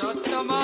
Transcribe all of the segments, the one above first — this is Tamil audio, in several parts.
ரத்தமா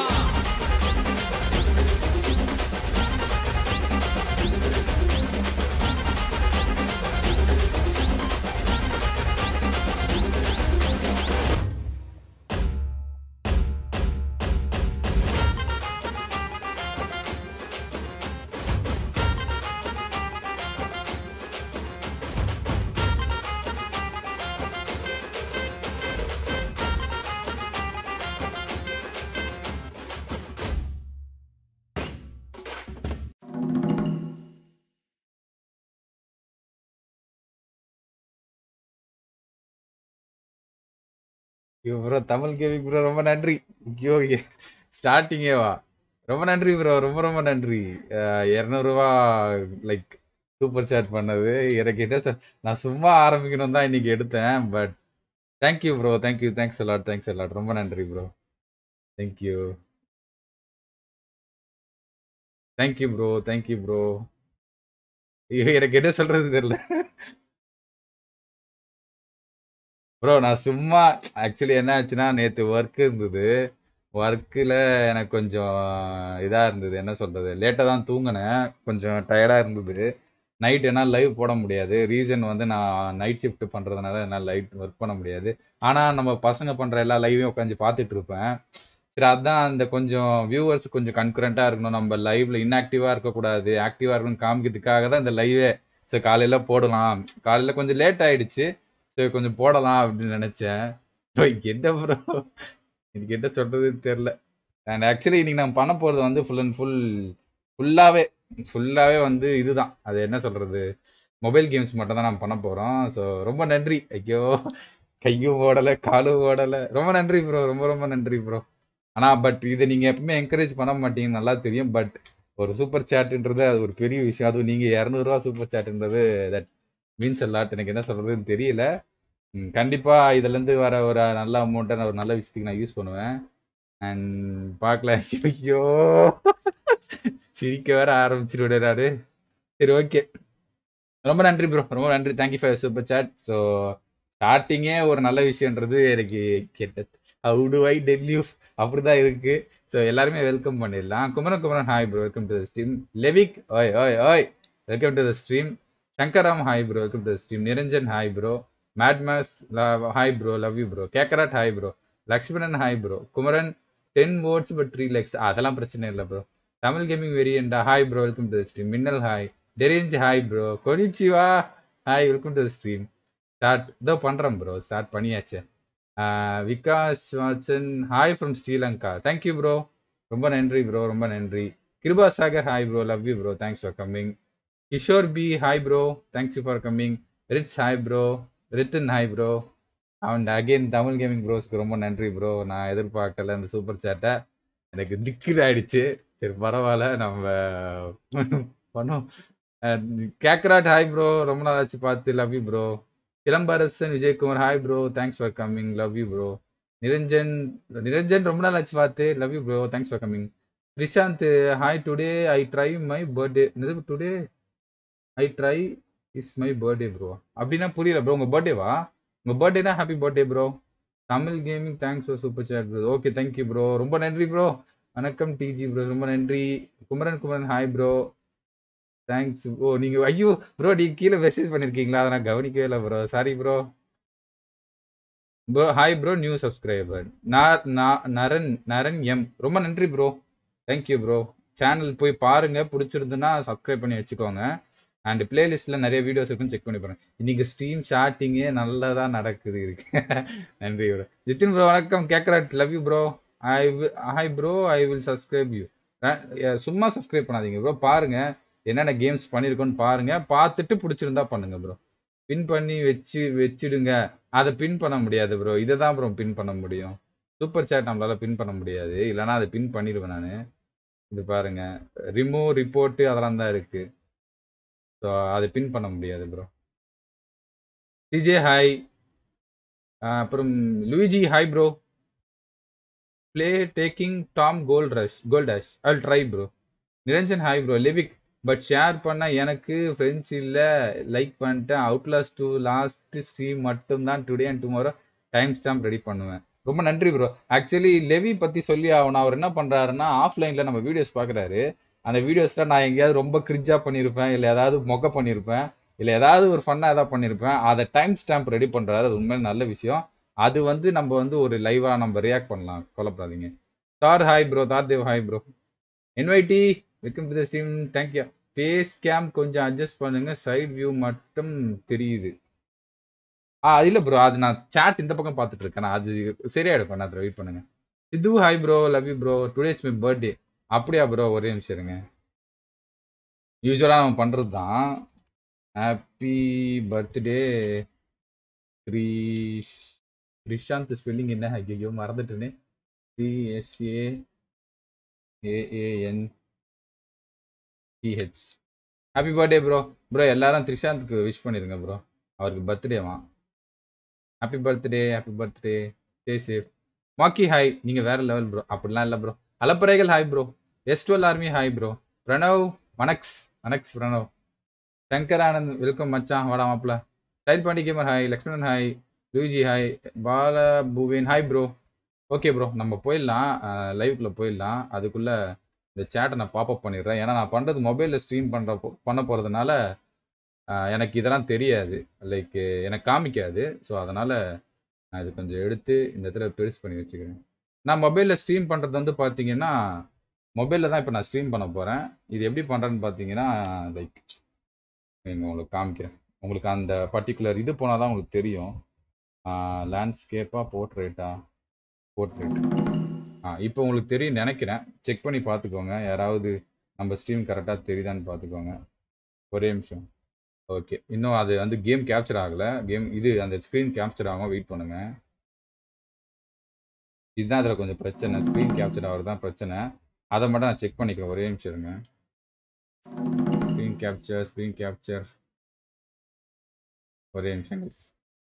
ஐயோ ப்ரோ தமிழ் கேமிங் ப்ரோ ரொம்ப நன்றி ஐயோ ஸ்டார்டிங்கே வா ரொம்ப நன்றி ப்ரோ ரொம்ப ரொம்ப நன்றி இரநூறுவா லைக் சூப்பர் சாட் பண்ணது எனக்கு என்ன சொ- நான் சும்மா ஆரம்பிக்கணும் தான் இன்னைக்கு எடுத்தேன் but thank you bro thank you thanks a lot thanks a lot ரொம்ப நன்றி bro thank you thank you bro thank you bro எனக்கு என்ன சொல்றது தெரியல ப்ரோ நான் சும்மா ஆக்சுவலி என்ன ஆச்சுன்னா நேத்து ஒர்க் இருந்தது ஒர்க்கில் எனக்கு கொஞ்சம் இதா இருந்தது என்ன சொல்றது லேட்டாக தான் தூங்கினேன் கொஞ்சம் டயர்டா இருந்தது நைட் என்னால் லைவ் போட முடியாது ரீசன் வந்து நான் நைட் ஷிஃப்ட் பண்றதுனால என்னால் லைட் ஒர்க் பண்ண முடியாது ஆனா நம்ம பசங்க பண்ற எல்லா லைவையும் உட்காந்து பார்த்துட்டு இருப்பேன் சரி அதான் அந்த கொஞ்சம் வியூவர்ஸ் கொஞ்சம் கன்குரண்டா இருக்கணும் நம்ம லைவ்ல இன்ஆக்டிவா இருக்கக்கூடாது ஆக்டிவா இருக்கணும்னு காமிக்கிறதுக்காக தான் இந்த லைவே சரி காலையில போடலாம் காலையில கொஞ்சம் லேட் ஆயிடுச்சு சரி கொஞ்சம் போடலாம் அப்படின்னு நினைச்சேன் ப்ரோ என்ன ப்ரோ எனக்கு என்ன சொல்றதுன்னு தெரியல அண்ட் ஆக்சுவலி இன்னைக்கு நான் பண்ண போறது வந்து ஃபுல் அண்ட் ஃபுல் ஃபுல்லாவே ஃபுல்லாவே வந்து இதுதான் அது என்ன சொல்றது மொபைல் கேம்ஸ் மட்டும் தான் நான் பண்ண போறோம் ஸோ ரொம்ப நன்றி ஐயோ கையும் ஓடல காலும் ஓடல ரொம்ப நன்றி ப்ரோ ரொம்ப ரொம்ப நன்றி ப்ரோ ஆனா பட் இதை நீங்க எப்பவுமே என்கரேஜ் பண்ண மாட்டீங்க நல்லா தெரியும் பட் ஒரு சூப்பர் சாட்ன்றது அது ஒரு பெரிய விஷயம் அதுவும் நீங்க இரநூறுவா சூப்பர் சாட்ன்றது தட் மீன்ஸ் அல்லாட் எனக்கு என்ன சொல்றதுன்னு தெரியல ம், கண்டிப்பா இதுல இருந்து வர ஒரு நல்ல அமௌண்ட்டை நான் ஒரு நல்ல விஷயத்துக்கு நான் யூஸ் பண்ணுவேன் அண்ட் பார்க்கல ஐயோ சிரிக்க வேற ஆரம்பிச்சிருவேன் நானு சரி ஓகே ரொம்ப நன்றி ப்ரோ ரொம்ப நன்றி thank you for super chat so ஸ்டார்டிங்கே ஒரு நல்ல விஷயம்ன்றது எனக்கு கெட்ட how to I tell you அப்படிதான் இருக்கு ஸோ எல்லாருமே வெல்கம் பண்ணிடலாம் Kumaran Kumaran hi bro welcome to the stream Levik ஓய் ஓய் ஓய் welcome to the stream Sangaram hi bro welcome to the stream Niranjan hi bro Madmas hi bro love you bro கேக்கராட் hi bro Lakshmanan hi bro Kumaran ten words but three lakhs அதெல்லாம் பிரச்சனை இல்லை ப்ரோ தமிழ் கேமிங் வெரியண்டா hi bro welcome to the stream Minnal hi Derange hi bro கொனிச்சிவா hi welcome to the stream start இதோ பண்றேன் ப்ரோ ஸ்டார்ட் பண்ணியாச்சு ஆஹ் Vikas Watson hi from Sri Lanka thank you bro ரொம்ப நன்றி ப்ரோ ரொம்ப நன்றி Kripa Sagar hi bro love you bro thanks for coming Kishore B hi bro thanks for coming Ritz hi bro Rithan hi bro and again Tamil gaming ப்ரோஸ்க்கு ரொம்ப நன்றி ப்ரோ நான் எதிர்பார்க்கல இந்த சூப்பர் சேட்டை எனக்கு திக்கில் ஆயிடுச்சு சரி பரவாயில்ல நம்ம பண்ணோம் கேக்கராட் ஹாய் ப்ரோ ரொம்ப நாள் ஆச்சு பார்த்து love you bro Silambarasan Vijayakumar hi bro thanks for coming love you bro Niranjan Niranjan ரொம்ப நாள் ஆச்சு பார்த்து love you bro thanks for coming Rishanth hi today I try my birthday today I try is my birthday bro அப்படின்னா புரியல ப்ரோ உங்க பர்த்டேவா உங்க பர்த்டேனா happy birthday bro Tamil gaming thanks for super chat bro okay thank you bro ரொம்ப நன்றி ப்ரோ வணக்கம் டிஜி ப்ரோ ரொம்ப நன்றி Kumaran Kumaran hi bro thanks ஓ நீங்க ஐயோ ப்ரோ நீங்க கீழே மெசேஜ் பண்ணிருக்கீங்களா அதை நான் கவனிக்கவே இல்லை bro sorry bro bro hi bro new subscriber Naran Naran எம் ரொம்ப நன்றி ப்ரோ தேங்க்யூ ப்ரோ சேனல் போய் பாருங்க பிடிச்சிருந்துன்னா சப்ஸ்கிரைப் பண்ணி வச்சுக்கோங்க அண்ட் பிளேலிஸ்ட்ல நிறைய வீடியோஸ் இருக்கும் செக் பண்ணி பாருங்க இன்னைக்கு ஸ்ட்ரீம் ஸ்டார்டிங்கே நல்லதா நடக்குது இருக்கு நன்றி ப்ரோ ஜித்தின் ப்ரோ வணக்கம் கேட்கறாட் love you bro I hi bro I will subscribe you சும்மா சப்ஸ்கிரைப் பண்ணாதீங்க ப்ரோ பாருங்க என்னென்ன கேம்ஸ் பண்ணியிருக்கோன்னு பாருங்க பார்த்துட்டு பிடிச்சிருந்தா பண்ணுங்க ப்ரோ பின் பண்ணி வச்சு வச்சிடுங்க அதை பின் பண்ண முடியாது ப்ரோ இதை தான் ப்ரோ பின் பண்ண முடியும் சூப்பர் சேட் நம்மளால பின் பண்ண முடியாது இல்லைன்னா அதை பின் பண்ணிடுவேன் நான் இது பாருங்க ரிமூவ் ரிப்போர்ட் அதெல்லாம் தான் இருக்கு ஸோ அதை பின் பண்ண முடியாது ப்ரோ சிஜே ஹாய் அப்புறம் Luigi hi bro play talking Tom gold rush gold dash I try bro Niranjan hi bro லிவிக் பட் ஷேர் பண்ண எனக்கு ஃப்ரெண்ட்ஸ் இல்லை லைக் பண்ணிட்டேன் அவுட்லாஸ் டூ லாஸ்ட் ஸ்ட்ரீம் மட்டும்தான் today and tomorrow time stamp ready பண்ணுவேன் ரொம்ப நன்றி ப்ரோ ஆக்சுவலி லெவி பத்தி சொல்லி ஆகணும் அவர் என்ன பண்றாருன்னா ஆஃப்லைன்ல நம்ம வீடியோஸ் பாக்குறாரு அந்த வீடியோஸ்ல நான் எங்கேயாவது ரொம்ப கிரிஞ்சா பண்ணியிருப்பேன் இல்ல ஏதாவது மொக்க பண்ணியிருப்பேன் இல்ல ஏதாவது ஒரு ஃபன்னா ஏதாவது பண்ணியிருப்பேன் அதை டைம் ஸ்டாம்ப் ரெடி பண்றாரு அது உண்மையில நல்ல விஷயம் அது வந்து நம்ம வந்து ஒரு லைவா நம்ம ரியாக்ட் பண்ணலாம் கொல்லப்படாதீங்க தார் ஹாய் ப்ரோ தார் Dev hi bro NYT welcome to the stream thank you face cam கொஞ்சம் அட்ஜஸ்ட் பண்ணுங்க சைட் வியூ மட்டும் தெரியுது ஆ இல்ல ப்ரோ அது நான் சாட் இந்த பக்கம் பார்த்துட்டு இருக்கேன் நான் அது சரியாயிடும் பண்ண வெயிட் பண்ணுங்க Sidhu hi bro love you bro today it's my birthday அப்படியா ப்ரோ ஒரே நிமிஷம் இருங்க யூஸ்வலாக நம்ம பண்ணுறது தான் happy birthday Girish Krishanth spelling என்ன ஐயோ மறந்துட்டேனே CSA AAN TH happy birthday bro bro எல்லாரும் த்ரிஷாந்த்க்கு விஷ் பண்ணிருங்க ப்ரோ அவருக்கு பர்த்டேவா happy birthday happy birthday stay safe மாக்கி ஹாய் நீங்க வேற லெவல் ப்ரோ அப்படிலாம் இல்ல ப்ரோ அலப்பறைகள் hi bro S twelve army hi bro Pranav வணக்ஸ் வணக்ஸ் Pranav Shankar Anand welcome மச்சான் வாடா மாப்ள style Pandi gamer hi Lakshmanan hi Luigi hi பால பூவேன் ஹாய் ப்ரோ ஓகே ப்ரோ நம்ம போயிடலாம் லைவ்க்குள்ள போயிடலாம் அதுக்குள்ள இந்த சேட்டை நான் பாப்அப் பண்ணிடுறேன் ஏன்னா நான் பண்றது மொபைலில் ஸ்ட்ரீம் பண்ற பண்ண போறதுனால ஆஹ் எனக்கு இதெல்லாம் தெரியாது லைக் எனக்கு காமிக்காது ஸோ அதனால நான் இது கொஞ்சம் எடுத்து இந்த இடத்துல பெருசு பண்ணி வச்சுக்கிறேன் நான் மொபைலில் ஸ்ட்ரீம் பண்ணுறது வந்து பார்த்தீங்கன்னா மொபைலில் தான் இப்போ நான் ஸ்ட்ரீம் பண்ண போகிறேன் இது எப்படி பண்ணுறேன்னு பார்த்தீங்கன்னா லைக் நீங்கள் உங்களுக்கு காமிக்கிறேன் உங்களுக்கு அந்த பர்டிகுலர் இது போனால் தான் உங்களுக்கு தெரியும் லேண்ட்ஸ்கேப்பா போர்ட்ரேட்டா போர்ட்ரேட் ஆ இப்போ உங்களுக்கு தெரியும் நினைக்கிறேன் செக் பண்ணி பார்த்துக்கோங்க யாராவது நம்ம ஸ்ட்ரீம் கரெக்டாக தெரியுதான்னு பார்த்துக்கோங்க ஒரே நிமிஷம் ஓகே இன்னும் அது வந்து கேம் கேப்சர் ஆகல கேம் இது அந்த ஸ்க்ரீன் கேப்சர் ஆகாம வெயிட் பண்ணுங்க இதுதான் அதில் கொஞ்சம் பிரச்சனை ஸ்க்ரீன் கேப்சர் ஆகிறது தான் பிரச்சனை அதை மட்டும் நான் செக் பண்ணிக்கிறேன் ஒரே நிமிஷம் இருங்க ஸ்க்ரீன் கேப்சர் ஸ்க்ரீன் கேப்சர் ஒரே நிமிஷம் guys.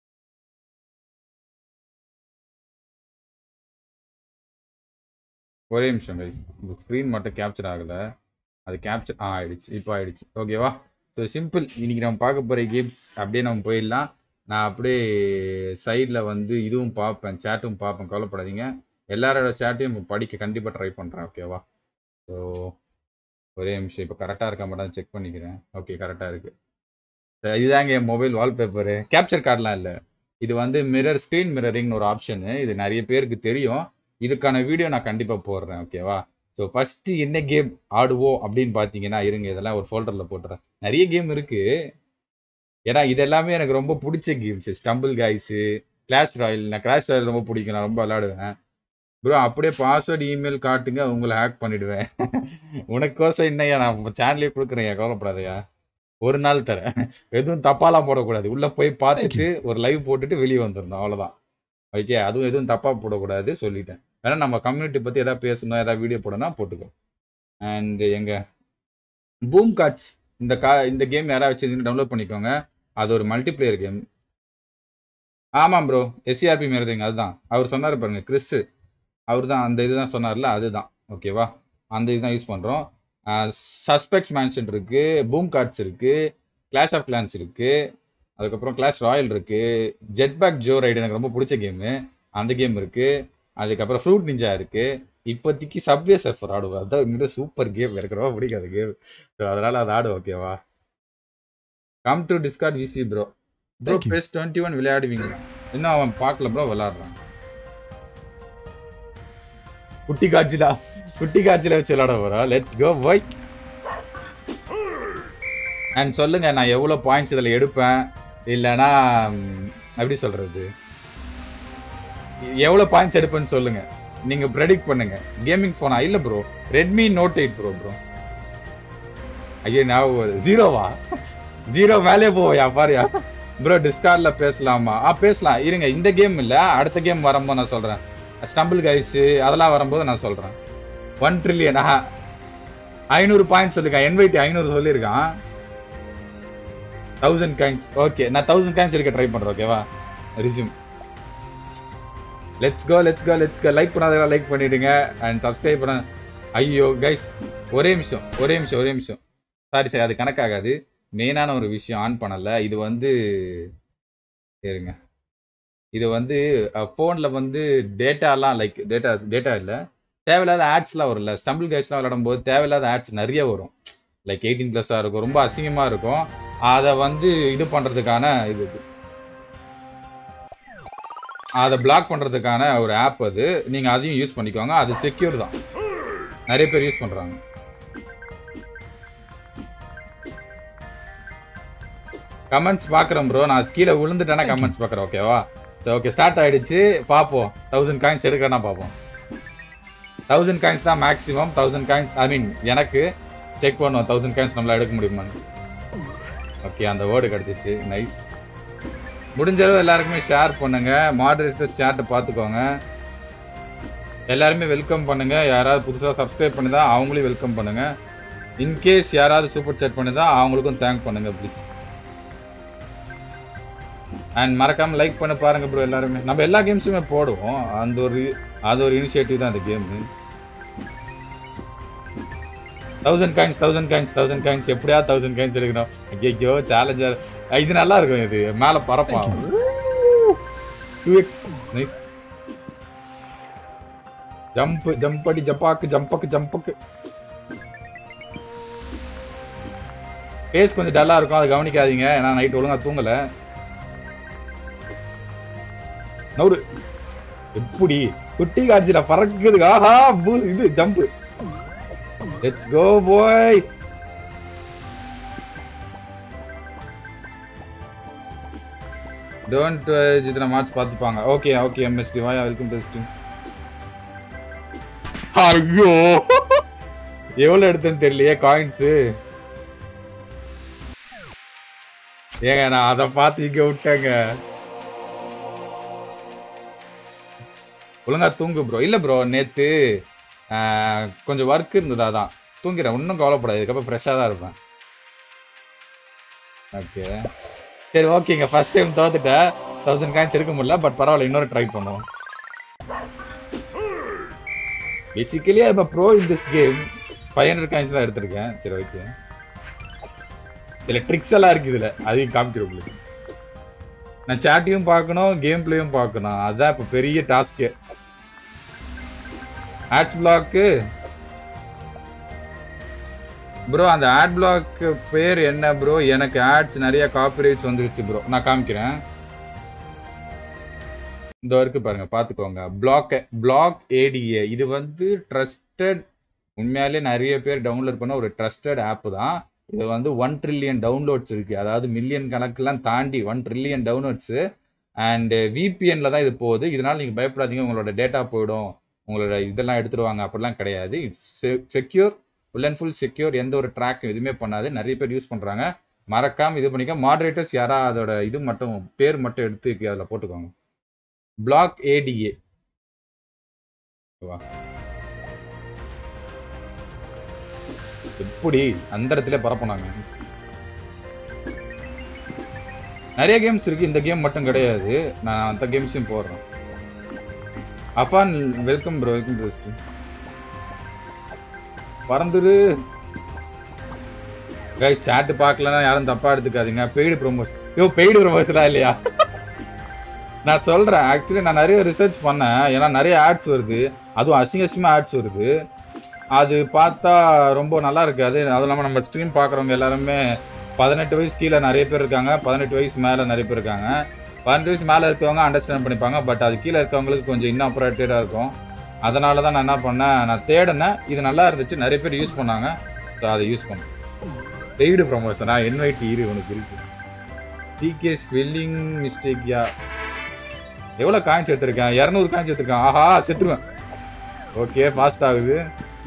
ஒரே நிமிஷம் கைஸ் இந்த ஸ்க்ரீன் மட்டும் கேப்சர் ஆகல அது கேப்சர் ஆ ஆயிடுச்சு இப்போ ஆயிடுச்சு ஓகேவா ஸோ சிம்பிள் இன்னைக்கு நம்ம பார்க்க போகிற கேம்ஸ் அப்படியே நம்ம போயிடலாம் நான் அப்படியே சைடில் வந்து இதுவும் பார்ப்பேன் சேட்டும் பார்ப்பேன் கவலைப்படாதீங்க எல்லாரோட சேட்டையும் படிக்க கண்டிப்பாக ட்ரை பண்ணுறேன் ஓகேவா ஸோ ஒரே நிமிஷம் இப்போ கரெக்டாக இருக்க மாட்டேன் செக் பண்ணிக்கிறேன் ஓகே கரெக்டாக இருக்கு சரி, இதுதாங்க என் மொபைல் வால்பேப்பரு கேப்சர் கார்டெலாம் இல்லை இது வந்து மிரர் ஸ்க்ரீன் மிரரிங்னு ஒரு ஆப்ஷனு இது நிறைய பேருக்கு தெரியும் இதுக்கான வீடியோ நான் கண்டிப்பாக போடுறேன் ஓகேவா ஸோ ஃபர்ஸ்ட் என்ன கேம் ஆடுவோம் அப்படின்னு பார்த்தீங்கன்னா இருங்க இதெல்லாம் ஒரு ஃபோல்டரில் போட்டுறேன் நிறைய கேம் இருக்கு ஏன்னா இது எல்லாமே எனக்கு ரொம்ப பிடிச்ச games stumble guys clash royale நான் கிளாஷ் ராயல் ரொம்ப பிடிக்கும் நான் ரொம்ப விளையாடுவேன் ப்ரோ அப்படியே பாஸ்வேர்டு இமெயில் காட்டுங்க உங்களை ஹேக் பண்ணிடுவேன் உனக்கோசம் என்னையா நான் சேனலே கொடுக்குறேன் கவலைப்படாதயா ஒரு நாள் தரேன் எதுவும் தப்பாலாம் போடக்கூடாது உள்ள போய் பார்த்துட்டு ஒரு லைவ் போட்டுட்டு வெளியே வந்துடணும் அவ்வளவுதான் ஓகே அதுவும் எதுவும் தப்பா போடக்கூடாது சொல்லிட்டேன் வேணா நம்ம கம்யூனிட்டி பத்தி ஏதாவது பேசணும் ஏதாவது வீடியோ போடணும் போட்டுக்கோ அண்ட் எங்க பூம் கார்ட்ஸ் இந்த கா இந்த கேம் யாராவது வச்சிருந்தீங்க டவுன்லோட் பண்ணிக்கோங்க அது ஒரு மல்டிப்ளேயர் கேம் ஆமாம் ப்ரோ எஸ்சிஆர்பி மிரரிங் அதுதான் அவர் சொன்னார் பாருங்க கிறிஸ் அவர் தான் அந்த இதுதான் சொன்னார்ல அதுதான் ஓகேவா அந்த இதுதான் யூஸ் பண்றோம் சஸ்பெக்ட்ஸ் மேன்ஷன் இருக்கு பூம் கார்ட்ஸ் இருக்கு கிளாஷ் ஆஃப் கிளான்ஸ் இருக்கு அதுக்கப்புறம் கிளாஷ் ராயல் இருக்கு ஜெட் பேக் ஜோ ரைடு எனக்கு ரொம்ப பிடிச்ச கேமு அந்த கேம் இருக்கு அதுக்கப்புறம் ஃப்ரூட் நிஞ்சா இருக்கு இப்போதைக்கு சப்வே சர்ஃபர் ஆடுவேன் அதான் மிக சூப்பர் கேம் எனக்கு ரொம்ப பிடிக்காத கேம் ஸோ அதனால அதை ஆடு ஓகேவா come to discord VC bro bro Thank you. Best twenty one விளையாடுவீங்க இன்னும் அவன் பார்க்கல ப்ரோ விளையாடுறான் குட்டி காட்சிடா குட்டி காட்சியில வச்சு விளையாட போறோம் லெட்ஸ் கோ பாய் அண்ட் சொல்லுங்க நான் எவ்வளவு பாயிண்ட்ஸ் இதுல எடுப்பேன் இல்லைன்னா ம், எப்படி சொல்றது எவ்வளவு பாயிண்ட்ஸ் எடுப்பேன்னு சொல்லுங்க நீங்க ப்ரெடிக்ட் பண்ணுங்க கேமிங் போனா இல்ல bro Redmi note eight bro bro ஐயோ ஞாபகம் வருது ஜீரோவா ஜீரோ மேலே போவையா பாரியா ப்ரோ டிஸ்கார்ட்ல பேசலாமா ஆ பேசலாம் இருங்க இந்த கேம் இல்ல அடுத்த கேம் வரும்போது நான் சொல்றேன் ஸ்டம்பிள் கைஸ் அதெல்லாம் வரும்போது நான் சொல்றேன் ஒன் ட்ரில்லியன் ஆஹா ஐநூறு பாயிண்ட்ஸ் சொல்லிருக்கான் என்வைட்டி ஐநூறு சொல்லியிருக்கான் தௌசண்ட் காயின்ஸ் ஓகே நான் தௌசண்ட் காயின்ஸ் எடுக்க ட்ரை பண்றேன் ஓகேவா resume let's go let's go let's go like பண்ணாதவங்க லைக் பண்ணிடுங்க அண்ட் சப்ஸ்கிரைப் பண்ண ஐயோ கைஸ் ஒரே நிமிஷம் ஒரே நிமிஷம் ஒரே நிமிஷம் சாரி சாரி அது கணக்காகாது மெயினான ஒரு விஷயம் ஆன் பண்ணல இது வந்து இருங்க இது வந்து ஃபோன்ல வந்து டேட்டாலாம் லைக் டேட்டா டேட்டா இல்ல தேவையில்லாத ஆட்ஸ்லாம் வரும்ல ஸ்டம்பிள் கேஸ்லாம் விளையாடும் போது தேவையில்லாத ஆட்ஸ் நிறைய வரும் லைக் எயிட்டீன் ப்ளஸ்ஸாக இருக்கும் ரொம்ப அசிங்கமா இருக்கும் அதை வந்து இது பண்றதுக்கான இது இது. அதை பிளாக் பண்றதுக்கான ஒரு ஆப் அது நீங்க அதையும் யூஸ் பண்ணிக்கோங்க அது செக்யூர் தான் நிறைய பேர் யூஸ் பண்றாங்க கமெண்ட்ஸ் பாக்குறேன் ப்ரோ நான் கீழே விழுந்துட்டேன்னா கமெண்ட்ஸ் பாக்குறேன் ஓகேவா சரி ஓகே ஸ்டார்ட் ஆயிடுச்சு பாப்போம் தௌசண்ட் காயின்ஸ் எடுக்கனா பார்ப்போம் தௌசண்ட் காயின்ஸ் தான் maximum thousand coins I mean எனக்கு செக் பண்ணுவோம் தௌசண்ட் காயின்ஸ் நம்மளால எடுக்க முடியுமான்னு ஓகே அந்த வேர்டு கிடைச்சிச்சு நைஸ் முடிஞ்ச அளவு எல்லாருக்குமே ஷேர் பண்ணுங்க மாடரேட்டர் சேட்டை பார்த்துக்கோங்க எல்லாருமே வெல்கம் பண்ணுங்க யாராவது புதுசாக சப்ஸ்கிரைப் பண்ணுதா அவங்களையும் வெல்கம் பண்ணுங்க இன்கேஸ் யாராவது சூப்பர் சேட் பண்ணுதா அவங்களுக்கும் தேங்க் பண்ணுங்க ப்ளீஸ் அண்ட் மறக்காம லைக் பண்ண பாருங்க ப்ரோ எல்லாருமே நம்ம எல்லா கேம்ஸுமே போடுவோம் அந்த ஒரு அது ஒரு இனிஷியேட்டிவ் தான் அந்த game thousand coins thousand coins thousand coins எப்படியா தௌசண்ட் காயின்ஸ் எடுக்கணும் ஐயோ சேலஞ்சர் இது நல்லா இருக்கும் இது மேல பறப்பான் two X nice jump jump அடி ஜப்பாக்கு ஜம்பக்கு ஜம்பக்கு ஃபேஸ் கொஞ்சம் டல்லா இருக்கும் அதை கவனிக்காதீங்க ஏன்னா நைட் ஒழுங்கா தூங்கல நவுரு எப்படி குட்டி காட்சியில பறக்குது ஆஹா பூ- இது jump let's go boy don't ஜித்னா மார்ச் பார்த்துப்பாங்க ஓகே ஓகே எம்எஸ்டி வாயா வெல்கம் டு ஸ்ட்ரீம் ஐயோ எவ்வளவு எடுத்தேன்னு தெரியலையே காயின்ஸ் ஏங்க நான் அதை பார்த்து இங்க விட்டேங்க ஒழுங்கா தூங்கு ப்ரோ இல்ல ப்ரோ நேத்து ஆஹ், கொஞ்சம் ஒர்க் இருந்தது அதான் தூங்கிறேன் ஒன்றும் கவலைப்படாது இதுக்கப்புறம் ஃப்ரெஷ்ஷாக தான் இருப்பேன் ஓகே சரி ஓகேங்க ஃபர்ஸ்ட் டைம் தோத்துட்டேன் தௌசண்ட் காயின்ஸ் எடுக்க முடியல பட் பரவாயில்ல இன்னொரு ட்ரை பண்ணுவோம் பேசிக்கலி இப்போ bro in this game five hundred coins தான் எடுத்திருக்கேன் சரி ஓகே இதுல ட்ரிக்ஸ் எல்லாம் இருக்கு இதுல அதையும் காமிக்கிறேன் உங்களுக்கு நான் சாட்டையும் பார்க்கணும் கேம் பிளேயும் பார்க்கணும் அதுதான் இப்போ பெரிய டாஸ்க்கு ஆட்ஸ் பிளாக்கு ப்ரோ அந்த ஆட் பிளாக் பேர் என்ன ப்ரோ எனக்கு ஆட்ஸ் நிறைய காப்பிரைட்ஸ் வந்துருச்சு ப்ரோ நான் காமிக்கிறேன் இந்த இருக்கு பாருங்க பாத்துக்கோங்க பிளாக் பிளாக் ஏடிஏ இது வந்து ட்ரஸ்டட் உண்மையாலே நிறைய பேர் டவுன்லோட் பண்ண ஒரு ட்ரஸ்டட் ஆப் தான் இது வந்து ஒன் ட்ரில்லியன் டவுன்லோட்ஸ் இருக்கு அதாவது மில்லியன் கணக்கெல்லாம் தாண்டி ஒன் ட்ரில்லியன் டவுன்லோட்ஸ் அண்ட் விபிஎன்ல தான் இது போகுது இதனால நீங்க பயப்படாதீங்க உங்களோட டேட்டா போயிடும் உங்களோட இதெல்லாம் எடுத்துருவாங்க அப்படிலாம் கிடையாது it's secure full and full secure எந்த ஒரு ட்ராக்கும் எதுவுமே பண்ணாது நிறைய பேர் யூஸ் பண்றாங்க மறக்காம இது பண்ணிக்க மாடரேட்டர்ஸ் யாரா அதோட இது மட்டும் பேர் மட்டும் எடுத்து அதில் போட்டுக்கோங்க பிளாக் ஏடிஏ எப்படி அந்த இடத்துல பரப்புனாங்க நிறைய கேம்ஸ் இருக்கு இந்த கேம் மட்டும் கிடையாது நான் அந்த கேம்ஸையும் போடுறேன் Afan welcome bro welcome bro பறந்துரு கை சாட் பார்க்கலன்னா யாரும் தப்பா எடுத்துக்காதீங்க பெய்டு ப்ரொமோஷன் ஐயோ பெய்டு ப்ரொமோஷனா இல்லையா நான் சொல்றேன் ஆக்சுவலி நான் நிறைய ரிசர்ச் பண்ணேன் ஏன்னா நிறைய ஆட்ஸ் வருது அதுவும் அசிங்க அசிங்கமா ஆட்ஸ் வருது அது பார்த்தா ரொம்ப நல்லா இருக்காது அதுவும் இல்லாமல் நம்ம ஸ்ட்ரீம் பார்க்குறவங்க எல்லாருமே பதினெட்டு வயசு கீழே நிறைய பேர் இருக்காங்க பதினெட்டு வயசு மேலே நிறைய பேர் இருக்காங்க பதினெட்டு வயசு மேலே இருக்கவங்க அண்டர்ஸ்டாண்ட் பண்ணிப்பாங்க பட் அது கீழே இருக்கவங்களுக்கு கொஞ்சம் இன்னும் அப்ரேட்டடாக இருக்கும் அதனால தான் நான் என்ன பண்ணேன் நான் தேடினேன் இது நல்லா இருந்துச்சு நிறைய பேர் யூஸ் பண்ணாங்க ஸோ அதை யூஸ் பண்ணேன் பெய்டு ப்ரொமோஷனா என்வைடி இரு உனக்கு இருக்கு டிகே ஸ்பெல்லிங் மிஸ்டேக் யா எவ்வளோ காயின்ஸ் எடுத்திருக்கேன் இரநூறு காயின்ஸ் எடுத்திருக்கேன் ஆஹா செத்துருவேன் ஓகே ஃபாஸ்ட் ஆகுது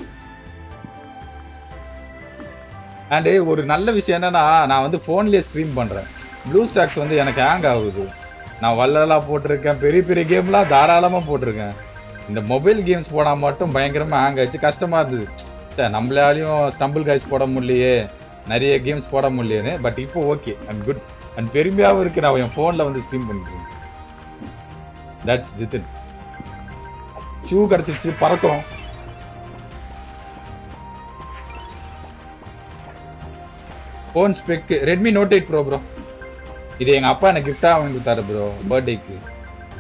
அண்டு ஒரு நல்ல விஷயம் என்னன்னா நான் வந்து ஃபோன்லேயே ஸ்ட்ரீம் பண்றேன் ப்ளூ ஸ்டாக்ஸ் வந்து எனக்கு ஹேங் ஆகுது நான் வல்லலாம் போட்டிருக்கேன் பெரிய பெரிய கேம்லாம் தாராளமா போட்டிருக்கேன் இந்த மொபைல் கேம்ஸ் போனா மட்டும் பயங்கரமா ஹேங் ஆயிடுச்சு கஷ்டமா இருந்தது சார் நம்மளாலையும் ஸ்டம்பிள் கைஸ் போட முடியலையே நிறைய கேம்ஸ் போட முடியலையேன்னு பட் இப்போ ஓகே அண்ட் குட் அண்ட் பெருமையாகவும் இருக்கு நான் என் ஃபோன்ல வந்து ஸ்ட்ரீம் பண்ணிருக்கேன் தட்ஸ் ஜித்தின் ஷூ கிடைச்சிருச்சு பறக்கும் phone spec Redmi note eight bro bro இது எங்க அப்பா எனக்கு கிஃப்டா வாங்கி கொடுத்தாரு ப்ரோ பர்த்டேக்கு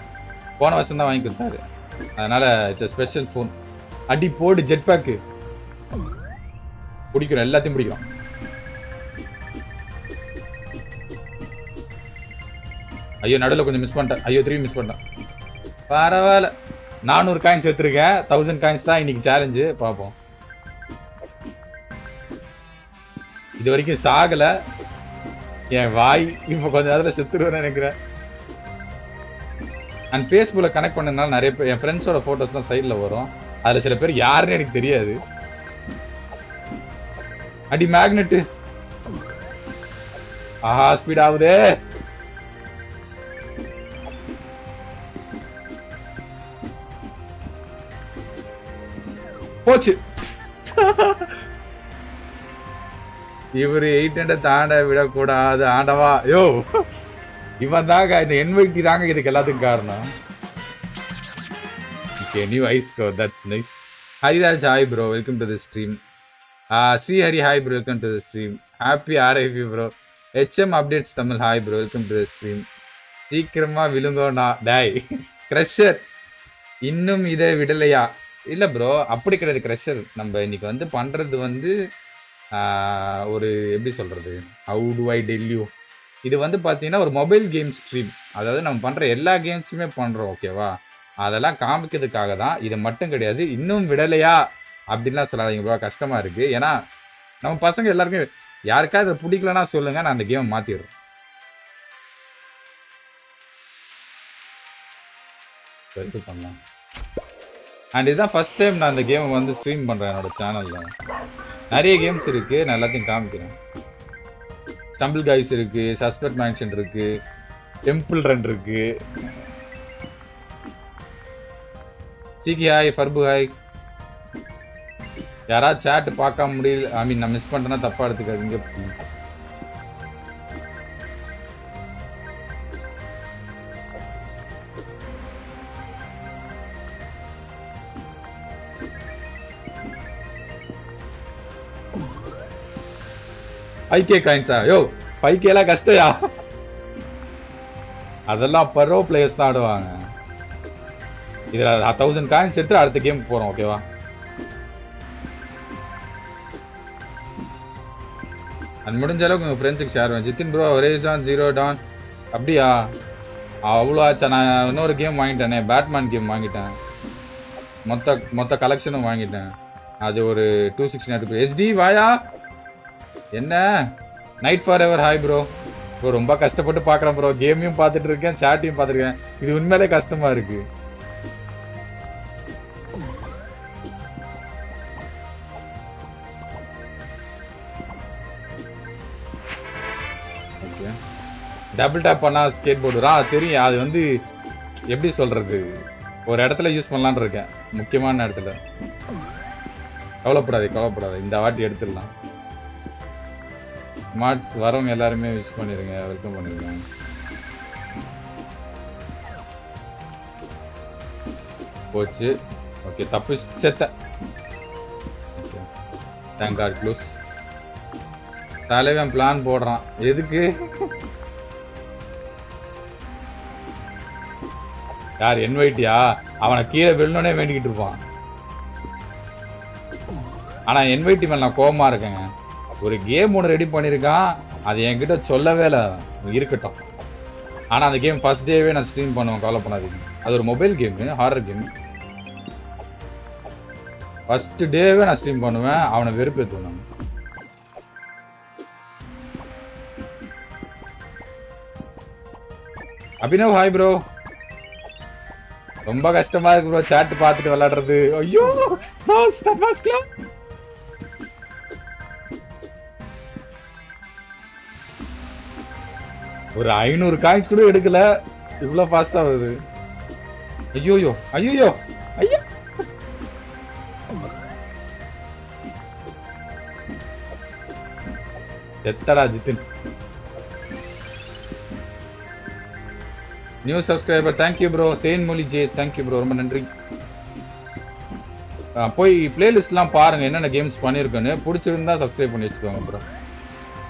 போன வருஷம் தான் வாங்கி கொடுத்தாரு அதனால இட்ஸ் ஸ்பெஷல் ஃபோன் அடி போடு ஜெட் பேக்கு பிடிக்கிறோம் எல்லாத்தையும் பிடிக்கிறோம் ஐயோ நடுவில் கொஞ்சம் மிஸ் பண்ணிட்டேன் ஐயோ திரும்பி மிஸ் பண்ணிட்டேன் பரவாயில்ல நானூறு காயின்ஸ் எடுத்திருக்கேன் தௌசண்ட் காயின்ஸ் தான் இன்னைக்கு சேலஞ்சு பார்ப்போம் இது வரைக்கும் சாகல என் வாய் இப்ப கொஞ்ச நேரத்துல செத்துருவேன்னு நினைக்கிறேன் அண்ட் ஃபேஸ்புக்கில் கனெக்ட் பண்ணதுனால நிறைய பேர் என் ஃப்ரெண்ட்ஸோட ஃபோட்டோஸ்லாம் சைடில் வரும் அதில் சில பேர் யாருன்னு எனக்கு தெரியாது அடி மேக்னெட்டு ஆஹா ஸ்பீட் ஆகுதே போச்சு இவரு எயிட் ஹண்ட்ரட் தாண்ட விடக்கூடாது ஆண்டவா யோ இவன் தாங்க இந்த என்வைட்டி தாங்க இதுக்கு எல்லாத்துக்கும் காரணம் ஓகே நியூ ஐஸ் கோ that's nice Hariraj hi bro welcome to the stream Srihari hi bro welcome to the stream happy RIP bro HM updates Tamil hi bro welcome to the stream சீக்கிரமா விழுந்தோண்ணா டேய் கிரஷர் இன்னும் இதை விடலையா இல்ல ப்ரோ அப்படி கிடையாது கிரஷர் நம்ம இன்னைக்கு வந்து பண்றது வந்து ஆஹ், ஒரு எப்படி சொல்றது ஹவு டு ஐ டெல்யூ இது வந்து பாத்தீங்கன்னா ஒரு மொபைல் கேம் ஸ்ட்ரீம் அதாவது நம்ம பண்ற எல்லா கேம்ஸுமே பண்றோம் ஓகேவா அதெல்லாம் காமிக்கிறதுக்காக தான் இது மட்டும் கிடையாது இன்னும் விடலையா அப்படின்லாம் சொல்லாதீங்க ப்ரோ கஷ்டமா இருக்கு ஏன்னா நம்ம பசங்க எல்லாருமே யாருக்காவது இதை பிடிக்கலன்னா சொல்லுங்க நான் அந்த கேம் மாத்திடுறேன் இது பண்ணலாம் அண்ட் இதுதான் ஃபர்ஸ்ட் டைம் நான் இந்த கேம் வந்து ஸ்ட்ரீம் பண்றேன் என்னோட சேனல்ல நிறைய கேம்ஸ் இருக்கு நான் எல்லாத்தையும் காமிக்கிறேன் ஸ்டம்பிள் கைஸ் இருக்கு சஸ்பெக்ட் மேன்ஷன் இருக்கு டெம்பிள் ரன் இருக்கு சிகி ஹாய் ஃபர்பு ஹாய் யாராவது சேட் பார்க்க முடியல ஐ மீன் நான் மிஸ் பண்ணிட்டேன்னா தப்பா எடுத்துக்காதீங்க ப்ளீஸ் ஃபைவ் கே காயின்ஸா யோ ஃபைவ் கேலாம் கஷ்டயா அதெல்லாம் பரோ பிளேயர்ஸ் தான் ஆடுவாங்க இதுல தௌசண்ட் காயின்ஸ் எடுத்து அடுத்த கேம் போறோம் ஓகேவா அது முடிஞ்ச அளவுக்கு உங்க ஃப்ரெண்ட்ஸுக்கு ஷேர் பண்ணு ஜித்தின் ப்ரோ ஒரே தான் ஜீரோ டான் அப்படியா அவ்வளோ ஆச்சா நான் இன்னொரு கேம் வாங்கிட்டேனே பேட்மேன் கேம் வாங்கிட்டேன் மொத்த மொத்த கலெக்ஷனும் வாங்கிட்டேன் அது ஒரு டூ சிக்ஸ்டி நைன் எஸ்டி வாயா என்ன night for ever hi bro bro ரொம்ப கஷ்டப்பட்டு பார்க்குறேன் ப்ரோ கேமையும் பார்த்துட்டு இருக்கேன் சேட்டையும் பார்த்துருக்கேன் இது உண்மையிலே கஷ்டமா இருக்கு ஓகே டபுள் டேப் பண்ணா ஸ்கேட் போர்டு ஆ தெரியும் அது வந்து எப்படி சொல்றது ஒரு இடத்துல யூஸ் பண்ணலாம்னு இருக்கேன் முக்கியமான இடத்துல கவலைப்படாதே கவலைப்படாதே இந்த வாட்டி எடுத்துடலாம் மாட்ஸ் வரவங்க எல்லாருமே விஷ் பண்ணிருங்க வெல்கம் பண்ணிருங்க போச்சு ஓகே தப்பு செத்த தேங்க் காட் க்ளூஸ் தலைவன் பிளான் போடுறான் எதுக்கு யார் என்வைட்டியா அவனை கீழே விழணுனே வேண்டிக்கிட்டு இருப்பான் ஆனா என்வைட்டி மேல நான் கோவமா இருக்கேங்க ஒரு கேம் ஒன்று ரெடி பண்ணியிருக்கான் அது என்கிட்ட சொல்லவே இல்லை இருக்கட்டும் ஆனா அந்த கேம் ஃபர்ஸ்ட் டேவே நான் ஸ்ட்ரீம் பண்ணுவேன் கவலை பண்ணாதீங்க அது ஒரு mobile game horror game first டேவே நான் ஸ்ட்ரீம் பண்ணுவேன் அவனை வெறுப்பேற்றுவேன் நான் அபினவ் ஹாய் ப்ரோ ரொம்ப கஷ்டமா இருக்கு ப்ரோ சாட் பார்த்துட்டு விளையாடுறது ஐயோ பாஸ் தட் வாஸ் க்ளோஸ் ஒரு ஐநூறு காயின்ஸ் கூட எடுக்கல இவ்வளவு ஃபாஸ்டா வருது ஐயோயோ ஐயோயோ ஐயோ எத்தடா Jithin new subscriber thank you bro Thenmozhi J thank you bro ரொம்ப நன்றி ஆ, போய் பிளேலிஸ்ட்லாம் பாருங்க என்னென்ன கேம்ஸ் பண்ணியிருக்கேன்னு பிடிச்சிருந்தா சப்ஸ்கிரைப் பண்ணி வச்சுக்கோங்க ப்ரோ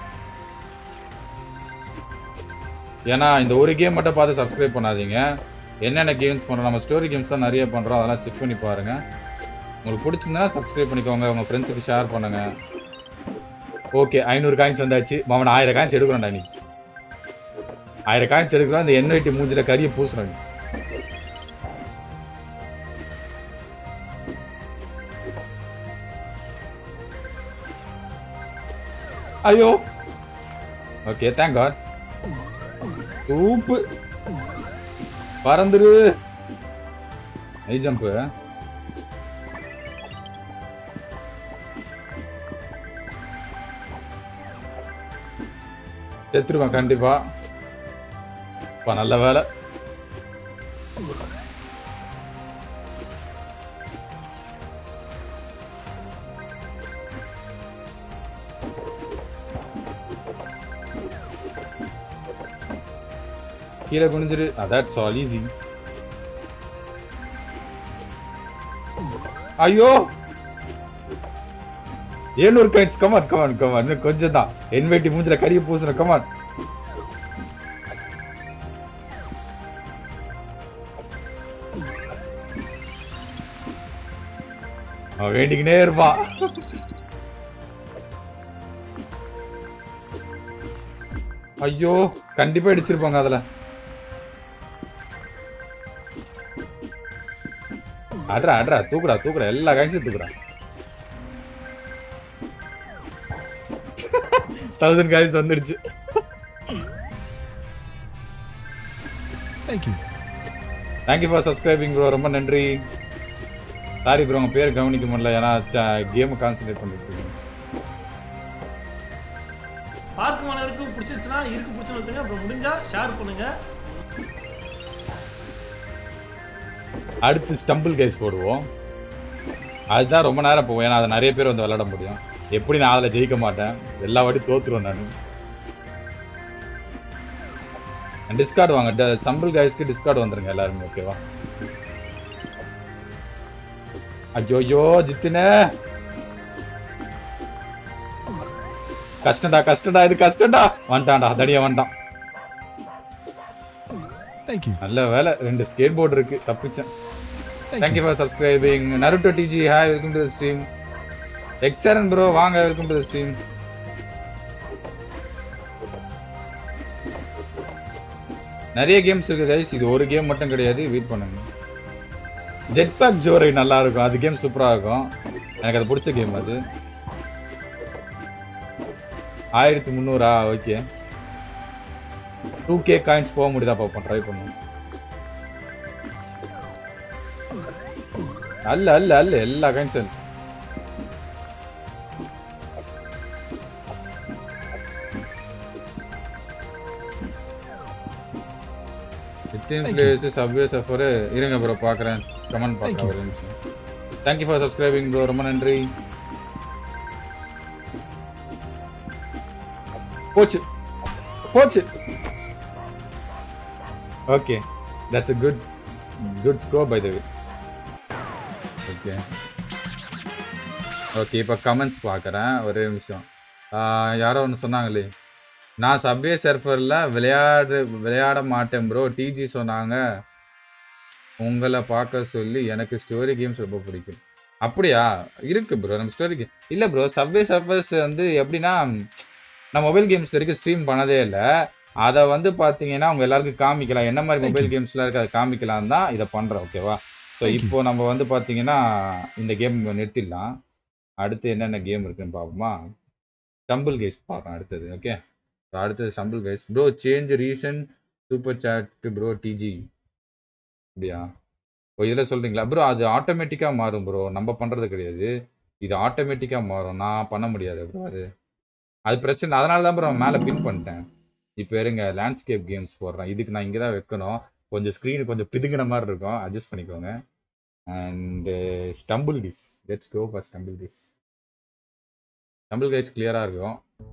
ஏன்னா இந்த ஒரு கேம் மட்டும் பார்த்து சப்ஸ்கிரைப் பண்ணாதீங்க என்னென்ன கேம்ஸ் பண்ணுறோம் நம்ம ஸ்டோரி கேம்ஸ் தான் நிறைய பண்ணுறோம் அதெல்லாம் செக் பண்ணி பாருங்க உங்களுக்கு பிடிச்சிருந்தா சப்ஸ்கிரைப் பண்ணிக்கோங்க உங்கள் ஃப்ரெண்ட்ஸுக்கு ஷேர் பண்ணுங்க ஓகே ஐநூறு காயின்ஸ் வந்தாச்சு மாமன் ஆயிரம் காயின்ஸ் எடுக்கிறோம்டா நீ ஆயிரம் காயின்ஸ் எடுக்கிறோம் அந்த எண்ணெய் வெட்டி மூஞ்சில கறியை பூசுறோம் நீ ஐயோ ஓகே தேங்க் காட் சூப்பு பறந்துரு ஐ ஜம்ப் செத்துருவேன் கண்டிப்பா அப்பா நல்ல வேலை கீழே குனிஞ்சிரு அதான் ஆல் ஈஸி ஐயோ ஏழுநூறு காயின்ஸ் கமான் கமான் கமான் இன்னும் கொஞ்சம் தான் என்வேட்டி மூஞ்சில கறியை பூசணும் கமான் அவன் வேண்டிக்கினே இருப்பான் ஐயோ கண்டிப்பா அடிச்சிருப்பாங்க அதுல அட்ரா அட்ரா தூக்குடா தூக்குடா எல்லா காய்ச்சும் தூக்குடா தௌசண்ட் காய்ஸ் வந்துடுச்சு Thank you. Thank you for subscribing bro ரொம்ப நன்றி சாரி ப்ரோ உங்க பேர் கவனிக்க முடியல ஏன்னா கேம் கான்சென்ட்ரேட் பண்ணிட்டு இருக்கேன் பார்க்கும் அனைவருக்கும் பிடிச்சிருச்சுன்னா இருக்கு பிடிச்சிருந்துங்க அப்புறம் முடிஞ்சா ஷேர் பண்ணுங்க அடுத்து ஸ்டம்பிள் கைஸ் போடுவோம் அதுதான் ரொம்ப நேரம் போவோம் ஏன்னா அதை நிறைய பேர் வந்து விளையாட முடியும் எப்படி நான் அதில் ஜெயிக்க மாட்டேன் எல்லா வாட்டி தோத்துருவேன் நான் டிஸ்கார்டு வாங்க சம்பிள் கைஸ்க்கு டிஸ்கார்டு வந்துருங்க எல்லாருமே ஓகேவா ஐயோ ஜித்தினே கஷ்டம்டா கஷ்டம்டா இது கஷ்டம்டா வந்துட்டான்டா தடியா வந்துட்டான் Thank you. நல்ல வேலை ரெண்டு ஸ்கேட் போர்டு இருக்கு தப்பிச்சேன் Thank thank you for subscribing Naruto DG hi welcome to the stream எக்ஸரன் ப்ரோ வாங்க வெல்கம் டு த ஸ்ட்ரீம் நிறைய கேம்ஸ் இருக்கு கைஸ் இது ஒரு கேம் மட்டும் கிடையாது வெயிட் பண்ணுங்க ஜெட் பேக் ஜோரை நல்லா இருக்கும் அது கேம் சூப்பரா இருக்கும் எனக்கு அது பிடிச்ச கேம் அது ஆயிரத்தி முந்நூறா ஓகே டூ கே காயின்ஸ் போக முடியுதா பார்ப்போம் ட்ரை பண்ணுவோம் அல்ல அல்ல அல்ல எல்லா coins within Thank you. Plays subway surfer இருங்க ப்ரோ பார்க்குறேன் கமெண்ட் Thank பார்க்குறேன் ஒரு நிமிஷம் தேங்க்யூ ஃபார் சப்ஸ்கிரைபிங் ப்ரோ ரொம்ப நன்றி போச்சு போச்சு okay that's a good good score by the way okay okay இப்போ கமெண்ட்ஸ் பார்க்குறேன் ஒரே நிமிஷம் ஆஹ் யாரோ ஒன்று சொன்னாங்களே நான் சப்வே சர்ஃபரில் விளையாடு விளையாட மாட்டேன் ப்ரோ டிஜி சொன்னாங்க உங்களை பார்க்க சொல்லி எனக்கு ஸ்டோரி கேம்ஸ் ரொம்ப பிடிக்கும் அப்படியா இருக்கு ப்ரோ நம்ம ஸ்டோரி கேம் இல்லை ப்ரோ சப்வே சர்ஃபர்ஸ் வந்து எப்படின்னா நான் மொபைல் கேம்ஸ் வரைக்கும் ஸ்ட்ரீம் பண்ணதே இல்லை அதை வந்து பார்த்தீங்கன்னா அவங்க எல்லாருக்கும் காமிக்கலாம் என்ன மாதிரி Thank மொபைல் you. கேம்ஸ்லாம் இருக்கு அதை காமிக்கலாம் தான் இதை பண்ணுறேன் ஓகேவா ஸோ Thank you. இப்போ நம்ம வந்து பார்த்தீங்கன்னா இந்த கேம் நிறுத்திடலாம் அடுத்து என்னென்ன கேம் இருக்குன்னு பார்ப்போமா ஸ்டம்பிள் கேஸ் பார்க்கலாம் அடுத்தது ஓகே அடுத்தது stumble guys bro change reason super chat bro DG அப்படியா ஓ இதில் சொல்கிறீங்களா ப்ரோ அது ஆட்டோமேட்டிக்காக மாறும் ப்ரோ நம்ம பண்ணுறது கிடையாது இது ஆட்டோமேட்டிக்காக மாறும் நான் பண்ண முடியாது ப்ரோ அது அது பிரச்சனை அதனால தான் ப்ரோ மேலே பின் பண்ணிட்டேன் இப்போ இருங்க லேண்ட்ஸ்கேப் கேம்ஸ் போடுறேன் இதுக்கு நான் இங்கே தான் வைக்கணும் கொஞ்சம் ஸ்க்ரீன் கொஞ்சம் பிதுங்கின மாதிரி இருக்கும் அட்ஜஸ்ட் பண்ணிக்கோங்க அண்டு ஸ்டம்பிள் டிஸ் லெட்ஸ் கோ ஃபார் ஸ்டம்பிள் டிஸ் ஸ்டம்பிள் கைஸ் கிளியராக இருக்கும்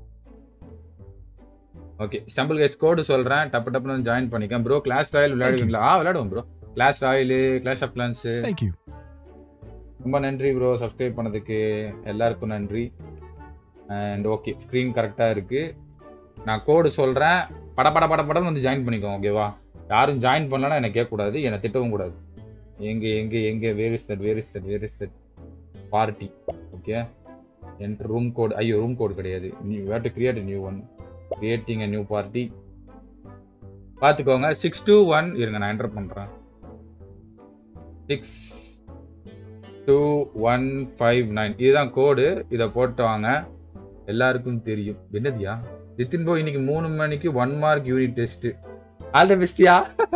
ஓகே ஸ்டம்பிள் கைஸ் கோடு சொல்கிறேன் டப்பு டப்புன்னு ஜாயின் பண்ணிக்கேன் ப்ரோ கிளாஸ் ராயல் விளையாடுவீங்களா ஆ விளையாடுவோம் bro clash royale clash of clans Thank you. ரொம்ப நன்றி ப்ரோ சப்ஸ்கிரைப் பண்ணதுக்கு எல்லாருக்கும் நன்றி அண்ட் ஓகே ஸ்க்ரீன் கரெக்டாக இருக்கு நான் கோடு சொல்கிறேன் பட பட பட படன்னு வந்து ஜாயின் பண்ணிக்கோங்க ஓகேவா யாரும் ஜாயின் பண்ணலன்னா என்ன கேட்கக்கூடாது என்னை திட்டவும் கூடாது எங்க எங்க எங்க where is that where is that where is that party okay enter room code ஐயோ ரூம் கோட் கிடையாது நீ where to create new one creating a new party பார்த்துக்கோங்க சிக்ஸ் டூ ஒன் இருங்க நான் என்டர் பண்ணுறேன் six two one five nine இதுதான் கோடு இதை போட்டு வாங்க எல்லாருக்கும் தெரியும் என்னதியா நிதின் போ இன்னைக்கு மூணு மணிக்கு one mark unit test all the பெஸ்டியா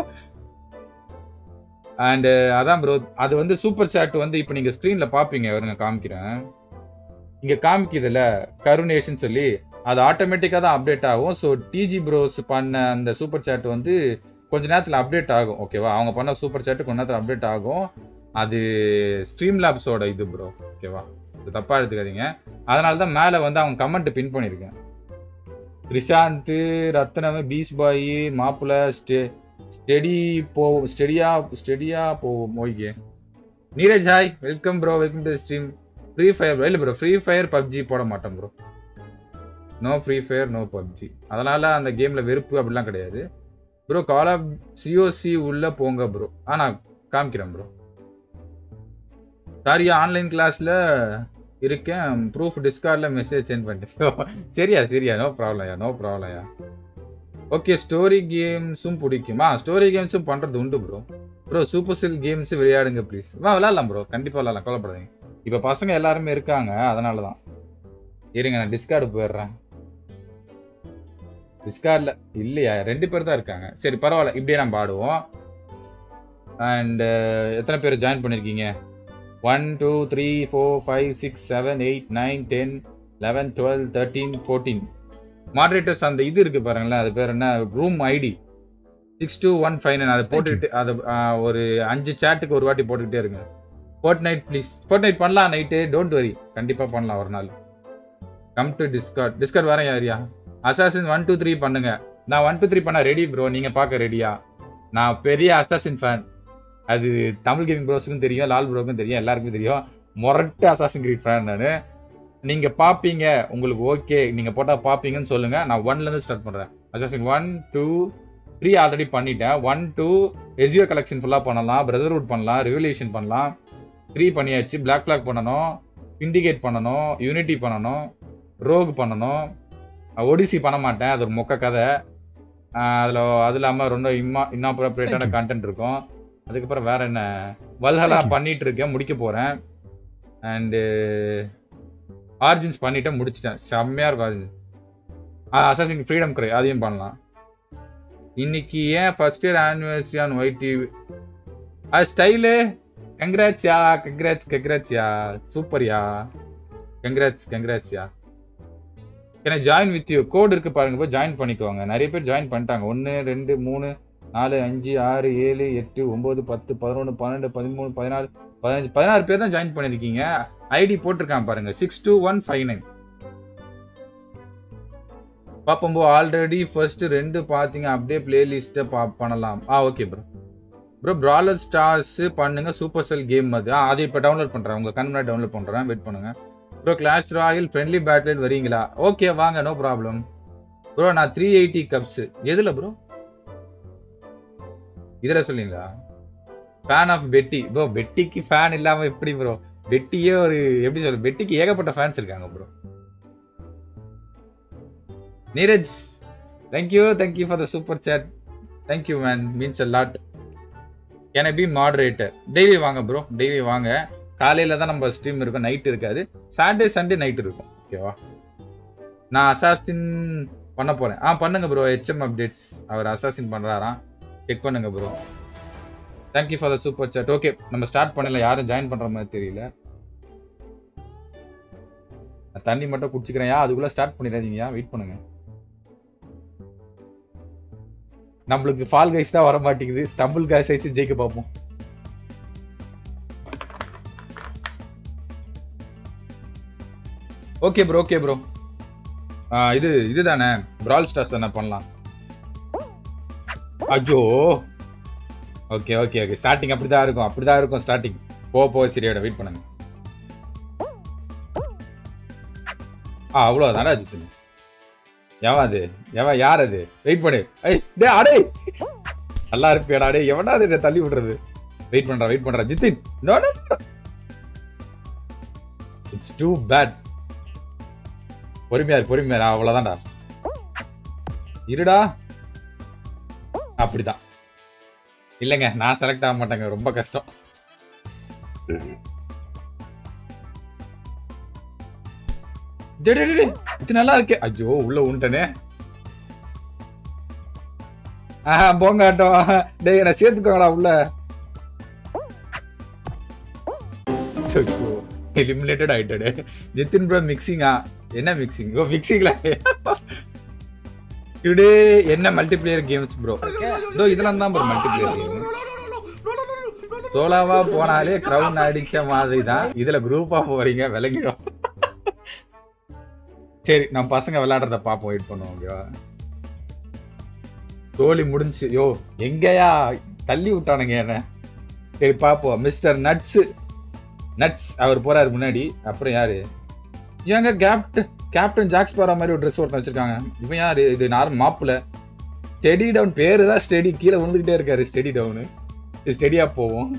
அண்ட் அதான் ப்ரோ அது வந்து சூப்பர் சாட் வந்து இப்போ நீங்க ஸ்க்ரீன்ல பாப்பீங்க வருங்க காமிக்கிறேன் இங்க காமிக்குதுல கருணேஷன் சொல்லி அது ஆட்டோமேட்டிக்காக தான் அப்டேட் ஆகும் ஸோ டிஜி ப்ரோஸ் பண்ண அந்த சூப்பர் சாட் வந்து கொஞ்ச நேரத்தில் அப்டேட் ஆகும் ஓகேவா அவங்க பண்ண சூப்பர் சாட் கொஞ்ச நேரத்தில் அப்டேட் ஆகும் அது ஸ்ட்ரீம் லேப்ஸோட இது ப்ரோ ஓகேவா இது தப்பா எடுத்துக்காதீங்க அதனால தான் மேலே வந்து அவங்க கமெண்ட் பின் பண்ணியிருக்கேன் ரிஷாந்த் ரத்னம் பீஸ் பாய் மாப்பிள்ள ஸ்டே ஸ்டெடி போ ஸ்டெடியா ஸ்டெடியா போவோம் okay Neeraj hi welcome bro welcome to stream free fire இல்லை ப்ரோ ஃப்ரீ ஃபயர் பப்ஜி போட மாட்டோம் bro no free fire no PUBG அதனால அந்த கேம்ல வெறுப்பு அப்படிலாம் கிடையாது ப்ரோ கால் ஆஃப் சிஓசி உள்ள போங்க ப்ரோ ஆ நான் காமிக்கிறேன் ப்ரோ சாரியா ஆன்லைன் கிளாஸ்ல இருக்கேன் ப்ரூஃப் டிஸ்கார்ட்ல மெசேஜ் சென்ட் பண்ணிட்டேன் சரியா சரியா நோ ப்ராப்ளம்யா நோ ப்ராப்ளம்யா ஓகே ஸ்டோரி கேம்ஸும் பிடிக்குமா ஸ்டோரி கேம்ஸும் பண்றது உண்டு bro bro Supercell games விளையாடுங்க ப்ளீஸ் வா விளையாடலாம் ப்ரோ கண்டிப்பா விளையாடலாம் கவலைப்படாதீங்க இப்போ பசங்க எல்லாருமே இருக்காங்க அதனால தான் இருங்க நான் டிஸ்கார்டு போயிடுறேன் டிஸ்கார்ட்ல இல்லையா ரெண்டு பேர் தான் இருக்காங்க சரி பரவாயில்ல இப்படியே நம்ம ஆடுவோம் அண்ட் எத்தனை பேர் ஜாயின் பண்ணிருக்கீங்க one two three four five six seven eight nine ten eleven twelve thirteen fourteen moderators அந்த இது இருக்கு பாருங்களேன் அது பேர் என்ன room ID six two one five nine அதை போட்டுக்கிட்டு அதை ஆ, ஒரு அஞ்சு சேட்டுக்கு ஒரு வாட்டி போட்டுக்கிட்டே இருங்க Fortnite please Fortnite பண்ணலாம் நைட்டு டோன்ட் வரி கண்டிப்பா பண்ணலாம் ஒரு நாள் கம் டு டிஸ்கார்ட் டிஸ்கார்ட் வரேன் யாரியா அசாசின் ஒன் டூ த்ரீ பண்ணுங்க நான் ஒன் டூ த்ரீ பண்ண ரெடி ப்ரோ நீங்க பார்க்க ரெடியா நான் பெரிய அசாசின் ஃபேன் அது தமிழ் கேமிங் ப்ரோஸுக்கும் தெரியும் லால் ப்ரோக்கும் தெரியும் எல்லாருக்கும் தெரியும் மொரட்டு அசாசின் கிரீட் ஃபேன் நான் நீங்க பாப்பீங்க உங்களுக்கு ஓகே நீங்க போட்டா பாப்பீங்கன்னு சொல்லுங்க நான் ஒன்ல இருந்து ஸ்டார்ட் பண்றேன் assassin one two three already பண்ணிட்டேன் ஒன் டூ எஸ்யூ கலெக்ஷன் ஃபுல்லா பண்ணலாம் பிரதர்வுட் பண்ணலாம் ரெவல்யூஷன் பண்ணலாம் த்ரீ பண்ணியாச்சு பிளாக் ஃபிளாக் பண்ணணும் சிண்டிகேட் பண்ணணும் யூனிட்டி பண்ணணும் ரோக் பண்ணணும் ஒடிசி பண்ண மாட்டேன் அது ஒரு மொக்க கதை ஆஹ் அதுல அது இல்லாம ரொம்ப இம்மா இன்னாப்ரோப்ரேட்டான Thank you. கண்டென்ட் இருக்கும் அதுக்கப்புறம் வேற என்ன வல்ஹலா Thank you. பண்ணிட்டு இருக்கேன் முடிக்க போறேன் அண்டு ஆர்ஜின்ஸ் பண்ணிட்டேன் முடிச்சிட்டேன் செம்மையா இருக்கும் ஆர்ஜின்ஸ் அசாசின் ஃப்ரீடம் கிரை அதையும் பண்ணலாம் இன்னைக்கு ஏன் first year anniversary on white TV அது ஸ்டைலு கங்க்ராட்ஸ்யா கங்க்ராட்ஸ் கங்க்ராட்ஸ்யா சூப்பர்யா கங்க்ராட்ஸ் கங்க்ராட்ஸ்யா ஏன்னா ஜாயின் வித் யூ கோட் இருக்கு பாருங்க போய் ஜாயின் பண்ணிக்கோங்க நிறைய பேர் ஜாயின் பண்ணிட்டாங்க ஒன்று ரெண்டு மூணு நாலு அஞ்சு ஆறு ஏழு எட்டு ஒன்பது பத்து பதினொன்று பன்னெண்டு பதிமூணு பதினாலு பதினஞ்சு பதினாறு பேர் தான் ஜாயின் பண்ணிருக்கீங்க ஐடி போட்டிருக்கான் பாருங்க six two one five nine பாப்பம்போ ஆல்ரெடி ஃபர்ஸ்ட் ரெண்டு பாத்தீங்க அப்படியே பிளேலிஸ்ட்டை பா பண்ணலாம் ஆ okay bro bro brawl stars பண்ணுங்க சூப்பர் செல் கேம் அது ஆ அது இப்போ டவுன்லோட் பண்றேன் உங்க கண் முன்னாடி டவுன்லோட் பண்றேன் வெயிட் பண்ணுங்க bro clash royale friendly battle வரீங்களா ஓகே வாங்க நோ ப்ராப்ளம் ப்ரோ நான் த்ரீ எயிட்டி கப்ஸ் எதுல ப்ரோ இதுல சொல்லுங்களா ஃபேன் ஆஃப் பெட்டி ப்ரோ பெட்டிக்கு ஃபேன் இல்லாம எப்படி ப்ரோ பெட்டியே ஒரு எப்படி சொல்ல பெட்டிக்கு ஏகப்பட்ட ஃபேன்ஸ் இருக்காங்க bro Neeraj thank you thank you for the super chat thank you man means a lot can I be moderator daily வாங்க ப்ரோ டெய்லி வாங்க காலையில தான் நம்ம ஸ்ட்ரீம் இருக்கும் நைட் இருக்காது சாட்டர்டே சண்டே நைட் இருக்கும் ஓகேவா நான் அசாசின் பண்ண போறேன் ஆ பண்ணுங்க ப்ரோ ஹெச்எம் அப்டேட்ஸ் அவர் அசாசின் பண்றாராம் செக் பண்ணுங்க bro thank you for the super chat okay நம்ம ஸ்டார்ட் பண்ணல யாரும் ஜாயின் பண்ற மாதிரி தெரியல நான் தண்ணி மட்டும் குடிச்சுக்கிறேன் அதுக்குள்ள ஸ்டார்ட் பண்ணிடாதீங்க வெயிட் பண்ணுங்க நம்மளுக்கு ஃபால் கைஸ் தான் வர மாட்டேங்குது ஸ்டம்பிள் கைஸ் ஆயிடுச்சு ஜெயிக்க பார்ப்போம் ஓகே ப்ரோ ஓகே ப்ரோ இது இதுதானே பிரால் ஸ்டார்ஸ் தானே பண்ணலாம் ஐயோ ஓகே ஓகே ஓகே ஸ்டார்டிங் அப்படிதான் இருக்கும் அப்படிதான் இருக்கும் ஸ்டார்டிங் போ போ சரியோட வெயிட் பண்ணுங்க ஆ அவ்வளோதானே ஜித்து எவன் அது எவன் யார் அது வெயிட் பண்ணு ஐய் டேய் அடே நல்லா இருப்பியாடா டேய் எவனா அதை தள்ளி விடுறது வெயிட் பண்றா வெயிட் பண்றா Jithin no no it's too bad பொறுமையா இரு, பொறுமையா இரு, அவ்வளவுதான்டா இருடா அப்படிதான் இல்லைங்க நான் செலக்ட் ஆக மாட்டேங்க ரொம்ப கஷ்டம் டேய், டேய், டேய், இது நல்லா இருக்கே ஐயோ உள்ள உண்டனே ஆஹா போங்க ஆட்டம் டேய் என்ன சேர்த்துக்கோங்கடா உள்ள எலிமினேட்டட் ஆயிட்டடே ஜித்தின் ப்ரோ மிக்சிங்கா என்ன மிக்சிங் ஓ மிக்சிங்ல டுடே என்ன மல்டிப்ளேயர் கேம்ஸ் ப்ரோ இதோ இதெல்லாம் தான் ப்ரோ மல்டிப்ளேயர் கேம் சோலாவா போனாலே கிரவுன் அடிச்ச மாதிரி தான் இதுல குரூப்பா போறீங்க விளங்கிடும் சரி நம்ம பசங்க விளையாடுறத பாப்போம் வெயிட் பண்ணுவோம் ஓகேவா தோழி முடிஞ்சு யோ எங்கயா தள்ளி விட்டானுங்க என்ன சரி பாப்போம் மிஸ்டர் நட்ஸ் நட்ஸ் அவர் போறாரு முன்னாடி அப்புறம் யாரு ஏங்க கேப்டன் கேப்டன் ஜாக்ஸ் பாரா மாதிரி ஒரு ட்ரெஸ் ஒருத்தன் வச்சிருக்காங்க இவன் யாரு இது நார்மல் மாப்புல ஸ்டெடி டவுன் பேரு தான் ஸ்டெடி கீழே விழுந்துகிட்டே இருக்காரு ஸ்டெடி டவுனு ஸ்டெடியா போவோம்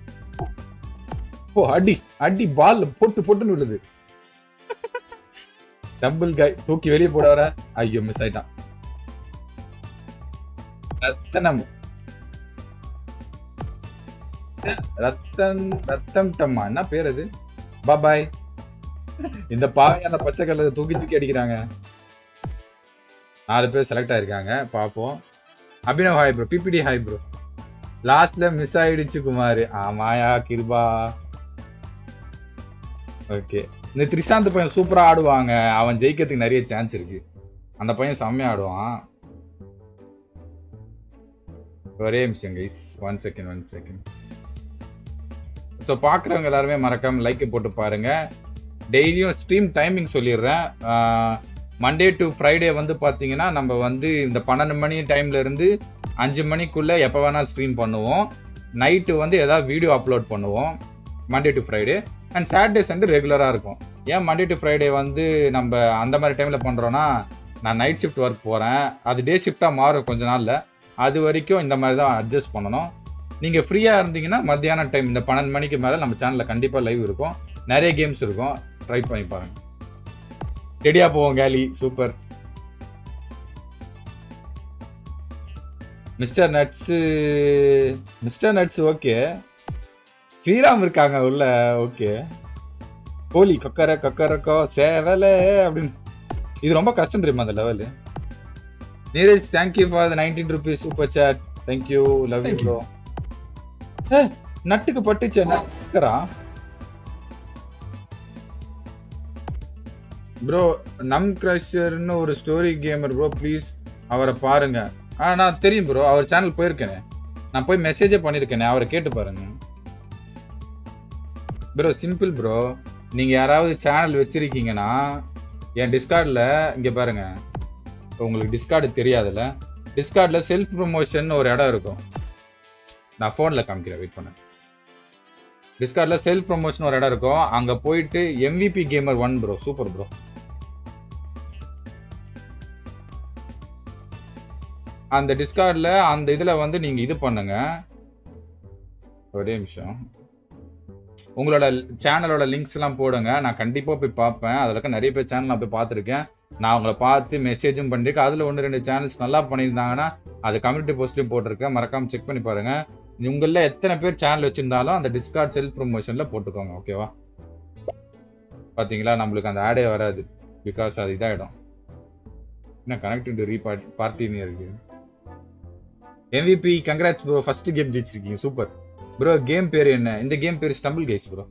ஓ அடி அடி பால் போட்டு போட்டுன்னு விழுது டம்பிள் காய் தூக்கி வெளியே போட வர ஐயோ மிஸ் ஆயிட்டான் ரத்தனம் ரத்தன் ரத்தம் டம்மா என்ன பேர் அது பாபாய் இந்த பாவை அந்த பச்சை கலர் தூக்கி தூக்கி அடிக்கிறாங்க நாலு பேர் செலக்ட் ஆயிருக்காங்க பாப்போம் அபினவ் ஹாய் ப்ரோ பிபிடி ஹாய் ப்ரோ லாஸ்ட்ல மிஸ் ஆயிடுச்சு குமார் ஆமாயா கிருபா ஓகே இந்த திரிசாந்த் பையன் சூப்பரா ஆடுவாங்க அவன் ஜெயிக்கிறதுக்கு நிறைய சான்ஸ் இருக்கு அந்த பையன் செம்மையா ஆடுவான் ஒரே நிமிஷம் guys one second one second so பார்க்குறவங்க எல்லாருமே மறக்காம லைக் போட்டு பாருங்க டெய்லியும் ஸ்ட்ரீம் டைமிங் சொல்லிடுறேன் மண்டே டு ஃப்ரைடே வந்து பார்த்தீங்கன்னா நம்ம வந்து இந்த பன்னெண்டு மணி டைம்ல இருந்து அஞ்சு மணிக்குள்ள எப்போ வேணாலும் ஸ்ட்ரீம் பண்ணுவோம் நைட்டு வந்து ஏதாவது வீடியோ அப்லோட் பண்ணுவோம் Monday to Friday and Saturday Sunday ரெகுலராக இருக்கும் ஏன் மண்டே டு ஃப்ரைடே வந்து நம்ம அந்த மாதிரி டைமில் பண்ணுறோன்னா நான் நைட் ஷிஃப்ட் ஒர்க் போகிறேன் அது டே ஷிஃப்டாக மாறும் கொஞ்ச நாளில் அது வரைக்கும் இந்த மாதிரி தான் அட்ஜஸ்ட் பண்ணணும் நீங்கள் ஃப்ரீயாக இருந்தீங்கன்னா மத்தியான டைம் இந்த பன்னெண்டு மணிக்கு மேலே நம்ம சேனலில் கண்டிப்பாக லைவ் இருக்கும் நிறைய கேம்ஸ் இருக்கும் ட்ரை பண்ணி பாருங்க ரெடியாக போவோம் கேலி super mister nuts mister nuts okay Sriram இருக்காங்க உள்ள ஓகே கோழி கொக்கர கொக்கரக்கோ சேவல அப்படின்னு இது ரொம்ப கஷ்டம் தெரியுமா அந்த level Neeraj thank you for the nineteen rupees super chat thank you love you Thank you. Bro நட்டுக்கு பட்டுச்சு நக்கரா ப்ரோ நம் கிரஷர்னு ஒரு ஸ்டோரி கேமர் ப்ரோ ப்ளீஸ் அவரை பாருங்க ஆ நான் தெரியும் ப்ரோ அவர் சேனல் போயிருக்கேனே நான் போய் மெசேஜே பண்ணியிருக்கேனே அவரை கேட்டு பாருங்க ப்ரோ சிம்பிள் ப்ரோ நீங்க யாராவது சேனல் வச்சிருக்கீங்கன்னா என் டிஸ்கார்ட்ல இங்க பாருங்க இப்போ உங்களுக்கு டிஸ்கார்டு தெரியாதுல்ல டிஸ்கார்ட்ல செல்ஃப் ப்ரொமோஷன் ஒரு இடம் இருக்கும் நான் ஃபோன்ல காமிக்கிறேன் வெயிட் பண்ண டிஸ்கார்ட்ல செல்ஃப் ப்ரொமோஷன் ஒரு இடம் இருக்கும் அங்க போயிட்டு MVP gamer one bro super bro அந்த டிஸ்கார்ட்ல அந்த இதுல வந்து நீங்க இது பண்ணுங்க ஒரே நிமிஷம் உங்களோட சேனலோட லிங்க்ஸ் எல்லாம் போடுங்க நான் கண்டிப்பா போய் பார்ப்பேன் அதுல இருக்க நிறைய பேர் சேனல் நான் போய் பார்த்துருக்கேன் நான் உங்களை பார்த்து மெசேஜும் பண்ணிருக்கேன் அதுல ஒன்று ரெண்டு சேனல்ஸ் நல்லா பண்ணியிருந்தாங்கன்னா அது கம்யூனிட்டி போஸ்ட்லயும் போட்டிருக்கேன் மறக்காம செக் பண்ணி பாருங்க உங்கள எத்தனை பேர் சேனல் வச்சிருந்தாலும் அந்த டிஸ்கார்ட் செல்ஃப் ப்ரொமோஷன்ல போட்டுக்கோங்க ஓகேவா பாத்தீங்களா நம்மளுக்கு அந்த ஆடே வராது பிகாஸ் அது இதாயிடும் என்ன கனெக்ட் டு ரீ பார்ட்டின்னு இருக்கு MVP congrats bro first game ஜெயிச்சிருக்கீங்க சூப்பர் ப்ரோ கேம் பேர் என்ன இந்த கேம் பேர் ஸ்டம்பிள் கேஸ் ப்ரோ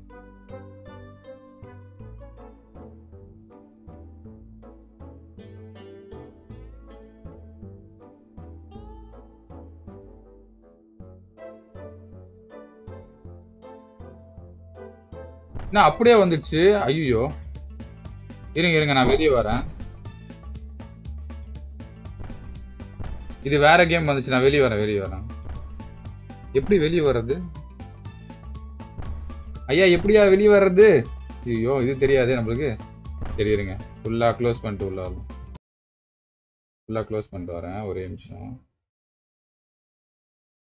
என்ன அப்படியே வந்துடுச்சு ஐயோ இருங்க இருங்க நான் வெளியே வரேன் இது வேற கேம் வந்துச்சு நான் வெளியே வரேன் வெளியே வரேன் எப்படி வெளியே வர்றது ஐயா எப்படியா வெளியே வர்றது ஐயோ இது தெரியாது நம்மளுக்கு சரி இருங்க ஃபுல்லா க்ளோஸ் பண்ணிட்டு உள்ள வரணும் ஃபுல்லா க்ளோஸ் பண்ணிட்டு வரேன் ஒரே நிமிஷம்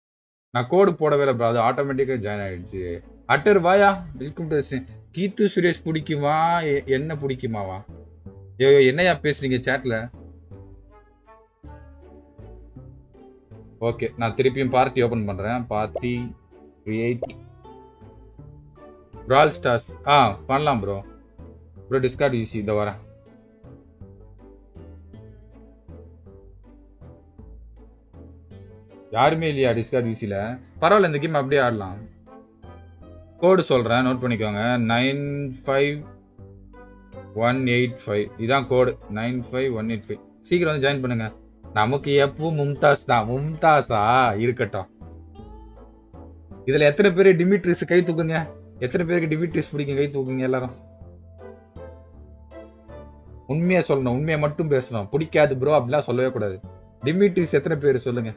நான் கோடு போடவே இல்லை ப்ரோ அது ஆட்டோமேட்டிக்காக ஜாயின் ஆயிடுச்சு அட்டர் வாயா வெல்கம் டு கீத்து சுரேஷ் பிடிக்குமா எ- என்ன பிடிக்குமாவா ஐயோ என்னையா பேசுறீங்க சேட்ல ஓகே நான் திருப்பியும் பார்ட்டி ஓபன் பண்றேன் பார்ட்டி கிரியேட் பிரால் ஸ்டார்ஸ் ஆ பண்ணலாம் ப்ரோ ப்ரோ டிஸ்கார்ட் ஈஸி இந்த வரேன் யாருமே இல்லையா டிஸ்கார்ட் ஈஸியில் பரவாயில்ல இந்த கேம் அப்படியே ஆடலாம் கோடு சொல்கிறேன் நோட் பண்ணிக்கோங்க nine five one eight five இதான் code nine five one eight five சீக்கிரம் வந்து ஜாயின் பண்ணுங்க நமக்கு எப்பவும் மும்தாஸ் தான் மும்தாஸா இருக்கட்டும் இதுல எத்தனை பேர் டிமிட்ரிஸ் கை தூக்குங்க எத்தனை பேருக்கு டிமிட்ரிஸ் பிடிக்கும் கை தூக்குங்க எல்லாரும் உண்மையா சொல்லணும் உண்மையை மட்டும் பேசணும் பிடிக்காது ப்ரோ அப்படிலாம் சொல்லவே கூடாது டிமிட்ரிஸ் எத்தனை பேர் சொல்லுங்க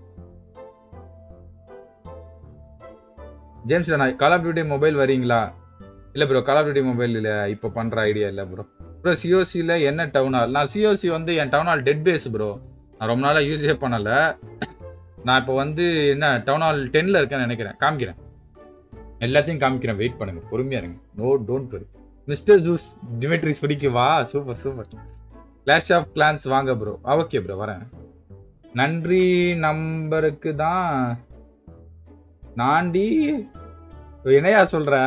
ஜேம்ஸ் நான் கால் ஆஃப் டியூட்டி மொபைல் வரீங்களா இல்ல bro call of Duty Mobile இல்ல இப்ப பண்ற ஐடியா இல்ல ப்ரோ ப்ரோ சிஓசியில் என்ன டவுன் ஹால் நான் சிஓசி வந்து என் town hall dead base bro நான் ரொம்ப நாளாக யூஸே பண்ணல நான் இப்போ வந்து என்ன டவுன் ஹால் டென்னில் இருக்கேன்னு நினைக்கிறேன் காமிக்கிறேன் எல்லாத்தையும் காமிக்கிறேன் வெயிட் பண்ணுங்க பொறுமையா இருங்க no don't worry mister juice Dimitris பிடிக்குவா super super Clash of Clans வாங்க ப்ரோ ஓகே ப்ரோ வரேன் நன்றி நம்பருக்கு தான் நாண்டி என்னையா சொல்ற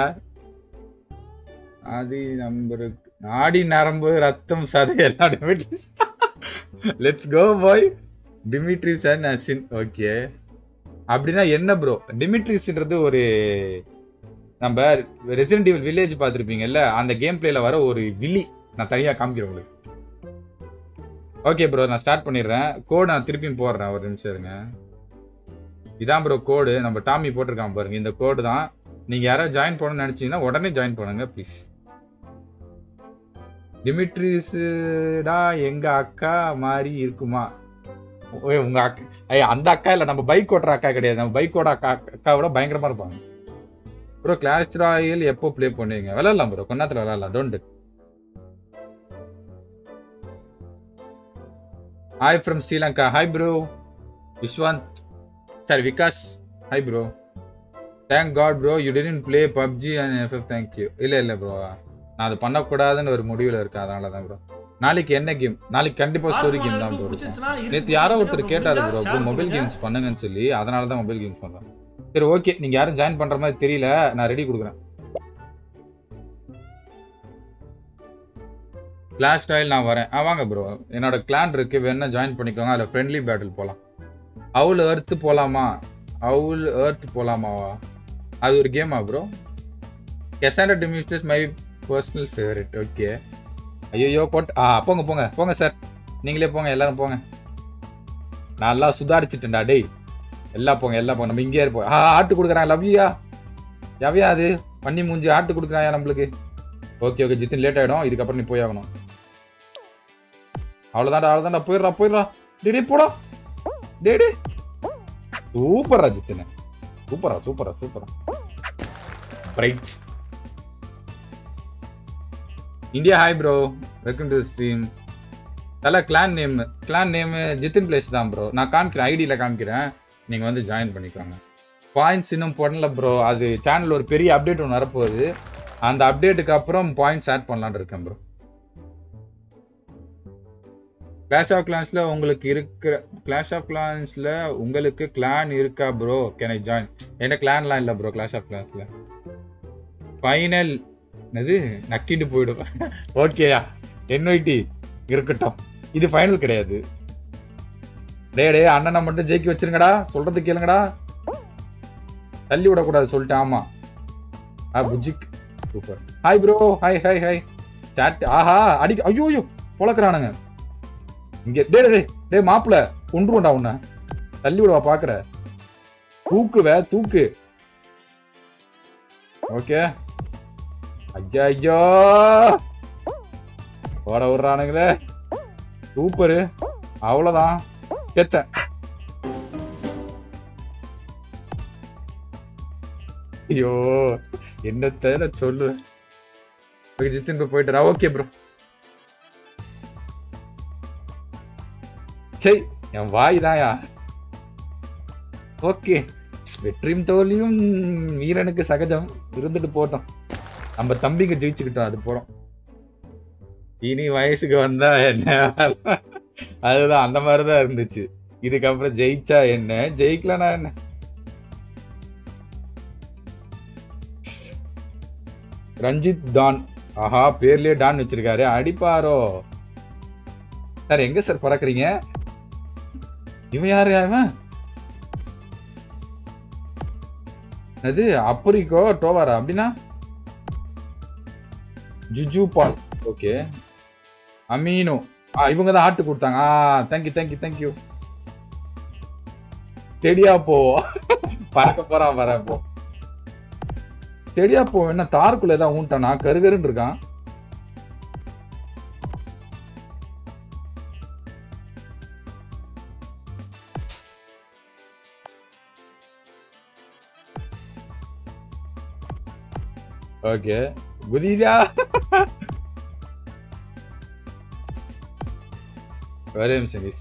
ஆதி நம்பருக்கு நாடி நரம்பு ரத்தம் சதை எல்லாம் Dimitris let's go bye Dimitris and Asin okay அப்படின்னா என்ன ப்ரோ டிமிட்ரிஸ்ன்றது ஒரு நம்ம ரெசிடென்ட் ஈவில் வில்லேஜ் பார்த்துருப்பீங்கல்ல அந்த கேம் பிளேல வர ஒரு வில்லி நான் தனியா காமிக்கிறேன் உங்களுக்கு ஓகே ப்ரோ நான் ஸ்டார்ட் பண்ணிடுறேன் கோடு நான் திருப்பியும் போடுறேன் ஒரு நிமிஷம் இருங்க இதான் ப்ரோ கோடு நம்ம டாமி போட்டிருக்கான் பாருங்க இந்த கோடு தான் நீங்க யாராவது ஜாயின் பண்ணணும்னு நினைச்சீங்கன்னா உடனே ஜாயின் பண்ணுங்க ப்ளீஸ் டிமிட்ரிஸ்டா எங்க அக்கா மாதிரி இருக்குமா ஓய், உங்க அக்கா ஐய அந்த அக்கா இல்ல நம்ம பைக் ஓட்டுற அக்கா கிடையாது நம்ம பைக்கோட அக்கா அக்காவோட பயங்கரமா இருப்பாங்க ப்ரோ கிளாஷ் ராயல் எப்போ ப்ளே பண்ணுவீங்க விளையாடலாம் ப்ரோ கொஞ்ச நேரத்துல விளையாடலாம் don't hi from Sri Lanka hi bro Vishwanth sorry Vikas hi bro thank god bro you டென்ட் play PUBG and FF thank you இல்ல இல்ல ப்ரோ நான் அது பண்ணக்கூடாதுன்னு ஒரு முடிவுல இருக்கேன் அதனால தான் ப்ரோ நாளைக்கு என்ன கேம் நாளைக்கு கண்டிப்பா ஸ்டோரி கேம் தான் ப்ரோ இருக்கும் பிடிச்சிருந்துச்சுன்னா இருக்கு, நேத்து யாரோ பிடிச்சிருந்தா ஒருத்தர் கேட்டாரு ப்ரோ முடிஞ்சா ப்ரோ share மொபைல் பண்ணுங்க. கேம்ஸ் பண்ணுங்கன்னு சொல்லி அதனால தான் மொபைல் கேம்ஸ் பண்றேன் சரி ஓகே நீங்க யாரும் ஜாயின் பண்ற மாதிரி தெரியல நான் ரெடி கொடுக்குறேன் கிளாஸ் ஸ்டைல் நான் வரேன் ஆ வாங்க ப்ரோ என்னோட கிளான் இருக்கு வேணா ஜாயின் பண்ணிக்கோங்க அதுல ஃப்ரெண்ட்லி பேட்டில் போலாம் அவுல் எர்த் போலாமா அவுல் எர்த் போலாமாவா அது ஒரு கேமா ப்ரோ கெசாண்டர் டிமிஸ்டர்ஸ் மை பர்சனல் ஃபேவரட் ஓகே ஐயோ போட்டு ஆ போங்க போங்க போங்க சார் நீங்களே போங்க எல்லாரும் போங்க நான் எல்லாம் சுதாரிச்சுட்டேன்டா டேய் எல்லாம் போங்க எல்லாம் போங்க நம்ம இங்கே இருப்போம் ஆ ஆட்டு கொடுக்குறான் லவ்யா எவையா அது பண்ணி மூஞ்சி ஆட்டு கொடுக்குறாயா நம்மளுக்கு ஓகே ஓகே ஜித்தின் லேட் ஆயிடும் இதுக்கப்புறம் நீ போய் ஆகணும் அவ்வளோதான்டா அவ்வளோதான்டா போயிடுறா போயிடுறா டே டே போடா டே டே சூப்பரா ஜித்தின் சூப்பரா சூப்பரா சூப்பரா pride India hi bro welcome to stream தல clan name clan name Jithin plays தான் ப்ரோ நான் காமிக்கிறேன் ஐடியில காமிக்கிறேன் நீங்க வந்து ஜாயின் பண்ணிக்கோங்க பாயிண்ட்ஸ் இன்னும் போடல ப்ரோ அது சேனல் ஒரு பெரிய அப்டேட் ஒன்று வரப்போகுது அந்த அப்டேட்டுக்கு அப்புறம் பாயிண்ட்ஸ் ஆட் பண்ணலாம்னு இருக்கேன் ப்ரோ கிளாஷ் ஆஃப் கிளான்ஸ்ல உங்களுக்கு இருக்கிற கிளாஷ் ஆஃப் கிளான்ஸ்ல உங்களுக்கு கிளான் இருக்கா ப்ரோ கேன் ஐ ஜாயின் என்ன கிளான்லாம் இல்லை ப்ரோ கிளாஷ் ஆஃப் கிளான்ஸ்ல ஃபைனல் என்னது நக்கிட்டு போயிடும் ஓகேயா என்ஒய்டி இருக்கட்டும் இது ஃபைனல் கிடையாது டேய் டேய் அண்ணனை மட்டும் ஜெயிக்க வச்சிருங்கடா சொல்றது கேளுங்கடா தள்ளி விடக்கூடாது சொல்லிட்டேன் ஆமா ஆ புஜிக் super hi bro hi hi hi chat ஆஹா அடி ஐயோ ஐயோ பொழக்கிறானுங்க இங்க டே டே டே மாப்பிள கொண்டுருவோண்டா உன்னை தள்ளி விடுவா பாக்குற தூக்குவ தூக்கு ஓகே ஐயா ஐயோ ஓட விடுறானுங்களே சூப்பரு அவ்வளவுதான் செத்தேன் ஐயோ என்னத்த நான் சொல்லுவேன் ஓகே ஜித்தின் ப்ரோ போயிட்டுறா ஓகே ப்ரோ சரி என் வாய் தாயா ஓகே வெற்றியும் தோல்வியும் வீரனுக்கு சகஜம் இருந்துட்டு போட்டோம் நம்ம தம்பிங்க ஜெயிச்சுக்கிட்டோம் அது போறோம் இனி வயசுக்கு வந்தா என்ன அதுதான் அந்த மாதிரிதான் இருந்துச்சு இதுக்கப்புறம் ஜெயிச்சா என்ன ஜெயிக்கலனா என்ன ரஞ்சித் டான் ஆஹா பேர்லயே டான் வச்சிருக்காரு அடிப்பாரோ சார் எங்க சார் பறக்குறீங்க இவன் யாரு அவன் அது அப்புரிக்கோ டோவாரா அப்படின்னா ஜுஜு பால் ஓகே அமீனோ ஆ இவங்க தான் ஆட்டு கொடுத்தாங்க ஆ தேங்க்யூ தேங்க்யூ தேங்க்யூ ஸ்டெடியா போ பறக்க போறான் வர போ ஸ்டெடியா போ என்ன தாருக்குள்ள ஏதாவது ஊன்ட்டானா கருகருன்னு இருக்கான் ஓகே குதிதா ஒரே நிமிஷம் guys.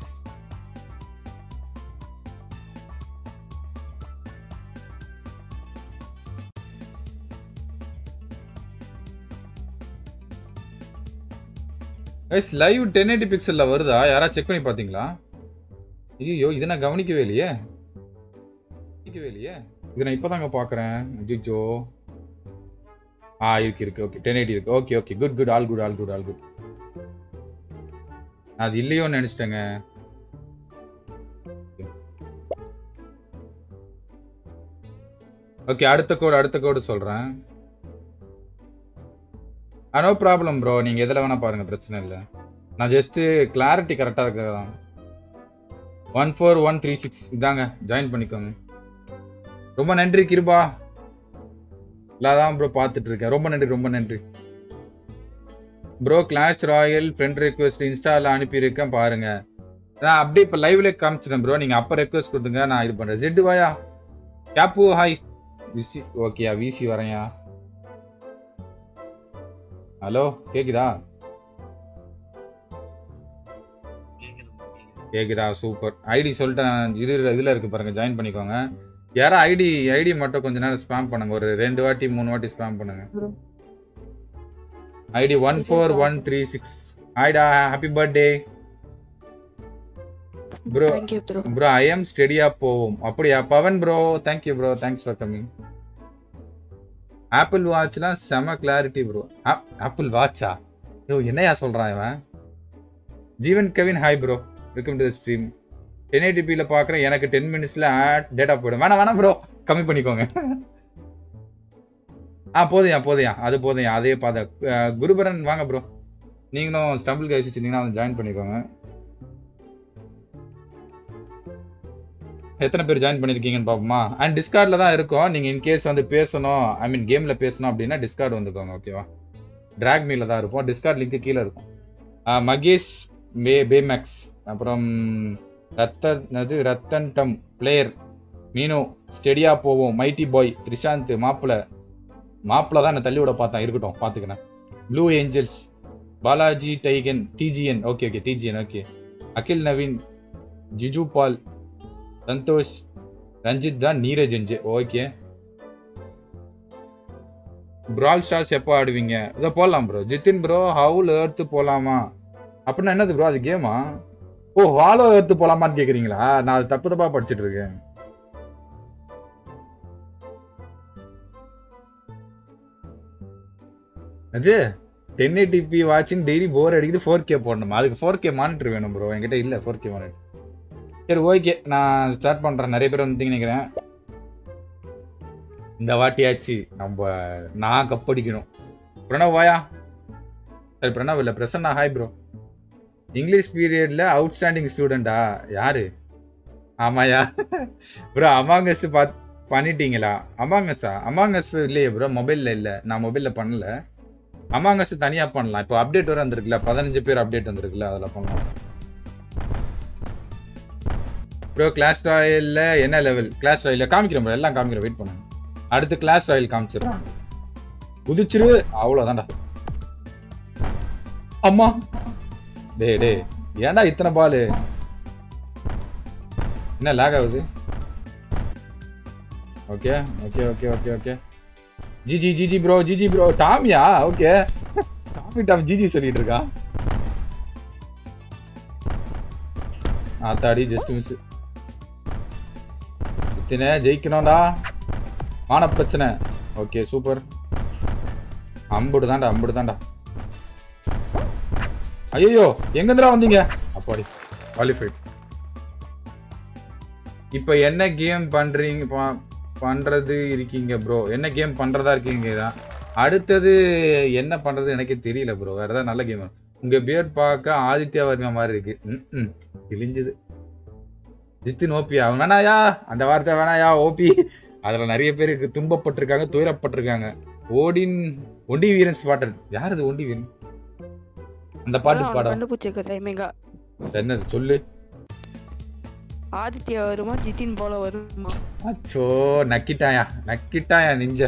guys live ten eighty பிக்சல்ல வருதா யாரா செக் பண்ணி பாத்தீங்களா ஐயோ இதை நான் கவனிக்கவே இல்லையே கவனிக்கவே இல்லையே இதை நான் இப்பதாங்க பாக்குறேன் அஜிஜோ ஆ இருக்கு இருக்கு ஓகே டென் எயிட்டி இருக்கு okay okay good good all good all good all good அது இல்லையோன்னு நினைச்சிட்டேங்க ஓகே அடுத்த கோடு அடுத்த கோடு சொல்றேன் நோ ப்ராப்ளம் ப்ரோ நீங்க எதுல வேணா பாருங்க பிரச்சனை இல்லை நான் ஜஸ்ட் கிளாரிட்டி கரெக்டா இருக்கிறதான் one four one three six இதாங்க ஜாயின் பண்ணிக்கோங்க ரொம்ப நன்றி கிருபா இல்லாதான் ப்ரோ பார்த்துட்டு இருக்கேன் ரொம்ப நன்றி ரொம்ப நன்றி bro clash Royale friend request இன்ஸ்டால அனுப்பியிருக்கேன் பாருங்க நான் அப்படியே இப்போ லைவ்ல காமிச்சிட்டேன் ப்ரோ நீங்க அப்ப ரெக்வெஸ்ட் கொடுத்துங்க நான் இது பண்றேன் ஜெட்டு வாயா கேப்பு ஹாய் விசி ஓகேயா விசி வரேன்யா ஹலோ கேக்குதா கேக்குதா சூப்பர் ஐடி சொல்லிட்டேன் இது இதுல இருக்கு பாருங்க ஜாயின் பண்ணிக்கோங்க யாரா ஐடி ஐடி மட்டும் கொஞ்ச நேரம் ஸ்பாம் பண்ணுங்க ஒரு ரெண்டு வாட்டி மூணு வாட்டி ஸ்பாம் பண்ணுங்க ID one four one three six ஹாய்டா happy birthday bro Thank you, bro. Bro I am ஸ்டெடியா போவோம் அப்படியா Pavan bro thank you bro thanks for coming Apple வாட்ச்லாம் செம கிளாரிட்டி ப்ரோ ஆப்பிள் வாட்சா ஐயோ என்னையா சொல்றான் இவன் Jeevan Kavin hi bro welcome to stream ten ஏடிபியில் பார்க்குறேன் எனக்கு டென் மினிட்ஸ்ல ஆட் டேட்டா போயிடும் வேணாம் வேணாம் ப்ரோ கம்மி பண்ணிக்கோங்க ஆ போதையா போதையா அது போதையா அதே பாத அஹ், குருபரன் வாங்க ப்ரோ நீங்களும் ஸ்டம்பிள் கைஸ் வச்சிருந்தீங்கன்னா வந்து ஜாயின் பண்ணிக்கோங்க எத்தனை பேர் ஜாயின் பண்ணிருக்கீங்கன்னு பார்ப்போமா அண்ட் டிஸ்கார்ட்ல தான் இருக்கும் நீங்க இன்கேஸ் வந்து பேசணும் ஐ மீன் கேம்ல பேசணும் அப்படின்னா டிஸ்கார்ட் வந்துக்கோங்க ஓகேவா டிராக் மீல தான் இருப்போம் டிஸ்கார்ட் லிங்க் கீழே இருக்கும் ஆஹ் மகேஷ் மே பேமேக்ஸ் அப்புறம் ரத்தன் அது ரத்தன் டம் பிளேயர் மீனு ஸ்டெடியா போவோம் மைட்டி பாய் த்ரிஷாந்த் மாப்பிள மாப்பிள தான் என்ன தள்ளி விட பார்த்தான் இருக்கட்டும் பாத்துக்கிறேன் ப்ளூ ஏஞ்சல்ஸ் பாலாஜி டைகன் TGN okay okay TGN okay Akhil Naveen Jiju Paul Santhosh Ranjith தான் நீரஜ் எஞ்சு ஓகே பிரால் ஸ்டார்ஸ் எப்போ ஆடுவீங்க இதை போடலாம் ப்ரோ ஜித்தின் ப்ரோ ஹவுல் ஏர்த்து போலாமா அப்படின்னா என்னது ப்ரோ அது கேமா ஓ வாலோ ஏர்த்து போலாமான்னு கேக்குறீங்களா நான் அது தப்பு தப்பா படிச்சிட்டு இருக்கேன் அது டென் ஏடிபி வாட்சிங் டெய்லி போர் அடிக்குது ஃபோர் கே போடணுமா அதுக்கு ஃபோர் கே மானிட்டர் வேணும் ப்ரோ என்கிட்ட இல்லை ஃபோர் கே மானிட்டர் சரி ஓகே நான் ஸ்டார்ட் பண்றேன் நிறைய பேர் வந்து நினைக்கிறேன் இந்த வாட்டியாச்சு நம்ம நான் கப்படிக்கணும் பிரணவ் வாயா சரி பிரணவ் இல்ல பிரசன்னா ஹாய் ப்ரோ இங்கிலீஷ் பீரியட்ல அவுட்ஸ்டாண்டிங் ஸ்டூடெண்டா யாரு ஆமாயா ப்ரோ அமாங்கஸ் பாத் பண்ணிட்டீங்களா அமாங்கஸா அமாங்கஸ் இல்லையே ப்ரோ மொபைல்ல இல்ல நான் மொபைல்ல பண்ணல அமாங்கஸ் தனியா பண்ணலாம் இப்போ அப்டேட் வர வந்திருக்குல்ல பதினஞ்சு பேர் அப்டேட் வந்திருக்குல்ல அதில் பண்ணலாம் ப்ரோ கிளாஸ் ராயல்ல என்ன லெவல் கிளாஸ் ராயல்ல காமிக்கிறேன் bro. எல்லாம் காமிக்கிறேன் வெயிட் பண்ணுங்க அடுத்து கிளாஸ் ராயல் காமிச்சிடுறேன் குதிச்சிரு அவ்வளவுதான்டா அம்மா டேய் டேய் ஏன்டா இத்தனை பால் என்ன லேக் ஆகுது okay okay okay okay okay GG GG bro GG bro டாமியா ஓகே டாமி டாம் ஜிஜி சொல்லிட்டு இருக்கான் ஆத்தாடி ஜஸ்ட் மிஸ் இத்தனை ஜெயிக்கணும்டா மான பிரச்சனை ஓகே சூப்பர் அம்புடு தான்டா அம்புடு தான்டா ஐயோ எங்கந்திரா வந்தீங்க அப்பாடி குவாலிஃபைட் இப்போ என்ன கேம் பண்றீங்க ப- பண்றது இருக்கீங்க ப்ரோ என்ன கேம் பண்றதா இருக்கீங்க தான் அடுத்தது என்ன பண்றது எனக்கே தெரியல ப்ரோ வேற ஏதாவது நல்ல கேம் உங்க பியர்ட் பார்க்க ஆதித்யா வர்மா மாதிரி இருக்கு ம் கிழிஞ்சுது ஜித்தின் ஓபி அவன் வேணாயா அந்த வார்த்தை வேணாயா ஓபி அதுல நிறைய பேருக்கு துன்பப்பட்டிருக்காங்க துயரப்பட்டிருக்காங்க ஓடின் ஒண்டி வீரன் ஸ்பாட்டட் யார் இது ஒண்டி வீரன் அந்த பாட்டு அதான் அவன் பாடம் கண்டுபிடிச்சிருக்க டைமிங்கா என்னது சொல்லு ஆதித்யா வருமா ஜிதின் போல வருமா அச்சோ நக்கிட்டாயா நக்கிட்டாயா நெஞ்ச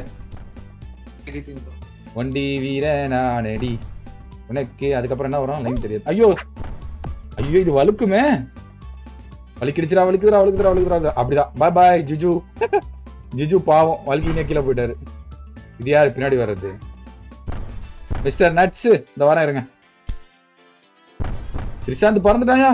ஒண்டி வீரனானடி உனக்கு அதுக்கப்புறம் என்ன வரும் லைன் தெரியாது ஐயோ ஐயோ இது வழுக்குமே வலிக்கிடுச்சுடா வலிக்குதுடா வலிக்குதுடா வலிக்குதுடா அப்படிதான் பாய் பாய் ஜிஜு ஜிஜு பாவம் வலிக்கினே கீழே போயிட்டாரு இது யாரு பின்னாடி வர்றது மிஸ்டர் நட்ஸ் இந்த வாரம் இருங்க கிருஷாந்த் பறந்துட்டாயா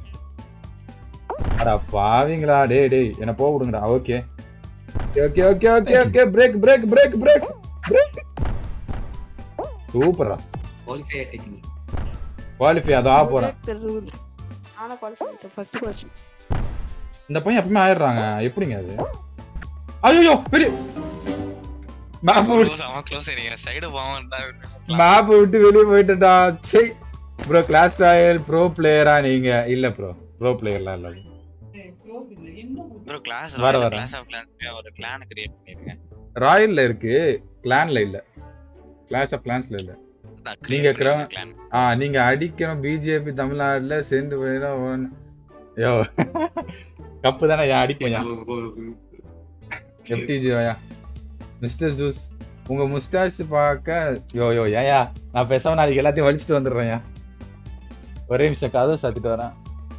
அடா பாவீங்களா டேய் டேய் என்ன போக விடுங்கடா okay okay okay okay okay break break break break break சூப்பரா குவாலிஃபை ஆகிட்டீங்க குவாலிஃபை அதோ ஆக போறேன் நானும் குவாலிஃபை ஃபர்ஸ்ட் கொஸ்டின் இந்த பையன் எப்பவுமே ஆயிடுறாங்க எப்படிங்க அது ஐயோ பெரிய மேப் விட்டு க்ளோஸ் அவன் க்ளோஸ் நீங்க சைடு போவான் மேப் விட்டு வெளியே போயிட்டா சே ப்ரோ கிளாஸ் ராயல் ப்ரோ பிளேயரா நீங்க இல்ல ப்ரோ ப்ரோ பிளேயர்லாம் இல்ல ப்ரோ கிளாஸ் வர, வர. கிளாஸ் ஆஃப் கிளான்ஸ் ஒரு கிளான் கிரியேட் பண்ணிருங்க ராயல்ல இருக்கு கிளான்ல இல்ல கிளாஸ் ஆஃப் கிளான்ஸ்ல இல்ல அதான் நீங்க create பண்ணிருங்க கிர- clan. ஆ நீங்க அடிக்கணும் பிஜேபி தமிழ்நாட்டுல சேர்ந்து போயிடும் யோ கப்பு தானே யா அடிப்போம் யா எஃப்டிஜி வாயா மிஸ்டர் ஜூஸ் உங்க முஸ்டாச் பார்க்க யோ யோ ஏயா நான் பேசாம நாளைக்கு எல்லாத்தையும் வலிச்சுட்டு வந்துடுறேன்யா ஒரே நிமிஷம் கதவை சாத்திட்டு வரேன்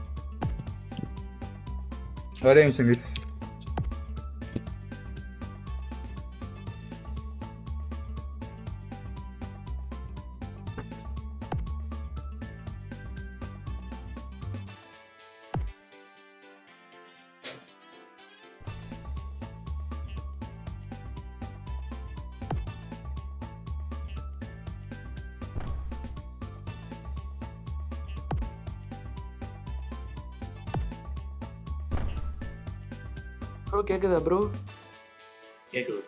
ஒரே நிமிஷம் மிஸ் ப்ரோ கேக்குதா ப்ரோ கேக்குது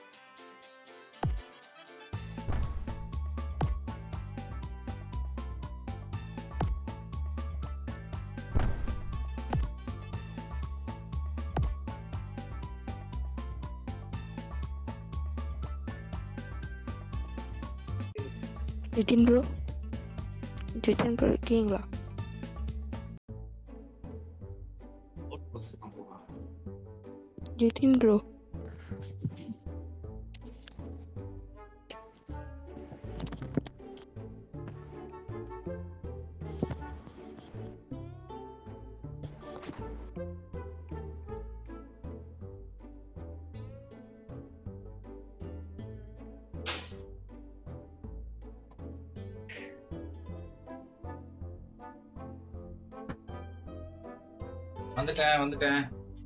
ஜிதின் ப்ரோ ஜிதின் ப்ரோ இருக்கீங்களா ஜிதின் ப்ரோ வந்துட்டேன் வந்துட்டேன்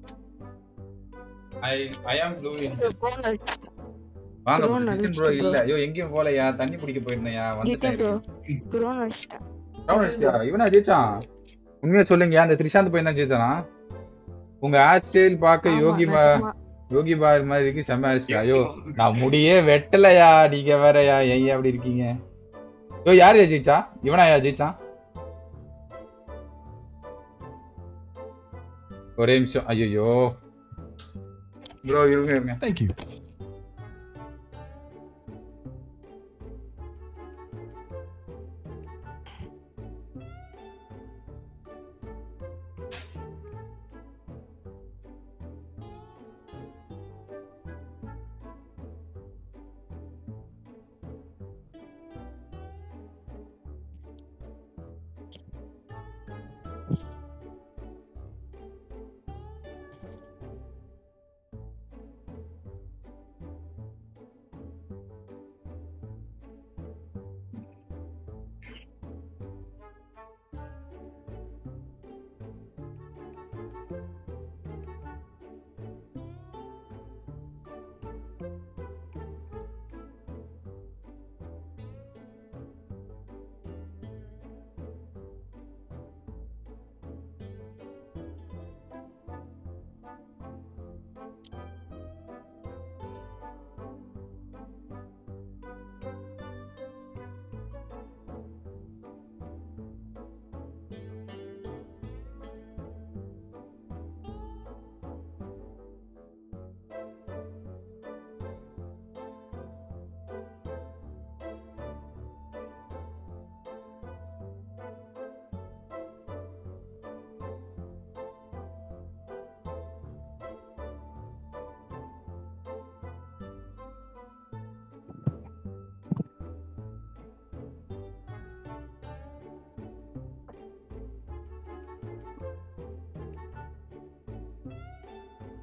ஐ ஐ ஆம் ப்ளூ வாங்க Drone ஜித்தின் ப்ரோ அடிச்சிட்டு இல்ல bro. ஐயோ எங்கேயும் போலையா தண்ணி பிடிக்க போயிருந்தேயா ஜிதின் ப்ரோ வந்துட்டேன் குரோன் அடிச்சிட்டேன் ரவுண்ட் அடிச்சிட்டியா? இவனா ஜெயிச்சான் உண்மையா சொல்லுங்க அந்த திரிஷாந்த் பையன் தான் ஜெயிச்சானா உங்க ஹேர் ஸ்டைல் பார்க்க ஆமா, யோகி பா நிஜமா. யோகி பார் மாதிரி இருக்கு செம்ம அடிச்சு ஐயோ நான் முடியே வெட்டலையா நீங்க வேறயா ஏன் அப்படி இருக்கீங்க ஐயோ யார் ஜெயிச்சா இவனா யா ஜெயிச்சான் ஒரே நிமிஷம் ஐயோ ப்ரோ இருங்க இருங்க Thank you.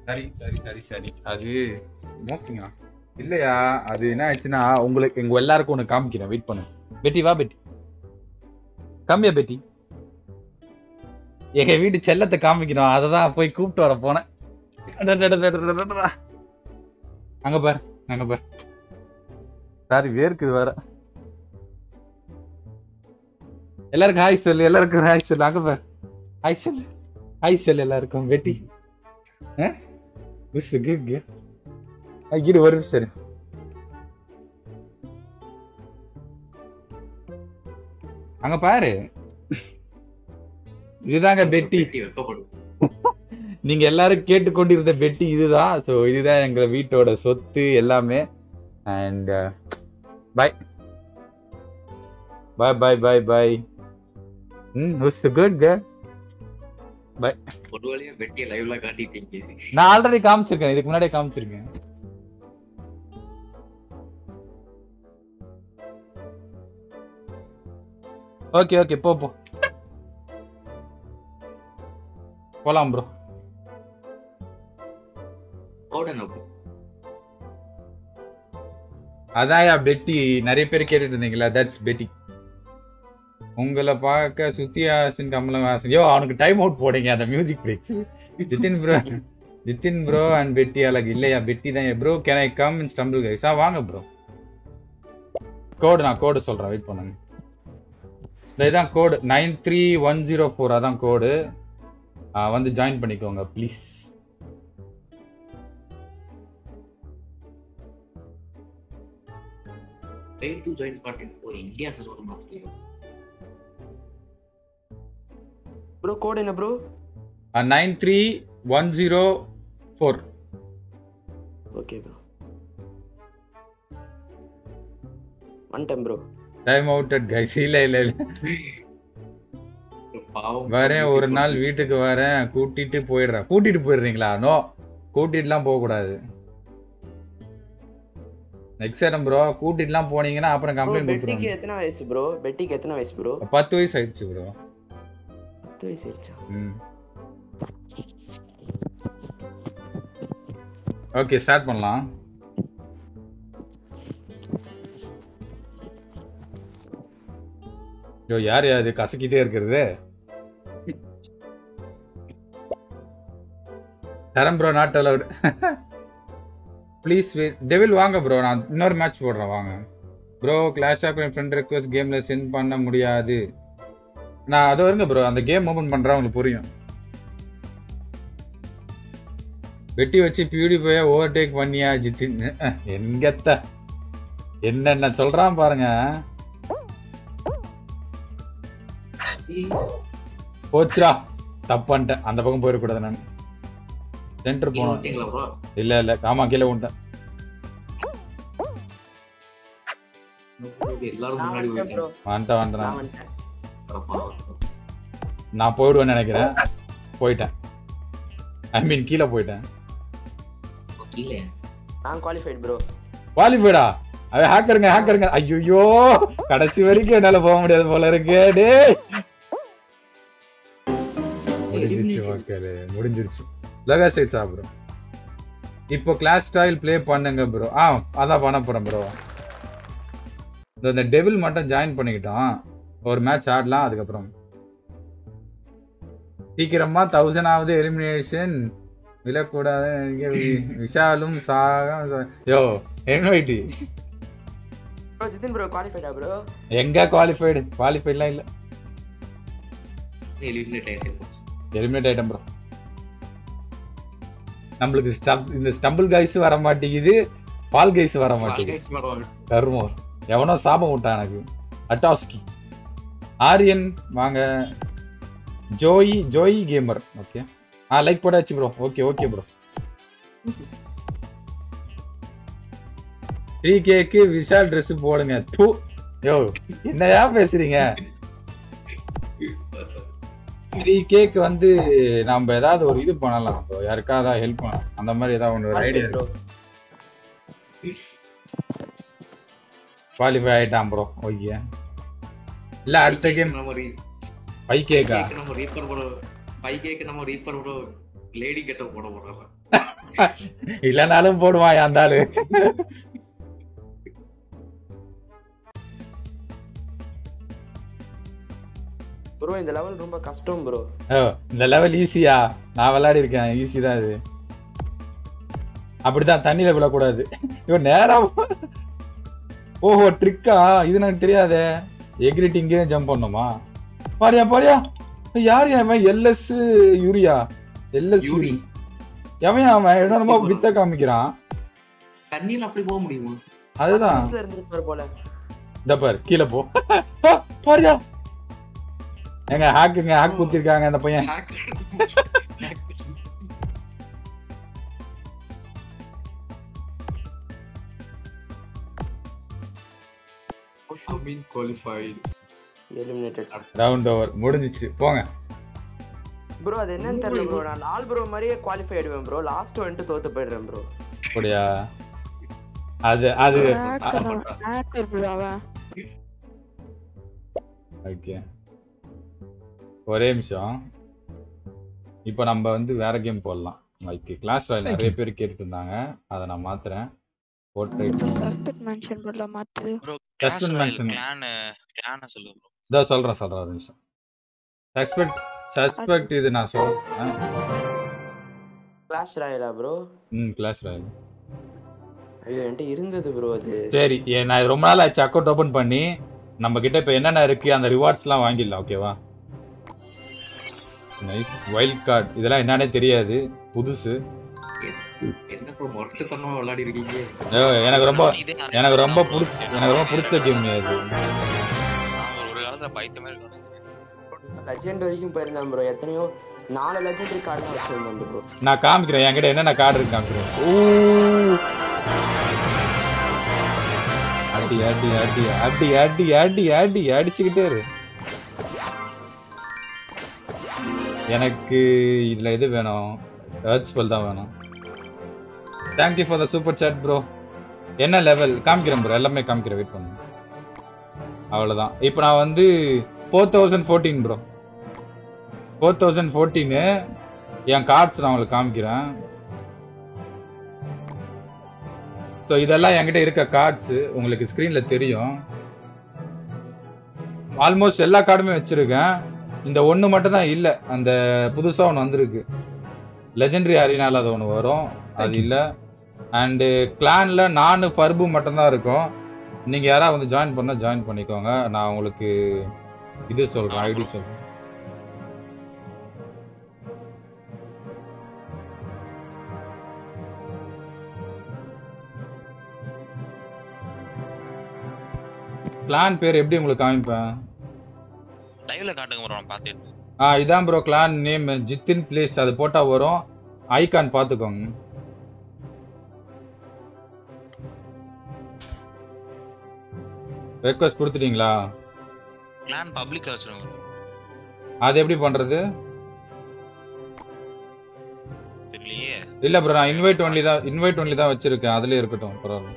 சரி சரி சரி சரி அது ஸ்மோக்கிங்கா இல்லையா அது என்ன ஆச்சுன்னா உங்களுக்கு எங்க எல்லாருக்கும் ஒண்ணு காமிக்கிறேன் வெயிட் பண்ணு பெட்டி வா பெட்டி காமியா பெட்டி எங்க வீட்டு செல்லத்தை காமிக்கணும் அதை தான் போய் கூப்பிட்டு வர போனேன் அடடடடடடடடா. அங்க பார் அங்க பார் சாரி வேர்க்குது வேற எல்லாருக்கும் ஹாய் சொல்லு எல்லாருக்கும் ஹாய் சொல்லு அங்க பார் ஹாய் சொல்லு ஹாய் சொல்லு எல்லாருக்கும் வெட்டி புஸ் கிக் இரு ஒரு நிமிஷம் இரு. அங்க பாரு இதுதாங்க பெட்டி பெட்டி வெக்கப்படும் நீங்க எல்லாரும் கேட்டுக்கொண்டிருந்த பெட்டி இதுதான் சோ இதுதான் எங்க வீட்டோட சொத்து எல்லாமே and bye bye bye bye bye hmm was good care bye ஒரு வழியா வெட்டியை லைவ்ல காட்டிட்டீங்க நான் ஆல்ரெடி காமிச்சிருக்கேன் இதுக்கு முன்னாடியே காமிச்சிருக்கேன் ஓகே ஓகே போ போ போலாம் ப்ரோ ஓடணும் அதான்யா பெட்டி நிறைய பேர் கேட்டுட்டு இருந்தீங்களா தட்ஸ் பெட்டி உங்களை பார்க்க சுத்தியாசன் கமலஹாசன் யோ அவனுக்கு டைம் அவுட் போடுங்க அந்த music breaks Jithin bro Jithin bro and பெட்டி அழகு இல்லையா பெட்டி தான் bro can I come in Stumble Guys ஆ வாங்க ப்ரோ கோடு நான் கோடு சொல்றேன் வெயிட் பண்ணுங்க இந்த இதான் code nine three one zero four அதான் கோடு வந்து ஜாயின் பண்ணிக்கோங்க ப்ளீஸ் ட்ரெயின் டு ஜாயின் பார்ட்டி ஒரு இந்தியா சர்வர் மாதிரி ப்ரோ கோட் என்ன bro nine three one zero four okay bro வந்துட்டேன் ப்ரோ டைம் அவுட்டட் கைஸ் இல்ல இல்ல இல்ல பாவம் வரேன் ஒரு நாள் வீட்டுக்கு வரேன் கூட்டிட்டு போயிடுறேன் கூட்டிட்டு போயிடுறீங்களா நோ கூட்டிட்டுலாம் போக கூடாது நெக்ஸ்ட் டைம் ப்ரோ கூட்டிட்டுலாம் போனீங்கன்னா அப்புறம் கம்ப்ளைண்ட் பெட்டிக்கு கொடுத்துருவாங்க எத்தனை வயசு ப்ரோ பெட்டிக்கு எத்தனை வயசு ப்ரோ பத்து வயசு ஆயிடுச்சு ப்ரோ பத்து வயசு ஆயிடுச்சா ம் ஓகே ஸ்டார்ட் பண்ணலாம் ஐயோ யார் யார் இது கசக்கிட்டே இருக்கிறது தரம் bro not allowed please devil வாங்க ப்ரோ நான் இன்னொரு மேட்ச் போடுறேன் வாங்க ப்ரோ கிளாஷ் ஆஃப் என் ஃப்ரெண்ட் ரெக்வஸ்ட் கேம்ல சென்ட் பண்ண முடியாது நான் அது வருங்க ப்ரோ அந்த கேம் ஓபன் பண்றேன் உங்களுக்கு புரியும் வெட்டி வச்சு பியூடிஃபைய ஓவர்டேக் பண்ணியா ஜித்தின் அஹ், எங்கத்த என்னென்ன சொல்றான் பாருங்க போச்சுடா தப்பான்ட்டேன் அந்த பக்கம் போயிடக்கூடாது நான் சென்டர் போனோம் விட்டீங்களா ப்ரோ இல்ல இல்ல ஆமா கீழே விட்டேன் எல்லாரும் நான் முன்னாடி வந்துட்டேன் ப்ரோ வந்துட்டேன் வந்துட்டேன் நான் வந்துட்டேன் நான் போயிடுவேன்னு நினைக்கிறேன் போயிட்டேன் ஐ மீன் கீழே போயிட்டேன் இல்ல நான் குவாலிஃபைட் ப்ரோ குவாலிஃபைடா அது ஹேக்கருங்க ஹேக்கருங்க ஐயோ கடைசி வரைக்கும் என்னால போக முடியாது போல இருக்கு டேய் முடிஞ்சிருச்சு மக்களே முடிஞ்சிருச்சு லகா சைட் சாப்பிடும் இப்போ கிளாஸ் ஸ்டைல் ப்ளே பண்ணுங்க ப்ரோ ஆ அதான் பண்ண போறேன் ப்ரோ இந்த டெவில் மட்டும் ஜாயின் பண்ணிக்கிட்டோம் ஒரு மேட்ச் ஆடலாம் அதுக்கப்புறம் சீக்கிரமா தௌசண்ட் ஆகுது எலிமினேஷன் விழக்கூடாது இங்க வி- விஷாலும் சாக yo NIT bro Jithin bro குவாலிஃபைடா ப்ரோ எங்க குவாலிஃபைடு குவாலிஃபைட்லாம் இல்ல எலிமினேட் ஆயிட்டு எலிமினேட் ஐட்டம் ப்ரோ நம்மளுக்கு stump- இந்த ஸ்டம்பிள் கைஸ் வர மாட்டேங்குது பால் கைஸ் வர மாட்டேங்குது கருமம் எவனோ சாபம் விட்டான் எனக்கு அட்டாஸ்கி ஆரியன் வாங்க ஜோயி ஜோயி கேமர் ஓகே ஆ லைக் போட்டாச்சு bro okay okay bro three கேக்கு விஷால் Dress போடுங்க தூ யோ என்னயா பேசுறீங்க த்ரீ கேக் வந்து நம்ம ஏதாவது ஒரு இது பண்ணலாம் ப்ரோ யாருக்காவது ஹெல்ப் பண்ணலாம் அந்த மாதிரி ஏதாவது ஒன்று ஒரு ஐடியா ப்ரோ குவாலிஃபை ஆயிட்டான் ப்ரோ ஓகே இல்ல அடுத்த கேம் நம்ம ஃபைவ் கேக்கா நம்ம ரீப்பர் போட ஃபைவ் கேக்கு நம்ம ரீப்பர் போட லேடி கெட்ட போட போறோம் இல்லனாலும் போடுவான் அந்த ஆளு ப்ரோ இந்த லெவல் ரொம்ப கஷ்டம் ப்ரோ ஓ, இந்த லெவல் ஈஸியா நான் விளையாடி இருக்கேன் ஈஸி தான் இது அப்படிதான் தண்ணியில விழக்கூடாது இவன் நேரா போ- ஓஹோ ட்ரிக்கா இது எனக்கு தெரியாதே எக்ரிட் இங்கே ஜம்ப் பண்ணுமா பாரியா பாரியா யார் அவன் எல்எஸ் யூரியா எல்எஸ் யூரி யூரி எவன் அவன் என்னமோ வித்த காமிக்கிறான் தண்ணியில அப்படி போக முடியுமா அதுதான் பஸ்ல இருந்திருப்பாரு போல இந்த பாரு கீழே போ ஆ, பாரியா எங்க ஹேக்குங்க ஹேக் குத்திருக்காங்க அந்த பையன் mean qualified eliminated round over முடிஞ்சிச்சு போங்க ப்ரோ அது என்னன்னு தெரியல ப்ரோ நான் லால் ப்ரோ மாதிரியே குவாலிஃபை ஆயிடுவேன் ப்ரோ லாஸ்ட் வந்துட்டு தோத்து போயிடுறேன் ப்ரோ அப்படியா அது அது ஆக்டர் ப்ரோ அவன் ஓகே ஒரே நிமிஷம் இப்போ நம்ம வந்து வேற கேம் போடலாம் ஓகே கிளாஸ் ராயல் நிறைய பேர் கேட்டுட்டு இருந்தாங்க அதை நான் மாத்துறேன் போட்டு சஸ்பெக்ட் மென்ஷன் பண்ணல மாத்து ப்ரோ Custom mention. கிளான் கிளான சொல்லு ப்ரோ இதோ சொல்றேன் சொல்றேன் ஒரு நிமிஷம் சஸ்பெக்ட் சஸ்பெக்ட் இது நான் சொல்றேன் கிளாஷ் ராயலா ப்ரோ ம் கிளாஸ் ராயல் ஐயோ என்கிட்ட இருந்தது ப்ரோ அது சரி ஏ, நான் இது ரொம்ப நாள் ஆச்சு அக்கௌண்ட் ஓபன் பண்ணி நம்ம கிட்ட இப்போ என்னென்ன இருக்கு அந்த ரிவார்ட்ஸ்லாம் வாங்கிடலாம் ஓகேவா நைஸ் வைல்ட் கார்டு இதெல்லாம் என்னன்னே தெரியாது புதுசு என்ன ப்ரோ மொரட்டு பண்ணா விளையாடி இருக்கீங்க ஏ, எனக்கு ரொம்ப இதே எனக்கு ரொம்ப பிடிச்ச எனக்கு ரொம்ப பிடிச்ச கேம் அது நான் ஒரு காலத்துல பைத்தியமே இருக்கணும் லெஜெண்ட் வரைக்கும் போயிருந்தேன் ப்ரோ எத்தனையோ நாலு லெஜெண்டரி கார்டு வச்சிருந்தேன் ப்ரோ நான் காமிக்கிறேன் என்கிட்ட என்னென்ன கார்டு இருக்கு காமிக்கிறேன் ஊ. அடி அடி அடி அடி அடி அடி அடி அடிச்சுக்கிட்டே இரு எனக்கு இதுல எது வேணும் ஏர்த் ஸ்பெல் தான் வேணும் thank you for the super chat bro என்ன லெவல் காமிக்கிறேன் ப்ரோ எல்லாமே காமிக்கிறேன் வெயிட் பண்ணு அவ்வளோதான் இப்போ நான் வந்து four thousand fourteen bro four thousand fourteen என் கார்ட்ஸ் நான் உங்களுக்கு காமிக்கிறேன் ஸோ இதெல்லாம் என்கிட்ட இருக்க கார்ட்ஸ் உங்களுக்கு ஸ்க்ரீன்ல தெரியும் ஆல்மோஸ்ட் எல்லா கார்டுமே வச்சிருக்கேன் இந்த ஒன்று மட்டும் தான் இல்லை அந்த புதுசாக ஒன்று வந்திருக்கு லெஜெண்டரி அரினால அது ஒன்று வரும் அது இல்லை அண்டு கிளான்ல நானு ஃபர்பு மட்டும்தான் இருக்கும் நீங்கள் யாராவது வந்து ஜாயின் பண்ண ஜாயின் பண்ணிக்கோங்க நான் உங்களுக்கு இது சொல்கிறேன் ஐடி சொல்கிறேன் கிளான் பேர் எப்படி உங்களுக்கு காமிப்பேன் லைவ்ல காட்டுங்க ப்ரோ நான் பார்த்து எடுத்து ஆ இதான் bro clan name Jithin plays அது போட்டா வரும் ஐகான் பார்த்துக்கோங்க ரெக்வஸ்ட் கொடுத்துட்டீங்களா கிளான் பப்ளிக்ல வச்சிருங்க bro. அது எப்படி பண்றது தெரியலையே இல்ல ப்ரோ நான் இன்வைட் ஒன்லி தான் இன்வைட் ஒன்லி தான் வச்சிருக்கேன் அதுலயே இருக்கட்டும் பரவாயில்ல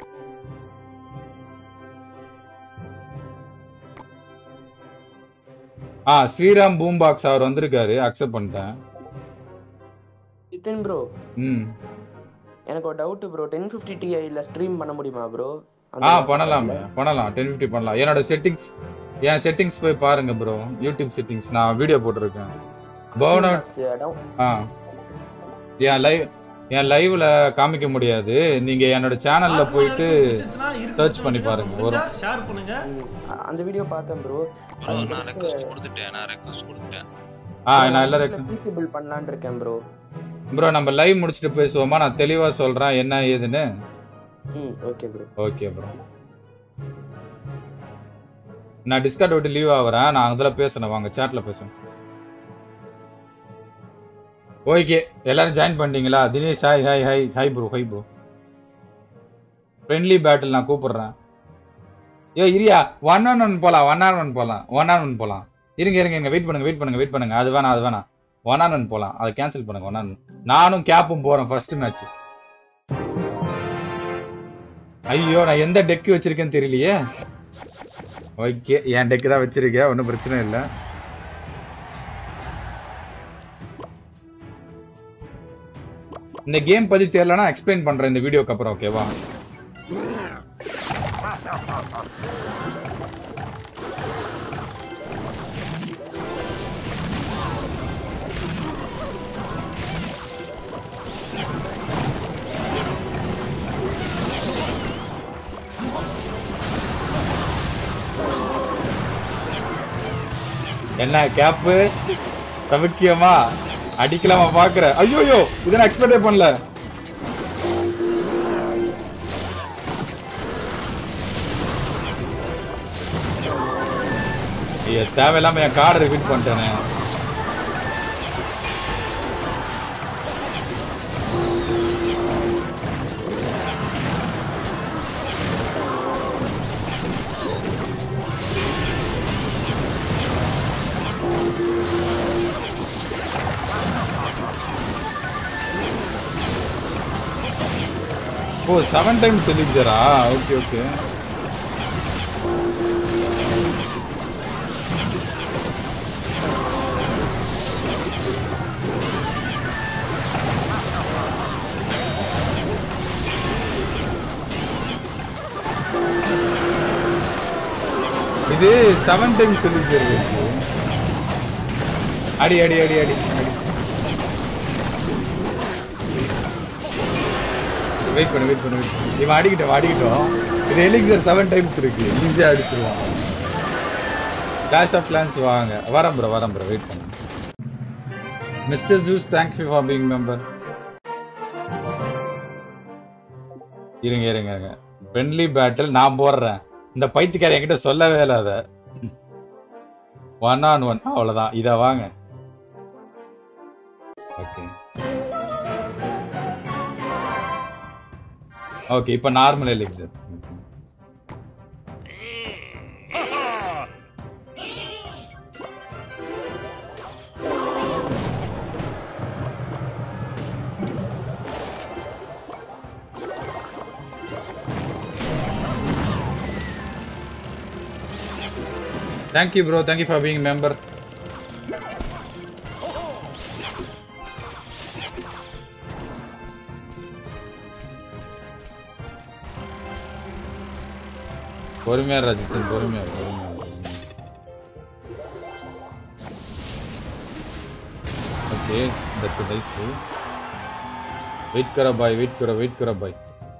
ஆ ஸ்ரீராம் பூம் பாக்ஸ் அவர் வந்திருக்காரு அக்செப்ட் பண்ணிட்டேன் ஜித்தன் ப்ரோ ம் எனக்கு ஒரு டவுட் ப்ரோ டென் ஃபிஃப்டி டிஐல ஸ்ட்ரீம் பண்ண முடியுமா ப்ரோ ஆ பண்ணலாம் பண்ணலாம் டென் ஃபிஃப்டி பண்ணலாம் என்னோட செட்டிங்ஸ் என் செட்டிங்ஸ் போய் பாருங்க ப்ரோ யூடியூப் செட்டிங்ஸ் நான் வீடியோ போட்டிருக்கேன் பவுன் ஆ என் லைவ் என் லைவ்ல காமிக்க முடியாது நீங்க என்னோட சேனல்ல போயிட்டு search பண்ணி பாருங்க, வரும். ஷேர் பண்ணுங்க அந்த வீடியோ பார்த்தேன் ப்ரோ ப்ரோ நான் ரெக்வஸ்ட் கொடுத்துட்டேன் நான் ரெக்வஸ்ட் கொடுத்துட்டேன் ஆ நான் எல்லாரும் பீசிபிள் பண்ணலாம்னு இருக்கேன் ப்ரோ ப்ரோ நம்ம லைவ் முடிச்சுட்டு பேசுவோமா நான் தெளிவா சொல்றேன் என்ன ஏதுன்னு hmm okay bro okay bro நான் டிஸ்கார்ட் விட்டு லீவ் ஆகுறேன் நான் அதுல பேசுறேன் வாங்க சாட்ல பேசுறேன் ஓகே எல்லாரும் ஜாயின் பண்ணிட்டீங்களா Dinesh hi hi hi hi bro hi bro friendly battle நான் கூப்பிடுறேன் ஏ இரியா ஒன் ஒன் ஒன் போலாம் ஒன் ஆன் ஒன் போலாம் ஒன் ஆன் ஒன் போலாம் இருங்க இருங்க இருங்க வெயிட் பண்ணுங்க வெயிட் பண்ணுங்க வெயிட் பண்ணுங்க அது வேணாம் அது வேணாம் ஒன் ஆன் ஒன் போலாம் அதை கேன்சல் பண்ணுங்க ஒன் ஆன் நானும் கேப்பும் போறேன் ஃபர்ஸ்ட் மேட்ச் ஐயோ நான் எந்த டெக் வச்சிருக்கேன்னு தெரியலையே ஓகே என் டெக் தான் வச்சிருக்கேன் ஒன்றும் பிரச்சனை இல்லை இந்த கேம் பத்தி தெரியலனா எக்ஸ்பிளைன் பண்றேன் இந்த வீடியோக்கு அப்புறம் ஓகேவா என்ன கேப்பு தவிக்கியமா அடிக்கலாமா பாக்குற ஐயோயோ இதை நான் எக்ஸ்பெக்டே பண்ணல ஐயோ தேவையில்லாம என் கார்டை ரிப்பீட் பண்ணிட்டேனே ஓ செவன் டைம்ஸ் எலிஜரா ஓகே ஓகே இது செவன் டைம்ஸ் எலிஜர் இருக்கு அடி அடி அடி அடி அடி வெயிட் பண்ணு வெயிட் பண்ணு wait பண்ணு. இவன் அடிக்கிட்டோம் அடிக்கிட்டோம் இது எலிக்சர் செவன் டைம்ஸ் இருக்கு ஈஸியா அடிச்சிருவான் கிளாஸ் ஆஃப் பிளான்ஸ் வாங்க வரேன் ப்ரோ வரேன் ப்ரோ வெயிட் பண்ணு mister juice thank you for being member இருங்க இருங்க இருங்க ஃப்ரெண்ட்லி பேட்டில் நான் போடுறேன் இந்த பைத்தியக்கார என்கிட்ட சொல்லவே இல்லை அதை ஒன் ஆன் ஒன் அவ்வளவுதான் இத வாங்க ஓகே ஓகே இப்போ normal elixir Thank you, bro. Thank you for being a member. பொறுமையா ரஜித்தன் பொறுமையா பொறுமையா okay that's a nice too wait கரோ பாய் வெயிட் கரோ வெயிட் கரோ பாய்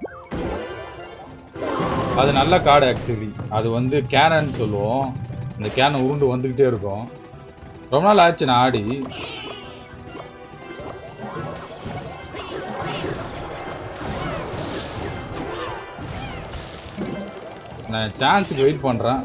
அது நல்ல கார்டு ஆக்சுவலி அது வந்து கேனன்னு சொல்லுவோம் இந்த கேனை உருண்டு வந்துகிட்டே இருக்கும் ரொம்ப நாள் ஆச்சு நான் ஆடி நான் சான்ஸுக்கு வெயிட் பண்றேன்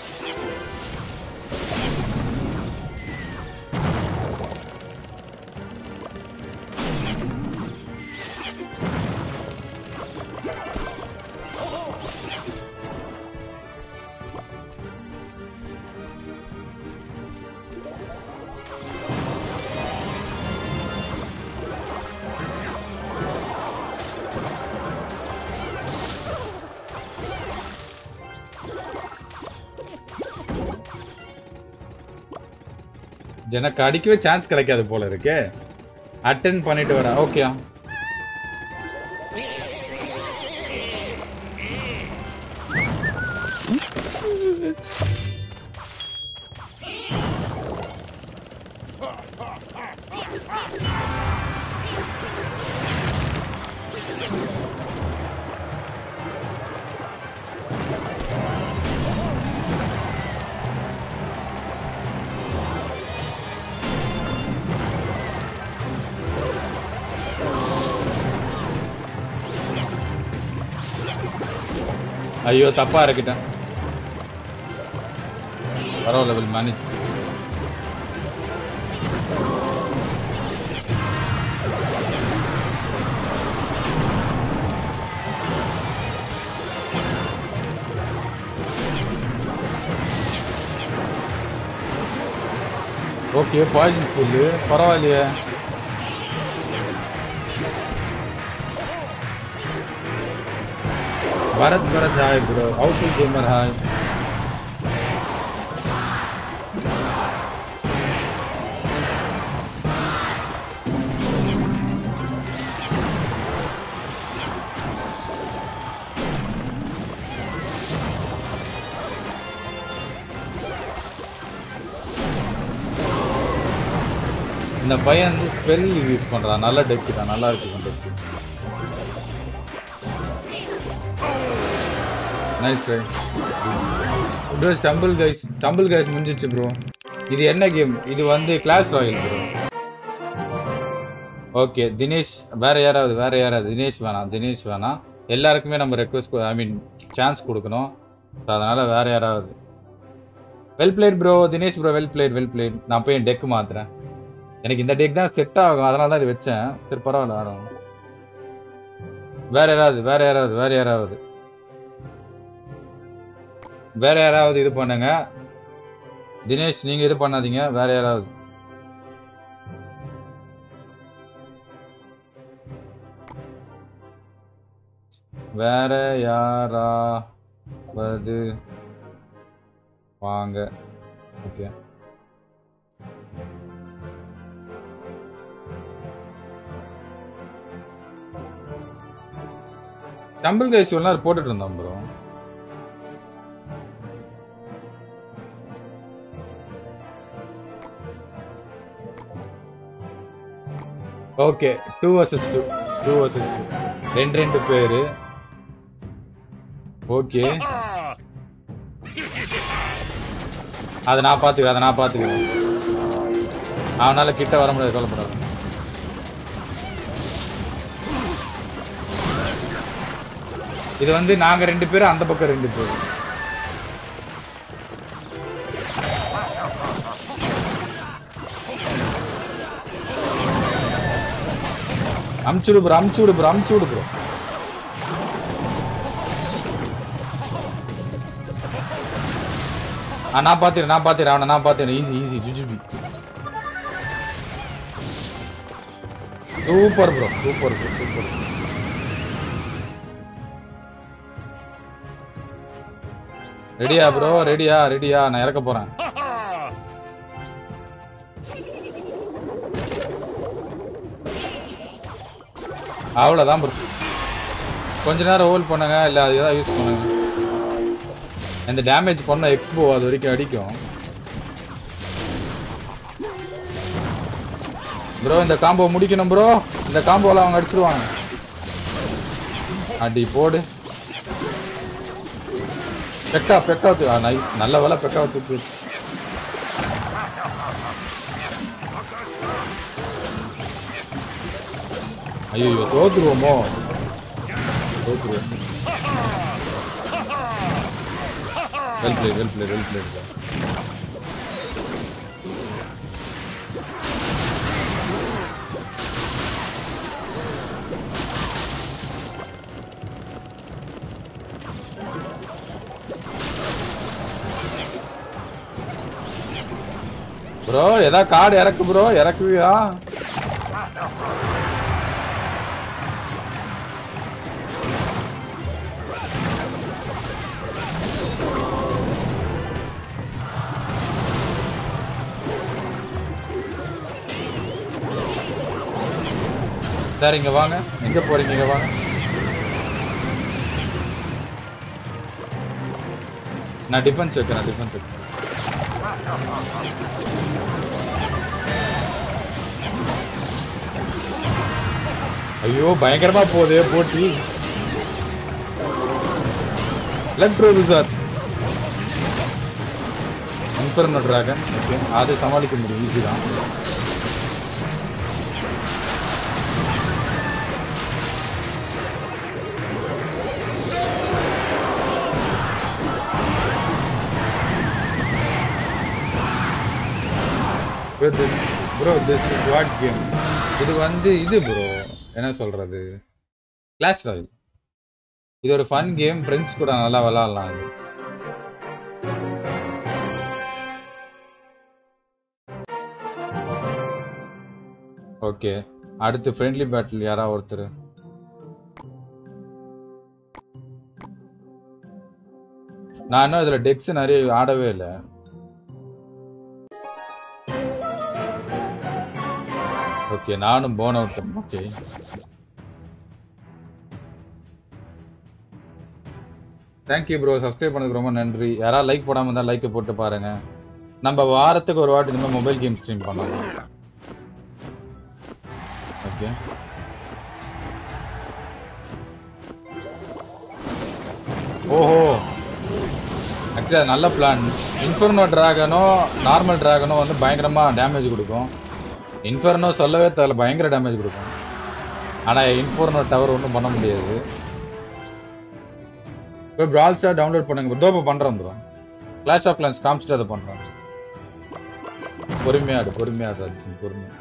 எனக்கு அடிக்கவே சான்ஸ் கிடைக்காது போல இருக்கு அட்டன் பண்ணிட்டு வரேன் ஓகே ஐயோ தப்பா இருக்கிட்டேன் பரவாயில்ல வில் மேனேஜ் ஓகே பாய்சன் புல்லு பரவாயில்லையே भारत भरत हाय ब्रो आउटफुल गेमर हाय இந்த பையன் வந்து ஸ்பெல் யூஸ் பண்றான் நல்ல டெக் தான் நல்லா இருக்கு deck nice try bro Stumble Guys Stumble Guys முடிஞ்சிச்சு ப்ரோ இது என்ன கேம் இது வந்து Clash Royale bro okay Dinesh வேற யாராவது வேற யாராவது தினேஷ் வேணாம் தினேஷ் வேணாம் எல்லாருக்குமே நம்ம ரெக்வஸ்ட் ஐ மீன் சான்ஸ் கொடுக்கணும் So, அதனால வேற யாராவது well played bro Dinesh bro well played well played நான் போய் என் டெக் மாத்துறேன் எனக்கு இந்த டெக் தான் செட் ஆகும் அதனால தான் இது வச்சேன் சரி பரவாயில்ல ஆடும் வேற யாராவது வேற யாராவது வேற யாராவது வேற யாராவது இது பண்ணுங்க தினேஷ் நீங்க இது பண்ணாதீங்க வேற யாராவது வேற யாராவது வாங்க ஓகே டம்பிள் கைஸ் இவ்வளவு நேரம் போட்டுட்டு இருந்தோம் bro okay two versus two two versus two ரெண்டு ரெண்டு பேரு ஓகே அதை நான் பாத்துக்கிறேன் அதை நான் பாத்துக்கிறேன் அவனால கிட்ட வர முடியாது கவலைப்படாத இது வந்து நாங்க ரெண்டு பேரும் அந்த பக்கம் ரெண்டு பேரும் அமுச்சுடு ப்ரோ அமுச்சுடு ப்ரோ அமுச்சுடு ப்ரோ ஆ நான் பாத்துறேன் நான் பாத்துறேன் அவனை நான் பாத்துறேன் ஈஸி ஈஸி ஜுஜுபி super bro super bro super ரெடியா ப்ரோ ரெடியா ரெடியா நான் இறக்க போறேன் அவ்வளவுதான் ப்ரோ கொஞ்ச நேரம் ஹோல்ட் பண்ணுங்க இல்ல அது ஏதாவது யூஸ் பண்ணுங்க இந்த டேமேஜ் பண்ண எக்ஸ்போ அது வரைக்கும் அடிக்கும் ப்ரோ இந்த காம்போ முடிக்கணும் ப்ரோ இந்த காம்போல அவங்க அடிச்சிருவாங்க அடி போடு பெக்கா பெக்கா தூ நைஸ் நல்ல வேலை பெக்கா தூக்கு ஐயோ தோத்துருவோமோ தோத்துருவோம் well play well play well play bro ஏதா கார்டு இறக்கு ப்ரோ இறக்குவியா சார் இங்க வாங்க எங்க போறீங்க இங்க வாங்க நான் டிஃபென்ஸ் வைக்கிறேன் டிஃபென்ஸ் வைக்கிறேன் ஐயோ பயங்கரமா போகுது போட்டி left road sir inferno dragon okay அதை சமாளிக்க முடியும் ஈஸி தான் bro this is what game இது வந்து இது ப்ரோ என்ன சொல்றது கிளாஸ் ராயல் இது ஒரு ஃபன் கேம் ஃப்ரெண்ட்ஸ் கூட நல்லா விளாடலாம் இது ஓகே அடுத்து ஃப்ரெண்ட்லி பேட்டில் யாரா ஒருத்தர் நான் இன்னும் இதுல டெக்ஸ் நிறைய ஆடவே இல்லை ஓகே நானும் phone out okay thank you bro subscribe பண்ணதுக்கு ரொம்ப நன்றி யாராவது லைக் போடாம இருந்தால் லைக்கை போட்டு பாருங்க நம்ம வாரத்துக்கு ஒரு வாட்டி இந்த மாதிரி மொபைல் கேம் ஸ்ட்ரீம் பண்ணலாம் ஓகே ஓஹோ ஆக்சுவலி அது நல்ல பிளான் இன்ஃபர்னோ டிராகனோ நார்மல் டிராகனோ வந்து பயங்கரமா டேமேஜ் கொடுக்கும் இன்ஃபர்னோ சொல்லவே தேவையில்ல பயங்கர டேமேஜ் கொடுக்கும் ஆனா இன்ஃபர்னோ டவர் ஒன்றும் பண்ண முடியாது இப்போ பிரால் ஸ்டார் டவுன்லோட் பண்ணுங்க ப்ரோ இப்போ பண்றேன் ப்ரோ கிளாஷ் ஆஃப் கிளான்ஸ் காமிச்சிட்டு அதை பண்றேன் பொறுமையாடு பொறுமையாடு அது பொறுமையா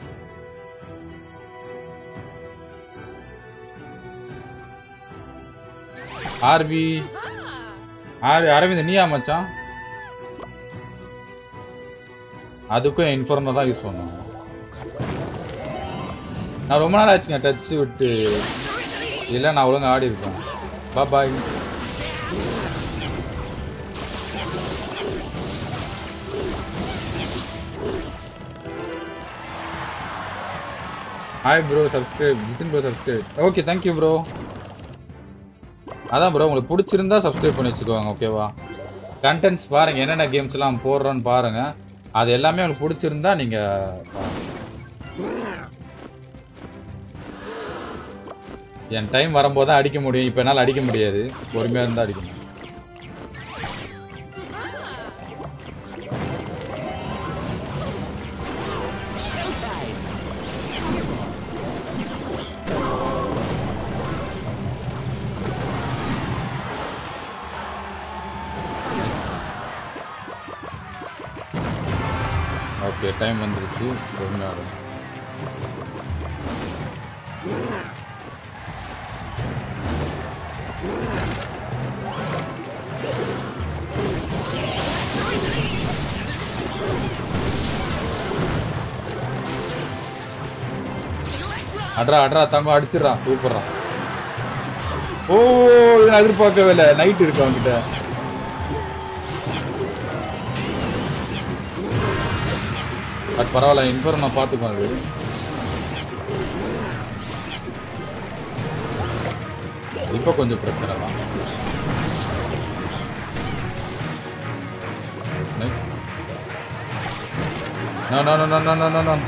ஆர்வி ஆர் அரவிந்த் நீயா மச்சான் அதுக்கும் இன்ஃபர்மோ தான் யூஸ் பண்ணுவோம் நான் ரொம்ப நாள் ஆச்சுங்க டச் விட்டு இல்லை நான் ஒழுங்கா ஆடி இருப்பேன் bye hi bro subscribe Jithin bro subscribe okay thank you bro அதான் ப்ரோ உங்களுக்கு பிடிச்சிருந்தா சப்ஸ்கிரைப் பண்ணி வச்சுக்கோங்க ஓகேவா கண்டென்ட்ஸ் பாருங்க என்னென்ன கேம்ஸ் எல்லாம் போடுறோன்னு பாருங்க அது எல்லாமே உங்களுக்கு பிடிச்சிருந்தா நீங்க பாருங்க. என் டைம் வரும்போது தான் அடிக்க முடியும் இப்போ என்னால் அடிக்க முடியாது பொறுமையாக இருந்தால் அடிக்கணும் ஓகே டைம் வந்துருச்சு பொறுமையாக இருக்கும் அட்ரா அட்ரா தங்கம் அடிச்சிடறான் சூப்பரா ஓ இதை நான் எதிர்பார்க்கவே இல்லை நைட் இருக்கு அவன்கிட்ட பட் பரவாயில்ல இன்ஃபர் நான் பார்த்துக்கோ அது இப்போ கொஞ்சம் பிரச்சனை தான் Next. No, no, no, no, no, no, no, no.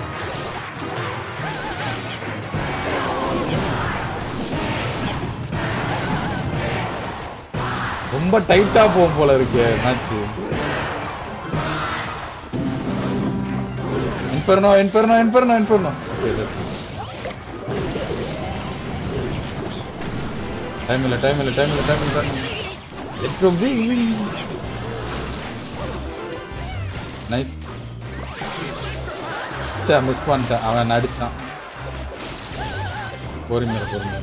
ரொம்ப டைட்டா போகும் போல இருக்கு match inferno inferno inferno inferno time இல்ல டைம் இல்ல டைம் இல்ல டைம் இல்ல டைம் நைஸ் சே மிஸ் பண்ணிட்டேன் அவன் அடிச்சான் பொறுமையா பொறுமையா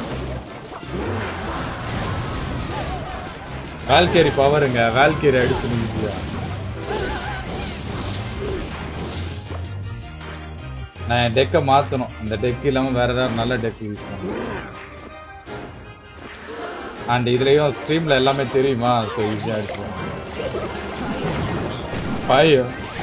வேல்கேரி பவருங்க வேல்கேரி அடிச்சு ஈஸியா நான் என் டெக்கை மாத்தணும் இந்த டெக் இல்லாம வேற ஏதாவது நல்ல டெக் யூஸ் பண்ணணும் அண்ட் இதுலயும் ஸ்ட்ரீம்ல எல்லாமே தெரியுமா ஸோ ஈஸியா அடிச்சுவேன் ஃபைவ்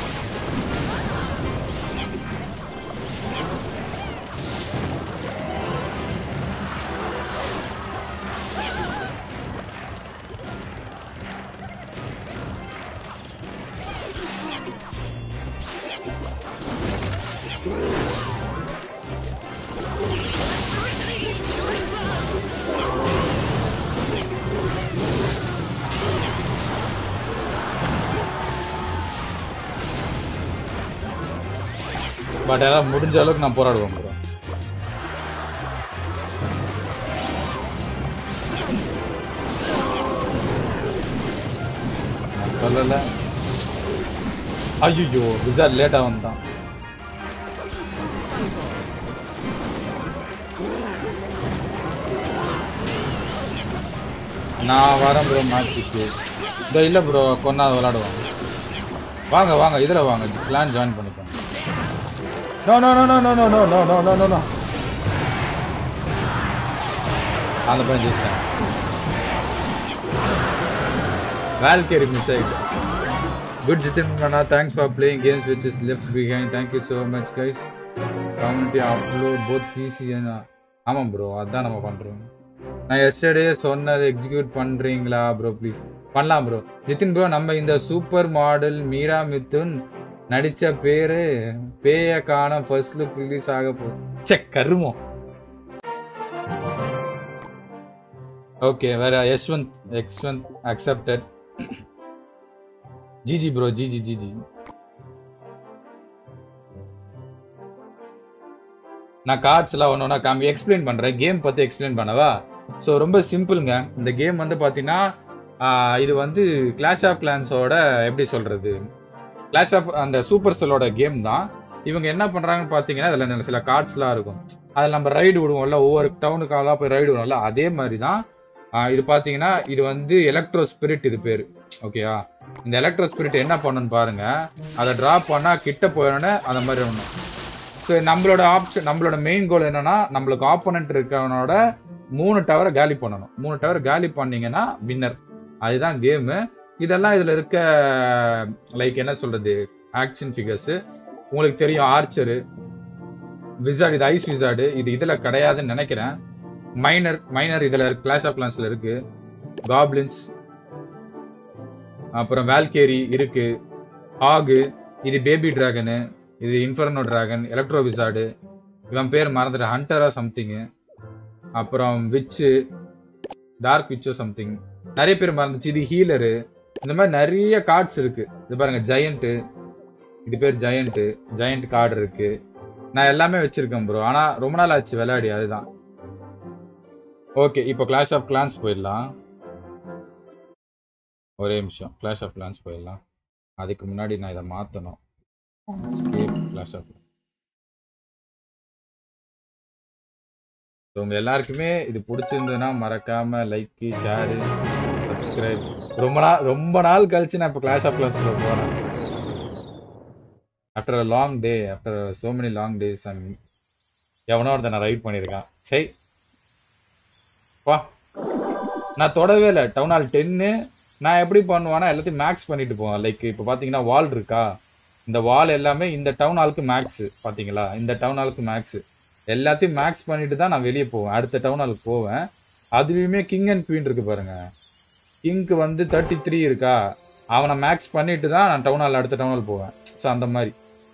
பட் எல்லாம் முடிஞ்ச அளவுக்கு நான் போராடுவேன் ப்ரோ சொல்லல ஐயோ விசார் லேட்டா வந்தான் நான் வரேன் ப்ரோ மேட்ச்சுக்கு இதோ இல்லை ப்ரோ கொண்டா விளாடுவோம் வாங்க வாங்க இதில் வாங்க பிளான் ஜாயின் பண்ணிக்கோங்க no no no no no no no no no no no no அந்த பையன் ஜெயிச்சிட்டேன் வேல்கேரி மிஸ் ஆயிடுச்சு குட் ஜிதின் மன்னா thanks for playing games which is left behind thank you so much guys community upload both PC ஆமாம் ப்ரோ அதான் நம்ம பண்ணுறோம் நான் எஸ்டர்டே சொன்னதை எக்ஸிக்யூட் பண்ணுறீங்களா ப்ரோ ப்ளீஸ் பண்ணலாம் ப்ரோ நிதின் ப்ரோ நம்ம இந்த சூப்பர் மாடல் மீரா மித்துன் நடிச்ச பேரு பேய காண ஃபர்ஸ்ட் லுக் ரிலீஸ் ஆக போ சே கருமம் ஓகே வேற Yashwant Yashwant accepted GG bro GG GG நான் கார்ட்ஸ் எல்லாம் ஒன்று ஒன்றா காமி எக்ஸ்பிளைன் பண்றேன் கேம் பத்தி எக்ஸ்பிளைன் பண்ணவா ஸோ ரொம்ப சிம்பிளுங்க இந்த கேம் வந்து பாத்தீங்கன்னா ஆஹ், இது வந்து கிளாஷ் ஆஃப் கிளான்ஸோட எப்படி சொல்றது கிளாஷ் ஆஃப் அந்த சூப்பர் செல்லோட கேம் தான் இவங்க என்ன பண்றாங்கன்னு பாத்தீங்கன்னா அதுல சில கார்ட்ஸ்லாம் இருக்கும் அதில் நம்ம ரைடு விடுவோம்ல ஒவ்வொரு டவுனுக்காக போய் ரைடு விடுவோம்ல அதே மாதிரி தான் ஆஹ், இது பாத்தீங்கன்னா இது வந்து எலக்ட்ரோ ஸ்பிரிட் இது பேரு ஓகேயா இந்த எலக்ட்ரோ ஸ்பிரிட் என்ன பண்ணுன்னு பாருங்க அதை டிராப் பண்ணா கிட்ட போயிடனே அந்த மாதிரி ஒண்ணும் ஸோ நம்மளோட ஆப்ஷன் நம்மளோட மெயின் கோல் என்னன்னா நம்மளுக்கு ஆப்போனன்ட் இருக்கவனோட மூணு டவரை காலி பண்ணணும் மூணு டவர் காலி பண்ணீங்கன்னா வின்னர் அதுதான் கேமு இதெல்லாம் இதுல இருக்க லைக் என்ன சொல்றது ஆக்ஷன் ஃபிகர்ஸ் உங்களுக்கு தெரியும் ஆர்ச்சரு விசார்டு இது ஐஸ் விசார்டு இது இதுல கிடையாதுன்னு நினைக்கிறேன் மைனர் மைனர் இதுல கிளாஸ் ஆஃப் கிளான்ஸ்ல இருக்கு காப்ளின்ஸ் அப்புறம் வேல்கேரி இருக்கு ஆகு இது பேபி டிராகனு இது இன்ஃபர்னோ டிராகன் எலக்ட்ரோ விசார்டு இவன் பேர் மறந்துட்டு ஹண்டரா சம்திங்கு அப்புறம் விச்சு டார்க் விச்சோ சம்திங் நிறைய பேர் மறந்துச்சு இது ஹீலரு இந்த மாதிரி நிறைய கார்ட்ஸ் இருக்கு இது பாருங்க ஜெயண்ட் இது பேர் ஜெயண்ட் ஜெயண்ட் கார்டு இருக்கு நான் எல்லாமே வச்சிருக்கேன் ப்ரோ ஆனா ரொம்ப நாள் ஆச்சு விளையாடி அதுதான் ஓகே இப்போ கிளாஷ் ஆஃப் கிளான்ஸ் போயிடலாம் ஒரே நிமிஷம் கிளாஷ் ஆஃப் கிளான்ஸ் போயிடலாம் அதுக்கு முன்னாடி நான் இதை மாத்தணும் escape clash of உங்க எல்லாருக்குமே இது பிடிச்சிருந்ததுன்னா மறக்காம லைக் ஷேரு சப்ஸ்கிரைப் ரொம்ப நாள் ரொம்ப நாள் கழிச்சு நான் இப்போ கிளாஷ் ஆஃப் கிளாஸ் போறேன் after a long day after so many long days I'm எவனோ ஒருத்தன் நான் ரைட் பண்ணியிருக்கான் சரி வா நான் தொடவே இல்லை டவுன் ஹால் டென்னு நான் எப்படி பண்ணுவேன்னா எல்லாத்தையும் மேக்ஸ் பண்ணிட்டு போவேன் லைக் இப்போ பார்த்தீங்கன்னா வால் இருக்கா இந்த வால் எல்லாமே இந்த டவுன் ஹாலுக்கு மேக்ஸ் பாத்தீங்களா இந்த டவுன் ஹாலுக்கு மேக்ஸ் எல்லாத்தையும் மேக்ஸ் பண்ணிட்டு தான் நான் வெளியே போவேன் அடுத்த டவுன் ஹாலுக்கு போவேன் அதுலயுமே கிங் அண்ட் குவீன் இருக்கு பாருங்க கிங்க்கு வந்து தேர்ட்டி த்ரீ இருக்கா அவனை மேக்ஸ் பண்ணிட்டு தான் நான் டவுன் ஹால் அடுத்த டவுன் ஹால் போவேன் ஸோ அந்த மாதிரி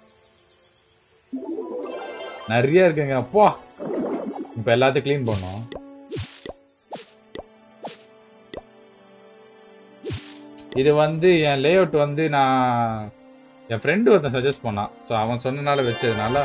நிறைய இருக்குங்க அப்பா இப்போ எல்லாத்தையும் க்ளீன் பண்ணோம் இது வந்து என் லேஅவுட் வந்து நான் என் ஃப்ரெண்டு ஒருத்தன் சஜஸ்ட் பண்ணான் ஸோ அவன் சொன்னனால வச்சதுனால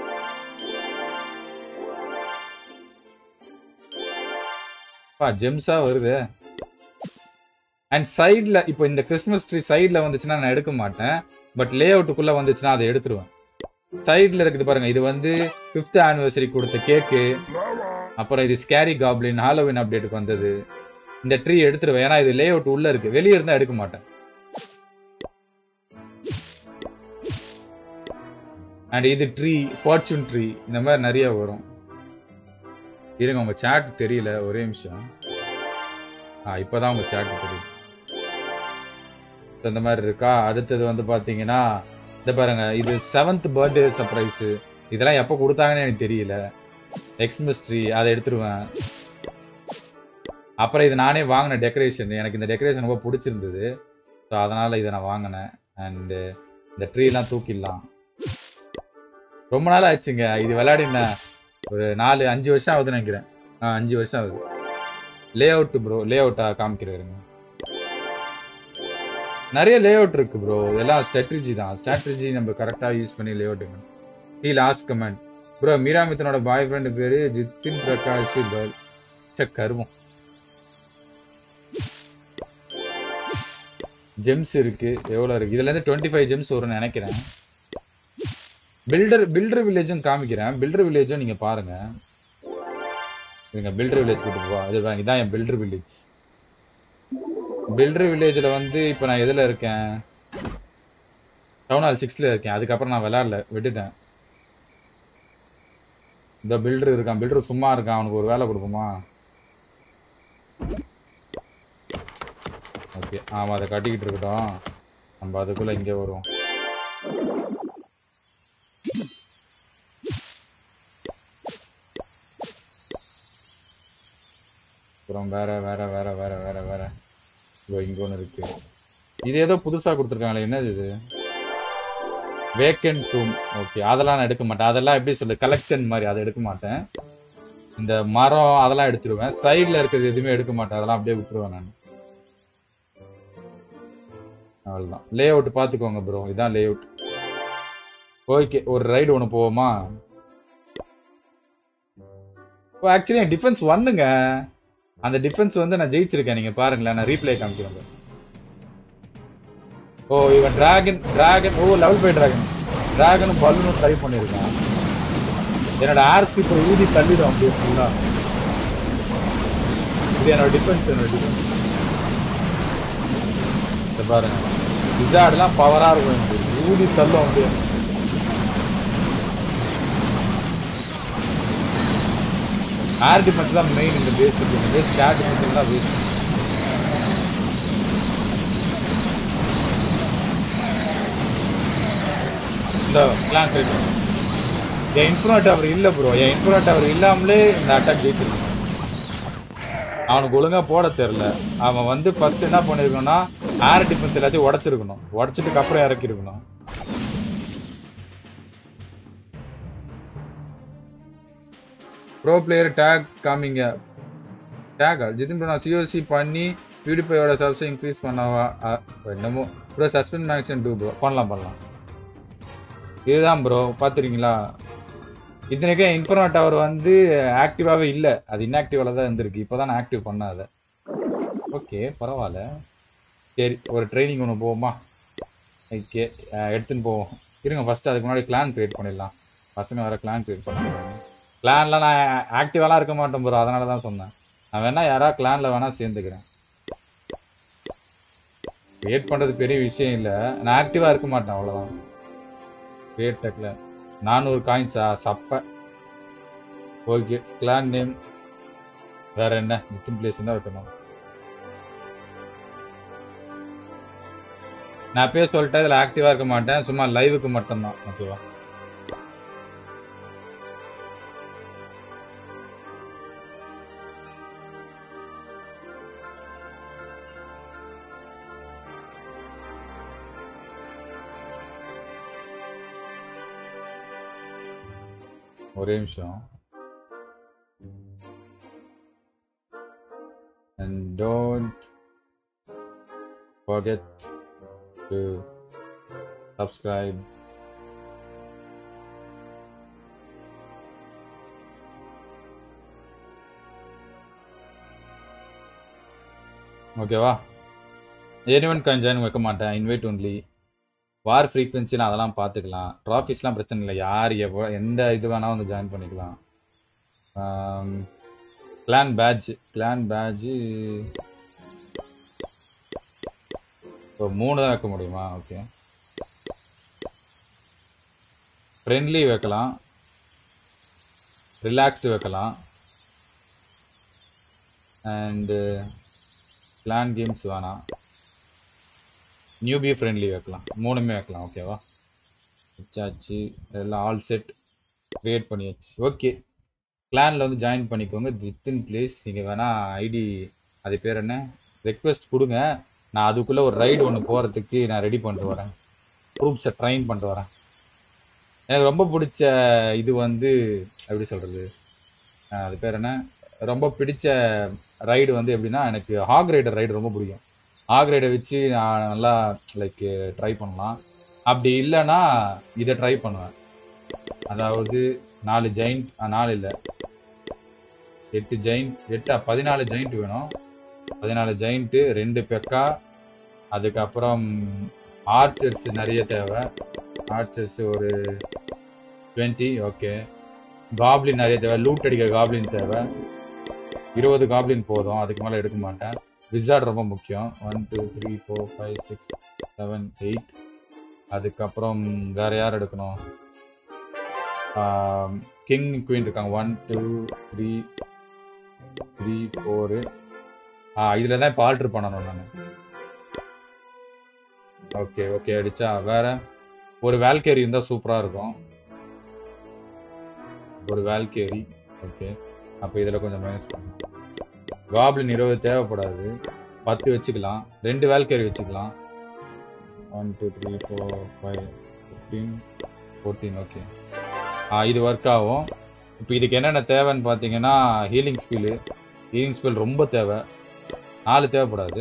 பா ஜெம்ஸா வருது அண்ட் சைடில் இப்போ இந்த கிறிஸ்மஸ் ட்ரீ சைடில் வந்துச்சுன்னா நான் எடுக்க மாட்டேன் பட் லே அவுட்டுக்குள்ளே வந்துச்சுன்னா அதை எடுத்துருவேன் சைடில் இருக்குது பாருங்க இது வந்து ஃபிஃப்த் ஆனிவர்சரி கொடுத்த கேக்கு அப்புறம் இது ஸ்கேரி காப்ளின் ஹாலோவின் அப்டேட்டுக்கு வந்தது இந்த ட்ரீ எடுத்துருவேன் ஏன்னா இது லே அவுட் உள்ள இருக்கு வெளியே இருந்தா எடுக்க மாட்டேன் அண்ட் இது ட்ரீ ஃபார்ச்சூன் ட்ரீ இந்த மாதிரி நிறைய வரும் இருங்க உங்க சாட் தெரியல ஒரே நிமிஷம் ஆ இப்பதான் உங்க சாட் தெரியும் So, இந்த மாதிரி இருக்கா அடுத்தது வந்து பாத்தீங்கன்னா இந்த பாருங்க இது செவன்த் பர்த்டே சர்ப்ரைஸ் இதெல்லாம் எப்போ கொடுத்தாங்கன்னு எனக்கு தெரியல எக்ஸ்மஸ் ட்ரீ அதை எடுத்துருவேன் அப்புறம் இது நானே வாங்கின டெக்கரேஷன் எனக்கு இந்த டெக்கரேஷன் ரொம்ப பிடிச்சிருந்தது ஸோ அதனால இதை நான் வாங்கினேன் அண்டு இந்த ட்ரீ எல்லாம் தூக்கிடலாம் ரொம்ப நாள் ஆச்சுங்க இது விளையாடினேன் ஒரு நாலு அஞ்சு வருஷம் ஆகுதுன்னு நினைக்கிறேன் ஆ அஞ்சு வருஷம் ஆகுது லே அவுட் ப்ரோ லே அவுட்டா காமிக்கிறேருங்க நிறைய லே அவுட் இருக்கு ப்ரோ எல்லாம் ஸ்ட்ராட்டஜி தான் ஸ்ட்ராட்டஜி நம்ம கரெக்டாக யூஸ் பண்ணி லே அவுட்டுங்க டி லாஸ்ட் கமெண்ட் ப்ரோ மீராமித்தனோட பாய் ஃப்ரெண்டு பேரு ஜித்தின் பிரகாஷ் தோல் சே கருமம் ஜெம்ஸ் இருக்கு எவ்வளவு இருக்கு இதுல இருந்து டுவெண்ட்டி ஃபைவ் ஜெம்ஸ் வரும்னு நினைக்கிறேன் பில்டர் பில்டர் வில்லேஜும் காமிக்கிறேன் பில்டர் வில்லேஜும் நீங்க பாருங்க இதுங்க பில்டர் வில்லேஜ் கூட்டு போ அது பாருங்க, இதான் என் பில்டர் வில்லேஜ் பில்டர் வில்லேஜ்ல வந்து இப்போ நான் எதுல இருக்கேன் டவுன் ஹால் சிக்ஸ்ல இருக்கேன் அதுக்கப்புறம் நான் விளையாடல விட்டுட்டேன் இந்த பில்டர் இருக்கான் பில்டர் சும்மா இருக்கான் அவனுக்கு ஒரு வேலை கொடுப்போமா ஓகே ஆமா அதை கட்டிக்கிட்டு இருக்கட்டும் நம்ம அதுக்குள்ள இங்கே வருவோம் அப்புறம் வேற வேற வேற வேற வேற வேற இதோ இங்க ஒன்று இருக்கு இது ஏதோ புதுசா கொடுத்துருக்காங்களே என்னது இது வேக்கன்ட் ரூம் ஓகே அதெல்லாம் நான் எடுக்க மாட்டேன் அதெல்லாம் எப்படி சொல்லு கலெக்ஷன் மாதிரி அதை எடுக்க மாட்டேன் இந்த மரம் அதெல்லாம் எடுத்துருவேன் சைடுல இருக்கிறது எதுவுமே எடுக்க மாட்டேன் அதெல்லாம் அப்படியே விட்டுருவேன் நான் அவ்வளவுதான் லே அவுட் பாத்துக்கோங்க ப்ரோ இதான் லே அவுட் ஓகே ஒரு ரைடு ஒன்று போவோமா ஓ ஆக்சுவலி என் டிஃபென்ஸ் ஒன்னுங்க அந்த டிஃபென்ஸ் வந்து நான் ஜெயிச்சிருக்கேன் நீங்க பாருங்களேன் நான் ரீப்ளே காமிக்கிறேன் பாரு. ஓ இவன் டிராகன் டிராகன் ஓ லெவல் ஃபைவ் டிராகன் டிராகனும் பலூனும் ட்ரை பண்ணியிருக்கான் என்னோட ஆர்ஸ்க்கு இப்போ ஊதி தள்ளிடும் அப்படியே ஃபுல்லா இது என்னோட டிஃபென்ஸ் என்னோட டிஃபென்ஸ் இதை பாருங்க விசார்ட்லாம் பவரா இருக்கும் எனக்கு ஊதி தள்ளும் அப்படியே ஏர் டிஃபென்ஸ் தான் மெயின் இந்த பேஸ் இந்த பேஸ் ஏர் டிஃபென்ஸ் தான் பேஸ் இந்த பிளான் இருக்கு என் இன்ஃபுராட் அவர் இல்ல ப்ரோ என் இன்ஃபுராட் அவர் இல்லாமலே இந்த அட்டாக் ஜெயிச்சிருக்கான் அவனுக்கு ஒழுங்கா போட தெரியல அவன் வந்து ஃபர்ஸ்ட் என்ன பண்ணிருக்கணும்னா ஏர் டிஃபென்ஸ் எல்லாத்தையும் உடைச்சிருக்கணும் உடைச்சிட்டுக்கு அப்புறம் இறக்கிருக்கணும் ப்ரோ பிளேயர் டேக் காமிங்க டேக் ஜிதின் ப்ரோ நான் சிஓசி பண்ணி பியூட்டிஃபையோட சப்ஸை இன்க்ரீஸ் பண்ணவா அ, என்னமோ ப்ரோ சஸ்பெண்ட் மேக்ஸன் டூ ப்ரோ பண்ணலாம் பண்ணலாம் இதுதான் ப்ரோ பார்த்துருக்கீங்களா இத்தனைக்கே இன்ஃபர்மேட் டவர் வந்து ஆக்டிவாகவே இல்லை அது இன்ஆக்டிவால தான் இருந்திருக்கு இப்போ தான் நான் ஆக்டிவ் பண்ணேன் அதை ஓகே பரவாயில்ல சரி ஒரு ட்ரைனிங் ஒன்று போவோமா ஓகே எடுத்துன்னு போவோம் இருங்க ஃபர்ஸ்ட் அதுக்கு முன்னாடி கிளான் கிரியேட் பண்ணிடலாம் பசங்க வேற கிளான் கிரியேட் பண்ணுறாங்க கிளான்லாம் நான் ஆக்டிவாலாம் இருக்க மாட்டேன் ப்ரோ அதனால தான் சொன்னேன் நான் வேணா யாரா கிளான்ல வேணா சேர்ந்துக்கிறேன் கிரியேட் பண்றது பெரிய விஷயம் இல்லை நான் ஆக்டிவா இருக்க மாட்டேன் அவ்வளவுதான் கிரியேட் டெக்ல நானூறு காயின்ஸா சப்ப ஓகே கிளான் நேம் வேற என்ன மித்தின் பிளேஸ் தான் வைக்கணும் நான் அப்பயே சொல்லிட்டேன் இதுல ஆக்டிவா இருக்க மாட்டேன் சும்மா லைவுக்கு மட்டும்தான் ஓகேவா ஒரே நிமிஷம் and don't forget to subscribe ஓகேவா எனிவன் கேன் ஜாயின் வைக்க மாட்டேன் இன்வைட் ஒன்லி வார் ஃப்ரீக்வன்சிலாம் அதெல்லாம் பார்த்துக்கலாம் ட்ராஃபிஸ்லாம் பிரச்சனை இல்லை யார் எவ்வளோ எந்த இது வேணாலும் வந்து ஜாயின் பண்ணிக்கலாம் கிளான் பேட்ச் கிளான் பேட்ச் இப்போ மூணு தான் வைக்க முடியுமா ஓகே ஃப்ரெண்ட்லி வைக்கலாம் ரிலாக்ஸ்டு வைக்கலாம் அண்டு கிளான் கேம்ஸ் வேணாம் நியூபி ஃப்ரெண்ட்லி வைக்கலாம் மூணுமே வைக்கலாம் ஓகேவா வச்சாச்சு எல்லாம் ஆல் செட் கிரியேட் பண்ணியாச்சு ஓகே கிளானில் வந்து ஜாயின் பண்ணிக்கோங்க வித்தின் பிளேஸ் நீங்கள் வேணால் ஐடி அது பேர் என்ன ரெக்வெஸ்ட் கொடுங்க நான் அதுக்குள்ளே ஒரு ரைடு ஒன்று போகிறதுக்கு நான் ரெடி பண்ணிட்டு வரேன் ப்ரூப்ஸை ட்ரைன் பண்ணிட்டு வரேன் எனக்கு ரொம்ப பிடிச்ச இது வந்து எப்படி சொல்கிறது அது பேர் என்ன ரொம்ப பிடிச்ச ரைடு வந்து எப்படின்னா எனக்கு ஹாக் ரைடர் ரைடு ரொம்ப பிடிக்கும் ஹாக் ரைடை வச்சு நான் நல்லா லைக் ட்ரை பண்ணலாம் அப்படி இல்லைன்னா இதை ட்ரை பண்ணுவேன் அதாவது நாலு ஜெயிண்ட் நாலு இல்லை எட்டு ஜெயிண்ட் எட்டு பதினாலு ஜெயிண்ட் வேணும் பதினாலு ஜெயிண்ட்டு ரெண்டு பெக்கா அதுக்கப்புறம் ஆர்ச்சர்ஸ் நிறைய தேவை ஆர்ச்சர்ஸ் ஒரு டுவெண்ட்டி ஓகே காப்ளின் நிறைய தேவை லூட் அடிக்க காப்ளின் தேவை இருபது காப்ளின் போதும் அதுக்கு மேலே எடுக்க மாட்டேன் விசார்ட் ரொம்ப முக்கியம் one two three four five six seven eight அதுக்கப்புறம் வேற யார் எடுக்கணும் கிங் குயின் இருக்காங்க one two three three four ஆ இதில் தான் இப்போ ஆல்ட்ரு பண்ணணும் நான் ஓகே ஓகே அடிச்சா வேற ஒரு வேல்கேரி இருந்தால் சூப்பராக இருக்கும் ஒரு வேல்கேரி ஓகே அப்போ இதில் கொஞ்சம் மைனஸ் பண்ணலாம் காப்ளின் இருபது தேவைப்படாது பத்து வச்சுக்கலாம் ரெண்டு வேல்கேரி வச்சுக்கலாம் one two three four five fifteen fourteen okay ஆ இது ஒர்க் ஆகும் இப்போ இதுக்கு என்னென்ன தேவைன்னு பார்த்தீங்கன்னா ஹீலிங் ஸ்கில்லு ஹீலிங் ஸ்கில் ரொம்ப தேவை நாலு தேவைப்படாது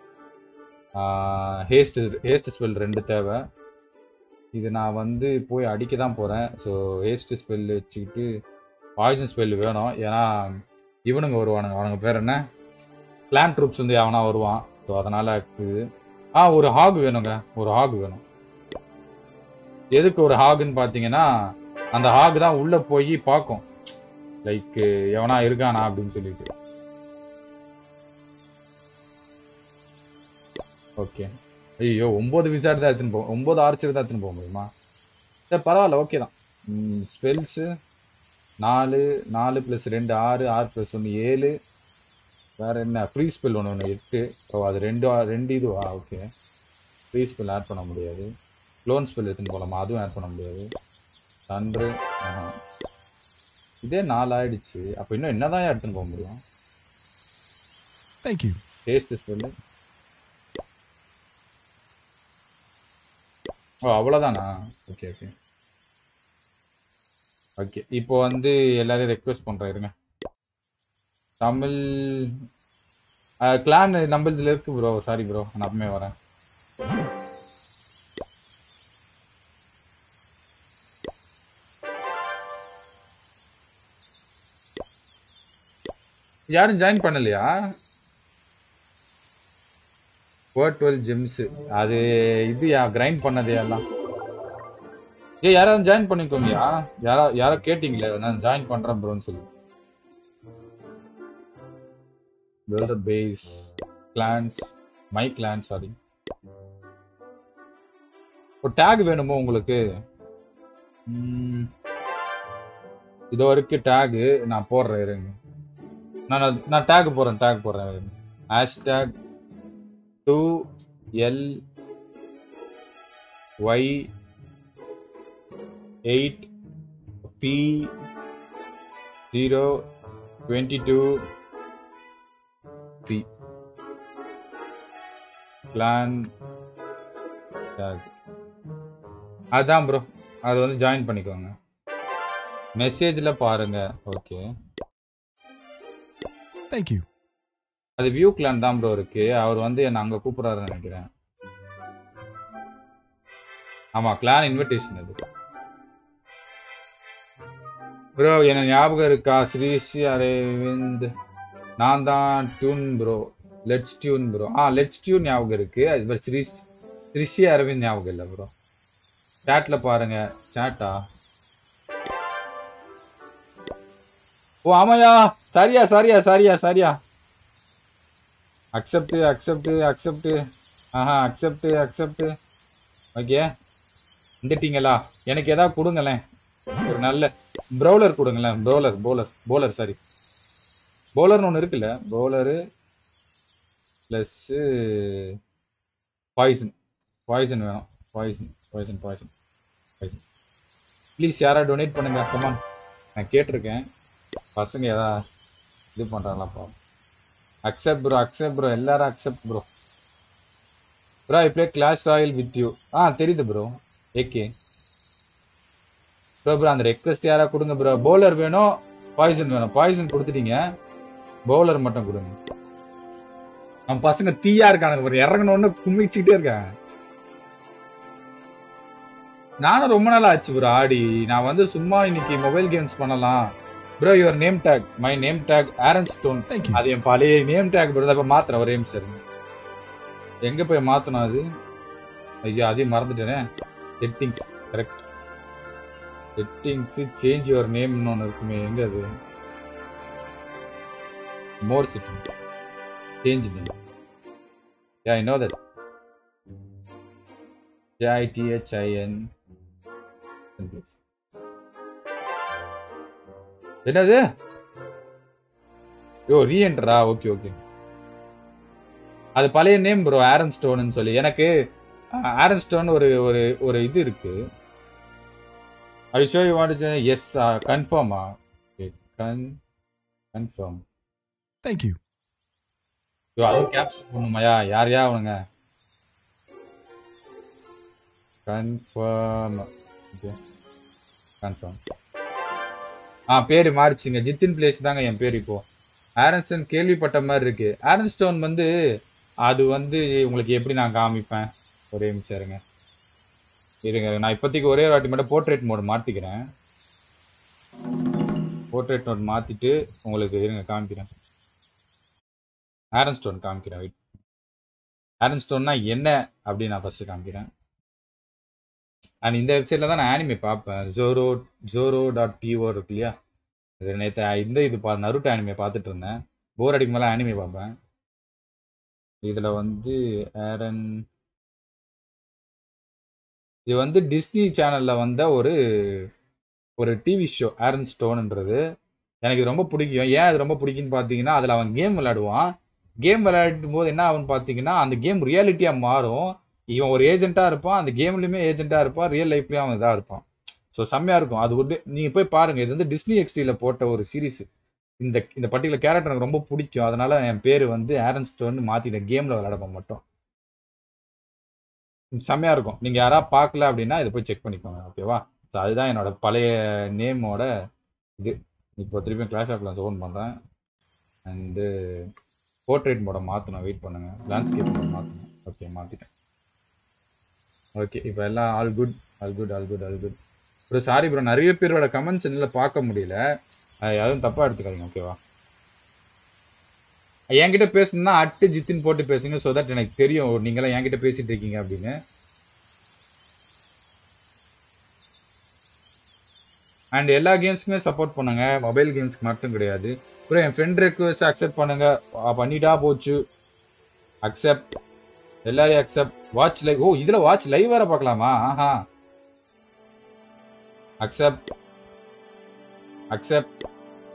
ஹேஸ்ட் ஹேஸ்ட் ஸ்பெல் ரெண்டு தேவை இது நான் வந்து போய் அடிக்க தான் போகிறேன் ஸோ ஹேஸ்ட் ஸ்பெல் வச்சுக்கிட்டு பாய்சன் ஸ்பெல் வேணும் ஏன்னா இவனுங்க வருவானுங்க அவனுங்க பேர் என்ன கிளான் ட்ரூப்ஸ் வந்து அவனா வருவான் ஸோ அதனால இது ஆ ஒரு ஹாக் வேணுங்க ஒரு ஹாக் வேணும் எதுக்கு ஒரு ஹாகுன்னு பார்த்தீங்கன்னா அந்த ஹாக் தான் உள்ள போய் பார்க்கும் லைக் எவனா இருக்கானா அப்படின்னு சொல்லிட்டு ஓகே ஐயோ ஒன்பது விசாட் தான் எடுத்துன்னு போகும் ஒன்பது ஆர்ச்சர் தான் எடுத்துன்னு போக முடியுமா சரி பரவாயில்ல ஓகே தான் ஸ்பெல்ஸு நாலு நாலு ப்ளஸ் ரெண்டு ஆறு ஆறு ப்ளஸ் ஒன்று ஏழு வேற என்ன ஃப்ரீ ஸ்பெல் ஒன்று ஒன்று எட்டு ஓ அது ரெண்டு ஆ- ரெண்டு இதுவா ஓகே ஃப்ரீ ஸ்பெல் ஆட் பண்ண முடியாது க்ளோன் ஸ்பெல் எடுத்துன்னு போகலாமா அதுவும் ஆட் பண்ண முடியாது தன்று இதே நாலு ஆயிடுச்சு அப்போ இன்னும் என்னதான் எடுத்துன்னு போக முடியும் Thank you. டேஸ்ட் ஸ்பெல்லு ஓ அவ்வளோதானா ஓகே ஓகே ஓகே இப்போ வந்து எல்லாரையும் ரெக்வெஸ்ட் பண்ணுறேன் இருங்க தமிழ் கிளான் நம்பர்ஸ்ல இருக்கு ப்ரோ சாரி ப்ரோ நான் அப்பமே வரேன் யாரும் ஜாயின் பண்ணலையா வேர்ட் டுவெல் ஜெம்ஸ் அது இது யா கிரைண்ட் பண்ணது எல்லாம் ஏ யாராவது ஜாயின் பண்ணிக்கோங்கயா யாரா யாரோ கேட்டீங்களே நான் ஜாயின் பண்றேன் ப்ரோன்னு சொல்லி build a base clans my clan sorry ஒரு டேக் வேணுமோ உங்களுக்கு ம், இதோ இருக்கு டேக் நான் போடுறேன் இருங்க நான் நான்- நான் டேக் போடுறேன் டேக் போடுறேன் இருங்க hashtag two L Y eight P zero twenty two three plan அதான் ப்ரோ அது வந்து ஜாயின் பண்ணிக்கோங்க மெசேஜில் பாருங்க ஓகே Thank you. அது வியூ கிளான் தான் ப்ரோ இருக்கு அவர் வந்து என்ன அங்க கூப்பிடுறாருன்னு நினைக்கிறேன் ஆமா கிளான் இன்விடேஷன் அது ப்ரோ என்ன ஞாபகம் இருக்கா ஸ்ரீ ஸ்ரீ அரவிந்த் நான் தான் tune bro let's tune bro ஆ லெட்ஸ் டியூன் ஞாபகம் இருக்கு அது மாதிரி ஸ்ரீ ஸ்ரீ அரவிந்த் ஞாபகம் இல்லை ப்ரோ சேட்ல பாருங்க சேட்டா ஓ ஆமாயா சரியா சரியா சரியா சரியா அக்செப்ட் அக்செப்ட் அக்செப்ட் ஆஹா அக்செப்ட் அக்செப்ட் ஓகே வந்துட்டீங்களா எனக்கு ஏதாவது கொடுங்களேன் ஒரு நல்ல ப்ரௌலர் கொடுங்களேன் ப்ரௌலர் பவுலர் பவுலர் சாரி பவுலர்னு ஒன்று இருக்குல்ல பவுலரு ப்ளஸ்ஸு பாய்சன் பாய்சன் வேணும் poison poison poison poison please யாரா டொனேட் பண்ணுங்க கமான் நான் கேட்டிருக்கேன் பசங்க ஏதா இது பண்ணுறாங்களா பாவம் அக்செப்ட் ப்ரோ அக்செப்ட் ப்ரோ எல்லாரும் accept bro bro I play Clash Royale with you ஆ தெரியுது ப்ரோ ஏகே ப்ரோ ப்ரோ அந்த ரெக்வெஸ்ட் யாரா கொடுங்க ப்ரோ பவுலர் வேணும் பாய்சன் வேணும் பாய்சன் கொடுத்துட்டீங்க பவுலர் மட்டும் கொடுங்க நம்ம பசங்க தீயா இருக்கானுங்க ஒரு இறங்கணும்னு குமிச்சுக்கிட்டே இருக்காங்க நானும் ரொம்ப நாள் ஆச்சு ப்ரோ ஆடி நான் வந்து சும்மா இன்னைக்கு மொபைல் கேம்ஸ் பண்ணலாம் bro your name tag my name tag Aaron Stone Thank you. அது என் பழைய நேம் டேக் ப்ரோ இப்ப மாத்துறேன் ஒரே நிமிஷம் இருங்க. எங்க போய் மாத்தணும் அது ஐயோ அதையும் மறந்துட்டேனே settings correct settings change your நேம்னு ஒன்று இருக்குமே எங்க அது more settings change name ya I know that JITHIN என்னது யோ ரீஎன்டரா ஓகே ஓகே அது பழைய நேம் ப்ரோ ஆரன் ஸ்டோன்னு சொல்லி எனக்கு ஆரன் ஸ்டோன் ஒரு ஒரு ஒரு இது இருக்கு I show you want yes கன்ஃபார்மா கன் கன்ஃபார்ம் Thank you. யோ அதுவும் கேப்சர் பண்ணுமாயா யார் யா அவனுங்க கன்ஃபார்ம் ஓகே கன்ஃபார்ம் ஆ பேர் மாறிச்சுங்க ஜித்தின் பிளேஸ் தாங்க என் பேர் இப்போ ஆரன்ஸ்டோன் கேள்விப்பட்ட மாதிரி இருக்கு ஆரன்ஸ்டோன் வந்து அது வந்து உங்களுக்கு எப்படி நான் காமிப்பேன் ஒரே நிமிஷம் இருங்க இருங்க நான் இப்போதைக்கு ஒரே ஒரு வாட்டி மட்டும் போர்ட்ரேட் மோட் மாற்றிக்கிறேன் போர்ட்ரேட் மோட் மாற்றிட்டு உங்களுக்கு இருங்க காமிக்கிறேன் ஆரன் ஸ்டோன் காமிக்கிறேன் வெயிட் ஆரன் ஸ்டோன்னா என்ன அப்படின்னு நான் ஃபர்ஸ்ட் காமிக்கிறேன் அண்ட் இந்த வெப்சைட்ல தான் நான் ஆனிமே பார்ப்பேன் ஜோரோ ஜோரோ டாட் டிஓ இருக்கு இல்லையா இது நேற்று இந்த இது பா நருட்டோ ஆனிமே பார்த்துட்டு இருந்தேன் போர் அடிக்கும் போல ஆனிமே பார்ப்பேன் இதுல வந்து ஆரன் இது வந்து டிஸ்னி சேனல்ல வந்த ஒரு ஒரு டிவி ஷோ ஆரன் ஸ்டோன்ன்றது எனக்கு இது ரொம்ப பிடிக்கும் ஏன் அது ரொம்ப பிடிக்கும்னு பார்த்தீங்கன்னா அதில் அவன் கேம் விளையாடுவான் கேம் விளையாடும் போது என்ன ஆகும்னு பார்த்தீங்கன்னா அந்த கேம் ரியாலிட்டியாக மாறும் இவன் ஒரு ஏஜென்ட்டாக இருப்பான் அந்த கேம்லையுமே ஏஜென்ட்டாக இருப்பான் ரியல் லைஃப்லேயும் அவன் இதாக இருப்பான் ஸோ செம்மையாக இருக்கும் அது ஒரு நீங்கள் போய் பாருங்க இது வந்து டிஸ்னி எக்ஸ்டியில் போட்ட ஒரு சீரிஸ் இந்த இந்த பர்டிகுலர் கேரக்டர் எனக்கு ரொம்ப பிடிக்கும் அதனால என் பேர் வந்து ஆரன் ஸ்டோன் மாற்றிட்டேன் கேமில் விளையாடப்ப மட்டும் செம்மையா இருக்கும் நீங்க யாராவது பார்க்கல அப்படின்னா இதை போய் செக் பண்ணிக்கோங்க ஓகேவா ஸோ அதுதான் என்னோட பழைய நேமோட இது இப்போ திருப்பியும் கிளாஷ் ஆஃப் கிளாஸ் ஓன் பண்ணுறேன் அண்டு போர்ட்ரேட் மோட மாற்றணும் வெயிட் பண்ணுங்க லேண்ட்ஸ்கேப் மோட மாற்றணும் ஓகே மாற்றிட்டேன் ஓகே இப்போ எல்லாம் all good all good all good all good bro sorry bro நிறைய பேரோட கமெண்ட்ஸ் என்னால் பார்க்க முடியல அது யாரும் தப்பாக எடுத்துக்காதீங்க ஓகேவா என்கிட்ட பேசணும்னா அட்டு ஜித்தின் போட்டு பேசுங்க ஸோ தட் எனக்கு தெரியும் நீங்களாம் என்கிட்ட பேசிட்டு இருக்கீங்க அப்படின்னு அண்ட் எல்லா கேம்ஸ்க்குமே சப்போர்ட் பண்ணுங்க மொபைல் கேம்ஸ்க்கு மட்டும் கிடையாது அப்புறம் என் ஃப்ரெண்ட் ரெக்வஸ்ட் அக்செப்ட் பண்ணுங்க ஆ, பண்ணிட்டா போச்சு அக்செப்ட் எல்லாரையும் அக்செப்ட் வாட்ச் லைவ் ஓ இதுல வாட்ச் லைவ் வேற பார்க்கலாமா ஆஹா accept accept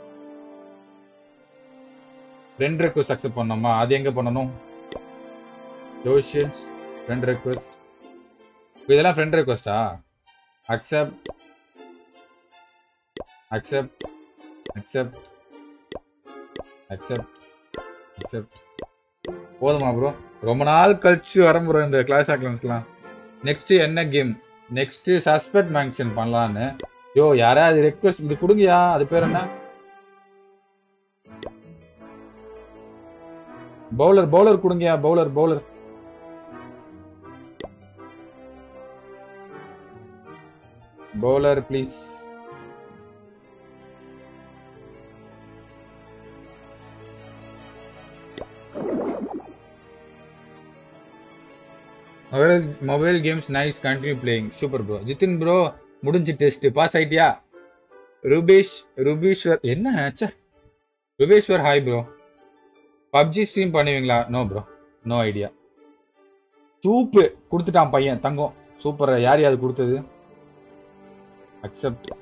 friend request accept பண்ணோமா அது எங்க பண்ணணும் ஜோஷியன்ஸ் ஃப்ரெண்ட் ரெக்வஸ்ட் இதெல்லாம் ஃப்ரெண்ட் ரெக்வஸ்டா accept accept accept accept accept போதுமா ப்ரோ ரொம்ப நாள் கழிச்சு வரம் ப்ரோ இந்த கிளாஸ் ஆக்லன்ஸ்லாம் நெக்ஸ்ட் என்ன கேம் நெக்ஸ்ட் சஸ்பெக்ட் மேங்ஷன் பண்ணலான்னு யோ யாராவது ரெக்வஸ்ட் இது கொடுங்கயா அது பேர் என்ன பவுலர் பவுலர் கொடுங்கயா bowler bowler bowler please mobile mobile games nice continue playing super bro Jithin bro முடிஞ்சு டெஸ்ட் பாஸ் ஆயிட்டியா ருபேஷ் ருபீஸ்வர் என்ன ச்சே. Rupeshwar hi bro PUBG stream பண்ணுவீங்களா நோ ப்ரோ நோ ஐடியா சூப்பு கொடுத்துட்டான் பையன் தங்கம் சூப்பர் யார் யாரு கொடுத்தது அக்செப்ட்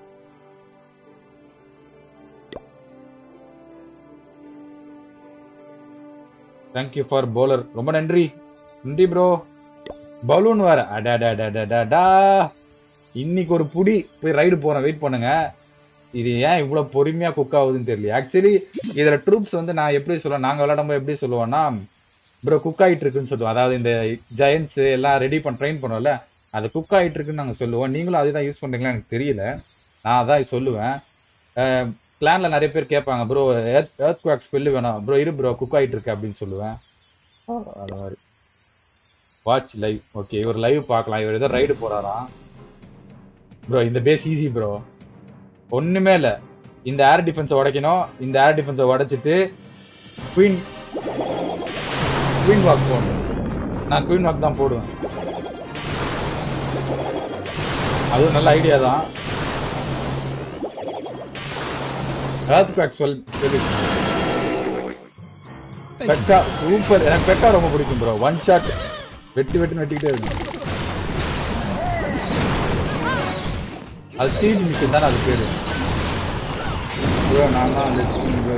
தேங்க்யூ ஃபார் bowler ரொம்ப நன்றி நன்றி ப்ரோ பலூன் வேற அடடடடடடா இன்னைக்கு ஒரு புடி போய் ரைடு போறேன் வெயிட் பண்ணுங்க இது ஏன் இவ்வளவு பொறுமையா குக் ஆகுதுன்னு தெரியல ஆக்சுவலி இதுல ட்ரூப்ஸ் வந்து நான் எப்படி சொல்லுவேன் நாங்க விளையாடும் போது எப்படி சொல்லுவோம்னா ப்ரோ குக் ஆயிட்டு இருக்குன்னு சொல்லுவோம் அதாவது இந்த ஜெயன்ஸ் எல்லாம் ரெடி பண்ண ட்ரெயின் பண்ணுவோம்ல அது குக் ஆயிட்டு இருக்குன்னு நாங்க சொல்லுவோம் நீங்களும் அதே தான் யூஸ் பண்றீங்களா எனக்கு தெரியல நான் அதான் சொல்லுவேன் பிளான்ல நிறைய பேர் கேட்பாங்க ப்ரோ எர்த் குவாக் ஸ்பெல்லு வேணும் ப்ரோ இரு ப்ரோ குக் ஆயிட்டு இருக்கு அப்படின்னு சொல்லுவேன் அது மாதிரி வாட்ச் லைவ் ஓகே இவர் லைவ் பார்க்கலாம் இவர் ஏதோ ரைடு போறாராம் ப்ரோ இந்த பேஸ் ஈஸி ப்ரோ ஒண்ணுமே இல்ல இந்த ஏர் டிஃபென்ஸை உடைக்கணும் இந்த ஏர் டிஃபென்ஸை உடைச்சிட்டு குயின் குயின் வாக் போடணும் நான் குயின் வாக் தான் போடுவேன் அதுவும் நல்ல ஐடியா தான் ஏர்த் குவாக் சொல் சொல்லி பெட்டா சூப்பர் எனக்கு பெட்டா ரொம்ப பிடிக்கும் ப்ரோ ஒன் ஷாட் வெட்டி வெட்டி வெட்டிக்கிட்டே இருக்கும் அது சீஜ் மிஷின் தானே அது பேரு ப்ரோ நான் தான் அந்த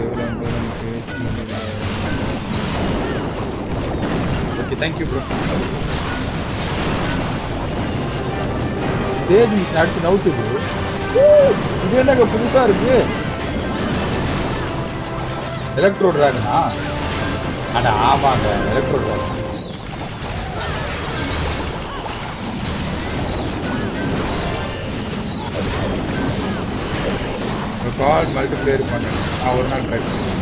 ஓகே தேங்க்யூ ப்ரோ ஸ்டேஜ் மிஷின் அடிச்சு நவுத்து ப்ரோ இது என்னங்க புதுசா இருக்கு எலக்ட்ரோ டிராகனா அட ஆமாங்க எலக்ட்ரோ டிராகன் ஸ்குவாட் மல்டிப்ளேயர் பண்ணணும் நான் ஒரு நாள் ட்ரை பண்ணேன்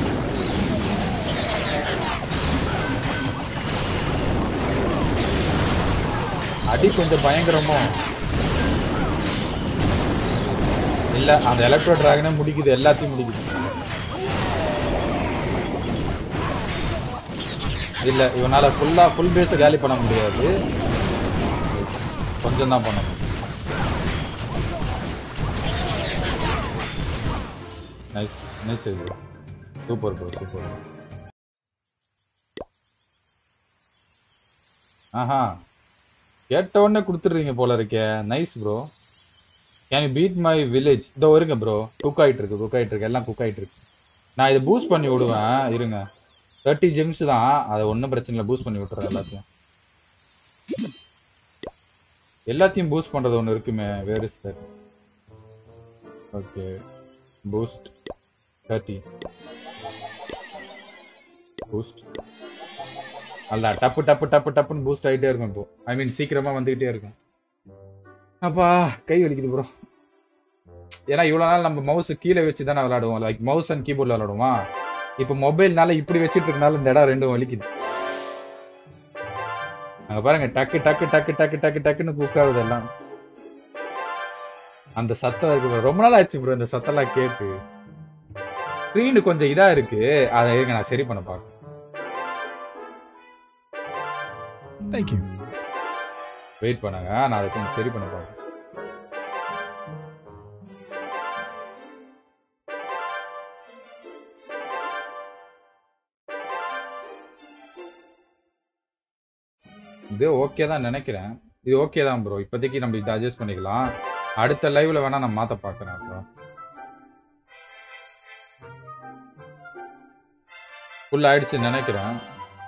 அடி கொஞ்சம் பயங்கரமோ இல்ல அந்த எலக்ட்ரோ டிராகனே முடிக்குது எல்லாத்தையும் முடிக்குது இல்ல இவனால ஃபுல்லா ஃபுல் பேஸ் காலி பண்ண முடியாது கொஞ்சம் தான் பண்ணணும் nice nice super bro super ஆஹா கேட்ட உடனே கொடுத்துடுறீங்க போல இருக்கே nice bro can you beat my village இதோ இருங்க ப்ரோ குக் ஆயிட்டு இருக்கு குக் ஆயிட்டு இருக்கு எல்லாம் குக் ஆயிட்டு இருக்கு நான் இதை பூஸ்ட் பண்ணி விடுவேன் இருங்க தேர்ட்டி ஜெம்ஸ் தான் அதை ஒன்றும் பிரச்சனை இல்லை பூஸ்ட் பண்ணி விட்டுறேன் எல்லாத்தையும் எல்லாத்தையும் பூஸ்ட் பண்றது ஒன்று இருக்குமே where is that okay boost thirty boost அல்ல டப்பு டப்பு டப்பு டப்புன்னு பூஸ்ட் ஆகிட்டே இருக்கும் இப்போ ஐ மீன் சீக்கிரமா வந்துகிட்டே இருக்கும் அப்பா கை வலிக்குது ப்ரோ ஏன்னா இவ்வளவு நாள் நம்ம மவுஸ் கீழே வச்சு தானே விளையாடுவோம் லைக் மவுஸ் அண்ட் கீபோர்ட்ல விளையாடுவோமா இப்போ மொபைல்னால இப்படி வச்சிட்டு இருக்கனால இந்த இடம் ரெண்டும் வலிக்குது அங்க பாருங்க டக்கு டக்கு டக்கு டக்கு டக்கு டக்குன்னு கூப்பிடாது எல்லாம் அந்த சத்தம் இருக்கு bro. ரொம்ப நாள் ஆச்சு ப்ரோ இந்த சத்தம்லாம் கேட்டு ஸ்க்ரீனு கொஞ்சம் இதா இருக்கு அதை இருங்க நான் சரி பண்ண பார்க்க Thank you. வெயிட் பண்ணுங்க நான் அதை கொஞ்சம் சரி பண்ண பார்க்க இது ஓகே தான் நினைக்கிறேன் இது ஓகே தான் ப்ரோ இப்போதைக்கு நம்ம இதை அட்ஜஸ்ட் பண்ணிக்கலாம் அடுத்த லைவ்ல வேணா நான் மாத்த பார்க்கறேன் ப்ரோ ஃபுல் ஆயிடுச்சுன்னு நினைக்கிறேன்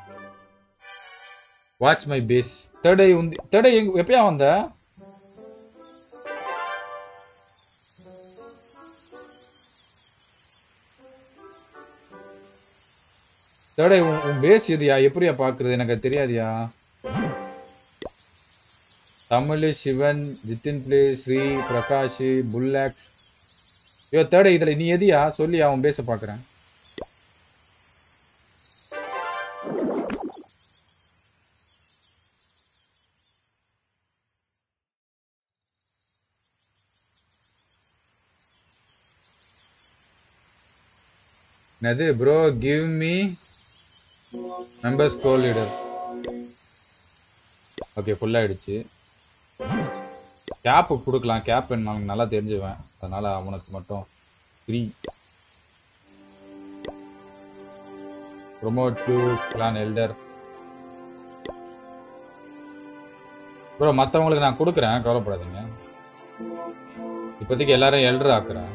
watch my base third eye உந்தி தேர்ட் ஐ எப்பயா வந்த தேர்ட் ஐ உன் பேஸ் எதுயா எப்படியா பாக்குறது எனக்கு அது தெரியாதியா தமிழ் சிவன் ஜித்தின் பிளே ஸ்ரீ பிரகாஷ் புல்லாக்ஸ் ஐயோ தேர்ட் இதுல நீ எதியா சொல்லியா உன் பேச பாக்குறேன் என்னது bro give me members co leader okay full ஆயிடுச்சு கேப் கொடுக்கலாம் கேப் நான் நல்லா தெரிஞ்சுவேன் அதனால அவனுக்கு மட்டும் free promote to clan elder bro மற்றவங்களுக்கு நான் கொடுக்குறேன் கவலைப்படாதீங்க இப்போதைக்கு எல்லாரும் எல்டர் ஆக்குறேன்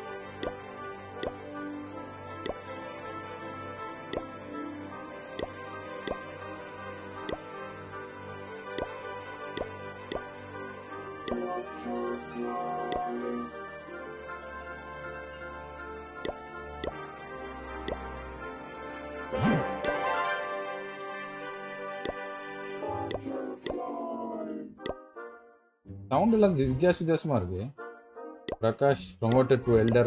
சவுண்ட் எல்லாம் வி- வித்தியாச வித்தியாசமா இருக்கு பிரகாஷ் ப்ரொமோட்டட் டு எல்டர்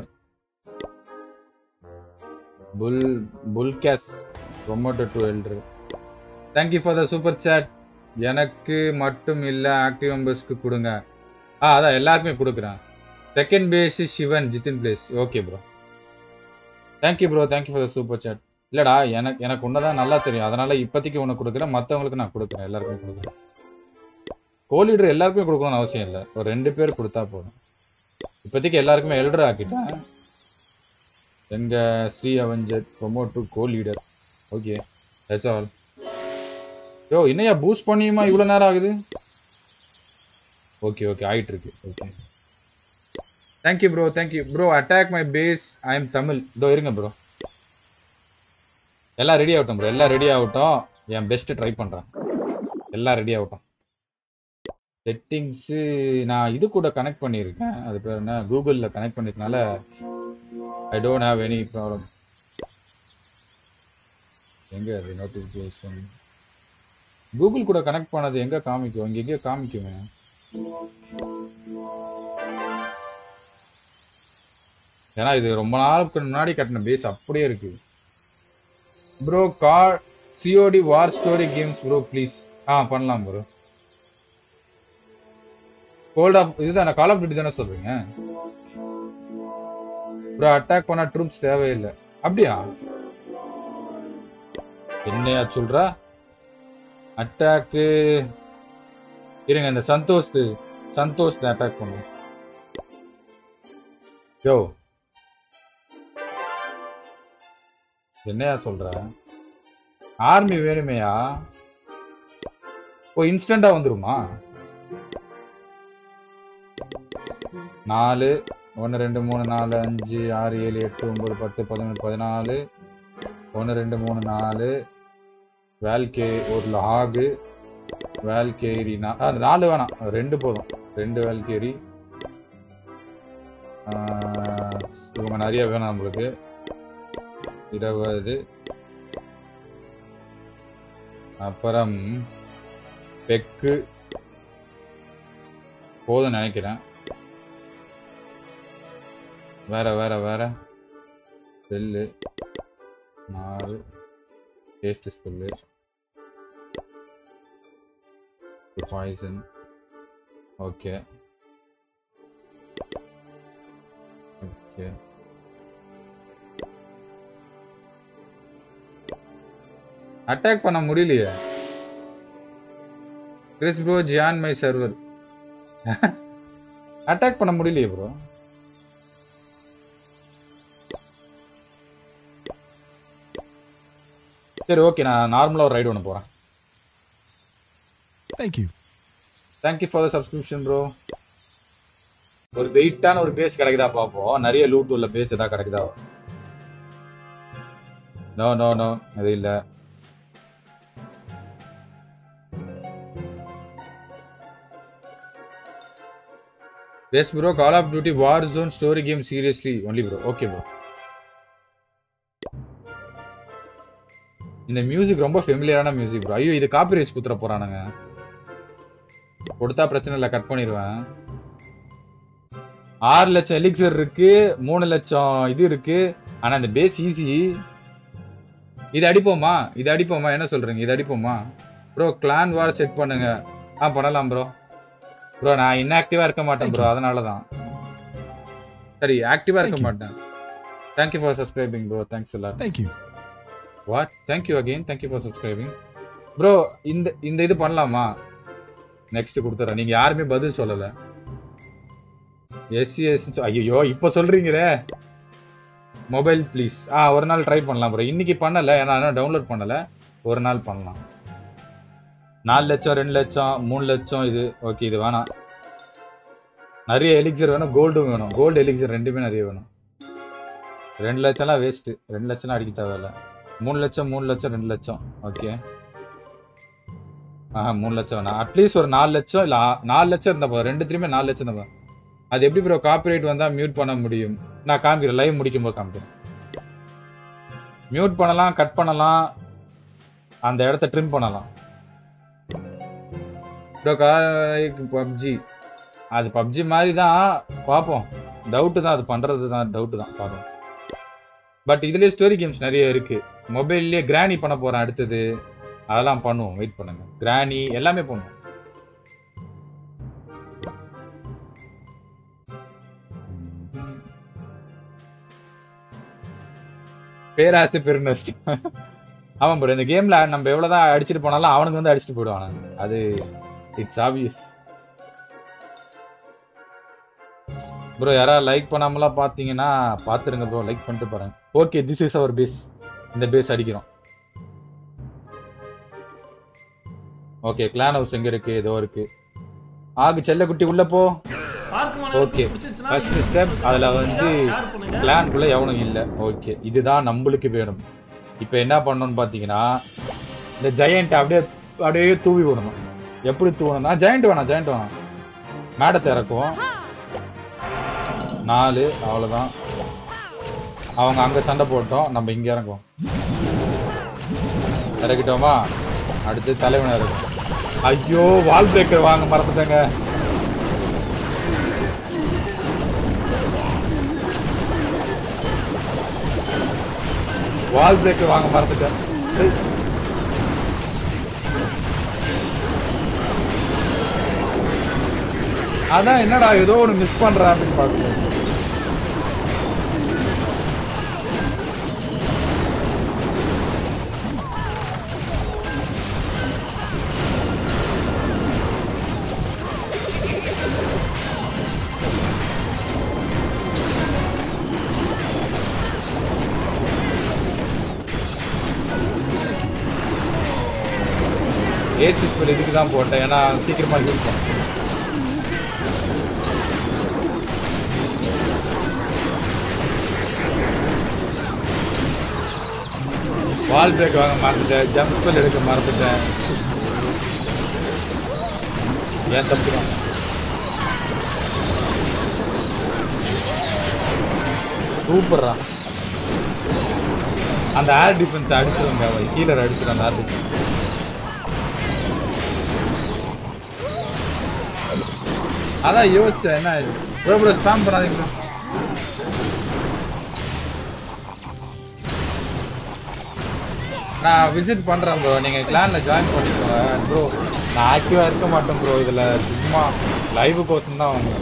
புல் புல்கேஸ் promoted to elder thank you for the super chat எனக்கு மட்டும் இல்ல ஆக்டிவ் மெம்பர்ஸ்க்கு கொடுங்க ஆ அதான் எல்லாருக்குமே கொடுக்குறேன் second base Sivan Jithin plays okay bro thank you bro thank you for the super chat இல்லடா எனக்கு எனக்கு உன்னதான் நல்லா தெரியும் அதனால இப்போதைக்கு உனக்கு கொடுக்குறேன் மற்றவங்களுக்கு நான் கொடுக்குறேன் எல்லாருக்குமே கொடுக்குறேன் கோலீடர் எல்லாருக்குமே கொடுக்கணும்னு அவசியம் இல்லை ஒரு ரெண்டு பேர் கொடுத்தா போதும் இப்போதைக்கு எல்லாருக்குமே எல்டர் ஆக்கிட்டேன் எங்க Shri avenger promote to co leader okay that's all yo என்னையா பூஸ்ட் பண்ணியுமா இவ்வளோ நேரம் ஆகுது ஓகே ஓகே ஆயிட்டு இருக்கு okay thank you bro thank you bro attack my base I am Tamil இதோ இருங்க ப்ரோ எல்லாம் ரெடி ஆகட்டும் ப்ரோ எல்லாம் ரெடி ஆகட்டும் என் பெஸ்ட் ட்ரை பண்றேன் எல்லாம் ரெடி ஆகட்டும் செட்டிங்ஸு நான் இது கூட கனெக்ட் பண்ணியிருக்கேன் அது பேர் என்ன கூகுளில் கனெக்ட் பண்ணிருக்கனால I don't have any problem எங்க அது நோட்டிஃபிகேஷன் கூகுள் கூட கனெக்ட் பண்ணது எங்க காமிக்கும் இங்க எங்கேயோ காமிக்குமே ஏன்னா இது ரொம்ப நாளுக்கு முன்னாடி கட்டின பேஸ் அப்படியே இருக்கு bro car COD war story games bro please ஆ பண்ணலாம் ப்ரோ கோல்ட் ஆஃப் இதுதான் கால் ஆஃப் டியூட்டி தானே சொல்றீங்க ப்ரோ அட்டாக் பண்ண ட்ரூப்ஸ் தேவையில்லை அப்படியா என்னையா சொல்றா அட்டாக்கு இருங்க இந்த சந்தோஷ் சந்தோஷ் அட்டாக் பண்ணும் யோ என்னையா சொல்ற ஆர்மி வேணுமேயா ஓ இன்ஸ்டண்டா வந்துருமா நாலு ஒன்று ரெண்டு மூணு நாலு அஞ்சு ஆறு ஏழு எட்டு ஒன்பது பத்து பதினொன்று பதினாலு ஒன்று ரெண்டு மூணு நாலு வேல்கே ஒரு லாகு வேல்கேரி நா- ஆ, நாலு வேணாம் ரெண்டு போதும் ரெண்டு வேல்கேரி ஆஹ், இவங்க நிறைய வேணும் நம்மளுக்கு இருபது அப்புறம் பெக்கு போதும் நினைக்கிறேன் வேற வேற வேற ஸ்பெல்லு நாலு taste spell poison okay okay attack பண்ண முடியலையே கிறிஸ் ப்ரோ ஜியான் மை சர்வர் அட்டாக் பண்ண முடியலையே ப்ரோ சரி ஓகே நான் நார்மலா ஒரு ரைடு ஒன்று போறேன் Thank you. Thank you for the subscription bro ஒரு வெயிட்டான ஒரு பேஸ் கிடைக்குதா பார்ப்போம் நிறைய லூட் உள்ள பேஸ் ஏதாவது கிடைக்குதா நோ நோ நோ அது இல்ல yes bro call of duty war zone story game seriously only bro okay bro இந்த மியூசிக் ரொம்ப ஃபெமிலியரான மியூசிக் ப்ரோ ஐயோ இது காப்பி ரைட்ஸ் குத்துற போறானுங்க கொடுத்தா பிரச்சனை இல்லை கட் பண்ணிடுவேன் ஆறு லட்சம் எலிக்சர் இருக்கு மூணு லட்சம் இது இருக்கு ஆனா இந்த பேஸ் ஈஸி இது அடிப்போமா இது அடிப்போமா என்ன சொல்றீங்க இது அடிப்போமா ப்ரோ கிளான் வார் செட் பண்ணுங்க ஆ பண்ணலாம் ப்ரோ ப்ரோ நான் இன்ஆக்டிவா இருக்க மாட்டேன் ப்ரோ அதனால தான் சரி ஆக்டிவா இருக்க Thank you. மாட்டேன் thank you for subscribing bro thanks எல்லாம் Thank you. What thank you again thank you for subscribing bro இந்த இந்த இது பண்ணலாமா நெக்ஸ்ட் கொடுத்துறேன் நீங்க யாருமே பதில் சொல்லல எஸ்சி எஸ் ஐயோ இப்ப சொல்றீங்களே மொபைல் ப்ளீஸ் ஆ ஒரு நாள் ட்ரை பண்ணலாம் ப்ரோ இன்னைக்கு பண்ணல ஏன்னா டவுன்லோட் பண்ணல ஒரு நாள் பண்ணலாம் நாலு லட்சம் ரெண்டு லட்சம் மூணு லட்சம் இது ஓகே இது வேணாம் நிறைய எலிக்சர் வேணும் கோல்டும் வேணும் கோல்டு எலிக்சர் ரெண்டுமே நிறைய வேணும் ரெண்டு லட்சம்லாம் வேஸ்ட் ரெண்டு லட்சம்லாம் அடிக்க தேவையில்ல மூணு லட்சம் மூணு லட்சம் ரெண்டு லட்சம் ஓகே ஆஹா மூணு லட்சம் வேணாம் அட்லீஸ்ட் ஒரு நாலு லட்சம் இல்ல ஆ- நாலு லட்சம் இருந்தா போதும் ரெண்டுத்துலயுமே நாலு லட்சம் தான் போதும். அது எப்படி ப்ரோ காப்பிரைட் வந்தா மியூட் பண்ண முடியும் நான் காமிக்கிறேன் லைவ் முடிக்கும் போது காமிக்கிறேன் மியூட் பண்ணலாம் கட் பண்ணலாம் அந்த இடத்த ட்ரிம் பண்ணலாம் ப்ரோ பப்ஜி அது பப்ஜி மாதிரி தான் பார்ப்போம் டவுட்டு தான் அது பண்றது தான் டவுட்டு தான் பார்ப்போம் பட் இதுலயே ஸ்டோரி கேம்ஸ் நிறைய இருக்கு மொபைல்லயே கிராணி பண்ண போறேன் அடுத்தது அதெல்லாம் பண்ணுவோம் வெயிட் பண்ணுங்க கிராணி எல்லாமே பண்ணுவோம் பேராசை பெருநஷ்ட ஆமா ப்ரோ இந்த கேம்ல நம்ம எவ்வளவுதான் அடிச்சிட்டு போனாலும் அவனுக்கு வந்து அடிச்சிட்டு போயிடுவானுங்க அது இட்ஸ் ஆப்வியஸ் ப்ரோ யாராவது லைக் பண்ணாமலாம் பாத்தீங்கன்னா பாத்துருங்க ப்ரோ லைக் பண்ணிட்டு பாருங்க okay this is our base இந்த பேஸ் அடிக்கிறோம் ஓகே கிளான் ஹவுஸ் எங்க இருக்கு ஏதோ இருக்கு ஆகு செல்லக்குட்டி உள்ள போ பார்க் ஓகே ஃபர்ஸ்ட் ஸ்டெப் அதுல வந்து ஷேர் பண்ணுங்க பிளான்குள்ள எவனும் இல்ல ஓகே இதுதான் நம்மளுக்கு வேணும் இப்போ என்ன பண்ணணும்னு பாத்தீங்கன்னா இந்த ஜெயண்ட் அப்படியே அப்படியே தூவி விடணும் எப்படி தூவணும்னா ஜெயண்ட் வேணாம் ஜெயண்ட் வேணாம் மேடத்தை இறக்குவோம் நாலு அவ்வளவுதான் அவங்க அங்க சண்டை போட்டோம் நம்ம இங்க இறங்குவோம் இறக்கிட்டோமா அடுத்து தலைவனை இறக்கும் ஐயோ வால் பிரேக்கர் வாங்க மறந்துட்டேங்க வால் பிரேக் வாங்க மறந்துட்டேன் சரி. அதான் என்னடா ஏதோ ஒன்று மிஸ் பண்றேன் அப்படின்னு பார்க்கும்போது ஏசி ஸ்பெல் இதுக்கு தான் போட்டேன் ஏன்னா சீக்கிரமா இருக்கும் வால் பிரேக் வாங்க மறந்துட்டேன் ஜம்ப் ஸ்பெல் எடுக்க மறந்துட்டேன் ஏன் தப்புறோம் சூப்பர்ரா அந்த ஏர் டிஃபென்ஸ் அடிச்சிருங்க கீழே அடிச்சிடும் அந்த ஏர் டிஃபென்ஸ் அதான் யோசிச்சேன் என்ன ப்ரோ ப்ரோ ஸ்பாம் பண்ணாதீங்க bro. நான் விசிட் பண்றேன் ப்ரோ நீங்க கிளான்ல ஜாயின் பண்ணிக்கோங்க ப்ரோ நான் ஆக்டிவா இருக்க மாட்டேன் ப்ரோ இதுல சும்மா லைவ் கோசம் தான் வந்தேன்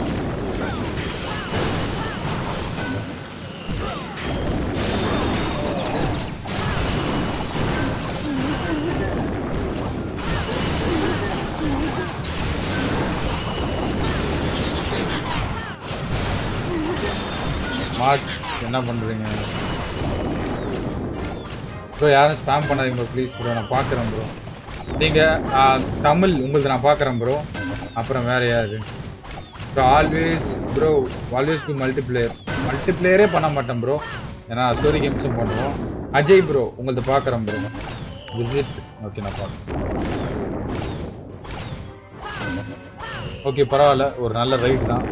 ஸ்மார்ட் என்ன பண்றீங்க ப்ரோ யாரும் ஸ்பேம் பண்ணாதீங்க ப்ரோ ப்ளீஸ் ப்ரோ நான் பார்க்குறேன் ப்ரோ நீங்கள் தமிழ் உங்களது நான் பார்க்குறேன் ப்ரோ அப்புறம் வேற யாரு bro always bro always to multiplayer மல்டிப்ளேயரே பண்ண மாட்டேன் ப்ரோ ஏன்னா ஸ்டோரி கேம்ஸும் பண்ணுவோம் அஜய் ப்ரோ உங்களது பார்க்குறேன் ப்ரோ விசிட் ஓகே நான் பார்க்குறேன் ஓகே பரவாயில்ல ஒரு நல்ல ரைட் தான்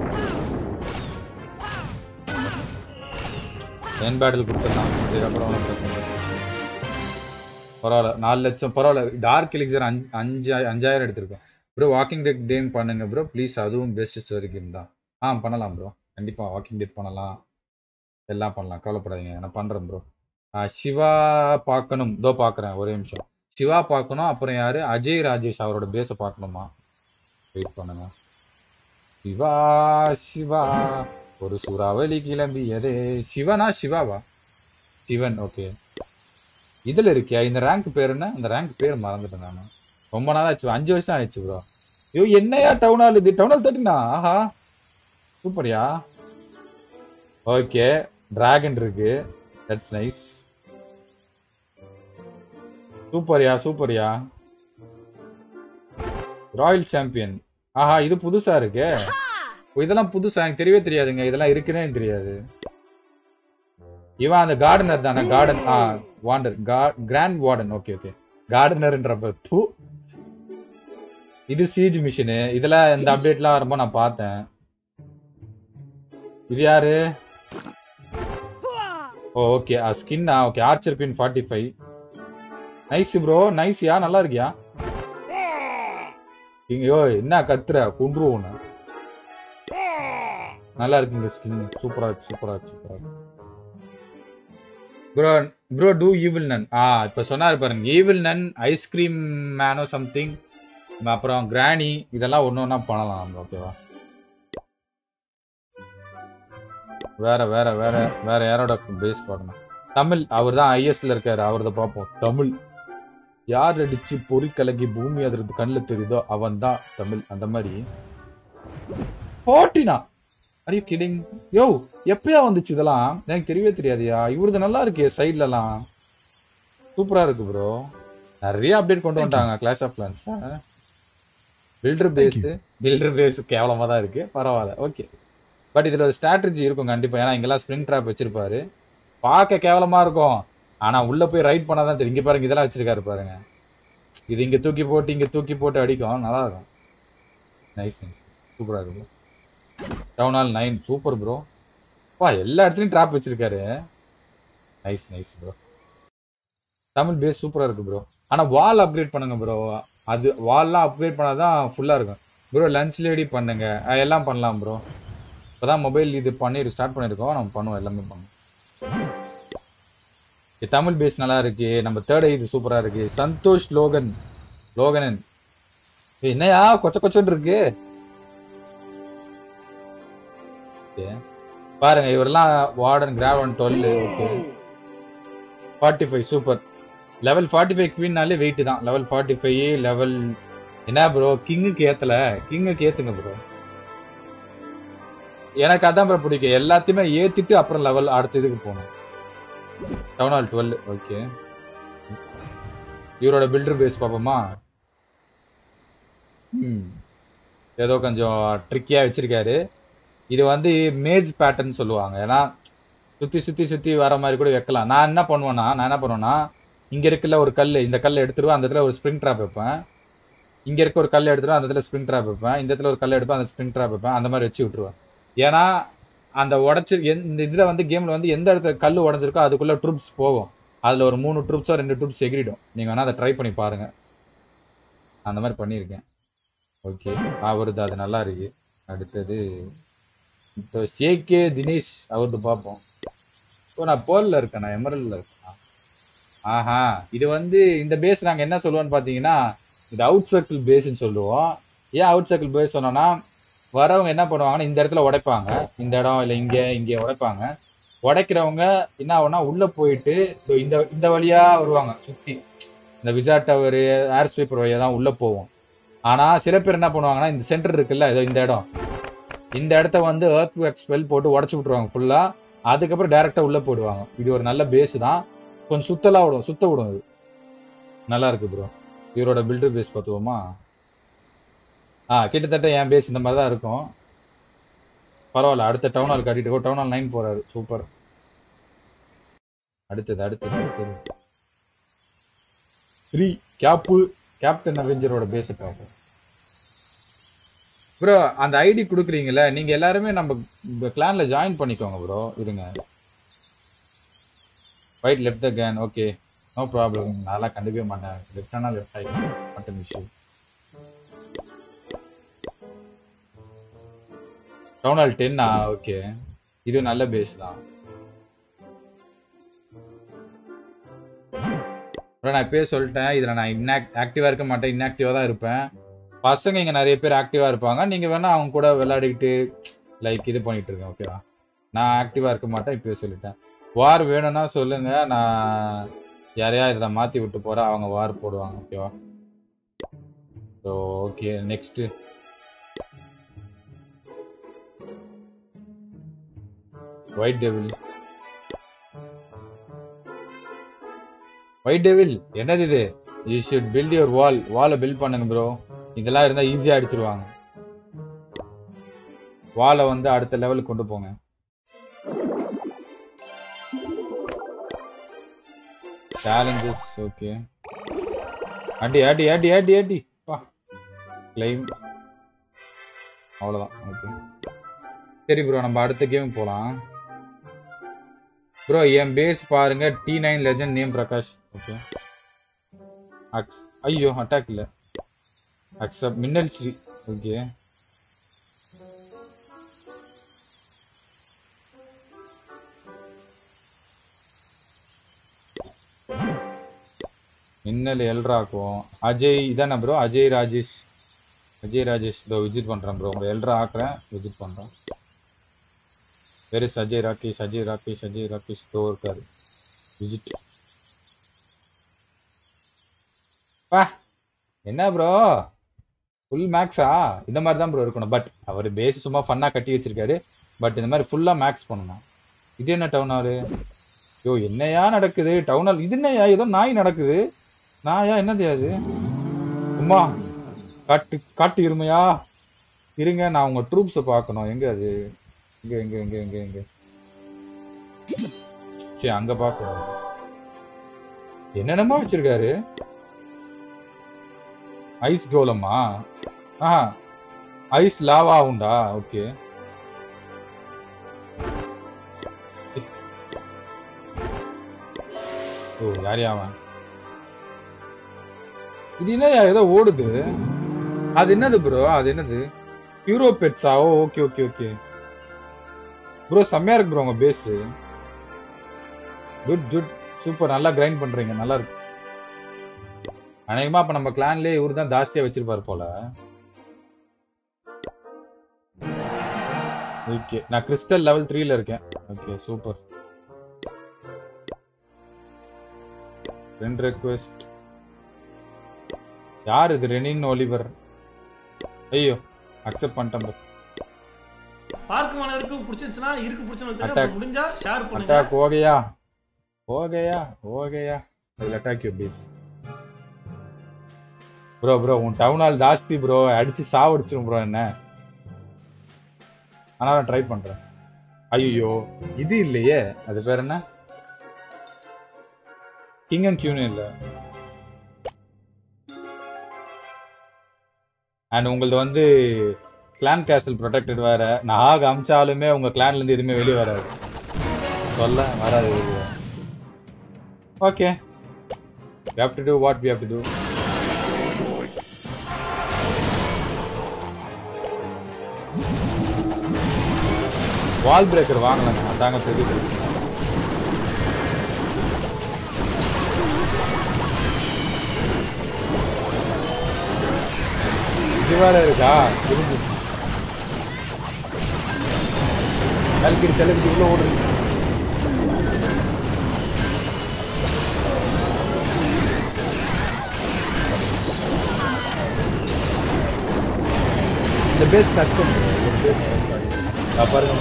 என் பேட்டில் கொடுத்துடலாம் இதுக்கப்புறம் ஒன்றும் பிரச்சனை இல்லை பரவாயில்ல நாலு லட்சம் பரவாயில்ல டார்க் எலிக்சர் அஞ்சு அஞ்சு அஞ்சாயிரம் எடுத்திருக்கேன் ப்ரோ வாக்கிங் டெட் கேம் பண்ணுங்க ப்ரோ ப்ளீஸ் அதுவும் பெஸ்ட் ஸ்டோரி கேம் தான் ஆ பண்ணலாம் ப்ரோ கண்டிப்பாக வாக்கிங் டெட் பண்ணலாம் எல்லாம் பண்ணலாம் கவலைப்படாதீங்க நான் பண்ணுறேன் ப்ரோ சிவா பார்க்கணும் இதோ பார்க்குறேன் ஒரே நிமிஷம் சிவா பார்க்கணும் அப்புறம் யாரு அஜய் ராஜேஷ் அவரோட பேஸை பார்க்கணுமா வெயிட் பண்ணுங்க சிவா சிவா ஒரு சூறாவளி கிளம்பியதே சிவனா சிவாவா சிவன் ஓகே இதுல இருக்கியா இந்த ரேங்க் பேர் என்ன இந்த ரேங்க் பேர் மறந்துட்டேன் நான் ரொம்ப நாள் ஆச்சு அஞ்சு வருஷம் ஆயிடுச்சு ப்ரோ ஐயோ என்னையா டவுன் ஹால் இது டவுன் ஹால் தேர்ட்டினா ஆஹா சூப்பர்யா ஓகே டிராகன் இருக்கு தட்ஸ் நைஸ் சூப்பர்யா சூப்பர்யா ராயல் சாம்பியன் ஆஹா இது புதுசா இருக்கே ஓ, இதெல்லாம் புதுசா எனக்கு தெரியவே தெரியாதுங்க இதெல்லாம் இருக்குன்னே எனக்கு தெரியாது இவன் அந்த கார்டனர் தானே கார்டன் ஆ wander grand warden okay okay கார்டனர்ன்றப்ப பூ இது சீஜ் மிஷினு இதுல இந்த அப்டேட்லாம் வரும்போது நான் பார்த்தேன் இது யாரு ஓ ஓகே ஸ்கின்னா ஓகே ஆர்ச்சர் பின் ஃபார்ட்டி ஃபைவ் நைஸ் ப்ரோ நைஸ்யா நல்லா இருக்கியா இங்க யோ என்ன கத்துற குன்றுவோம் உன்னை. நல்லா இருக்குங்க ஸ்கின் சூப்பரா இருக்கு சூப்பரா இருக்கு சூப்பரா இருக்கு bro bro do evil nun ஆ இப்ப சொன்னாரு பாருங்க ஈவில் நன் ஐஸ்கிரீம் மேனோ சம்திங் அப்புறம் கிராணி இதெல்லாம் ஒண்ணு ஒண்ணா பண்ணலாம் ஓகேவா வேற வேற வேற வேற யாரோட பேஸ் பார்க்கணும் தமிழ் அவர் தான் ஐஎஸ்ல இருக்காரு அவரத பார்ப்போம் தமிழ் யார் அடிச்சு பொறி கலகி பூமி அதிர்ந்து கண்ணில் தெரியுதோ அவன் தான் தமிழ் அந்த மாதிரி போட்டினா அரி கிடிங் யோ எப்பயா வந்துச்சு இதெல்லாம் எனக்கு தெரியவே தெரியாதுயா இவரது நல்லா இருக்கே சைட்ல எல்லாம் சூப்பரா இருக்கு ப்ரோ நிறைய அப்டேட் கொண்டு வந்துட்டாங்க Clash of Clans builder Thank base builder base கேவலமா தான் இருக்கு பரவாயில்ல ஓகே பட் இதுல ஒரு ஸ்ட்ராட்டஜி இருக்கும் கண்டிப்பா ஏன்னா இங்கெல்லாம் ஸ்ப்ரிங் ட்ராப் வச்சிருப்பாரு பார்க்க கேவலமா இருக்கும் ஆனா உள்ள போய் ரைட் பண்ணாதான் தெரியும் இங்க பாருங்க இதெல்லாம் வச்சிருக்காரு பாருங்க இது இங்க தூக்கி போட்டு இங்க தூக்கி போட்டு அடிக்கும் நல்லா இருக்கும் நைஸ் நைஸ் சூப்பரா இருக்கும் town hall nine super bro வா எல்லா இடத்துலயும் ட்ராப் வச்சிருக்காரு nice nice bro Tamil base சூப்பரா இருக்கு ப்ரோ ஆனா வால் அப்கிரேட் பண்ணுங்க ப்ரோ அது வால்லாம் அப்கிரேட் பண்ணாதான் ஃபுல்லா இருக்கும் ப்ரோ லஞ்ச் லேடி பண்ணுங்க அஹ் எல்லாம் பண்ணலாம் ப்ரோ இப்பதான் மொபைல் இது பண்ணி ஸ்டார்ட் பண்ணிருக்கோம் நம்ம பண்ணுவோம் எல்லாமே பண்ணுவோம் தமிழ் பேஸ் நல்லா இருக்கு நம்ம தேர்ட் இது சூப்பரா இருக்கு சந்தோஷ் லோகன் லோகனன் ஏய், என்னையா கொச்ச கொச்சன்னு இருக்கு Okay. பாருங்க இவரெல்லாம் வார்டன் கிராவன் twelve okay forty five super level forty five குவீன்னாலே வெயிட் தான் லெவல் ஃபார்ட்டி ஃபைவ் லெவல் என்ன ப்ரோ கிங்குக்கு ஏத்தல கிங்குக்கு ஏத்துங்க ப்ரோ எனக்கு அதான் ப்ரோ பிடிக்கும் எல்லாத்தையுமே ஏத்திட்டு அப்புறம் லெவல் அடுத்த இதுக்கு போகணும் டவுன் ஹால் டுவெல் ஓகே இவரோட பில்டர் பேஸ் பார்ப்போமா ம் ஏதோ கொஞ்சம் ட்ரிக்கியா வச்சிருக்காரு இது வந்து மேஜ் பேட்டர்ன் சொல்லுவாங்க ஏன்னா சுத்தி சுத்தி சுத்தி வர மாதிரி கூட வைக்கலாம் நான் என்ன பண்ணுவேன்னா நான் என்ன பண்ணுவேன்னா இங்க இருக்குல்ல ஒரு கல் இந்த கல்லை எடுத்துருவேன் அந்த இடத்துல ஒரு ஸ்ப்ரிங் ட்ராப் வைப்பேன் இங்க இருக்க ஒரு கல் எடுத்துருவேன் அந்த இடத்துல ஸ்ப்ரிங் ட்ராப் வைப்பேன் இந்த இடத்துல ஒரு கல் எடுப்பேன் அந்த ஸ்ப்ரிங் ட்ராப் வைப்பேன் அந்த மாதிரி வச்சு விட்டுருவேன் ஏன்னா அந்த உடச்சு எந்த- இந்த இதுல வந்து கேம்ல வந்து எந்த இடத்துல கல் உடஞ்சிருக்கோ அதுக்குள்ள ட்ரூப்ஸ் போகும் அதுல ஒரு மூணு ட்ரூப்ஸோ ரெண்டு ட்ரூப்ஸ் எகிரிடும் நீங்க வேணா அதை ட்ரை பண்ணி பாருங்க அந்த மாதிரி பண்ணியிருக்கேன் ஓகே அவருது அது நல்லா இருக்கு அடுத்தது இப்போ ஜேகே தினேஷ் அவரது பார்ப்போம் இப்போ நான் போர்ல இருக்கேன் நான் எமரல்ல இருக்கேன் ஆஹா இது வந்து இந்த பேஸ் நாங்க என்ன சொல்லுவோம்னு பாத்தீங்கன்னா இது அவுட் சர்க்கிள் பேஸ்ன்னு சொல்லுவோம் ஏன் அவுட் சர்க்கிள் பேஸ் சொன்னோம்னா வரவங்க என்ன பண்ணுவாங்கன்னா இந்த இடத்துல உடைப்பாங்க இந்த இடம் இல்லை இங்க இங்க உடைப்பாங்க உடைக்கிறவங்க என்ன ஆகும்னா உள்ள போயிட்டு இதோ இந்த இந்த வழியா வருவாங்க சுத்தி இந்த விசா டவர் ஏர் ஸ்வீப்பர் வழியா தான் உள்ள போவோம் ஆனா சில பேர் என்ன பண்ணுவாங்கன்னா இந்த சென்டர் இருக்குல்ல இதோ இந்த இடம் இந்த இடத்த வந்து எர்த் வேக்ஸ் ஸ்பெல் போட்டு உடச்சு விட்டுருவாங்க ஃபுல்லா அதுக்கப்புறம் டைரக்டா உள்ள போயிடுவாங்க இது ஒரு நல்ல பேஸ் தான் கொஞ்சம் சுத்தலா விடும் சுத்த விடும் இது நல்லா இருக்கு ப்ரோ இவரோட பில்டர் பேஸ் பார்த்துவோமா ஆ கிட்டத்தட்ட என் பேஸ் இந்த மாதிரி தான் இருக்கும் பரவாயில்ல அடுத்த டவுன் ஹால் கட்டிட்டு டவுன் ஹால் நைன் போறாரு சூப்பர் அடுத்தது அடுத்தது அடுத்தது த்ரீ கேப்பு கேப்டன் அவெஞ்சரோட பேஸ் பார்ப்போம் ப்ரோ அந்த ஐடி கொடுக்குறீங்கல்ல நீங்க எல்லாருமே நம்ம கிளான்ல ஜாயின் பண்ணிக்கோங்க ப்ரோ இருங்க right left the can okay no problem நான்லாம் கண்டுக்கவே மாட்டேன் லெஃப்ட் ஆனால் லெஃப்ட் ஆகிடும் மட்டும் இஷ்யூ டவுன் ஹால் டென்னா ஓகே இது நல்ல பேஸ் தான் bro, நான் இப்பயே சொல்லிட்டேன் இதுல நான் இன்ஆக்ட் ஆக்டிவா இருக்க மாட்டேன் இன்ஆக்டிவா தான் இருப்பேன் பசங்க இங்க நிறைய பேர் ஆக்டிவா இருப்பாங்க நீங்க வேணா அவங்க கூட விளையாடிக்கிட்டு லைக் இது பண்ணிட்டு இருக்கேன் ஓகேவா நான் ஆக்டிவா இருக்க மாட்டேன் இப்பயே சொல்லிட்டேன் வார் வேணும்னா சொல்லுங்க நான் யாரையா இதை மாத்தி விட்டு போறேன் அவங்க வார் போடுவாங்க ஓகேவா so okay next white devil white devil என்னது இது you should build your wall வாலை பில்ட் பண்ணுங்க ப்ரோ இதெல்லாம் இருந்தா ஈஸியா அடிச்சிருவாங்க வாலை வந்து அடுத்த லெவலுக்கு கொண்டு போங்க சேலஞ்சஸ் ஓகே அடி அடி அடி அடி அடி பா கிளைம் அவ்வளவுதான் ஓகே சரி ப்ரோ நம்ம அடுத்த கேம் போலாம் ப்ரோ என் பேஸ் பாருங்க T nine legend name Prakash okay அக்ஸ் ஐயோ அட்டாக் இல்ல அக்செப்ட் மின்னல் ஸ்ரீ ஓகே மின்னல் எல்ராக்கும் அஜய் இதானே ப்ரோ அஜய் ராஜேஷ் அஜய் ராஜேஷ் இதோ விசிட் பண்றேன் ப்ரோ உங்க எல்ரா ஆக்குறேன் விசிட் பண்றேன் வேர் இஸ் அஜய் ராகேஷ் அஜய் ராகேஷ் அஜய் ராகேஷ் தோ இருக்காரு விசிட் பா என்ன ப்ரோ ஃபுல் மேக்ஸா இந்த மாதிரி தான் ப்ரோ இருக்கணும் பட் அவர் பேஸ் சும்மா ஃபன்னா கட்டி வச்சிருக்காரு பட் இந்த மாதிரி ஃபுல்லா மேக்ஸ் பண்ணணும் இது என்ன டவுன் ஹாலு ஐயோ என்னையா நடக்குது டவுன் ஹால் இது என்னையா ஏதோ நாய் நடக்குது நாயா என்னது அது அம்மா காட்டு காட்டு இருமையா இருங்க நான் உங்க ட்ரூப்ஸை பார்க்கணும் எங்க அது எங்க எங்க எங்க எங்க எங்க சரி அங்க பார்க்கணும் என்னென்னமோ வச்சிருக்காரு ஐஸ் கோலமா ஆ ஐஸ் லாவா உண்டா ஓகே ஓ யாரையா அவன் இது என்னயா ஏதோ ஓடுது அது என்னது ப்ரோ அது என்னது ஹீரோ பெட்ஸா ஓ ஓகே ஓகே ஓகே ப்ரோ செம்மையா இருக்கு ப்ரோ உங்க பேஸ் குட் குட் சூப்பர் நல்லா கிரைண்ட் பண்றீங்க நல்லா இருக்கு அநேகமா அப்ப நம்ம கிளான்லயே இவரு தான் ஜாஸ்தியா வச்சிருப்பாரு போல ஓகே நான் கிறிஸ்டல் லெவல் த்ரீல இருக்கேன் ஓகே சூப்பர் ரெண்டு ரெக்வெஸ்ட் யார் இது ரெனின் ஒலிவர் ஐயோ அக்செப்ட் பண்ணிட்டேன் bro. பார்க்க மாணவருக்கு பிடிச்சிருச்சுன்னா இருக்கு பிடிச்சிருந்தா Attack. முடிஞ்சா ஷேர் பண்ணுங்க அட்டாக் ஓகையா ஓகையா ஓகையா அதில் attack you please bro bro உன் டவுன் ஹால் ஜாஸ்தி ப்ரோ அடிச்சு சாவடிச்சிரும் ப்ரோ என்ன ஆனால் நான் ட்ரை பண்றேன் ஐயோ இது இல்லையே அது பேர் என்ன கிங் அண்ட் கியூன் இல்லை அண்ட் உங்களது வந்து கிளான் கேசல் ப்ரொடெக்டட் வேற நான் ஆக அமிச்சாலுமே உங்க கிளான்ல இருந்து எதுவுமே வெளியே வராது சொல்ல வராது வெளியே okay we have to do what we have to do wall breaker வாங்கலாங்க அதாங்க பெரிய பிரச்சனை இது வேற இருக்கா இருந்து கல்கிரி செலவுக்கு இவ்வளோ ஓடுது இந்த பேஸ் கஷ்டம் ஒரு பேஸ் கஷ்டம் பாருங்க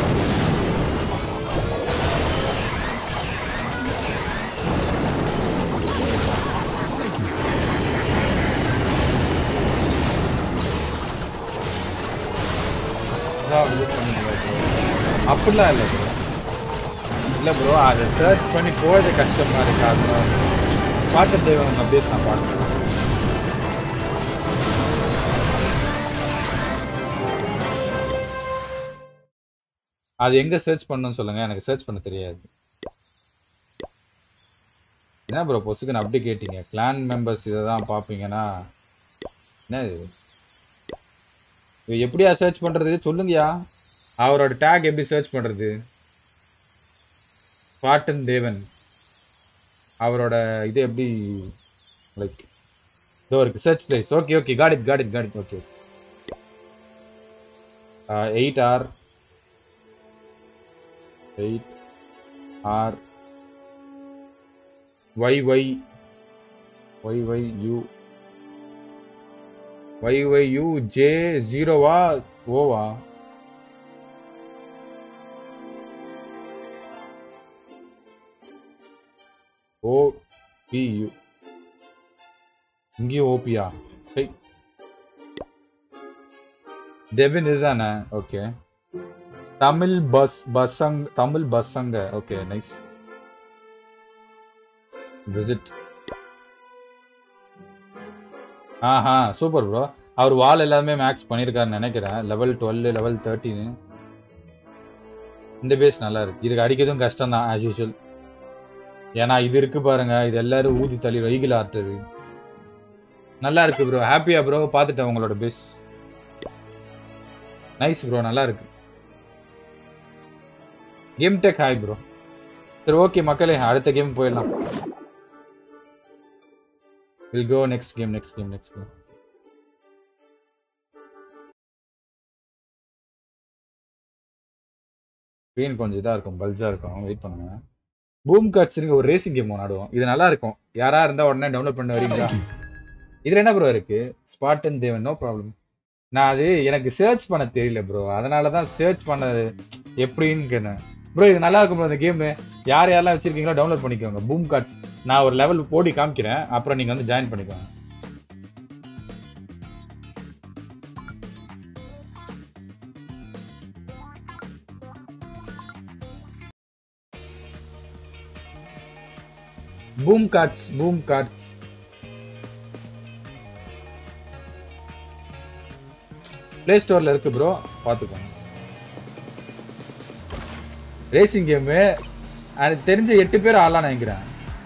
அதான் இது பண்ணுங்க bro. அப்படிலாம் இல்லை ப்ரோ இல்லை ப்ரோ அதை சர்ச் பண்ணி போகிறது கஷ்டமா இருக்கு அதனால பாட்டு தெய்வம் அப்படியே நான் பார்க்குறேன் அது எங்க சர்ச் பண்ணணும்னு சொல்லுங்க எனக்கு சர்ச் பண்ண தெரியாது என்ன ப்ரோ பொசுக்குன்னு அப்படி கேட்டீங்க கிளான் மெம்பர்ஸ் இதை தான் பார்ப்பீங்கன்னா என்ன இது இது எப்படியா சர்ச் பண்றது சொல்லுங்கயா அவரோட டேக் எப்படி சர்ச் பண்றது பாட்டன் தேவன் அவரோட இது எப்படி லைக் இதோ இருக்கு search place okay okay got it got it got it okay eight R eight R Y Y Y Y U Y Y U J ஜீரோவா ஓவா ஓ பி யூ இங்கேயும் ஓபியா சரி டெவின் இதுதானே ஓகே தமிழ் பஸ் பஸ்ஸங் தமிழ் பஸ்ஸங்க ஓகே நைஸ் விசிட் ஆஹா சூப்பர் ப்ரோ அவர் வால் எல்லாமே மேக்ஸ் பண்ணியிருக்காருன்னு நினைக்கிறேன் லெவல் டுவெல் லெவல் தேர்ட்டின்னு இந்த பேஸ் நல்லா இருக்கு இதுக்கு அடிக்கிறதும் கஷ்டம் தான் ஆஸ் யூஷுவல் ஏன்னா இது இருக்கு பாருங்க இது எல்லாரும் ஊதி தள்ளி வெயில் ஆட்டுறது நல்லா இருக்கு ப்ரோ ஹாப்பியா ப்ரோ பார்த்துட்டேன் உங்களோட பேஸ் நைஸ் ப்ரோ நல்லா இருக்கு கேம் டெக் ஹாய் ப்ரோ சரி ஓகே மக்களே அடுத்த கேம் போயிடலாம் will go next game next game next game screen கொஞ்சம் இதாக இருக்கும் பல்ஜாக இருக்கும் வெயிட் பண்ணுங்க பூம் கார்ட்ஸ் இருக்கு ஒரு ரேசிங் கேம் ஆடுவோம் இது நல்லா இருக்கும் யாரா இருந்தா உடனே டவுன்லோட் பண்ண வரீங்களா இதுல என்ன ப்ரோ இருக்கு ஸ்பாட்டன் தேவன் நோ ப்ராப்ளம் நான் அது எனக்கு சர்ச் பண்ண தெரியல ப்ரோ அதனால தான் சர்ச் பண்ணது எப்படின்னு கேட்டேன் ப்ரோ இது நல்லா இருக்கும் ப்ரோ இந்த கேம் யார் யாரெல்லாம் வச்சிருக்கீங்களோ டவுன்லோட் பண்ணிக்கோங்க பூம் கார்ட்ஸ் நான் ஒரு லெவல் போடி காமிக்கிறேன் அப்புறம் நீங்க வந்து ஜாயின் பண்ணிக்கோங்க boom cards boom cards play ஸ்டோர்ல இருக்கு ப்ரோ பாத்துக்கோங்க ரேசிங் கேமு எனக்கு தெரிஞ்ச எட்டு பேர் ஆடலாம் நினைக்கிறேன்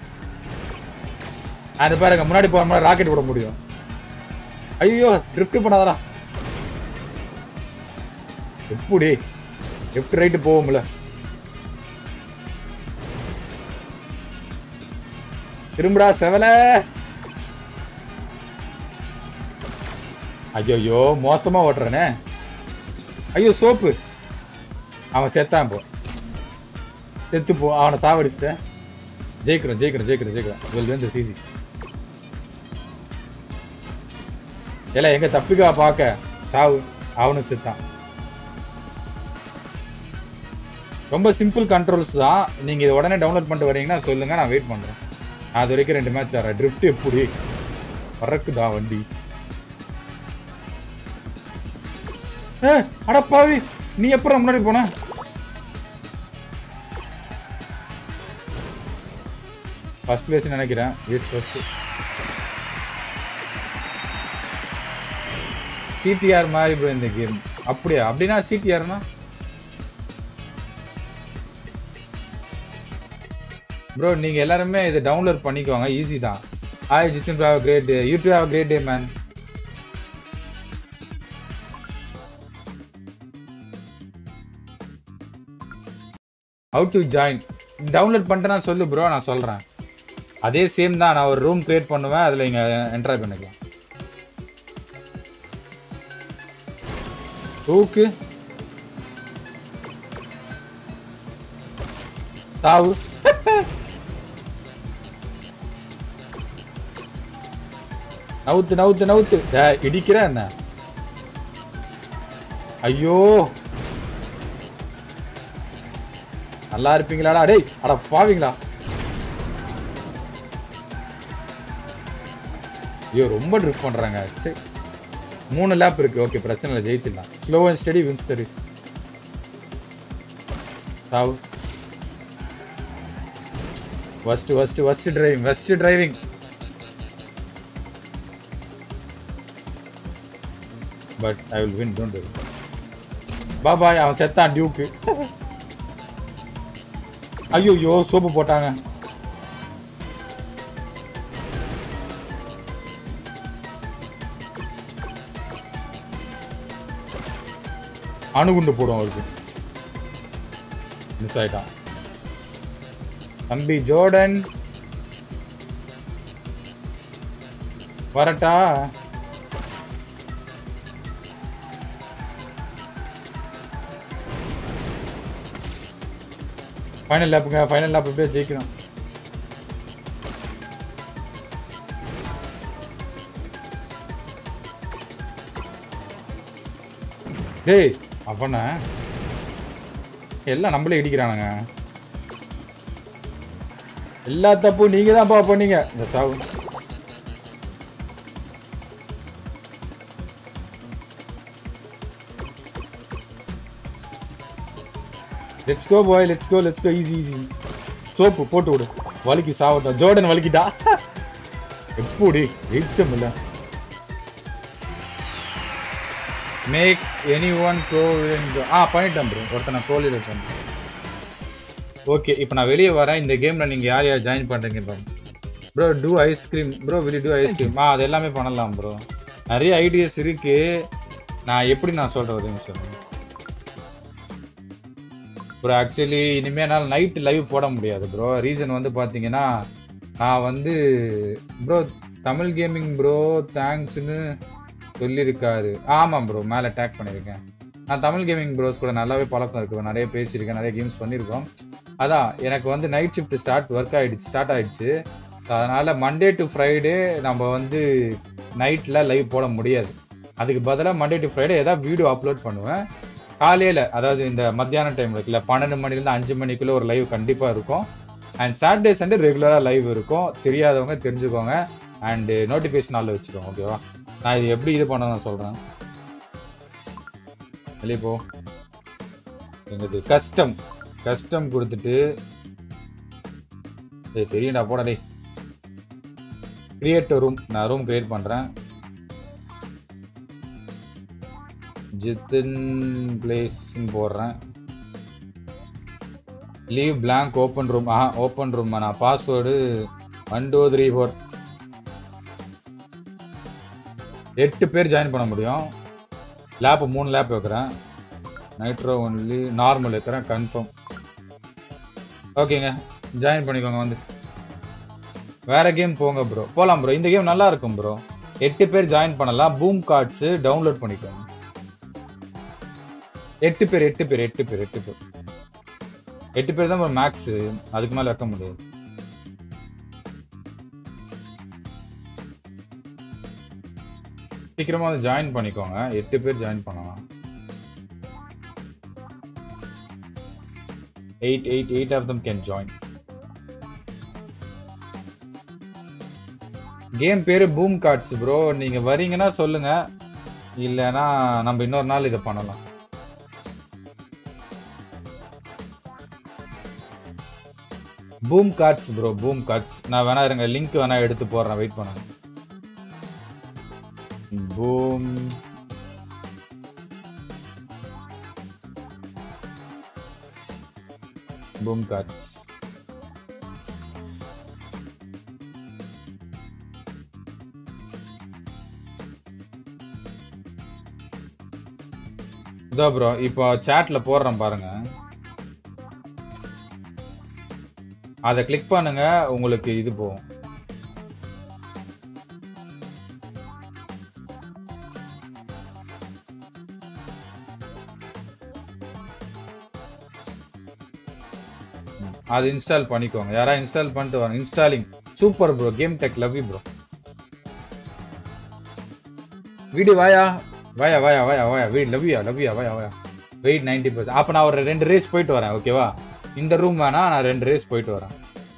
அது பாருங்க முன்னாடி போற மாதிரி ராக்கெட் விட முடியும் ஐயோ ட்ரிஃப்ட் பண்ணாதடா எப்படி லெஃப்ட் ரைட்டு போவோம்ல திரும்புடா செவல ஐயோ மோசமா ஓட்டுறனே ஐயோ சோப்பு அவன் செத்தான் இப்போ செத்து போ அவனை சாவடிச்சிட்டேன் ஜெயிக்கிறோம் ஜெயிக்கிறோம் ஜெயிக்கிறோம் ஜெயிக்கிறோம் இவள் வந்து சிசி ஏல எங்க தப்பிக்கா பார்க்க சாவு அவனும் செத்தான் ரொம்ப சிம்பிள் கண்ட்ரோல்ஸ் தான் நீங்க இதை உடனே டவுன்லோட் பண்ணிட்டு வரீங்கன்னா சொல்லுங்க நான் வெயிட் பண்றேன் நான் அது வரைக்கும் ரெண்டு மேட்ச் ஆடுறேன் ட்ரிஃப்ட் எப்படி பறக்குதா வண்டி ஏ அட பாவி நீ எப்பறம் முன்னாடி போன ஃபர்ஸ்ட் பிளேஸ் நினைக்கிறேன் எஸ் ஃபர்ஸ்ட் சிடிஆர் மாதிரி ப்ரோ இந்த கேம் அப்படியா அப்படின்னா சிடிஆர்னா ப்ரோ நீங்க எல்லாருமே இதை டவுன்லோட் பண்ணிக்கோங்க ஈஸி தான் hi Jithin bro great day you to have great day man how to join download பண்ணிட்டேன்னா சொல்லு ப்ரோ நான் சொல்றேன் அதே சேம் தான் நான் ஒரு ரூம் கிரியேட் பண்ணுவேன் அதுல நீங்க என்ட்ராய் பண்ணிக்கலாம் தூக்கு தாவு நவுத்து நவுத்து நவுத்து டேய், இடிக்கிற என்ன ஐயோ நல்லா இருப்பீங்களாடா டேய் அட பாவீங்களா ஐயோ ரொம்ப ட்ரிப் பண்றாங்க சரி மூணு லேப் இருக்கு ஓகே பிரச்சனை இல்லை ஜெயிச்சிடலாம் slow and steady wins the race சாவு first first first driving first driving but I will win don't worry பா பாய் அவன் செத்தான் டியூக்கு ஐயோ சோப்பு போட்டாங்க அணுகுண்டு போடும் அவருக்கு மிஸ் ஆயிட்டான் தம்பி ஜோர்டன் வரட்டா ஃபைனல் லேப்புங்க ஃபைனல் லேப் எப்படியோ ஜெயிக்கணும் டேய் அவன எல்லாம் நம்மளே இடிக்கிறானுங்க எல்லா தப்பும் நீங்க தான்ப்பா பண்ணீங்க இந்த சாவு let's go boy let's go let's go easy easy soap போட்டு விடு வலிக்கு சாவட்டும் ஜோர்டன் வலிக்கிட்டா எப்படி ஜெயிச்சம் இல்ல மேக் எனி ஒன் ப்ரோ ஆ பண்ணிட்டேன் ப்ரோ ஒருத்தனை ப்ரோலில் பண்ணேன் ஓகே இப்போ நான் வெளியே வரேன் இந்த கேமில் நீங்கள் யார் யார் ஜாயின் பண்ணுறீங்க bro do ice cream bro will do ice cream ஆ அது எல்லாமே பண்ணலாம் ப்ரோ நிறைய ஐடியாஸ் இருக்கு நான் எப்படி நான் சொல்கிறது சொல்லுங்க ப்ரோ ஆக்சுவலி இனிமே என்னால் நைட்டு லைவ் போட முடியாது ப்ரோ ரீசன் வந்து பார்த்தீங்கன்னா நான் வந்து ப்ரோ தமிழ் கேமிங் ப்ரோ தேங்க்ஸ்னு சொல்லியிருக்காரு ஆமாம் ப்ரோ மேலே டேக் பண்ணியிருக்கேன் நான் தமிழ் கேமிங் ப்ரோஸ் கூட நல்லாவே பழக்கம் இருக்கு நிறைய பேசியிருக்கேன் நிறைய கேம்ஸ் பண்ணியிருக்கோம் அதான் எனக்கு வந்து நைட் ஷிஃப்ட் ஸ்டார்ட் ஒர்க் ஆயிடுச்சு ஸ்டார்ட் ஆயிடுச்சு So, அதனால மண்டே டு ஃப்ரைடே நம்ம வந்து நைட்டில் லைவ் போட முடியாது அதுக்கு பதிலாக மண்டே டு ஃப்ரைடே ஏதாவது வீடியோ அப்லோட் பண்ணுவேன் காலையில் அதாவது இந்த மத்தியான டைம் இருக்குல்ல பன்னெண்டு மணிலேருந்து அஞ்சு மணிக்குள்ளே ஒரு லைவ் கண்டிப்பாக இருக்கும் அண்ட் சாட்டர்டே சண்டே ரெகுலராக லைவ் இருக்கும் தெரியாதவங்க தெரிஞ்சுக்கோங்க அண்டு நோட்டிஃபிகேஷன் ஆளில் வச்சுக்கோங்க ஓகேவா நான் இது எப்படி இது பண்ண நான் சொல்கிறேன் வெளியே போ எங்கது கஸ்டம் கஸ்டம் கொடுத்துட்டு டேய் தெரியும்டா போடா டேய் கிரியேட் ரூம் நான் ரூம் கிரியேட் பண்ணுறேன் ஜித்தின் பிளேஸ்ன்னு போடுறேன் லீவ் blank ஓப்பன் ரூம் ஆ ஓப்பன் ரூம் நான் password one two three four எட்டு பேர் ஜாயின் பண்ண முடியும் லேப் மூணு லேப் வைக்கிறேன் நைட்ரோ ஒன்லி நார்மல் வைக்கிறேன் கன்ஃபார்ம் ஓகேங்க ஜாயின் பண்ணிக்கோங்க வந்து வேற கேம் போங்க ப்ரோ போலாம் ப்ரோ இந்த கேம் நல்லா இருக்கும் ப்ரோ எட்டு பேர் ஜாயின் பண்ணலாம் பூம் கார்ட்ஸ் டவுன்லோட் பண்ணிக்கோங்க எட்டு பேர் எட்டு பேர் எட்டு பேர் எட்டு பேர் எட்டு பேர் தான் மேக்ஸ் அதுக்கு மேல வைக்க முடியாது சீக்கிரமா வந்து ஜாயின் பண்ணிக்கோங்க எட்டு பேர் ஜாயின் பண்ணலாம் eight eight eight of them can join game பேரு பூம் கார்ட்ஸ் ப்ரோ நீங்க வரீங்கன்னா சொல்லுங்க இல்லைன்னா நம்ம இன்னொரு நாள் இதை பண்ணலாம் boom cards bro boom cards நான் வேணா இருங்க லிங்க் வேணா எடுத்து போடுறேன் வெயிட் பண்ணுங்க பூம் பூம் கார்ட்ஸ் இதோ ப்ரோ இப்போ சாட்ல போடுறேன் பாருங்க அதை கிளிக் பண்ணுங்க உங்களுக்கு இது போகும் ம், அது இன்ஸ்டால் பண்ணிக்கோங்க யாரா இன்ஸ்டால் பண்ணிட்டு வாங்க installing super bro game tech love bro வீடு வாயா வாயா வாயா வாயா வாயா வெயிட் லவ்யா லவ்யா வாயா வாயா வெயிட் நைன்டி பர்சன்ட் அப்போ நான் ஒரு ரெண்டு ரேஸ் போயிட்டு வரேன் ஓகேவா இந்த ரூம் வேணா நான் ரெண்டு ரேஸ் போயிட்டு வரேன்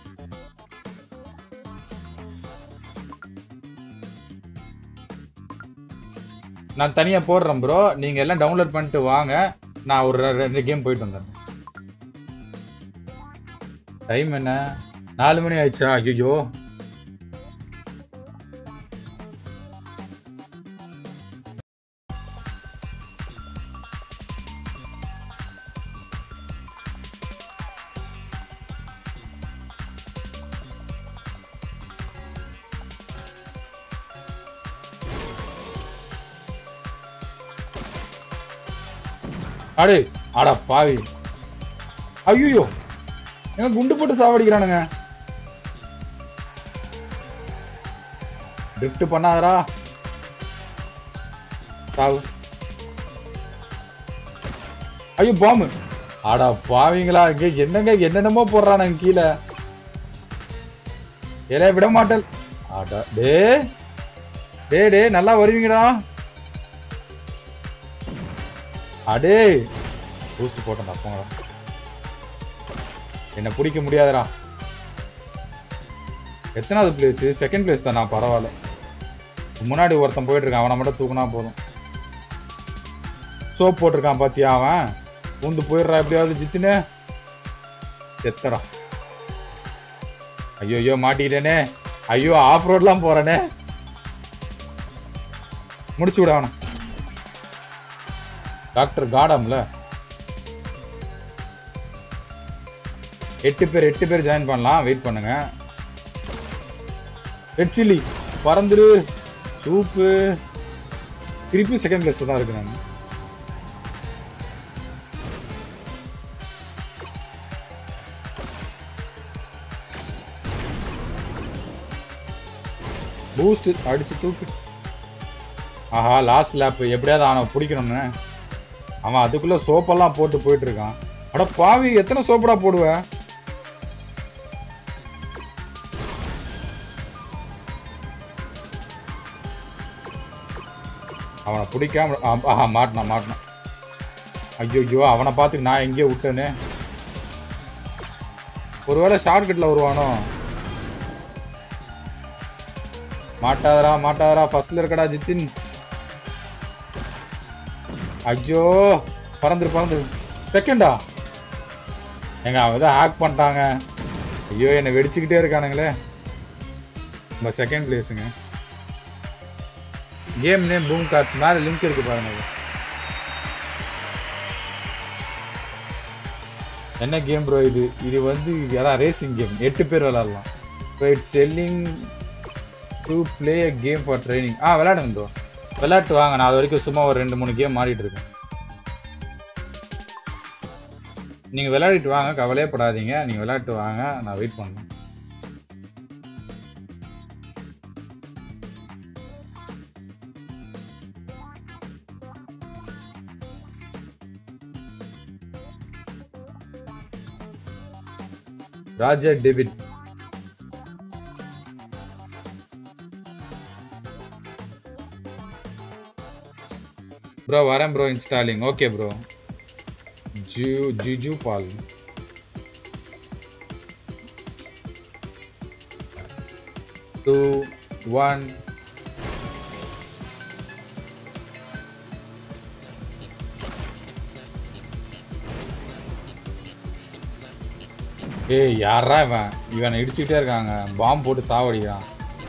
நான் தனியா போடுறேன் ப்ரோ நீங்க எல்லாம் டவுன்லோட் பண்ணிட்டு வாங்க நான் ஒரு ரெ- ரெண்டு கேம் போயிட்டு வந்துடுறேன் டைம் என்ன நாலு மணி ஆயிடுச்சா ஐயோ அடே அட பாவி ஐயோ எங்க குண்டு போட்டு சாவடிக்கிறானுங்க ட்ரிஃப்ட் பண்ணாதடா சாவு ஐயோ பாம்பு அட பாவிங்களா இங்க என்னங்க என்னென்னமோ போடுறானுங்க கீழே ஏலே விட மாட்டேன் அட டே டே டே நல்லா வருவீங்கடா அடே பூஸ்ட் போட்டேன்டா போங்கடா என்ன பிடிக்க முடியாதுடா எத்தனாவது பிளேஸ் செகண்ட் பிளேஸ் தான் நான் பரவாயில்ல முன்னாடி ஒருத்தன் போயிட்டு இருக்கான் அவனை மட்டும் தூக்குனா போதும் சோப் போட்டிருக்கான் பாத்தியா அவன் பூந்து போயிடுறா எப்படியாவது ஜித்துனே செத்தடா ஐயோ ஐயோ மாட்டிக்கிட்டேனே ஐயோ ஆஃப் ரோட்லாம் போறேனே முடிச்சு விட அவனை டாக்டர் காடாம்ல எட்டு பேர் எட்டு பேர் ஜாயின் பண்ணலாம் வெயிட் பண்ணுங்க ரெட் சில்லி பறந்துரு சூப்பு திருப்பி செகண்ட் பிளேஸ் தான் இருக்கு நான் பூஸ்ட் அடிச்சு தூக்கு ஆஹா லாஸ்ட் லேப் எப்படியாவது அவனை பிடிக்கணும்னு அவன் அதுக்குள்ள சோப்பெல்லாம் போட்டு போயிட்டு இருக்கான் அட பாவி எத்தனை சோப்படா போடுவ அவனை பிடிக்காம ஆ- ஆஹா மாட்டினான் மாட்டினான் ஐயோ ஐயோ அவனை பார்த்து நான் எங்கேயோ விட்டேனே ஒருவேளை ஷார்ட் கட்ல வருவானோ மாட்டாதரா மாட்டாதரா ஃபர்ஸ்ட்ல இருக்கடா ஜித்தின் ஐயோ பறந்துரு பறந்துரு செகண்டா எங்க அவன் ஏதோ ஹேக் பண்ணிட்டாங்க ஐயோ என்னை வெடிச்சுக்கிட்டே இருக்கானுங்களே நம்ம செகண்ட் பிளேஸுங்க கேம் நேம் பூம் கார்ட்ஸ் மேல லிங்க் இருக்கு பாருங்க என்ன கேம் ப்ரோ இது இது வந்து அதான் ரேசிங் கேம் எட்டு பேர் விளையாடலாம் it's selling to play a game for training ஆ விளையாடுங்க ப்ரோ விளையாட்டு வாங்க நான் அது வரைக்கும் சும்மா ஒரு ரெண்டு மூணு கேம் ஆடிட்டு இருக்கேன் நீங்க விளையாடிட்டு வாங்க கவலையே படாதீங்க நீங்க விளையாட்டு வாங்க நான் வெயிட் பண்ணேன் ராஜா டேவிட் ப்ரோ வரேன் ப்ரோ இன்ஸ்டாலிங் ஓகே ப்ரோ ஜூ ஜுஜு பால் டூ ஒன் ஏய் யாரா இவன் இவனை இடிச்சுக்கிட்டே இருக்காங்க பாம்பு போட்டு சாவடிக்கிறான்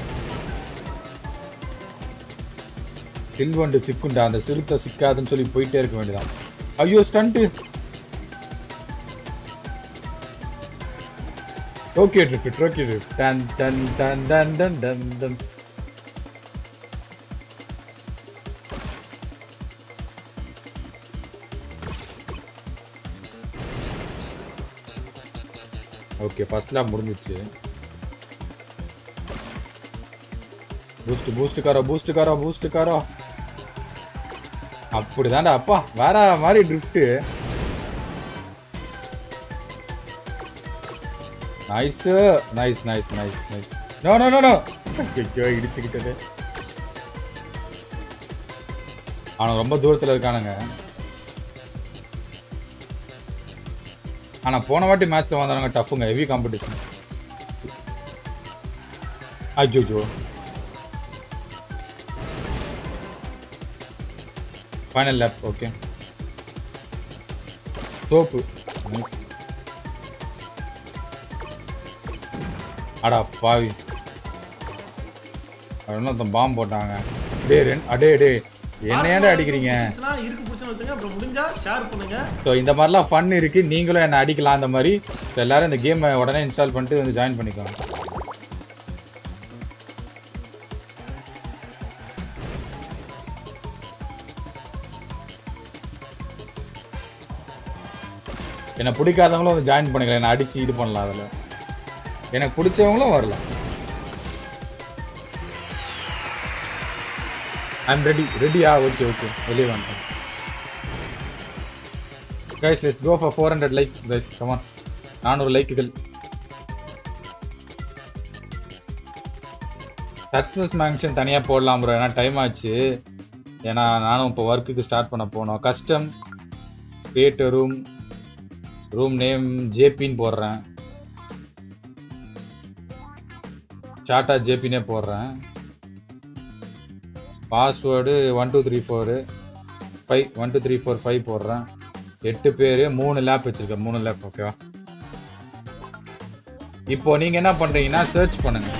சில்வண்டு சிக்குண்டா அந்த சிறுத்தை சிக்காதுன்னு சொல்லி போயிட்டே இருக்க வேண்டியதான் ஐயோ stunt okay trip okay trip done done done done done done done okay first lap முடிஞ்சிச்சு பூஸ்ட் பூஸ்ட் காரோ பூஸ்ட் காரோ பூஸ்ட் காரோ அப்படிதான்டா அப்பா வேற மாதிரி drift nice nice nice nice nice no no no no ஐயோ இடிச்சுக்கிட்டது அவன் ரொம்ப தூரத்துல இருக்கானுங்க ஆனா போன வாட்டி மேட்ச்ல வந்தானுங்க டஃப்புங்க ஹெவி காம்படிஷன் ஐயோ ஃபைனல் லேப் ஓகே சோப்பு அடா பாவி இன்னொருத்தன் பாம்பு போட்டாங்க டே ரெண்டு அடே டே என்ன ஏன்டா அடிக்கிறீங்க பிடிச்சிருந்துச்சுன்னா இருக்கு பிடிச்சுன்னு வச்சுங்க அப்புறம் முடிஞ்சா ஷேர் பண்ணுங்க ஸோ இந்த மாதிரிலாம் ஃபன் இருக்கு நீங்களும் என்ன அடிக்கலாம் அந்த மாதிரி ஸோ எல்லாரும் இந்த கேமை உடனே இன்ஸ்டால் பண்ணிட்டு வந்து ஜாயின் பண்ணிக்கோங்க என்னை பிடிக்காதவங்களும் வந்து ஜாயின் பண்ணிக்கலாம் என்ன அடிச்சு இது பண்ணலாம் அதில் எனக்கு பிடிச்சவங்களும் வரலாம் ஐம் ரெடி ரெடியா ஓகே ஓகே வெளியே வந்துட்டேன் guys let's go for four hundred like guys come on நானூறு லைக்குகள் சக்ஸஸ் மேங்ஷன் தனியாக போடலாம் ப்ரோ ஏன்னா டைம் ஆச்சு ஏன்னா நானும் இப்போ ஒர்க்குக்கு ஸ்டார்ட் பண்ண போனோம் custom create room room name ஜேபின்னு போடுறேன் ஷார்ட்டா ஜேபினே போடுறேன் password one two three four five one two three four five போடுறேன் எட்டு பேர் மூணு லேப் வச்சிருக்கேன் மூணு லேப் ஓகேவா இப்போ நீங்க என்ன பண்றீங்கன்னா சர்ச் பண்ணுங்க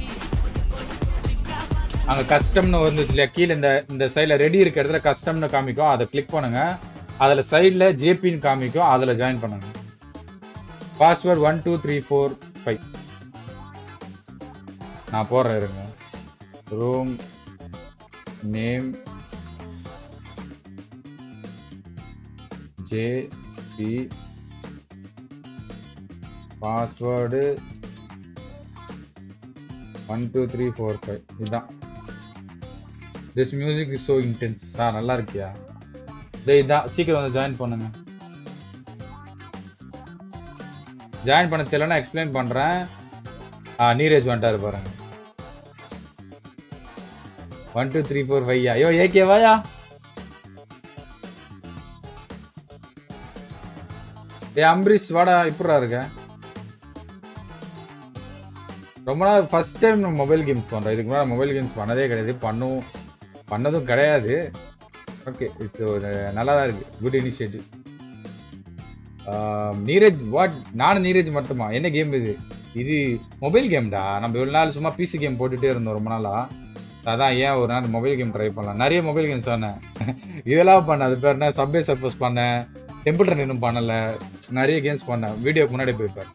அங்க கஸ்டம்னு வந்துச்சு இல்லையா கீழே இந்த இந்த சைடில் ரெடி இருக்க இடத்துல கஸ்டம்னு காமிக்கும் அதை கிளிக் பண்ணுங்க அதில் சைடில் ஜேபின்னு காமிக்கும் அதில் ஜாயின் பண்ணுங்க password one two three four five நான் போடுறேன் இருங்க room name J P password one two three four five இதுதான் this music is so intense ஆ நல்லா இருக்கியா டேய் இதான் சீக்கிரம் வந்து ஜாயின் பண்ணுங்க ஜாயின் பண்ண தெரியலனா எக்ஸ்பிளைன் பண்றேன் ஆ நீரஜ் வந்துட்டாரு பாருங்க one two three four five ஐயோ ஏகேவாயா ஏ அம்பரீஷ் வாடா இப்படா இருக்க ரொம்ப நாள் ஃபர்ஸ்ட் டைம் நம்ம மொபைல் கேம்ஸ் பண்றோம் இதுக்கு முன்னாடி மொபைல் கேம்ஸ் பண்ணதே கிடையாது பண்ணும் பண்ணதும் கிடையாது ஓகே இட்ஸ் ஒரு நல்லா தான் இருக்கு குட் இனிஷியேட்டிவ் நீரஜ் வாட் நானும் நீரஜ் மட்டுமா என்ன கேம் இது இது மொபைல் கேம்டா நம்ம இவ்வளவு நாள் சும்மா பிசி கேம் போட்டுட்டே இருந்தோம் ரொம்ப நாளா அதான் ஏன் ஒரு நாள் மொபைல் கேம் ட்ரை பண்ணலாம் நிறைய மொபைல் கேம்ஸ் சொன்னேன் இதெல்லாம் பண்ண அது பேர் என்ன சப்வே சர்ஃபஸ் பண்ணேன் டெம்பிள் ரன் இன்னும் பண்ணல நிறைய கேம்ஸ் பண்ணேன் வீடியோக்கு முன்னாடி போயிருப்பேன்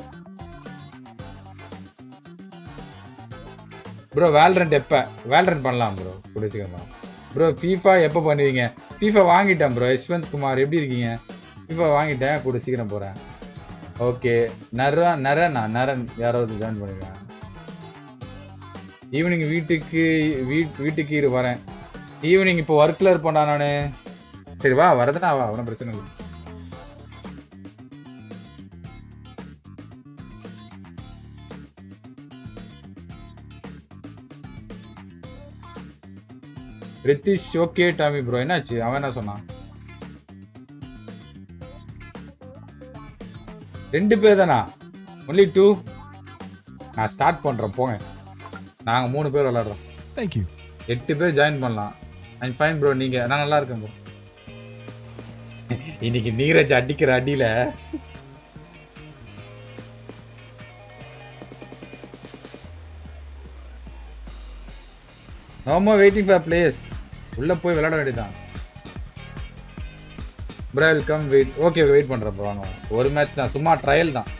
ப்ரோ வேல்ரண்ட் எப்ப வேல்ரண்ட் பண்ணலாம் ப்ரோ கூட சீக்கிரம் ப்ரோ ஃபீஃபா எப்போ பண்ணுவீங்க ஃபீஃபா வாங்கிட்டேன் ப்ரோ யஷ்வந்த் குமார் எப்படி இருக்கீங்க ஃபீஃபா வாங்கிட்டேன் கூட சீக்கிரம் போறேன் ஓகே நர நரனா நரன் யாராவது ஜாயின் பண்ணிருக்காங்க ஈவினிங் வீட்டுக்கு வீட் வீட்டுக்கு இரு வரேன் ஈவினிங் இப்போ ஒர்க்ல இருப்பேன்டா நானு சரி வா வரதுனா வா ஒன்றும் பிரச்சனை இல்லை ரித்திஷ் ஓகே டாமி ப்ரோ என்னாச்சு அவன் என்ன சொன்னான் ரெண்டு பேர் தானா ஒன்லி டூ நான் ஸ்டார்ட் பண்றேன் போங்க நாங்க மூணு பேர் விளையாடுறோம் Thank you. எட்டு பேர் ஜாயின் பண்ணலாம் ஐம் ஃபைன் ப்ரோ நீங்க நான் நல்லா இருக்கேன் ப்ரோ இன்னைக்கு நீரஜ் அடிக்கிற அடியில நோமோ வெயிட்டிங் ஃபார் பிளேஸ் உள்ள போய் விளையாட வேண்டியதான் bro welcome wait okay wait பண்றேன் ப்ரோ வாங்க ஒரு மேட்ச் தான் சும்மா ட்ரையல் தான்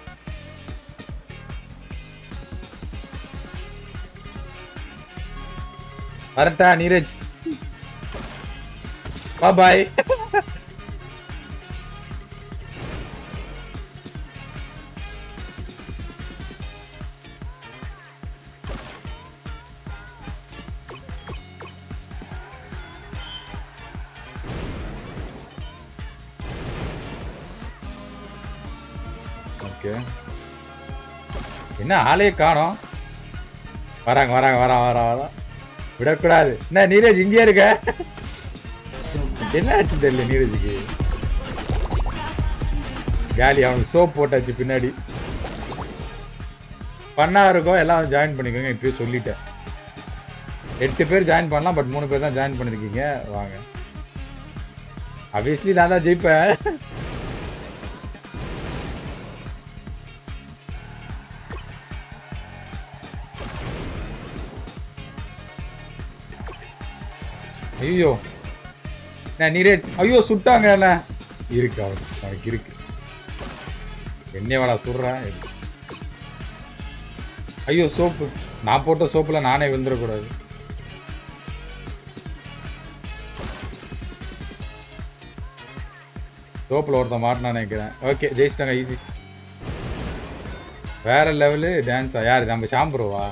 வரட்டா நீரஜ் பாய் ஓகே என்ன ஆளையே காணோம் வராங்க வராங்க வரா வரா வரா விடக்கூடாது என்ன நீரஜ் இங்கேயே இருக்க என்ன ஆச்சு தெரியல நீரஜுக்கு காலி அவனுக்கு சோப் போட்டாச்சு பின்னாடி பண்ணா இருக்கும் எல்லாம் ஜாயின் பண்ணிக்கோங்க இப்பயே சொல்லிட்டேன் எட்டு பேர் ஜாயின் பண்ணலாம் பட் மூணு பேர் தான் ஜாயின் பண்ணிருக்கீங்க வாங்க அபியஸ்லி நான் தான் ஜெயிப்பேன் ஐயோ நான் நீரஜ் ஐயோ சுட்டாங்க என்ன இருக்கு அவனுக்கு அவனுக்கு இருக்கு என்னைய வாடா சுடுறேன் ஐயோ சோப்பு நான் போட்ட சோப்புல நானே விழுந்துடக்கூடாது சோப்புல ஒருத்தன் மாட்டினான்னு நினைக்கிறேன் ஓகே ஜெயிச்சிட்டாங்க ஈஸி வேற லெவலு டான்ஸா யாரு நம்ம ஷாம்புருவா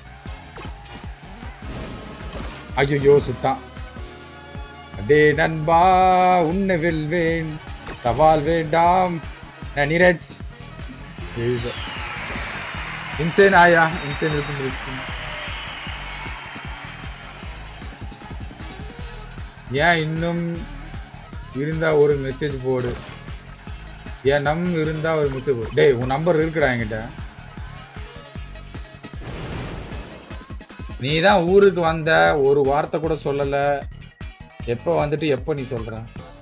ஐயோ சுட்டான் அடே நண்பா உன்னை வெல்வேன் சவால் வேண்டாம் நான் நீரஜ் இன்சேன் ஆயா இன்சேன் இருக்கு ஏன் இன்னும் இருந்தா ஒரு மெசேஜ் போடு ஏன் நம் இருந்தா ஒரு மெசேஜ் போடு டேய் உன் நம்பர் இருக்குடா என்கிட்ட நீ தான் ஊருக்கு வந்த ஒரு வார்த்தை கூட சொல்லல எப்போ வந்துட்டு எப்போ நீ சொல்ற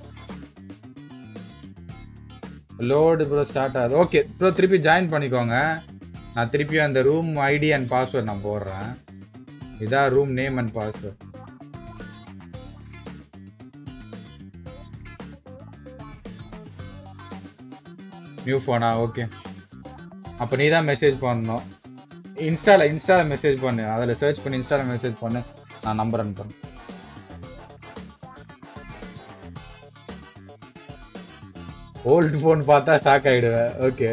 லோடு ப்ரோ ஸ்டார்ட் ஆகுது ஓகே ப்ரோ திருப்பி ஜாயின் பண்ணிக்கோங்க நான் திருப்பி அந்த ரூம் ஐடி அண்ட் பாஸ்வேர்ட் நான் போடுறேன் இதான் room name and password new ஃபோனா ஓகே அப்போ நீ தான் மெசேஜ் பண்ணணும் இன்ஸ்டால இன்ஸ்டால மெசேஜ் பண்ணு அதில் சர்ச் பண்ணி இன்ஸ்டால மெசேஜ் பண்ணு நான் நம்பர் அனுப்புறேன் ஓல்டு ஃபோன் பார்த்தா ஷாக் ஆயிடுவேன் ஓகே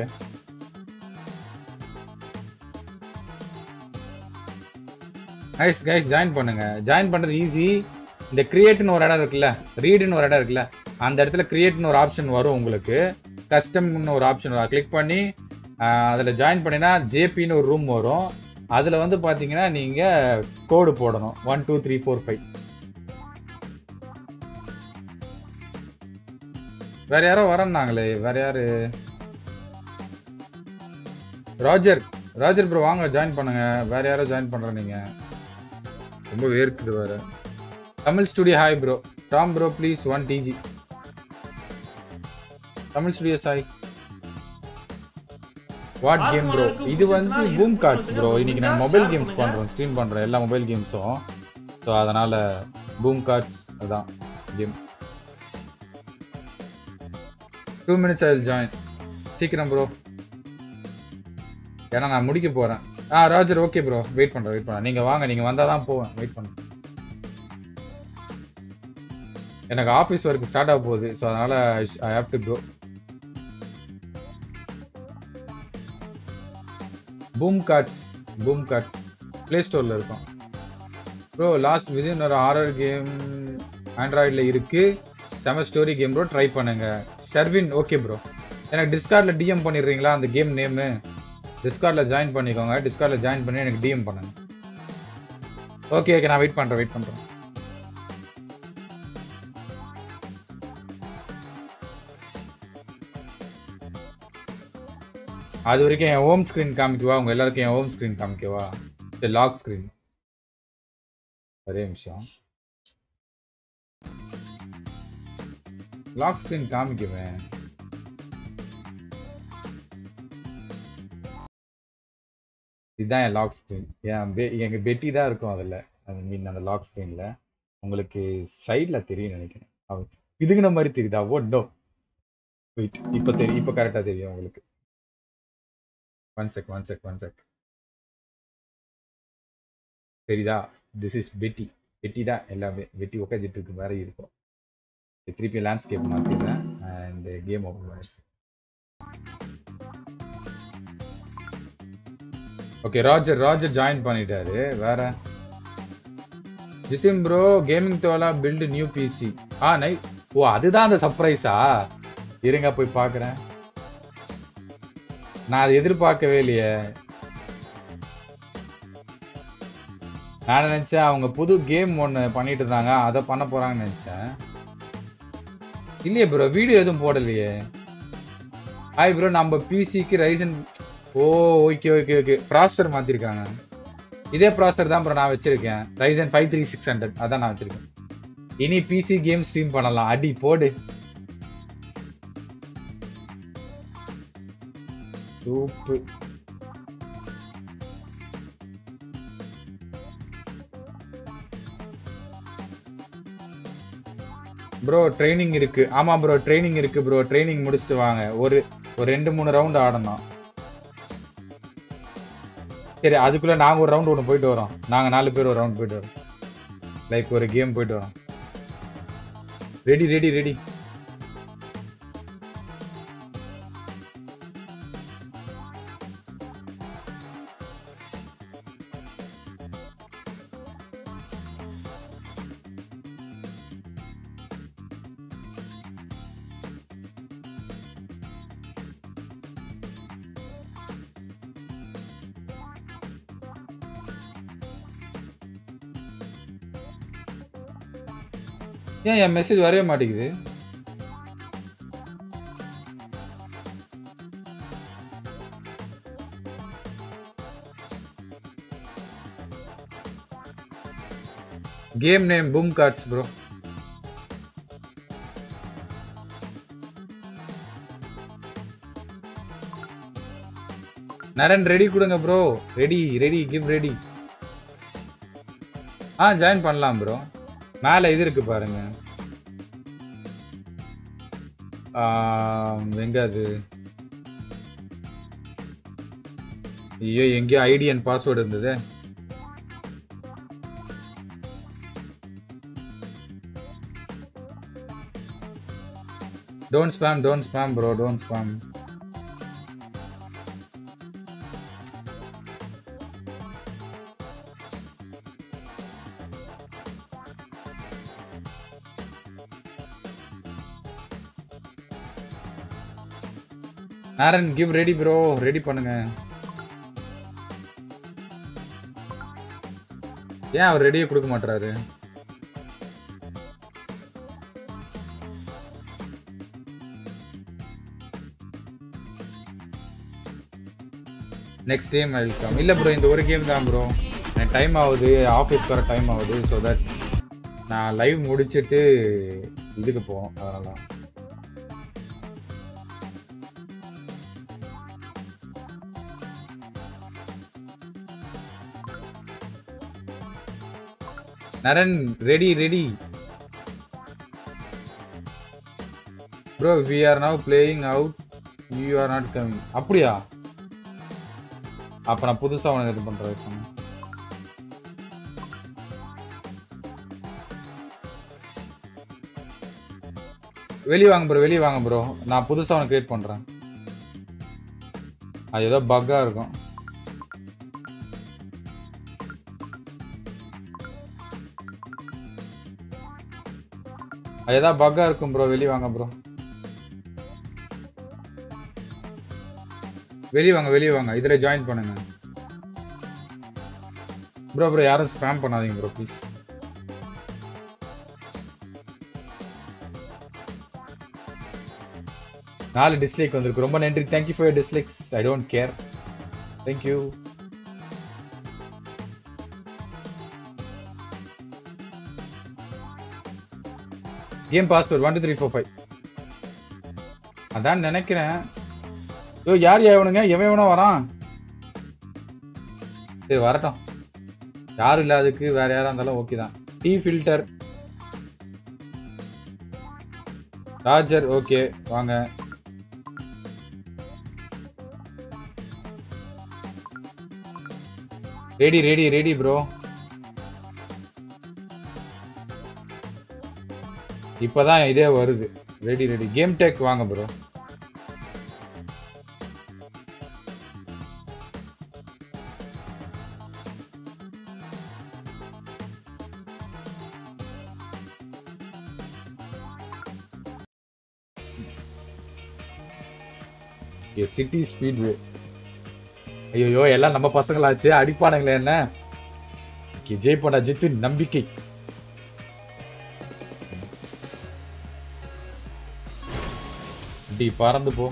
கைஸ் கைஸ் ஜாயின் பண்ணுங்க ஜாயின் பண்றது ஈஸி இந்த கிரியேட்னு ஒரு இடம் இருக்குல்ல ரீடுன்னு ஒரு இடம் இருக்குல்ல அந்த இடத்துல கிரியேட்னு ஒரு ஆப்ஷன் வரும் உங்களுக்கு கஸ்டம்னு ஒரு ஆப்ஷன் வரும் கிளிக் பண்ணி அதில் ஜாயின் பண்ணினா ஜேபின்னு ஒரு ரூம் வரும் அதில் வந்து பார்த்தீங்கன்னா நீங்கள் கோடு போடணும் one two three four five வேற யாரோ வரன்னாங்களே வேற யாரு ராஜர் ராஜர் ப்ரோ வாங்க ஜாயின் பண்ணுங்க வேற யாரோ ஜாயின் பண்ற நீங்க ரொம்ப வேர்க்குது வேற Tamil studio hi bro Tom bro please one DG Tamil studio Sai what game bro இது வந்து பூம் கார்ட்ஸ் ப்ரோ இன்னைக்கு நான் மொபைல் கேம்ஸ் பண்றோம் ஸ்ட்ரீம் பண்றோம் எல்லா மொபைல் கேம்ஸும் ஸோ அதனால பூம் கார்ட்ஸ் அதான் game two minutes I join சீக்கிரம் ப்ரோ ஏன்னா நான் முடிக்க போறேன் ah Roger okay bro wait பண்றேன் வெயிட் பண்ணேன் நீங்க வாங்க நீங்க வந்தா தான் போவேன் வெயிட் பண்ணுறேன் எனக்கு ஆஃபீஸ் ஒர்க் ஸ்டார்ட் ஆக போகுது ஸோ அதனால I have to bro boom cards boom Cards play ஸ்டோரில் இருக்கும் ப்ரோ லாஸ்ட் விதின் ஒரு ஹாரர் கேம் ஆண்ட்ராய்டில் இருக்கு செம ஸ்டோரி கேம் ப்ரோ ட்ரை பண்ணுங்க ஷர்வின் ஓகே ப்ரோ எனக்கு டிஸ்கார்டில் டிஎம் பண்ணிடுறீங்களா அந்த கேம் நேமு டிஸ்கார்டில் ஜாயின் பண்ணிக்கோங்க டிஸ்கார்டில் ஜாயின் பண்ணி எனக்கு டிஎம் பண்ணுங்க ஓகே ஓகே நான் வெயிட் பண்ணுறேன் வெயிட் பண்ணுறேன் அது வரைக்கும் என் ஹோம் ஸ்க்ரீன் காமிக்கவா உங்க எல்லாருக்கும் என் ஹோம் ஸ்க்ரீன் காமிக்கவா சரி லாக் ஸ்க்ரீன் ஒரே நிமிஷம் லாக் ஸ்க்ரீன் காமிக்குவேன் இதுதான் என் லாக் ஸ்க்ரீன் என் பெ- எங்க பெட்டி தான் இருக்கும் அதுல ஐ மீன் அந்த லாக் ஸ்க்ரீன்ல உங்களுக்கு சைட்ல தெரியும் நினைக்கிறேன் அவ- இதுங்கிற மாதிரி தெரியுதா ஓ நோ வெயிட் இப்போ தெரியும் இப்போ கரெக்டா தெரியும் உங்களுக்கு one check one check one check தெரியுதா திஸ் இஸ் பெட்டி பெட்டி தான் எல்லாமே பெட்டி உட்காந்துட்டு இருக்கு மாதிரி இருக்கும் திருப்பி லேண்ட்ஸ்கேப் மாத்திடுறேன் and game open okay Roger Roger join பண்ணிட்டாரு வேற ஜிதின் ப்ரோ கேமிங் தோலா பில்டு நியூ பிசி ஆ நை ஓ அதுதான் அந்த சர்ப்ரைஸா இருங்க போய் பார்க்கறேன் நான் அதை எதிர்பார்க்கவே இல்லையே நான் நினைச்சேன் அவங்க புது கேம் ஒன்று பண்ணிட்டு இருந்தாங்க அதை பண்ண போறாங்கன்னு நினைச்சேன் இல்லையே ப்ரோ வீடியோ எதுவும் போடலையே ஹாய் ப்ரோ நம்ம பிசிக்கு Ryzen oh okay okay okay processor மாத்திருக்காங்க இதே ப்ராசஸர் தான் ப்ரோ நான் வச்சிருக்கேன் Ryzen five three six hundred அதான் நான் வச்சிருக்கேன் இனி பிசி கேம் ஸ்ட்ரீம் பண்ணலாம் அடி போடு சூப்பு ப்ரோ ட்ரைனிங் இருக்கு ஆமா ப்ரோ ட்ரைனிங் இருக்கு ப்ரோ ட்ரைனிங் முடிச்சுட்டு வாங்க ஒரு ஒரு ரெண்டு மூணு ரவுண்ட் ஆடணும் சரி அதுக்குள்ள நாங்க ஒரு ரவுண்ட் ஒன்று போயிட்டு வரோம் நாங்க நாலு பேர் ஒரு ரவுண்ட் போயிட்டு வரோம் லைக் ஒரு கேம் போயிட்டு வரோம் ரெடி ரெடி ரெடி ஏன் என் மெசேஜ் வரவே மாட்டேங்குது game name boom cards bro Naran ready கொடுங்க bro ready ready give ready ah join பண்ணலாம் ப்ரோ மேல இது இருக்கு பாருங்க ஆம், எங்க அது ஐயோ எங்கேயோ ஐடி அண்ட் பாஸ்வேர்டு இருந்தது don't spam don't spam bro don't spam Aaran give ready bro ready பண்ணுங்க ஏன் அவர் ரெடியே கொடுக்க மாட்டாரு நெக்ஸ்ட் கேம் வெல்கம் இல்ல ப்ரோ இந்த ஒரு கேம் தான் ப்ரோ எனக்கு டைம் ஆகுது ஆஃபீஸ் வர டைம் ஆகுது ஸோ தட் நான் லைவ் முடிச்சிட்டு இதுக்கு போகணும் அதனால Naran ready ready bro we are now playing out you are not coming அப்படியா அப்ப நான் புதுசா உனக்கு இது பண்றேன் வெளியே வாங்க ப்ரோ வெளியே வாங்க ப்ரோ நான் புதுசா உனக்கு கிரியேட் பண்றேன் அது ஏதோ பக்கா இருக்கும் அது ஏதாவது பக்கா இருக்கும் ப்ரோ வெளியே வாங்க ப்ரோ வெளியே வாங்க வெளியே வாங்க இதுல ஜாயின் பண்ணுங்க ப்ரோ ப்ரோ யாரும் ஸ்பேம் பண்ணாதீங்க ப்ரோ ப்ளீஸ் நாலு டிஸ்லைக் வந்திருக்கு ரொம்ப நன்றி thank you for dislikes I don't care thank you game password one two three four five அதான் நினைக்கிறேன் ஐயோ யார் எவனுங்க எவன் எவனோ வரான் சரி வரட்டும் யாரும் இல்லாததுக்கு வேற யாரா இருந்தாலும் ஓகே தான் டீ ஃபில்டர் ராஜர் ஓகே வாங்க ரெடி ரெடி ரெடி ப்ரோ இப்பதான் இதே வருது ரெடி ரெடி கேம் டெக் வாங்க ப்ரோ சிட்டி ஸ்பீட்வே ஐயோ எல்லாம் நம்ம பசங்களாச்சு அடிப்பானுங்களே என்ன Okay, ஜெயிப்போண்டா ஜித்து நம்பிக்கை இப்படி பறந்து போ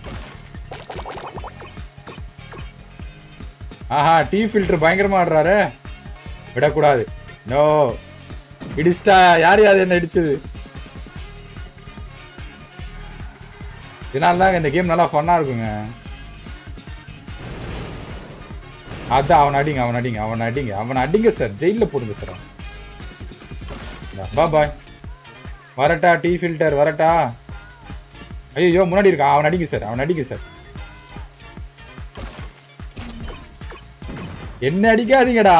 ஆஹா டீ ஃபில்டர் பயங்கரமா ஆடுறாரு விடக்கூடாது நோ இடிச்சிட்டா யார் யார் என்ன இடிச்சது இதனால தாங்க இந்த கேம் நல்லா ஃபன்னா இருக்குங்க அதான் அவன் அடிங்க அவன் அடிங்க அவன் அடிங்க அவன் அடிங்க சார் ஜெயில போடுங்க சார் பா பாய் வரட்டா டீ ஃபில்டர் வரட்டா ஐயோ முன்னாடி இருக்கான் அவன் அடிங்க சார் அவன் அடிங்க சார் என்ன அடிக்காதீங்கடா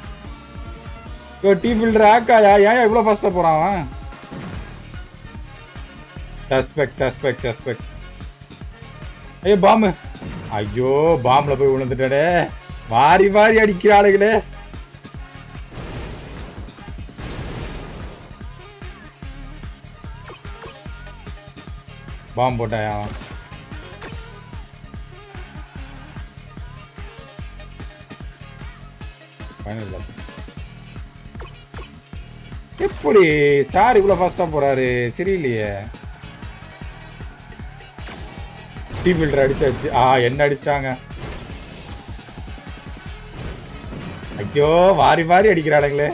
டீ ஃபில்டர் ஆக்காயா ஏன் இவ்வளவு ஃபாஸ்டா போறான் அவன் சஸ்பெக்ட் சஸ்பெக்ட் சஸ்பெக்ட் ஐயோ பாம்பு ஐயோ பாம்புல போய் விழுந்துட்டே மாறி மாறி அடிக்கிற ஆளுகளே பாம்பு போட்டாயா அவன் Final lap. எப்படி சார் இவ்வளவு ஃபாஸ்டா போறாரு சரியில்லையே டீ ஃபில்டர் அடிச்சாச்சு ஆ என்ன அடிச்சிட்டாங்க ஐயோ வாரி வாரி அடிக்கிறானுங்களே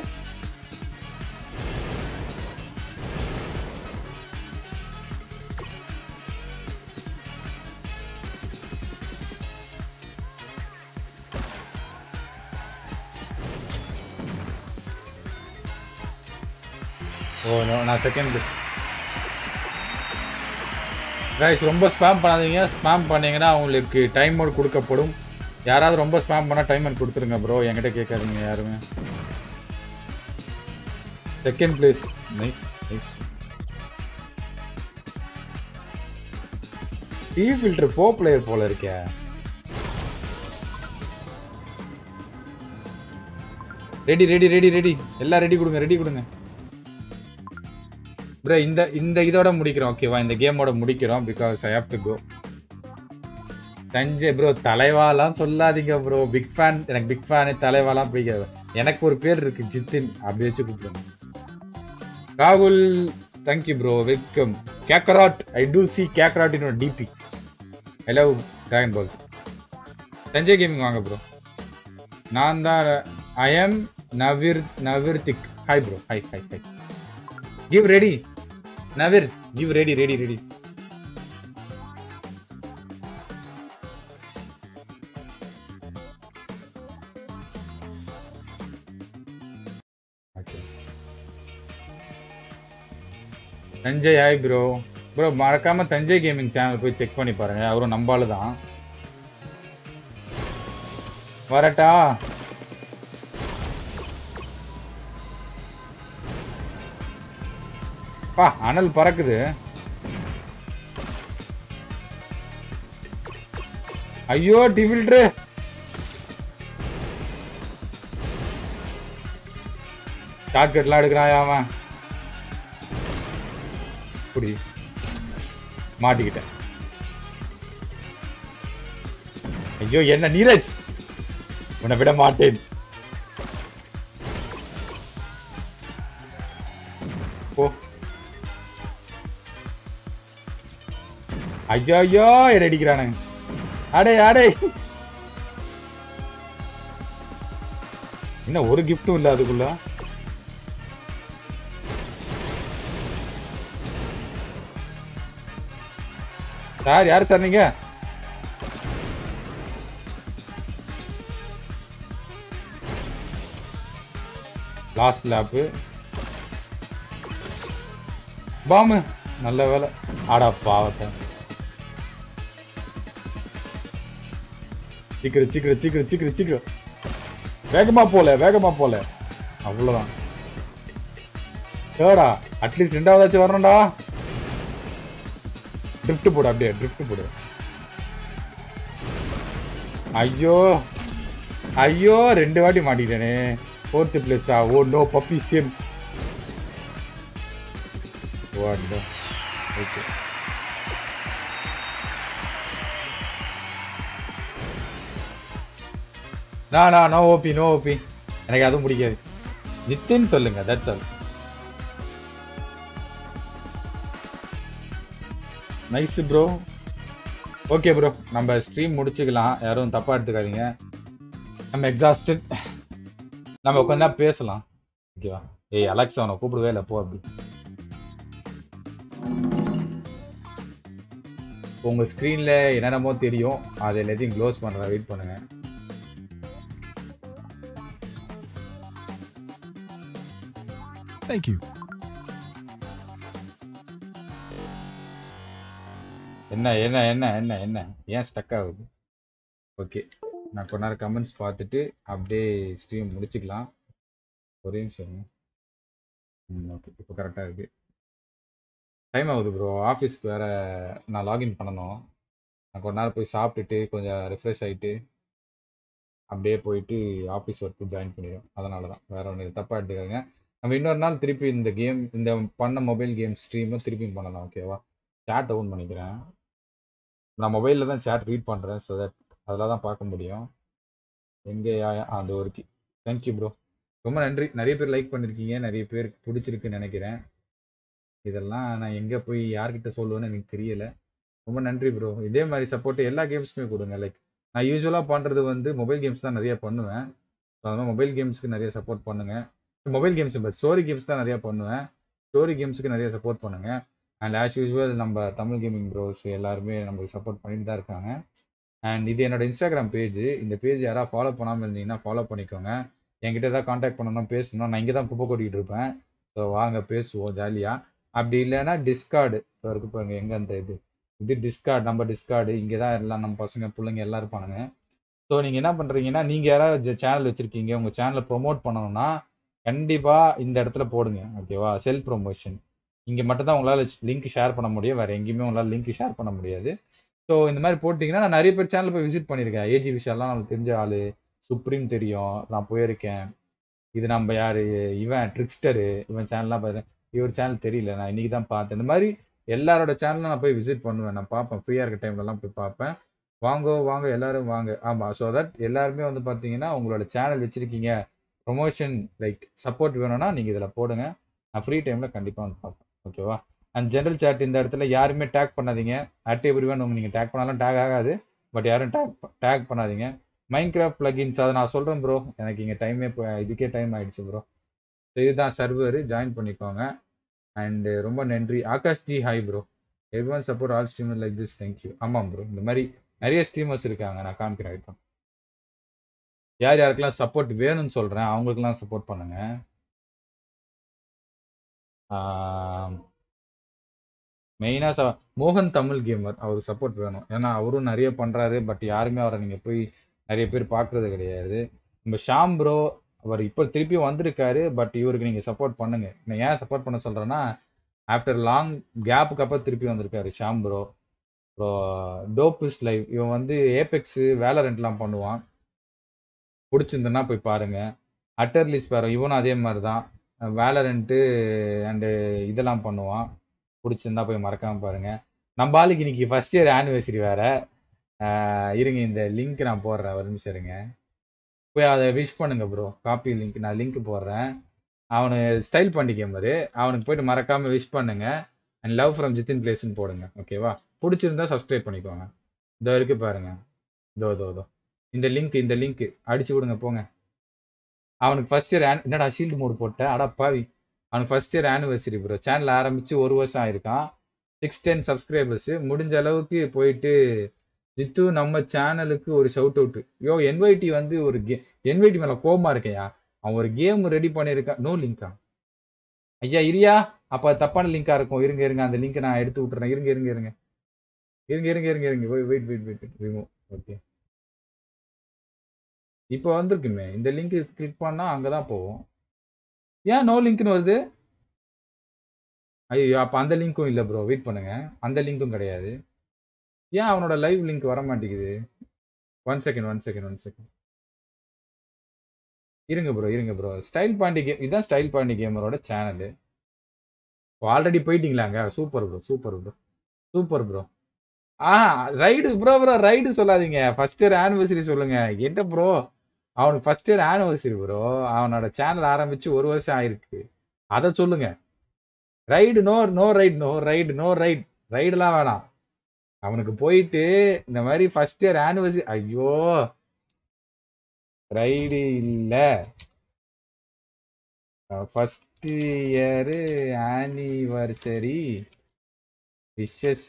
ஓ no, நான் செகண்ட் கைஸ் ரொம்ப ஸ்பேம் பண்ணாதீங்க ஸ்பேம் பண்ணீங்கன்னா உங்களுக்கு டைம் மோட் கொடுக்கப்படும் யாராவது ரொம்ப ஸ்பேம் பண்ணா டைம் மோட் கொடுத்துருங்க ப்ரோ என்கிட்ட கேட்காதீங்க யாருமே second place nice nice tea filter போ பிளேயர் போல இருக்கே ரெடி ரெடி ரெடி ரெடி எல்லாம் ரெடி கொடுங்க ரெடி கொடுங்க ப்ரோ இந்த இந்த இதோட முடிக்கிறோம் ஓகேவா இந்த கேமோட முடிக்கிறோம் because I have to go Thanjai bro தலைவாலாம் சொல்லாதீங்க ப்ரோ பிக் ஃபேன் எனக்கு பிக் ஃபேனு தலைவாலாம் பிடிக்காது எனக்கு ஒரு பேர் இருக்கு ஜித்தின் அப்படி வச்சு கூப்பிடுங்க ராகுல் thank you bro welcome Kakarot I too see Kakarot in DP I love Dragon Balls Thanjai gaming வாங்க ப்ரோ நான் தான் I am Navir Navirthik hi bro hi hi hi give ready Navir give ready ready ready Thanjai hi bro bro மறக்காம தஞ்சை கேமிங் சேனல் போய் செக் பண்ணி பாருங்க அவரும் நம்பாலு தான் வரட்டா பா அனல் பறக்குது ஐயோ டிஃபில்ட்ரு ஷார்ட்கட்லாம் எடுக்கிறான் அவன் புடி மாட்டிக்கிட்டேன் ஐயோ என்ன நீரஜ் உன்னை விட மாட்டேன் போ ஐயோ ஐயோ எடை அடிக்கிறானுங்க அடே அடே என்ன ஒரு கிஃப்ட்டும் இல்ல அதுக்குள்ள சார் யாரு சார் நீங்க லாஸ்ட் லேப்பு பாமு நல்ல வேலை ஆடா பாவத்தை சீக்கிரம் சீக்கிரம் சீக்கிரம் சீக்கிரம் சீக்கிரம் வேகமா போல வேகமா போல அவ்வளவுதான் ஏடா அட்லீஸ்ட் ரெண்டாவதாச்சும் வரணும்டா ட்ரிஃப்ட் போடு அப்படியே ட்ரிஃப்ட் போடு ஐயோ ஐயோ ரெண்டு வாட்டி மாட்டிக்கிட்டேனே ஃபோர்த்து பிளேஸ்டா oh no puppy same okay நான் நான் நோ ஓபி நோ ஓபி எனக்கு அதுவும் பிடிக்காது ஜித்தின் சொல்லுங்க that's all nice bro okay bro நம்ம ஸ்ட்ரீம் முடிச்சுக்கலாம் யாரும் தப்பா எடுத்துக்காதீங்க நம்ம எக்ஸாஸ்டட் நம்ம உட்காந்தா பேசலாம் ஓகேவா ஏய் அலெக்ஸ் அவனை கூப்பிடவே இல்லை போ அப்படி உங்க ஸ்க்ரீன்ல என்னென்னமோ தெரியும் அது எல்லாத்தையும் க்ளோஸ் பண்றேன் வெயிட் பண்ணுங்க Thank you. என்ன என்ன என்ன என்ன என்ன ஏன் ஸ்டக் ஆகுது ஓகே நான் கொஞ்ச நேரம் கமெண்ட்ஸ் பார்த்துட்டு அப்படியே ஸ்ட்ரீம் முடிச்சுக்கலாம் ஒரே நிமிஷம் ம் ஓகே இப்போ கரெக்டாக இருக்கு டைம் ஆகுது ப்ரோ ஆஃபீஸ்க்கு வேற நான் லாகின் பண்ணணும் நான் கொஞ்ச நேரம் போய் சாப்பிட்டுட்டு கொஞ்சம் ரெஃப்ரெஷ் ஆகிட்டு அப்படியே போயிட்டு ஆஃபீஸ் ஒர்க்கு ஜாயின் பண்ணிடுவோம் அதனால தான் வேற ஒன்று தப்பாக எடுத்துக்காங்க நம்ம இன்னொரு நாள் திருப்பி இந்த கேம் இந்த பண்ண மொபைல் கேம் ஸ்ட்ரீமும் திருப்பி பண்ணலாம் ஓகேவா சேட் ஓன் பண்ணிக்கிறேன் நான் மொபைலில் தான் சேட் ரீட் பண்ணுறேன் ஸோ தட் அதில் தான் பார்க்க முடியும் எங்கே அந்த ஒரு தேங்க்யூ ப்ரோ ரொம்ப நன்றி நிறைய பேர் லைக் பண்ணியிருக்கீங்க நிறைய பேர் பிடிச்சிருக்குன்னு நினைக்கிறேன் இதெல்லாம் நான் எங்கே போய் யார்கிட்ட சொல்லுவேன்னு எனக்கு தெரியல ரொம்ப நன்றி ப்ரோ இதே மாதிரி சப்போர்ட் எல்லா கேம்ஸுமே கொடுங்க லைக் நான் யூஸ்வலாக பண்ணுறது வந்து மொபைல் கேம்ஸ் தான் நிறைய பண்ணுவேன் ஸோ அதனால் மொபைல் கேம்ஸ்க்கு நிறைய சப்போர்ட் பண்ணுங்க mobile games but story games தான் நிறைய பண்ணுவேன் ஸ்டோரி கேம்ஸுக்கு நிறைய சப்போர்ட் பண்ணுங்க அண்ட் ஆஸ் யூஸ்வல் நம்ம தமிழ் கேமிங் ப்ரோஸ் எல்லாருமே நம்மளுக்கு சப்போர்ட் பண்ணிட்டு தான் இருக்காங்க அண்ட் இது என்னோட இன்ஸ்டாகிராம் பேஜ் இந்த பேஜ் யாராவது ஃபாலோ பண்ணாமல் இருந்தீங்கன்னா ஃபாலோ பண்ணிக்கோங்க என்கிட்ட ஏதாவது காண்டாக்ட் பண்ணணும் பேசணும் நான் இங்கே தான் குப்பை கொட்டிக்கிட்டு இருப்பேன் ஸோ வாங்க பேசுவோம் ஜாலியாக அப்படி இல்லைன்னா டிஸ்கார்டு இப்போ இருக்கு பாருங்க எங்கே அந்த இது இது டிஸ்கார்டு நம்ம டிஸ்கார்டு இங்கே தான் எல்லாம் நம்ம பசங்க பிள்ளைங்க எல்லாம் இருப்பானுங்க ஸோ நீங்கள் என்ன பண்ணுறீங்கன்னா நீங்கள் யாராவது சேனல் வச்சுருக்கீங்க உங்கள் சேனலை ப்ரொமோட் பண்ணணும்னா கண்டிப்பாக இந்த இடத்துல போடுங்க ஓகேவா செல்ஃப் ப்ரொமோஷன் இங்கே மட்டும் தான் உங்களால் லிங்க் ஷேர் பண்ண முடியும் வேறு எங்கேயுமே உங்களால் லிங்க் ஷேர் பண்ண முடியாது ஸோ இந்த மாதிரி போட்டிங்கன்னா நான் நிறைய பேர் சேனல் போய் விசிட் பண்ணியிருக்கேன் ஏஜி விஷயம்லாம் நமக்கு தெரிஞ்ச ஆள் சுப்ரீம் தெரியும் நான் போயிருக்கேன் இது நம்ம யார் இவன் ட்ரிக்ஸ்டரு இவன் சேனல்லாம் பார்த்தேன் இவர் சேனல் தெரியல நான் இன்னைக்கு தான் பார்த்தேன் இந்த மாதிரி எல்லாரோட சேனலும் நான் போய் விசிட் பண்ணுவேன் நான் பார்ப்பேன் ஃப்ரீயாக இருக்க டைம்லலாம் போய் பார்ப்பேன் வாங்க வாங்க எல்லாரும் வாங்க ஆமாம் ஸோ தட் எல்லாருமே வந்து பார்த்தீங்கன்னா உங்களோட சேனல் வச்சுருக்கீங்க ப்ரொமோஷன் லைக் சப்போர்ட் வேணும்னா நீங்கள் இதில் போடுங்க நான் ஃப்ரீ டைமில் கண்டிப்பாக வந்து பார்ப்பேன் ஓகேவா அண்ட் ஜென்ரல் சேட் இந்த இடத்துல யாருமே டேக் பண்ணாதீங்க ஆக்டிவ் எவ்ரிவன் உங்க நீங்கள் டேக் பண்ணாலும் டேக் ஆகாது பட் யாரும் டேக் டேக் பண்ணாதீங்க மைண்ட் கிராஃப்ட் பிளகின்ஸ் அதை நான் சொல்கிறேன் ப்ரோ எனக்கு இங்கே டைமே இப்போ இதுக்கே டைம் ஆயிடுச்சு ப்ரோ ஸோ இதுதான் சர்வர் ஜாயின் பண்ணிக்கோங்க அண்டு ரொம்ப நன்றி Akash ji hi bro everyone support all streamer like this thank you ஆமாம் ப்ரோ இந்த மாதிரி நிறைய ஸ்ட்ரீமர்ஸ் இருக்காங்க நான் காமிக்கிறேன் இப்போ யார் யாருக்கெல்லாம் சப்போர்ட் வேணும்னு சொல்கிறேன் அவங்களுக்கெல்லாம் சப்போர்ட் பண்ணுங்க மெயினாக ச மோகன் தமிழ் கேமர் அவருக்கு சப்போர்ட் வேணும் ஏன்னா அவரும் நிறைய பண்ணுறாரு பட் யாருமே அவரை நீங்கள் போய் நிறைய பேர் பார்க்குறது கிடையாது நம்ம ஷாம் ப்ரோ அவர் இப்போ திருப்பி வந்திருக்காரு பட் இவருக்கு நீங்கள் சப்போர்ட் பண்ணுங்க நான் ஏன் சப்போர்ட் பண்ண சொல்கிறேன்னா ஆஃப்டர் லாங் கேப்புக்கு அப்புறம் திருப்பி வந்திருக்காரு ஷாம் ப்ரோ அப்புறம் டோபிஸ் லைவ் இவன் வந்து ஏபெக்ஸு வேலரண்ட்லாம் பண்ணுவான் பிடிச்சிருந்தனா போய் பாருங்க அட்டர்லி ஸ்பேரோ இவனும் அதே மாதிரி தான் வேலரண்ட்டு அண்டு இதெல்லாம் பண்ணுவான் பிடிச்சிருந்தா போய் மறக்காம பாருங்க நம்ம ஆளுக்கு இன்னைக்கு ஃபர்ஸ்ட் இயர் ஆனிவர்சரி வேற இருங்க இந்த லிங்க் நான் போடுறேன் ஒரு நிமிஷம் இருங்க போய் அதை விஷ் பண்ணுங்க ப்ரோ காப்பி லிங்க் நான் லிங்க் போடுறேன் அவனு ஸ்டைல் பண்ணிக்க மாதிரி அவனுக்கு போயிட்டு மறக்காம விஷ் பண்ணுங்க அண்ட் லவ் ஃப்ரம் ஜித்தின் பிளேஸ்ன்னு போடுங்க ஓகேவா பிடிச்சிருந்தா சப்ஸ்கிரைப் பண்ணிக்கோங்க இதோ இருக்கு பாருங்க இதோ இதோ இதோ இந்த லிங்க் இந்த லிங்க் அடிச்சு விடுங்க போங்க அவனுக்கு ஃபர்ஸ்ட் இயர் என்னடா ஷீல்டு மோடு போட்ட அடா பாவி அவனுக்கு first year anniversary bro channel ஆரம்பிச்சு ஒரு வருஷம் ஆயிருக்கான் சிக்ஸ் டென் சப்ஸ்கிரைபர்ஸ் முடிஞ்ச அளவுக்கு போயிட்டு ஜித்து நம்ம சேனலுக்கு ஒரு ஷவுட் அவுட் யோ என்வைடி வந்து ஒரு கே என்வைடி மேல கோபமா இருக்கையா அவன் ஒரு கேம் ரெடி பண்ணியிருக்கான் நோ லிங்கா ஐயா இரியா அப்ப தப்பான லிங்கா இருக்கும் இருங்க இருங்க அந்த லிங்க் நான் எடுத்து விட்டுறேன் இருங்க இருங்க இருங்க இருங்க இருங்க இருங்க இருங்க wait wait wait remove okay இப்போ வந்திருக்குமே இந்த லிங்க் கிளிக் பண்ணா அங்கதான் போவோம் ஏன் நோ லிங்க்னு வருது ஐயோ அப்ப அந்த லிங்க்கும் இல்ல ப்ரோ வெயிட் பண்ணுங்க அந்த லிங்க்கும் கிடையாது ஏன் அவனோட லைவ் லிங்க் வர மாட்டேங்குது one second one second one second இருங்க ப்ரோ இருங்க ப்ரோ ஸ்டைல் பாண்டி கேம் இதுதான் ஸ்டைல் பாண்டி கேமரோட சேனல் ஆல்ரெடி போயிட்டீங்களாங்க super bro super bro super bro ah ride bro bro ride சொல்லாதீங்க ஃபர்ஸ்ட் இயர் ஆனிவர்சரி சொல்லுங்க என்ன ப்ரோ அவனுக்கு ஃபர்ஸ்ட் இயர் ஆனிவர்சரி ப்ரோ அவனோட சேனல் ஆரம்பிச்சு ஒரு வருஷம் ஆயிருக்கு அதை சொல்லுங்க ride no no right no ride no right ரைடுலாம் வேணாம் அவனுக்கு போயிட்டு இந்த மாதிரி ஃபர்ஸ்ட் இயர் ஆனிவர்சரி ஐயோ ரைடு இல்ல ஃபர்ஸ்ட் இயர் ஆனிவர்சரி விஷஸ்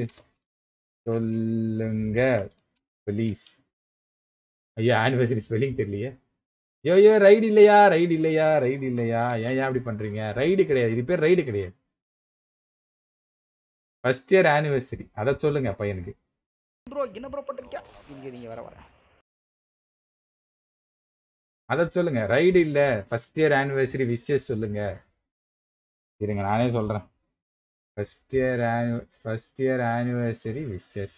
சொல்லுங்க ப்ளீஸ் ஐயா ஆனிவர்சரி ஸ்பெல்லிங் தெரியலையே ஐயோ ஐயோ ரைடு இல்லையா ரைடு இல்லையா ரைடு இல்லையா ஏன் ஏன் அப்படி பண்றீங்க ரைடு கிடையாது இது பேர் ரைடு கிடையாது ஃபர்ஸ்ட் இயர் ஆனிவர்சரி அதை சொல்லுங்க பையனுக்கு ப்ரோ என்ன ப்ரோ பண்ணிருக்கியா இங்க நீங்க வர வர அதை சொல்லுங்க ரைடு இல்ல ஃபர்ஸ்ட் இயர் ஆனிவர்சரி விஷஸ் சொல்லுங்க இருங்க நானே சொல்றேன் first year first year anniversary wishes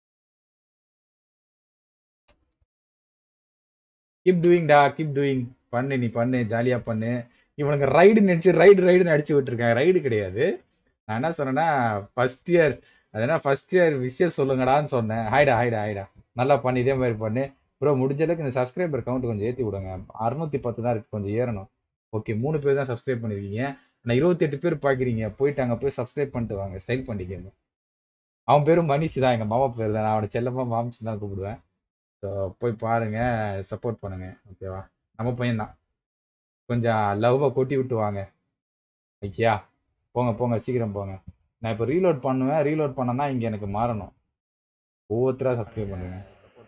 keep doing டா கீப் டூயிங் பண்ணு நீ பண்ணு ஜாலியா பண்ணு இவனுக்கு ரைடு நினைச்சு ரைடு ரைடுன்னு அடிச்சு விட்டுருக்காங்க ரைடு கிடையாது நான் என்ன சொன்னேன்னா ஃபர்ஸ்ட் இயர் அது என்ன ஃபர்ஸ்ட் இயர் விஷயம் சொல்லுங்கடான்னு சொன்னேன் ஹாய்டா ஹாய்டா ஹாய்டா நல்லா பண்ணு இதே மாதிரி பண்ணு ப்ரோ முடிஞ்ச அளவுக்கு இந்த சப்ஸ்கிரைபர் கவுண்ட் கொஞ்சம் ஏற்றி விடுங்க அறுநூத்தி பத்து தான் இருக்கு கொஞ்சம் ஏறணும் ஓகே மூணு பேர் தான் சப்ஸ்கிரைப் பண்ணிருக்கீங்க நான் இருபத்தெட்டு பேர் பார்க்குறீங்க போயிட்டு அங்கே போய் சப்ஸ்கிரைப் பண்ணிட்டு வாங்க ஸ்டைல் பண்ணிக்கங்க அவன் பேரும் மனிஷ் தான் எங்கள் மாமா பேர் தான் நான் அவனை செல்லமா மாம்ஸ் தான் கூப்பிடுவேன் ஸோ போய் பாருங்க சப்போர்ட் பண்ணுங்க ஓகேவா நம்ம பையன் தான் கொஞ்சம் லவ்வை கொட்டி விட்டு வாங்க ஐயா போங்க போங்க சீக்கிரம் போங்க நான் இப்போ ரீலோட் பண்ணுவேன் ரீலோட் பண்ணனா இங்கே எனக்கு மாறணும் ஒவ்வொருத்தரா சப்ஸ்கிரைப் பண்ணுங்க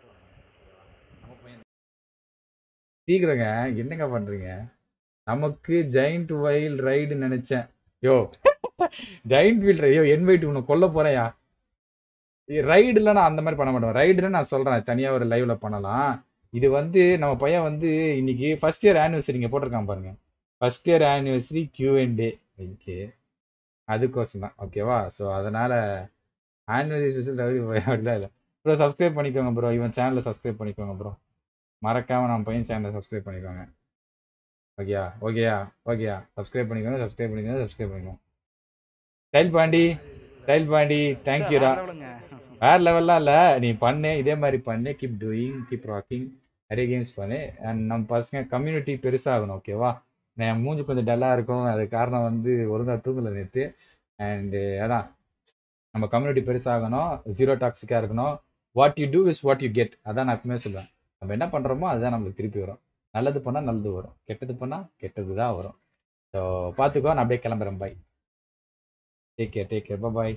சீக்கிரங்க என்னங்க பண்றீங்க நமக்கு ஜெயிண்ட் வைல்ட் ரைடு நினைச்சேன் யோ ஜெயிண்ட் வீல் ரையோ என் வெயிட் உன்னை கொல்ல போறேயா ரைடுல நான் அந்த மாதிரி பண்ண மாட்டேன் ரைடுல நான் சொல்றேன் தனியா ஒரு லைவ்ல பண்ணலாம் இது வந்து நம்ம பையன் வந்து இன்னைக்கு ஃபர்ஸ்ட் இயர் ஆனிவர்சரி இங்க போட்டிருக்கான் பாருங்க ஃபர்ஸ்ட் இயர் ஆனிவர்சரி கியூ அண்ட் டே ஓகே அதுக்கோசம் தான் ஓகேவா ஸோ அதனால ஆனிவர்சரி ஸ்பெஷல் இல்லை இல்லை ப்ரோ சப்ஸ்கிரைப் பண்ணிக்கோங்க ப்ரோ இவன் சேனலை சப்ஸ்கிரைப் பண்ணிக்கோங்க ப்ரோ மறக்காம நம்ம பையன் சேனலை சப்ஸ்கிரைப் பண்ணிக்கோங்க ஓகேயா ஓகேயா ஓகேயா சப்ஸ்கிரைப் பண்ணிக்கோங்க சப்ஸ்கிரைப் பண்ணிக்கோங்க சப்ஸ்கிரைப் பண்ணிக்கோங்க ஸ்டைல் பாண்டி ஸ்டைல் பாண்டி தேங்க்யூடா வேற லெவல்லாம் இல்ல நீ பண்ணு இதே மாதிரி பண்ணு கீப் டூயிங் கீப் ராக்கிங் நிறைய கேம்ஸ் பண்ணு அண்ட் நம்ம பசங்க கம்யூனிட்டி பெருசாகணும் ஓகேவா என் மூஞ்சி கொஞ்சம் டல்லா இருக்கும் அது காரணம் வந்து ஒழுங்கா தூங்கல நேற்று அண்டு அதான் நம்ம கம்யூனிட்டி பெருசாகணும் ஜீரோ டாக்ஸிக்காக இருக்கணும் what you do is what you get அதான் நான் எப்பவுமே சொல்லுவேன் நம்ம என்ன பண்றோமோ அதுதான் நம்மளுக்கு திருப்பி வரும் நல்லது பண்ணா நல்லது வரும் கெட்டது பண்ணா கெட்டது தான் வரும் ஸோ பார்த்துக்கோ நான் அப்படியே கிளம்புறேன் bye take care take care bye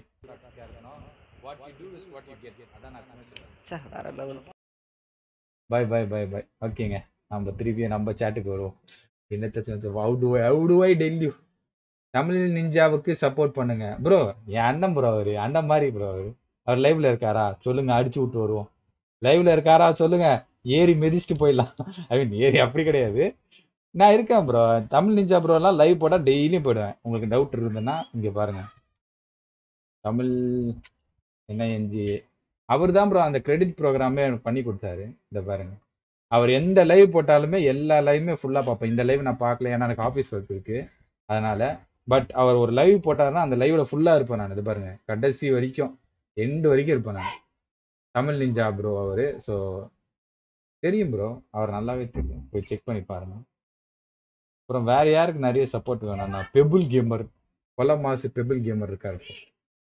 வேற லெவல் பாய் பாய் பாய் பாய் ஓகேங்க நம்ம திருப்பி நம்ம சேட்டுக்கு வருவோம் என்னத்த how to how to I tell you Tamil நிஞ்சாவுக்கு சப்போர்ட் பண்ணுங்க ப்ரோ என் அண்ணன் ப்ரோ அவரு அண்ணன் மாதிரி ப்ரோ அவரு அவர் லைவ்ல இருக்காரா சொல்லுங்க அடிச்சு விட்டு வருவோம் லைவ்ல இருக்காரா சொல்லுங்க ஏறி மிதிச்சுட்டு போயிடலாம் ஐ மீன் ஏறி அப்படி கிடையாது நான் இருக்கேன் ப்ரோ தமிழ் நிஞ்சா ப்ரோ எல்லாம் லைவ் போட்டா டெய்லியும் போயிடுவேன் உங்களுக்கு டவுட் இருந்ததுன்னா இங்க பாருங்க தமிழ் என்ன என்ஜி அவர் தான் ப்ரோ அந்த கிரெடிட் ப்ரோக்ராமே எனக்கு பண்ணி கொடுத்தாரு இந்த பாருங்க அவர் எந்த லைவ் போட்டாலுமே எல்லா லைவுமே ஃபுல்லாக பார்ப்பேன் இந்த லைவ் நான் பார்க்கல ஏன்னா எனக்கு ஆஃபீஸ் ஒர்க் இருக்கு அதனால பட் அவர் ஒரு லைவ் போட்டாருன்னா அந்த லைவ்ல ஃபுல்லாக இருப்பேன் நான் இது பாருங்க கடைசி வரைக்கும் எண்டு வரைக்கும் இருப்பேன் நான் தமிழ் நிஞ்சா ப்ரோ அவரு ஸோ தெரியும் ப்ரோ அவர் நல்லாவே தெரியும் போய் செக் பண்ணி பாருங்க அப்புறம் வேற யாருக்கு நிறைய சப்போர்ட் வேணும் நான் பெபுல் கேமர் கொல மாசு பெபுல் கேமர் இருக்காரு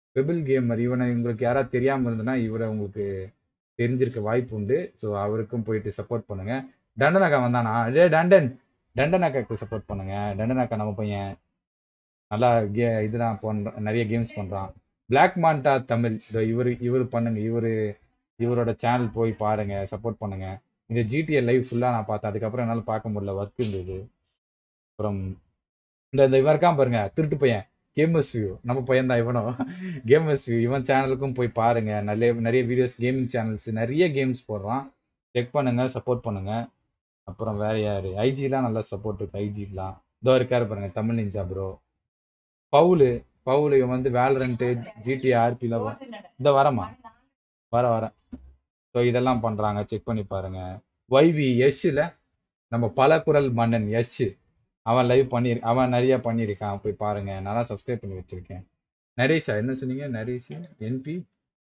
பெபிள் கேமர் இவனை உங்களுக்கு யாராவது தெரியாம இருந்ததுன்னா இவரை உங்களுக்கு தெரிஞ்சிருக்க வாய்ப்பு உண்டு ஸோ அவருக்கும் போயிட்டு சப்போர்ட் பண்ணுங்க டண்டன் அக்கா வந்தானா டே டண்டன் டண்டன் அக்காக்கு சப்போர்ட் பண்ணுங்க டண்டன் அக்கா நம்ம பையன் நல்லா கே இதெல்லாம் பண்ற நிறைய கேம்ஸ் பண்றான் பிளாக் மாண்டா தமிழ் இதோ இவரு இவர் பண்ணுங்க இவரு இவரோட சேனல் போய் பாருங்க சப்போர்ட் பண்ணுங்க இந்த ஜிடிஏ லைவ் ஃபுல்லா நான் பார்த்தேன் அதுக்கப்புறம் என்னால பார்க்க முடியல ஒர்க் இருந்தது அப்புறம் இந்த இந்த இவன் இருக்கான் பாருங்க திருட்டு பையன் கேமர்ஸ் வியூ நம்ம பையன் தான் இவனும் கேமர்ஸ் வியூ இவன் சேனலுக்கும் போய் பாருங்க நிறைய நிறைய வீடியோஸ் கேமிங் சேனல்ஸ் நிறைய கேம்ஸ் போடுறான் செக் பண்ணுங்க சப்போர்ட் பண்ணுங்க அப்புறம் வேற யாரு ஐஜிலாம் நல்லா சப்போர்ட் இருக்கு ஐஜிலாம் இதோ இருக்காரு பாருங்க Tamil ninja bro Paul Paul இவன் வந்து வேலரண்ட்டு ஜிடி ஆர்பிலாம் இந்த வரமா வர வரேன் ஸோ இதெல்லாம் பண்றாங்க செக் பண்ணி பாருங்க வைவி எஸ்ல நம்ம பல குரல் மன்னன் எஸ் அவன் லைவ் பண்ணி அவன் நிறைய பண்ணியிருக்கான் போய் பாருங்க நல்லா சப்ஸ்கிரைப் பண்ணி வச்சிருக்கேன் நரேஷா என்ன சொன்னீங்க நரேஷ் என்பி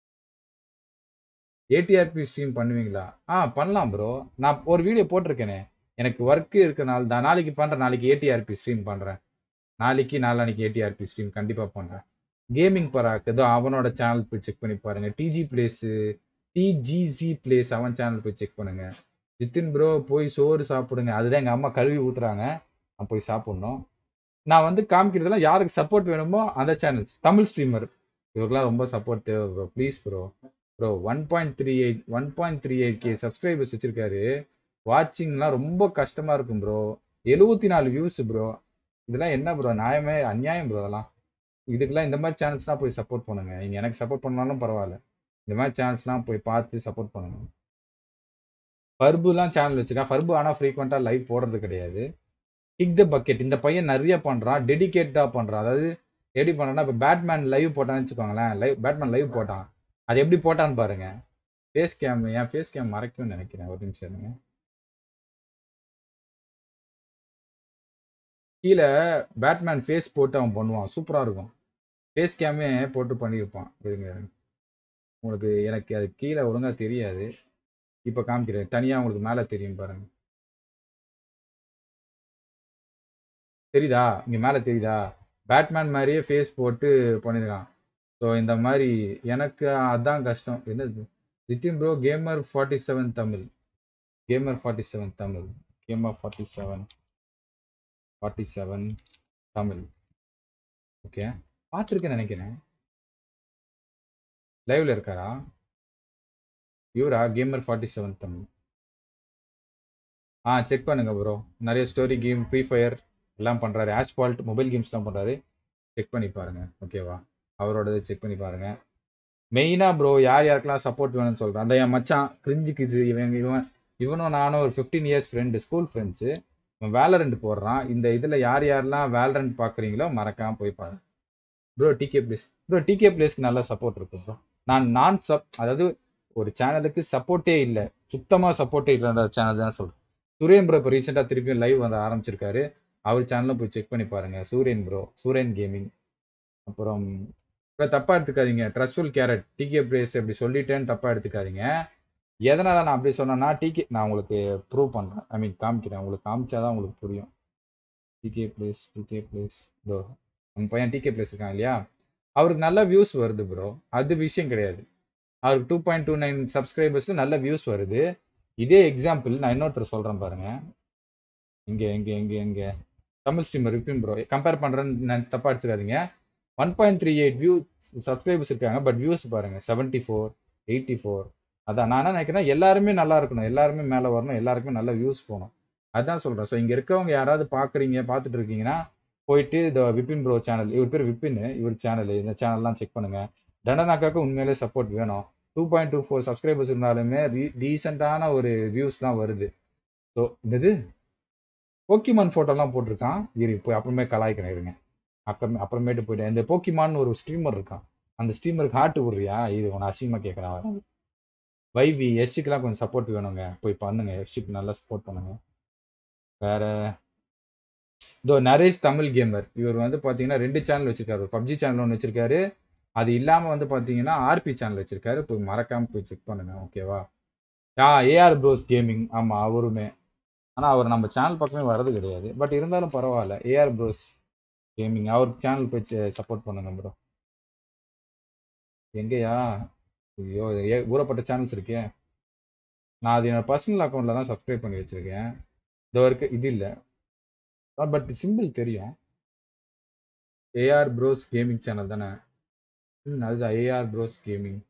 ஏடிஆர்பி ஸ்ட்ரீம் பண்ணுவீங்களா ஆ பண்ணலாம் ப்ரோ நான் ஒரு வீடியோ போட்டிருக்கேனே எனக்கு ஒர்க்கு இருக்கனால தான் நாளைக்கு பண்றேன் நாளைக்கு ஏடிஆர்பி ஸ்ட்ரீம் பண்றேன் நாளைக்கு நாளானைக்கு ஏடிஆர்பி ஸ்ட்ரீம் கண்டிப்பா பண்றேன் கேமிங் பராக் ஏதோ அவனோட சேனல் போய் செக் பண்ணி பாருங்க டிஜி பிளேஸ் டிஜிசி பிளேஸ் அவன் சேனல் போய் செக் பண்ணுங்க ஜித்தின் ப்ரோ போய் சோறு சாப்பிடுங்க அதுதான் எங்க அம்மா கழுவி ஊத்துறாங்க நான் போய் சாப்பிடணும் நான் வந்து காமிக்கிறதுலாம் யாருக்கு சப்போர்ட் வேணுமோ அந்த சேனல்ஸ் தமிழ் ஸ்ட்ரீமர் இவருக்குலாம் ரொம்ப சப்போர்ட் தேவை bro please bro bro one point three eight one point three eight K subscribers வச்சிருக்காரு வாட்சிங்லாம் ரொம்ப கஷ்டமா இருக்கும் ப்ரோ எழுபத்தி நாலு வியூஸ் ப்ரோ இதெல்லாம் என்ன ப்ரோ நியாயமே அநியாயம் ப்ரோ அதெல்லாம் இதுக்கெல்லாம் இந்த மாதிரி சேனல்ஸ்லாம் போய் சப்போர்ட் பண்ணுங்க நீங்க எனக்கு சப்போர்ட் பண்ணாலும் பரவாயில்ல இந்த மாதிரி சேனல்ஸ்லாம் போய் பார்த்து சப்போர்ட் பண்ணுங்க ஃபர்புலாம் சேனல் வச்சிருக்கேன் ஃபர்பு ஆனால் ஃப்ரீக்வெண்ட்டாக லைவ் போடுறது கிடையாது கிக் த பக்கெட் இந்த பையன் நிறைய பண்றான் டெடிகேட்டா பண்றான் அதாவது எப்படி பண்றான்னா இப்போ பேட்மேன் லைவ் போட்டான்னு வச்சுக்கோங்களேன் லைவ் பேட்மேன் லைவ் போட்டான் அது எப்படி போட்டான்னு பாருங்க ஃபேஸ் கேம் என் ஃபேஸ் கேம் மறைக்கும்னு நினைக்கிறேன் ஒரு நிமிஷம் இருங்க கீழே பேட்மேன் ஃபேஸ் போட்டு அவன் பண்ணுவான் சூப்பரா இருக்கும் ஃபேஸ் கேமே போட்டு பண்ணியிருப்பான் இருங்க உங்களுக்கு எனக்கு அது கீழே ஒழுங்கா தெரியாது இப்போ காமிக்கிறேன் தனியா உங்களுக்கு மேலே தெரியும் பாருங்க தெரியுதா இங்க மேல தெரியுதா பேட்மேன் மாதிரியே ஃபேஸ் போட்டு பண்ணிருக்கான் ஸோ இந்த மாதிரி எனக்கு அதான் கஷ்டம் என்னது Nithin bro gamer forty seven Tamil gamer forty seven Tamil gamer forty seven forty seven Tamil okay பார்த்துருக்கேன் நினைக்கிறேன் லைவ்ல இருக்காரா இவரா gamer forty seven Tamil ah check பண்ணுங்க ப்ரோ நிறைய ஸ்டோரி கேம் ஃப்ரீ ஃபயர் எல்லாம் பண்றாரு ஆஸ்பால்ட் மொபைல் கேம்ஸ்லாம் பண்றாரு செக் பண்ணி பாருங்க ஓகேவா அவரோடது செக் பண்ணி பாருங்க மெயினா ப்ரோ யார் யாருக்கெல்லாம் சப்போர்ட் வேணும்னு சொல்றேன் அந்த என் மச்சான் கிரிஞ்சு கிஜு இவன் இவன் இவனும் நானும் ஒரு fifteen years friend school friends இவன் வேலரண்ட் போடுறான் இந்த இதுல யார் யாரெல்லாம் வேலரண்ட் பாக்குறீங்களோ மறக்காம போய் பாருங்க bro DK plays bro DK பிளேஸ்க்கு நல்ல சப்போர்ட் இருக்கு ப்ரோ நான் நான் சப் அதாவது ஒரு சேனலுக்கு சப்போர்ட்டே இல்லை சுத்தமா சப்போர்ட்டே இல்லைன்ற சேனல் தான் சொல்றேன் சுரேன் ப்ரோ இப்போ ரீசெண்டாக திருப்பியும் லைவ் வந்து ஆரம்பிச்சிருக்காரு அவர் சேனலும் போய் செக் பண்ணி பாருங்க சூரியன் ப்ரோ சூரியன் கேமிங் அப்புறம் இப்போ தப்பா எடுத்துக்காதீங்க ட்ரஸ்ட்ஃபுல் கேரட் டிகே பிளேஸ் அப்படி சொல்லிட்டேன்னு தப்பா எடுத்துக்காதீங்க எதனால நான் அப்படி சொன்னேன்னா டிகே நான் உங்களுக்கு ப்ரூவ் பண்றேன் ஐ மீன் காமிக்கிறேன் உங்களுக்கு காமிச்சாதான் உங்களுக்கு புரியும் DK plays DK plays bro நம்ம பையன் டிகே பிளேஸ் இருக்கான் இல்லையா அவருக்கு நல்ல வியூஸ் வருது ப்ரோ அது விஷயம் கிடையாது அவருக்கு டூ பாயிண்ட் டூ நைன் சப்ஸ்கிரைபர்ஸ்ல நல்ல வியூஸ் வருது இதே எக்ஸாம்பிள் நான் இன்னொருத்தர் சொல்றேன் பாருங்க இங்க இங்க இங்க இங்க Tamil streamer Vipin bro compare பண்றேன்னு நான் தப்பா அடிச்சிடாதீங்க one point three eight view subscribers இருக்காங்க பட் வியூஸ் பாருங்க செவன்டி ஃபோர் எயிட்டி ஃபோர் அதான் நான் என்ன நினைக்கிறேன் எல்லாருமே நல்லா இருக்கணும் எல்லாருமே மேலே வரணும் எல்லாருக்குமே நல்ல வியூஸ் போகணும் அதான் சொல்றேன் ஸோ இங்க இருக்கவங்க யாராவது பாக்குறீங்க பார்த்துட்டு இருக்கீங்கன்னா போயிட்டு இந்த விபின் ப்ரோ சேனல் இவர் பேர் விபின் இவர் சேனல் இந்த சேனல்லாம் செக் பண்ணுங்க தண்டனாக்காக்கு உண்மையிலே சப்போர்ட் வேணும் two point two four subscribers இருந்தாலுமே டீசெண்டான ஒரு வியூஸ்லாம் வருது ஸோ இது போக்கிமான் ஃபோட்டோலாம் போட்டிருக்கான் இரு போய் அப்புறமே கலாய்க்கிறேன் இருங்க அப்புறமே அப்புறமேட்டு போயிட்டேன் இந்த போக்கிமான் ஒரு ஸ்ட்ரீமர் இருக்கான் அந்த ஸ்ட்ரீமருக்கு ஹார்ட் விடுறியா இது உன அசிங்கமா கேட்குறான் வைவி எஸ்டிக்கெல்லாம் கொஞ்சம் சப்போர்ட் வேணுங்க போய் பண்ணுங்க எஸ்டிக்கு நல்லா சப்போர்ட் பண்ணுங்க வேற இதோ நரேஷ் தமிழ் கேமர் இவர் வந்து பாத்தீங்கன்னா ரெண்டு சேனல் வச்சிருக்காரு பப்ஜி சேனல் ஒன்று வச்சிருக்காரு அது இல்லாம வந்து பாத்தீங்கன்னா ஆர்பி சேனல் வச்சிருக்காரு போய் மறக்காம போய் செக் பண்ணுங்க ஓகேவா ஆ ஏஆர் ப்ரோஸ் கேமிங் ஆமா அவருமே ஆனா அவர் நம்ம சேனல் பக்கமே வர்றது கிடையாது பட் இருந்தாலும் பரவாயில்ல ஏஆர் ப்ரோஸ் கேமிங் அவர் சேனல் போய் சப்போர்ட் பண்ணுங்க ப்ரோ எங்கேயா ஐயோ ஏ- ஊறப்பட்ட சேனல்ஸ் இருக்கே நான் அது என்னோட பர்சனல் அக்கௌண்ட்ல தான் சப்ஸ்கிரைப் பண்ணி வச்சிருக்கேன் இதோ இருக்கு இது இல்லை பட் சிம்பிள் தெரியும் ஏஆர் ப்ரோஸ் கேமிங் சேனல் தானே ம் அதுதான் ஏஆர் ப்ரோஸ் கேமிங்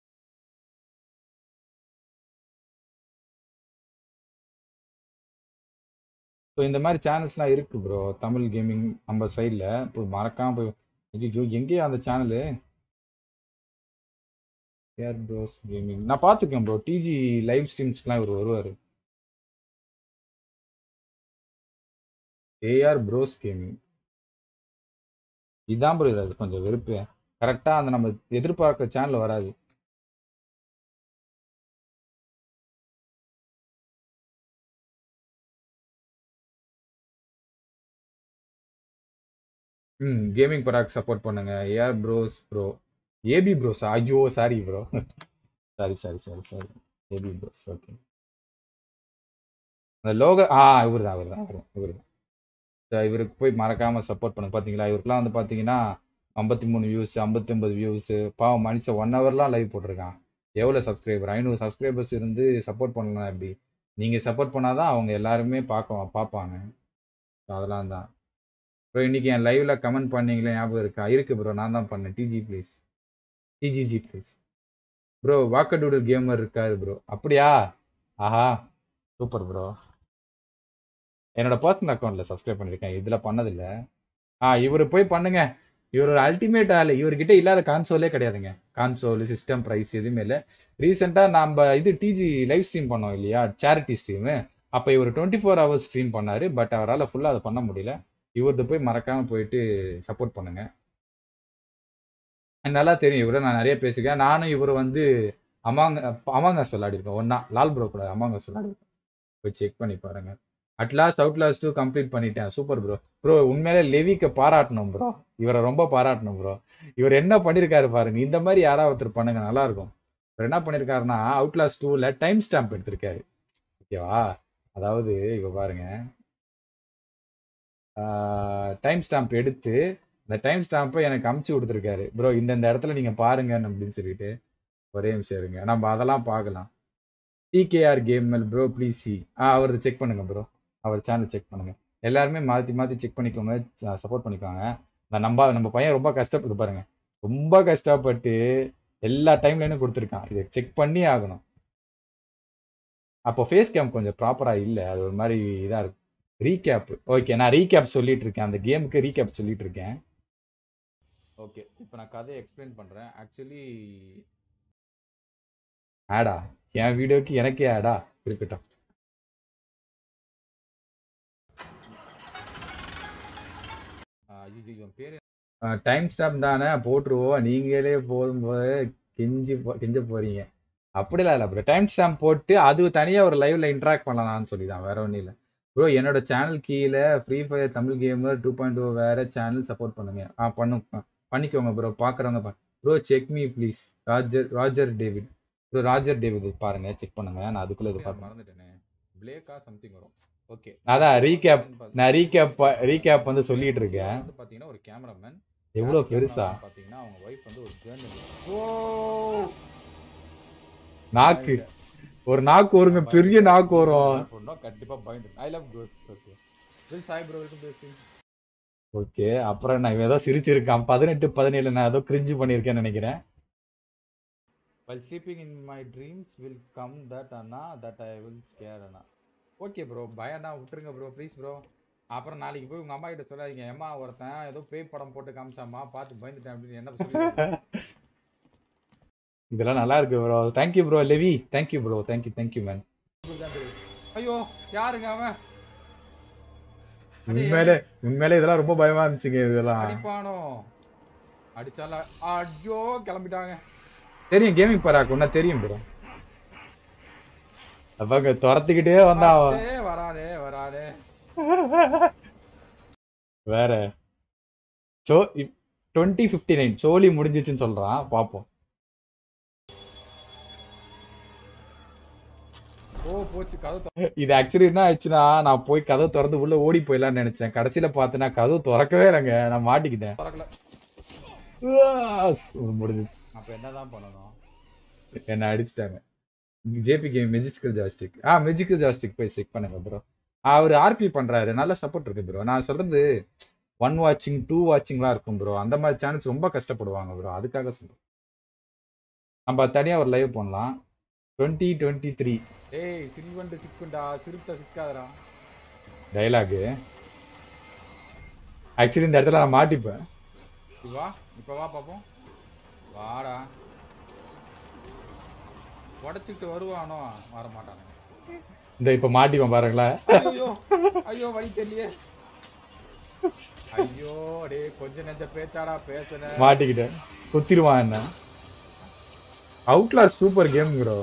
ஸோ இந்த மாதிரி சேனல்ஸ்லாம் இருக்கு ப்ரோ தமிழ் கேமிங் நம்ம சைடில் போய் மறக்காம போய் ஐயோ எங்கேயா அந்த சேனலு ஏஆர் ப்ரோஸ் கேமிங் நான் பார்த்துக்கேன் ப்ரோ டிஜி லைவ் ஸ்ட்ரீம்ஸ்க்குலாம் இவர் வருவார் ஏஆர் ப்ரோஸ் கேமிங் இதான் ப்ரோ இது கொஞ்சம் வெறுப்பு கரெக்டாக அந்த நம்ம எதிர்பார்க்குற சேனல் வராது ம் கேமிங் பராக் சப்போர்ட் பண்ணுங்க AR bros bro AB bros ஐயோ sorry bro sorry sorry sorry sorry AB bros okay அந்த லோக ஆ இவர் தான் இவர் தான் இவர் தான் இவருக்கு போய் மறக்காம சப்போர்ட் பண்ணுங்க பாத்தீங்களா இவருக்குலாம் வந்து பாத்தீங்கன்னா ஐம்பத்தி மூணு வியூஸ் ஐம்பத்தி ஒன்பது வியூஸ் பாவம் மனுஷன் ஒன் ஹவர்லாம் லைவ் போட்டிருக்கான் எவ்வளோ சப்ஸ்கிரைபர் ஐநூறு சப்ஸ்கிரைபர்ஸ் இருந்து சப்போர்ட் பண்ணலாம் எப்படி நீங்கள் சப்போர்ட் பண்ணாதான் அவங்க எல்லாருமே பார்க்க பார்ப்பாங்க So அதெல்லாம் தான் ப்ரோ இன்னைக்கு என் லைவ்ல கமெண்ட் பண்ணீங்களே ஞாபகம் இருக்கா இருக்கு ப்ரோ நான் தான் பண்ணேன் DG please DGG please bro வாக்கடூடல் கேமர் இருக்காரு ப்ரோ அப்படியா ஆஹா சூப்பர் ப்ரோ என்னோட பர்சனல் அக்கௌண்ட்ல சப்ஸ்கிரைப் பண்ணிருக்கேன் இதுல பண்ணதில்ல ஆ இவர் போய் பண்ணுங்க இவர் ஒரு அல்டிமேட் ஆளு இவர்கிட்ட இல்லாத கான்சோலே கிடையாதுங்க கான்சோல் சிஸ்டம் ப்ரைஸ் எதுவுமே இல்லை ரீசெண்டாக நம்ம இது டிஜி லைவ் ஸ்ட்ரீம் பண்ணோம் இல்லையா சேரிட்டி ஸ்ட்ரீமு அப்போ இவர் டுவெண்ட்டி ஃபோர் ஹவர்ஸ் ஸ்ட்ரீம் பண்ணாரு பட் அவரால் ஃபுல்லாக அதை பண்ண முடியல இவரது போய் மறக்காம போயிட்டு சப்போர்ட் பண்ணுங்க எனக்கு நல்லா தெரியும் இவரை நான் நிறைய பேசிக்கிறேன் நானும் இவர் வந்து அமாங்க அமாங்கஸ் விளையாடிருக்கோம் ஒன்னா லால் ப்ரோ கூட அமாங்கஸ் விளையாடிருக்கோம் போய் செக் பண்ணி பாருங்க at last Outlast two complete பண்ணிட்டேன் சூப்பர் ப்ரோ ப்ரோ உண்மையிலே லெவிக்க பாராட்டணும் ப்ரோ இவரை ரொம்ப பாராட்டணும் ப்ரோ இவர் என்ன பண்ணியிருக்காரு பாருங்க இந்த மாதிரி யாராவது ஒருத்தர் பண்ணுங்க நல்லா இருக்கும் இவர் என்ன பண்ணியிருக்காருன்னா அவுட் லாஸ்ட் டூல டைம் ஸ்டாம்ப் எடுத்திருக்காரு ஓகேவா அதாவது இவ பாருங்க டைம் ஸ்டாம்ப் எடுத்து அந்த டைம் ஸ்டாம்பை எனக்கு அமுச்சு கொடுத்துருக்காரு ப்ரோ இந்த இடத்துல நீங்க பாருங்க அப்படின்னு சொல்லிட்டு ஒரே நிமிஷம் இருங்க நம்ம அதெல்லாம் பார்க்கலாம் டிகேஆர் கேம்எல் ப்ரோ ப்ளீஸ் சி ஆ அவரது செக் பண்ணுங்க ப்ரோ அவர் சேனல் செக் பண்ணுங்க எல்லாருமே மாற்றி மாற்றி செக் பண்ணிக்கோங்க சப்போர்ட் பண்ணிக்கோங்க நான் நம்ம நம்ம பையன் ரொம்ப கஷ்டப்பட்டு பாருங்க ரொம்ப கஷ்டப்பட்டு எல்லா டைம்லையும் கொடுத்துருக்கான் இதை செக் பண்ணி ஆகணும் அப்போ ஃபேஸ் கேம் கொஞ்சம் ப்ராப்பராக இல்லை அது ஒரு மாதிரி இதாக இருக்கு ரீகேப் ஓகே நான் ரீகேப் சொல்லிட்டு இருக்கேன் அந்த கேமுக்கு ரீகேப் சொல்லிட்டு இருக்கேன் ஓகே இப்போ நான் கதையை எக்ஸ்பிளைன் பண்ணுறேன் ஆக்சுவலி ஆடா என் வீடியோக்கு எனக்கே ஆடா இருக்கட்டும் ஐயோ பேர் டைம் ஸ்டாப் தானே போட்டுருவோம் நீங்களே போகும்போது கெஞ்சி போ- கெஞ்ச போறீங்க அப்படிலாம் இல்லை ப்ரோ டைம் ஸ்டாம்ப் போட்டு அது தனியாக ஒரு லைவ்ல இன்ட்ராக்ட் பண்ணலாம்னு சொல்லி தான் வேற ஒன்றும் இல்லை ப்ரோ என்னோட சேனல் கீழே free fire Tamil gamer two point two வேற சேனல் சப்போர்ட் பண்ணுங்க ஆ பண்ணு ஆ, பண்ணிக்கோங்க ப்ரோ பார்க்குறவங்க bro check me please Roger Roger David bro Roger David பாருங்க செக் பண்ணுங்க நான் அதுக்குள்ள இது பார்த்து மறந்துட்டேனே பிளேக்கா சம்திங் வரும் ஓகே அதான் ரீகேப் நான் ரீகேப் ரீகேப் வந்து சொல்லிட்டு இருக்கேன் வந்து பாத்தீங்கன்னா ஒரு கேமராமேன் எவ்வளவு பெருசா பாத்தீங்கன்னா அவங்க ஒய்ஃப் வந்து ஒரு ஜேர்னலிஸ்ட் ஓ நாக்கு ஒரு நாக்கு வருங்க பெரிய நாக்கு வரும் கண்டிப்பா பயந்து ஐ லவ் கோஸ்ட் ஓகே வில் சாய் ப்ரோ வெல்கம் பேசி ஓகே அப்புறம் நான் இவன் ஏதோ சிரிச்சிருக்கான் பதினெட்டு பதினேழு நான் ஏதோ கிரிஞ்சு பண்ணியிருக்கேன்னு நினைக்கிறேன் while sleeping in my dreams will come that அண்ணா that I will scare அண்ணா ஓகே ப்ரோ பயம்னா விட்டுருங்க ப்ரோ ப்ளீஸ் ப்ரோ அப்புறம் நாளைக்கு போய் உங்க அம்மா கிட்ட சொல்லாதீங்க அம்மா ஒருத்தன் ஏதோ பேய் படம் போட்டு காமிச்சாமா பார்த்து பயந்துட்டேன் அப்படின்னு என்ன சொல்லி இதெல்லாம் நல்லா இருக்கு bro thank you bro Levi thank you bro thank you thank you man ஐயோ யாருங்க அவன் உண்மையிலே உண்மையிலே இதெல்லாம் ரொம்ப பயமா இருந்துச்சுங்க இதெல்லாம் அடிப்பானோ அடிச்சால ஐயோ கிளம்பிட்டாங்க தெரியும் கேமிங் பராக் உன்ன தெரியும் ப்ரோ அப்பங்க துரத்துக்கிட்டே வந்தா அவன் வரானே வரானே வேற சோ டுவெண்ட்டி ஃபிஃப்டி நைன் சோலி முடிஞ்சிச்சுன்னு சொல்றான் பாப்போம் ஓ போச்சு கதவு இது ஆக்சுவலி என்ன ஆச்சுன்னா நான் போய் கதவு திறந்து உள்ள ஓடி போயிடலாம்னு நினைச்சேன் கடைசியில பார்த்தேன்னா கதவு திறக்கவே இல்லைங்க நான் மாட்டிக்கிட்டேன் திறக்கல முடிஞ்சிச்சு அப்ப என்னதான் பண்ணணும் என்ன அடிச்சிட்டாங்க ஜேபி கேம் மெஜிக்கல் ஜாஸ்டிக் ஆ மெஜிக்கல் ஜாஸ்டிக் போய் செக் பண்ணுங்க ப்ரோ அவர் ஆர்பி பண்றாரு நல்ல சப்போர்ட் இருக்கு ப்ரோ நான் சொல்றது ஒன் வாட்சிங் டூ வாட்சிங்லாம் இருக்கும் ப்ரோ அந்த மாதிரி சேனல்ஸ் ரொம்ப கஷ்டப்படுவாங்க ப்ரோ அதுக்காக சொல்றேன் நம்ம தனியா ஒரு லைவ் பண்ணலாம் டுவெண்ட்டி டுவெண்ட்டி த்ரீ ஏய் சில்வண்டு சிக்குண்டா சிறுத்த சிக்காதடா டைலாகு ஆக்சுவலி இந்த இடத்துல நான் மாட்டிப்பேன் வா இப்ப வா பாப்போம் வாடா உடச்சிட்டு வருவானோ வர மாட்டானே இந்த இப்ப மாட்டிப்பேன் பாருங்களேன் ஐயோ ஐயோ வழி தெரியலையே ஐயோ டே கொஞ்ச நெஞ்ச பேச்சாடா பேசுன மாட்டிக்கிட்டேன் குத்திருவான் என்ன அவுட்லாஸ் சூப்பர் கேம் ப்ரோ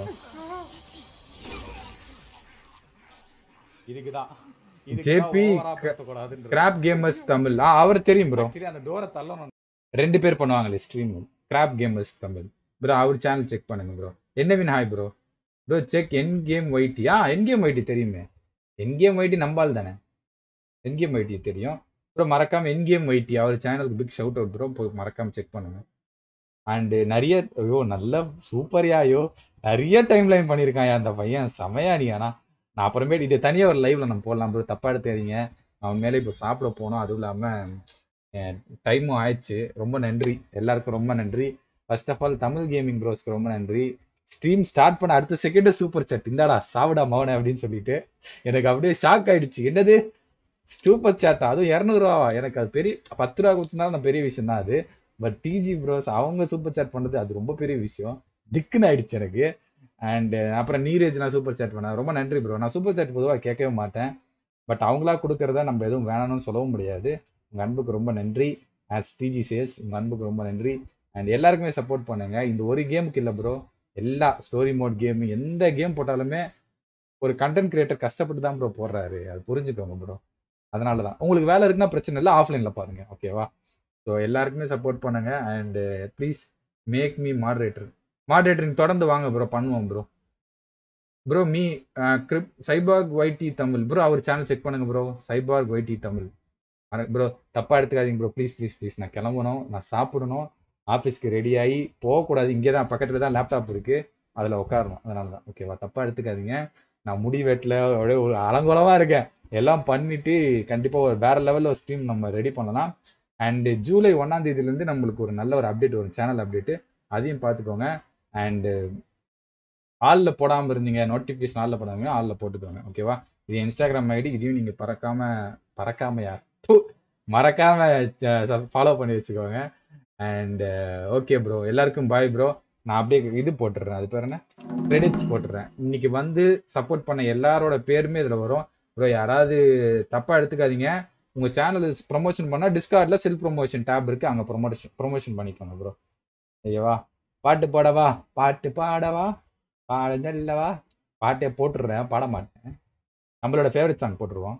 இதுக்குதான் ஜேபி கிராப் கேமர்ஸ் தமிழ் ஆ அவர் தெரியும் ப்ரோ அந்த டோரை தள்ளணும் ரெண்டு பேர் பண்ணுவாங்களே stream grab gamers Tamil bro அவர் சேனல் செக் பண்ணுங்க ப்ரோ என்ன win hi bro bro check என் கேம் ஒயிட்டி ஆ என் கேம் ஒயிட்டி தெரியுமே என் கேம் ஒயிட்டி நம்பால் தானே என் கேம் ஒயிட்டி தெரியும் ப்ரோ மறக்காம என் கேம் ஒயிட்டி அவர் சேனலுக்கு பிக் ஷவுட் அவுட் ப்ரோ போய் மறக்காம செக் பண்ணுங்க அண்டு நிறைய ஐயோ நல்ல சூப்பர்யா ஐயோ நிறைய டைம் லைன் பண்ணியிருக்கான் அந்த பையன் செமையா நீ ஆனா நான் அப்புறமேட்டு இது தனியாக ஒரு லைவ்ல நம்ம போடலாம் ப்ரோ தப்பா எடுத்துறீங்க அவன் மேலே இப்போ சாப்பிட போனோம் அதுவும் இல்லாமல் டைமும் ஆயிடுச்சு ரொம்ப நன்றி எல்லாருக்கும் ரொம்ப நன்றி first of all Tamil gaming ப்ரோஸ்க்கு ரொம்ப நன்றி ஸ்ட்ரீம் ஸ்டார்ட் பண்ண அடுத்த செகண்ட் சூப்பர் சாட் இந்தாடா சாவிடா மவனே அப்படின்னு சொல்லிட்டு எனக்கு அப்படியே ஷாக் ஆயிடுச்சு என்னது சூப்பர் சாட்டா அதுவும் இரநூறுவா எனக்கு அது பெரிய பத்து ரூபா கொடுத்துருந்தாலும் நான் பெரிய விஷயம் தான் அது பட் டிஜி ப்ரோஸ் அவங்க சூப்பர் சாட் பண்ணது அது ரொம்ப பெரிய விஷயம் திக்குன்னு ஆயிடுச்சு எனக்கு அண்ட் அப்புறம் நீரேஜ் நான் சூப்பர் சாட் பண்ணேன் ரொம்ப நன்றி ப்ரோ நான் சூப்பர் சாட் பொதுவாக கேட்கவே மாட்டேன் பட் அவங்களா கொடுக்கறத நம்ம எதுவும் வேணாம்னு சொல்லவும் முடியாது உங்க அன்புக்கு ரொம்ப நன்றி ஆஸ் டிஜி சேல்ஸ் உங்க அன்புக்கு ரொம்ப நன்றி அண்ட் எல்லாருக்குமே சப்போர்ட் பண்ணுங்க இந்த ஒரு கேமுக்கு இல்லை ப்ரோ எல்லா ஸ்டோரி மோட் கேம் எந்த கேம் போட்டாலுமே ஒரு கண்டென்ட் கிரியேட்டர் கஷ்டப்பட்டு தான் ப்ரோ போடுறாரு அது புரிஞ்சுக்கோங்க ப்ரோ அதனால தான் உங்களுக்கு வேலை இருக்குன்னா பிரச்சனை இல்லை ஆஃப்லைனில் பாருங்க ஓகேவா ஸோ எல்லாருக்குமே சப்போர்ட் பண்ணுங்க and please make me moderator moderating தொடர்ந்து வாங்க ப்ரோ பண்ணுவோம் ப்ரோ ப்ரோ மீ கிரிப் சைபாக் ஒய்டி தமிழ் ப்ரோ அவர் சேனல் செக் பண்ணுங்க ப்ரோ சைபாக் ஒய்டி தமிழ் ப்ரோ தப்பா எடுத்துக்காதீங்க ப்ரோ ப்ளீஸ் ப்ளீஸ் ப்ளீஸ் நான் கிளம்பணும் நான் சாப்பிடணும் ஆஃபீஸ்க்கு ரெடி ஆகி போகக்கூடாது இங்கே தான் பக்கத்தில் தான் லேப்டாப் இருக்கு அதில் உட்காரணும் அதனால தான் ஓகேவா தப்பா எடுத்துக்காதீங்க நான் முடி வெட்டில் அப்படியே ஒரு அலங்கோலமாக இருக்கேன் எல்லாம் பண்ணிட்டு கண்டிப்பாக ஒரு வேற லெவலில் ஒரு ஸ்ட்ரீம் நம்ம ரெடி பண்ணலாம் அண்ட் ஜூலை ஒன்னாம் தேதியிலேருந்து நம்மளுக்கு ஒரு நல்ல ஒரு அப்டேட் வரும் சேனல் அப்டேட்டு அதையும் பார்த்துக்கோங்க அண்டு ஆளில் போடாமல் இருந்தீங்க நோட்டிஃபிகேஷன் ஆளில் போடாம ஆளில் போட்டுக்கோங்க ஓகேவா இது இன்ஸ்டாகிராம் ஐடி இதையும் நீங்கள் பறக்காம பறக்காம யார் ப்பு, மறக்காம ஃபாலோ பண்ணி வச்சுக்கோங்க அண்ட் ஓகே ப்ரோ எல்லாருக்கும் பாய் ப்ரோ நான் அப்படியே இது போட்டுடுறேன் அது பேர் என்ன கிரெடிட்ஸ் போட்டுடுறேன் இன்னைக்கு வந்து சப்போர்ட் பண்ண எல்லாரோட பேருமே இதில் வரும் ப்ரோ யாராவது தப்பாக எடுத்துக்காதீங்க உங்க சேனல் ப்ரொமோஷன் பண்ணா டிஸ்கார்ட்ல செல்ஃப் ப்ரொமோஷன் டேப் இருக்கு அங்க ப்ரொமோஷன் ப்ரொமோஷன் பண்ணிக்கோங்க ப்ரோ ஐயவா பாட்டு பாடவா பாட்டு பாடவா பாடல்லவா பாட்டே போட்டுடுறேன் பாட மாட்டேன் நம்மளோட ஃபேவரட் சாங் போட்டுருவோம்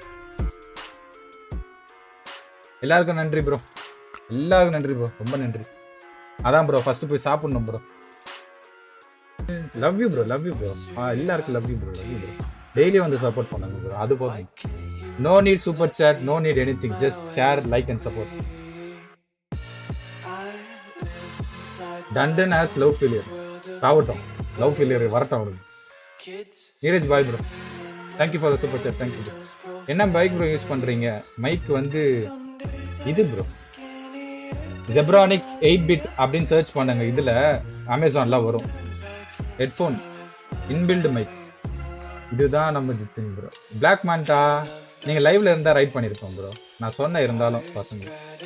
எல்லாருக்கும் நன்றி ப்ரோ எல்லாருக்கும் நன்றி ப்ரோ ரொம்ப நன்றி அதான் ப்ரோ ஃபர்ஸ்ட் போய் சாப்பிடணும் bro love you bro love you bro எல்லாருக்கும் love you bro love you bro daily வந்து சப்போர்ட் பண்ணுங்க ப்ரோ அது போதும் no need super chat no need anything just share like and support டண்டன் ஹேஸ் லவ் ஃபெயிலியர் சாவட்டும் லவ் ஃபெயிலியர் வரட்டும் அவனுக்கு Neeraj bhai bro thank you for the super chat thank you bro என்ன பைக் ப்ரோ யூஸ் பண்றீங்க மைக் வந்து இது ப்ரோ ஜெப்ரானிக்ஸ் எயிட் பிட் அப்படின்னு சர்ச் பண்ணுங்க இதுல அமேசான்ல வரும் ஹெட்ஃபோன் இன்பில்டு மைக் இதுதான் நம்ம ஜித்தின் ப்ரோ பிளாக் மாண்டா நீங்க லைவ்ல இருந்தா ரைட் பண்ணிருப்போம் ப்ரோ நான் சொன்ன இருந்தாலும் பசங்க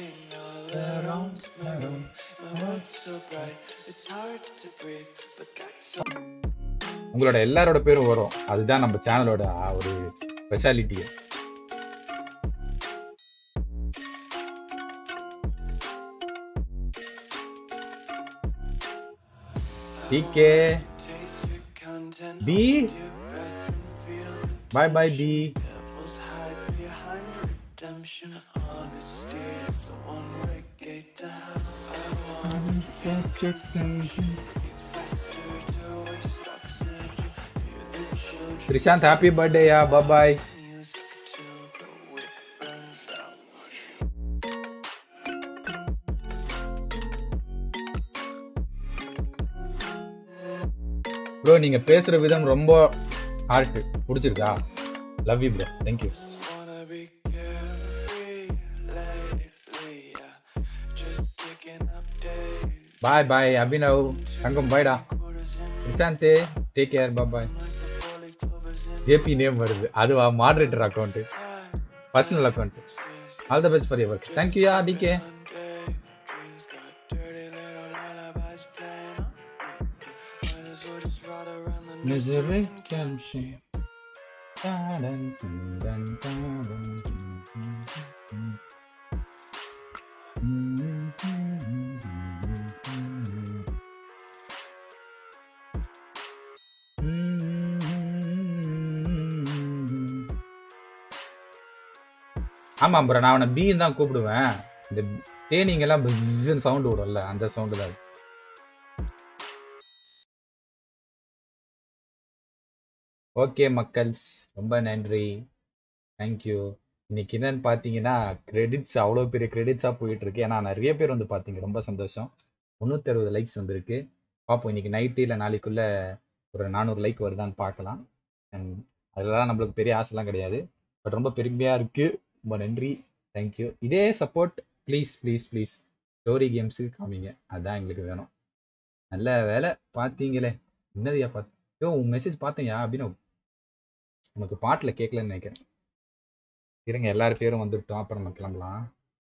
உங்களோட எல்லாரோட பேரும் வரும் அதுதான் நம்ம சேனலோட ஒரு speciality DK P bye bye P Prishant, happy birthday, yeah. Bye bye. Bro நீங்க பேசுற விதம் ரொம்ப ஹார்ட் பிடிச்சிருக்கா love you bro thank you bye bye Abhinav தங்கம் பாய்டா Nishant take care bye bye JB name வருது அதுவா moderator account personal account all the best for your work thank you யா டிகே Misery can she. ஆமா ப்ரோ நான் அவனை பீன்னு தான் கூப்பிடுவேன் இந்த தேனீங்க எல்லாம் பிஸ்ன்னு சவுண்ட் விடும்ல அந்த சவுண்டு தான் அது. ஓகே மக்கள்ஸ் ரொம்ப நன்றி தேங்க்யூ இன்னைக்கு என்னன்னு பார்த்தீங்கன்னா கிரெடிட்ஸ் அவ்வளோ பெரிய கிரெடிட்ஸாக போயிட்டு இருக்கு ஏன்னா நிறைய பேர் வந்து பார்த்தீங்க ரொம்ப சந்தோஷம் முந்நூற்றி அறுபது லைக்ஸ் வந்திருக்கு பார்ப்போம் இன்னைக்கு நைட்டு இல்லை நாளைக்குள்ள ஒரு நானூறு லைக் வருதான்னு பார்க்கலாம் அண்ட் அதெல்லாம் நம்மளுக்கு பெரிய ஆசைலாம் கிடையாது பட் ரொம்ப பெருமையாக இருக்கு ரொம்ப நன்றி தேங்க்யூ இதே support please please please story கேம்ஸுக்கு காமிங்க அதுதான் எங்களுக்கு வேணும் நல்ல வேலை பார்த்தீங்களே என்னதுயா பார்த்து யோ உன் மெசேஜ் பார்த்தேன்யா அப்படின்னு உனக்கு பாட்டில் கேட்கலன்னு நினைக்கிறேன் இருங்க எல்லாரும் பேரும் வந்துட்டோம் அப்புறம் நம்ம கிளம்பலாம்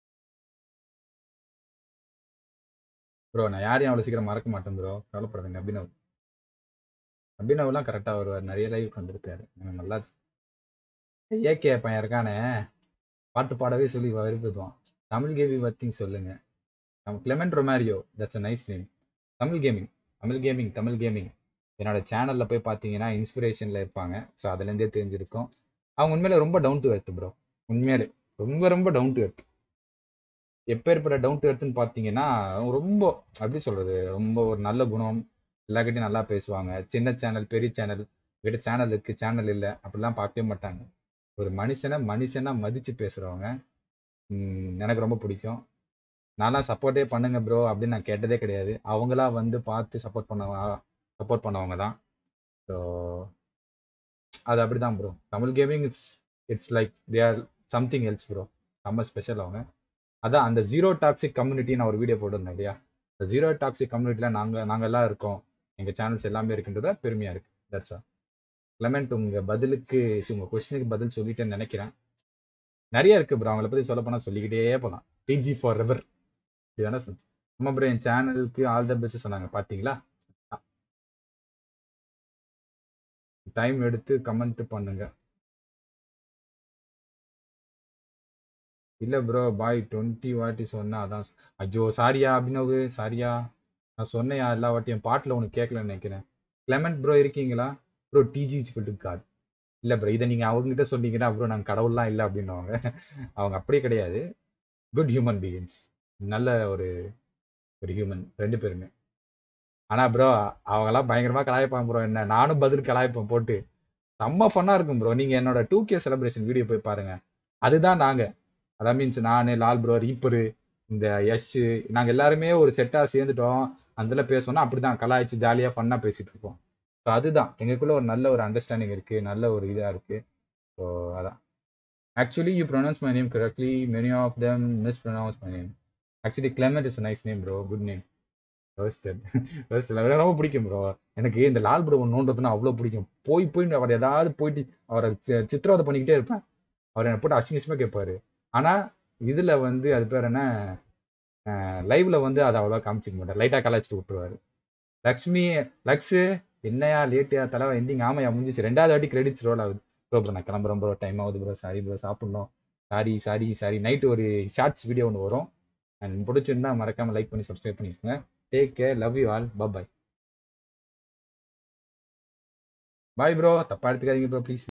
ப்ரோ நான் யாரையும் அவ்வளோ சீக்கிரம் மறக்க மாட்டேன் ப்ரோ கவலைப்படாதுங்க அபினவ் அபினவ்லாம் கரெக்டாக வருவார் நிறைய லைவ் வந்திருக்காரு எனக்கு நல்லா ஏகே பையன் இருக்கானே பாட்டு பாடவே சொல்லி விரும்புவான் தமிழ் கேவி பத்தி சொல்லுங்க நம்ம Clement Romario that's a nice name Tamil gaming Tamil gaming Tamil gaming என்னோட சேனல்ல போய் பார்த்தீங்கன்னா இன்ஸ்பிரேஷன்ல இருப்பாங்க ஸோ அதுலேருந்தே தெரிஞ்சிருக்கும் அவங்க உண்மையில ரொம்ப டவுன் டு எர்த் ப்ரோ உண்மையிலே ரொம்ப ரொம்ப டவுன் டு எர்த் எப்பேற்பட்ட டவுன் டு எர்த்னு பார்த்தீங்கன்னா ரொம்ப எப்படி சொல்றது ரொம்ப ஒரு நல்ல குணம் எல்லாக்கிட்டையும் நல்லா பேசுவாங்க சின்ன சேனல் பெரிய சேனல் கிட்ட சேனல் இருக்கு சேனல் இல்லை அப்படிலாம் பார்க்கவே மாட்டாங்க ஒரு மனுஷனை மனுஷனா மதிச்சு பேசுறவங்க ம், எனக்கு ரொம்ப பிடிக்கும் நான்லாம் சப்போர்ட்டே பண்ணுங்க ப்ரோ அப்படின்னு நான் கேட்டதே கிடையாது அவங்களா வந்து பார்த்து சப்போர்ட் பண்ணவங்க சப்போர்ட் பண்ணவங்க தான் ஸோ அது அப்படிதான் bro Tamil gaming it's it's like they are something else bro செம்ம ஸ்பெஷல் அவங்க அதான் அந்த ஜீரோ டாக்ஸிக் கம்யூனிட்டி நான் ஒரு வீடியோ போட்டிருந்தேன் இல்லையா இந்த ஜீரோ டாக்ஸிக் கம்யூனிட்டியில் நாங்கள் நாங்கள் எல்லாம் இருக்கோம் எங்கள் சேனல்ஸ் எல்லாமே இருக்குன்றத பெருமையாக இருக்கு தட்ஸ் ஆல் கிளமெண்ட் உங்கள் பதிலுக்கு சி, உங்க கொஸ்டினுக்கு பதில் சொல்லிட்டேன்னு நினைக்கிறேன் நிறைய இருக்கு ப்ரோ அவங்கள பற்றி சொல்ல போனால் சொல்லிக்கிட்டே போகலாம் டிஜி ஃபார் ரெவர் இதுதானே சொல் நம்ம ப்ரோ என் சேனலுக்கு ஆல் த பெஸ்ட் சொன்னாங்க பார்த்தீங்களா டைம் எடுத்து கமெண்ட் பண்ணுங்க இல்ல ப்ரோ பாய் டுவெண்ட்டி வாட்டி சொன்னேன் அதான் சொ- ஐயோ சாரியா அபினவு சாரியா நான் சொன்னேயா எல்லா வாட்டியும் பாட்டில் உனக்கு கேட்கலன்னு நினைக்கிறேன் கிளமெண்ட் ப்ரோ இருக்கீங்களா ப்ரோ டிஜி சொல்லிட்டு கார்டு இல்ல ப்ரோ இதை நீங்க அவங்ககிட்ட சொன்னீங்கன்னா ப்ரோ நாங்கள் கடவுள்லாம் இல்லை அப்படின்னுவாங்க அவங்க அப்படியே கிடையாது குட் ஹியூமன் பீயிங்ஸ் நல்ல ஒரு ஒரு ஹியூமன் ரெண்டு பேருமே ஆனா ப்ரோ அவங்கெல்லாம் பயங்கரமா கலாய்ப்பாங்க ப்ரோ என்ன நானும் பதில் கலாய்ப்பேன் போட்டு செம்ம ஃபன்னா இருக்கும் ப்ரோ நீங்க என்னோட டூ கே செலிப்ரேஷன் வீடியோ போய் பாருங்க அதுதான் நாங்க அதான் மீன்ஸ் நானு லால் ப்ரோ ரீப்பரு இந்த யஷ் நாங்க எல்லாருமே ஒரு செட்டா சேர்ந்துட்டோம் அதுல பேசணும்னா அப்படிதான் கலாய்ச்சி ஜாலியா ஃபன்னா பேசிட்டு இருப்போம் ஸோ அதுதான் எங்களுக்குள்ள ஒரு நல்ல ஒரு அண்டர்ஸ்டாண்டிங் இருக்கு நல்ல ஒரு இதா இருக்கு ஸோ அதான் actually you pronounce my name correctly many of them mispronounce my name actually Clement is nice name bro good name roasted roasted எனக்கு ரொம்ப பிடிக்கும் ப்ரோ எனக்கு இந்த லால் ப்ரோ நோண்டதுன்னா அவ்வளோ பிடிக்கும் போய் போய் அவர் ஏதாவது போயிட்டு அவரை சி- சித்திரவதை பண்ணிக்கிட்டே இருப்பேன் அவர் என்னை போட்டு அசிங்கசியமா கேட்பாரு ஆனா இதுல வந்து அது பேர் என்ன லைவ்ல வந்து அதை அவ்வளோவா காமிச்சிக்க மாட்டார் லைட்டா கலாய்ச்சிட்டு விட்டுருவாரு லக்ஷ்மி லக்ஸு என்னையா லேட்டியா தலைவா எண்டிங் ஆமையா முடிஞ்சிச்சு ரெண்டாவது வாட்டி கிரெடிட்ஸ் ரோல் ஆகுது ப்ரோ ப்ரோ நான் கிளம்புறேன் ப்ரோ டைம் ஆகுது ப்ரோ சாரி ப்ரோ சாப்பிடணும் சாரி சாரி சாரி நைட்டு ஒரு ஷார்ட்ஸ் வீடியோ ஒன்று வரும் அண்ட் பிடிச்சிருந்தா மறக்காம லைக் பண்ணி சப்ஸ்கிரைப் பண்ணிக்கோங்க take care love you all bye bye bro தப்பா எடுத்துக்காதீங்க ப்ரோ ப்ளீஸ்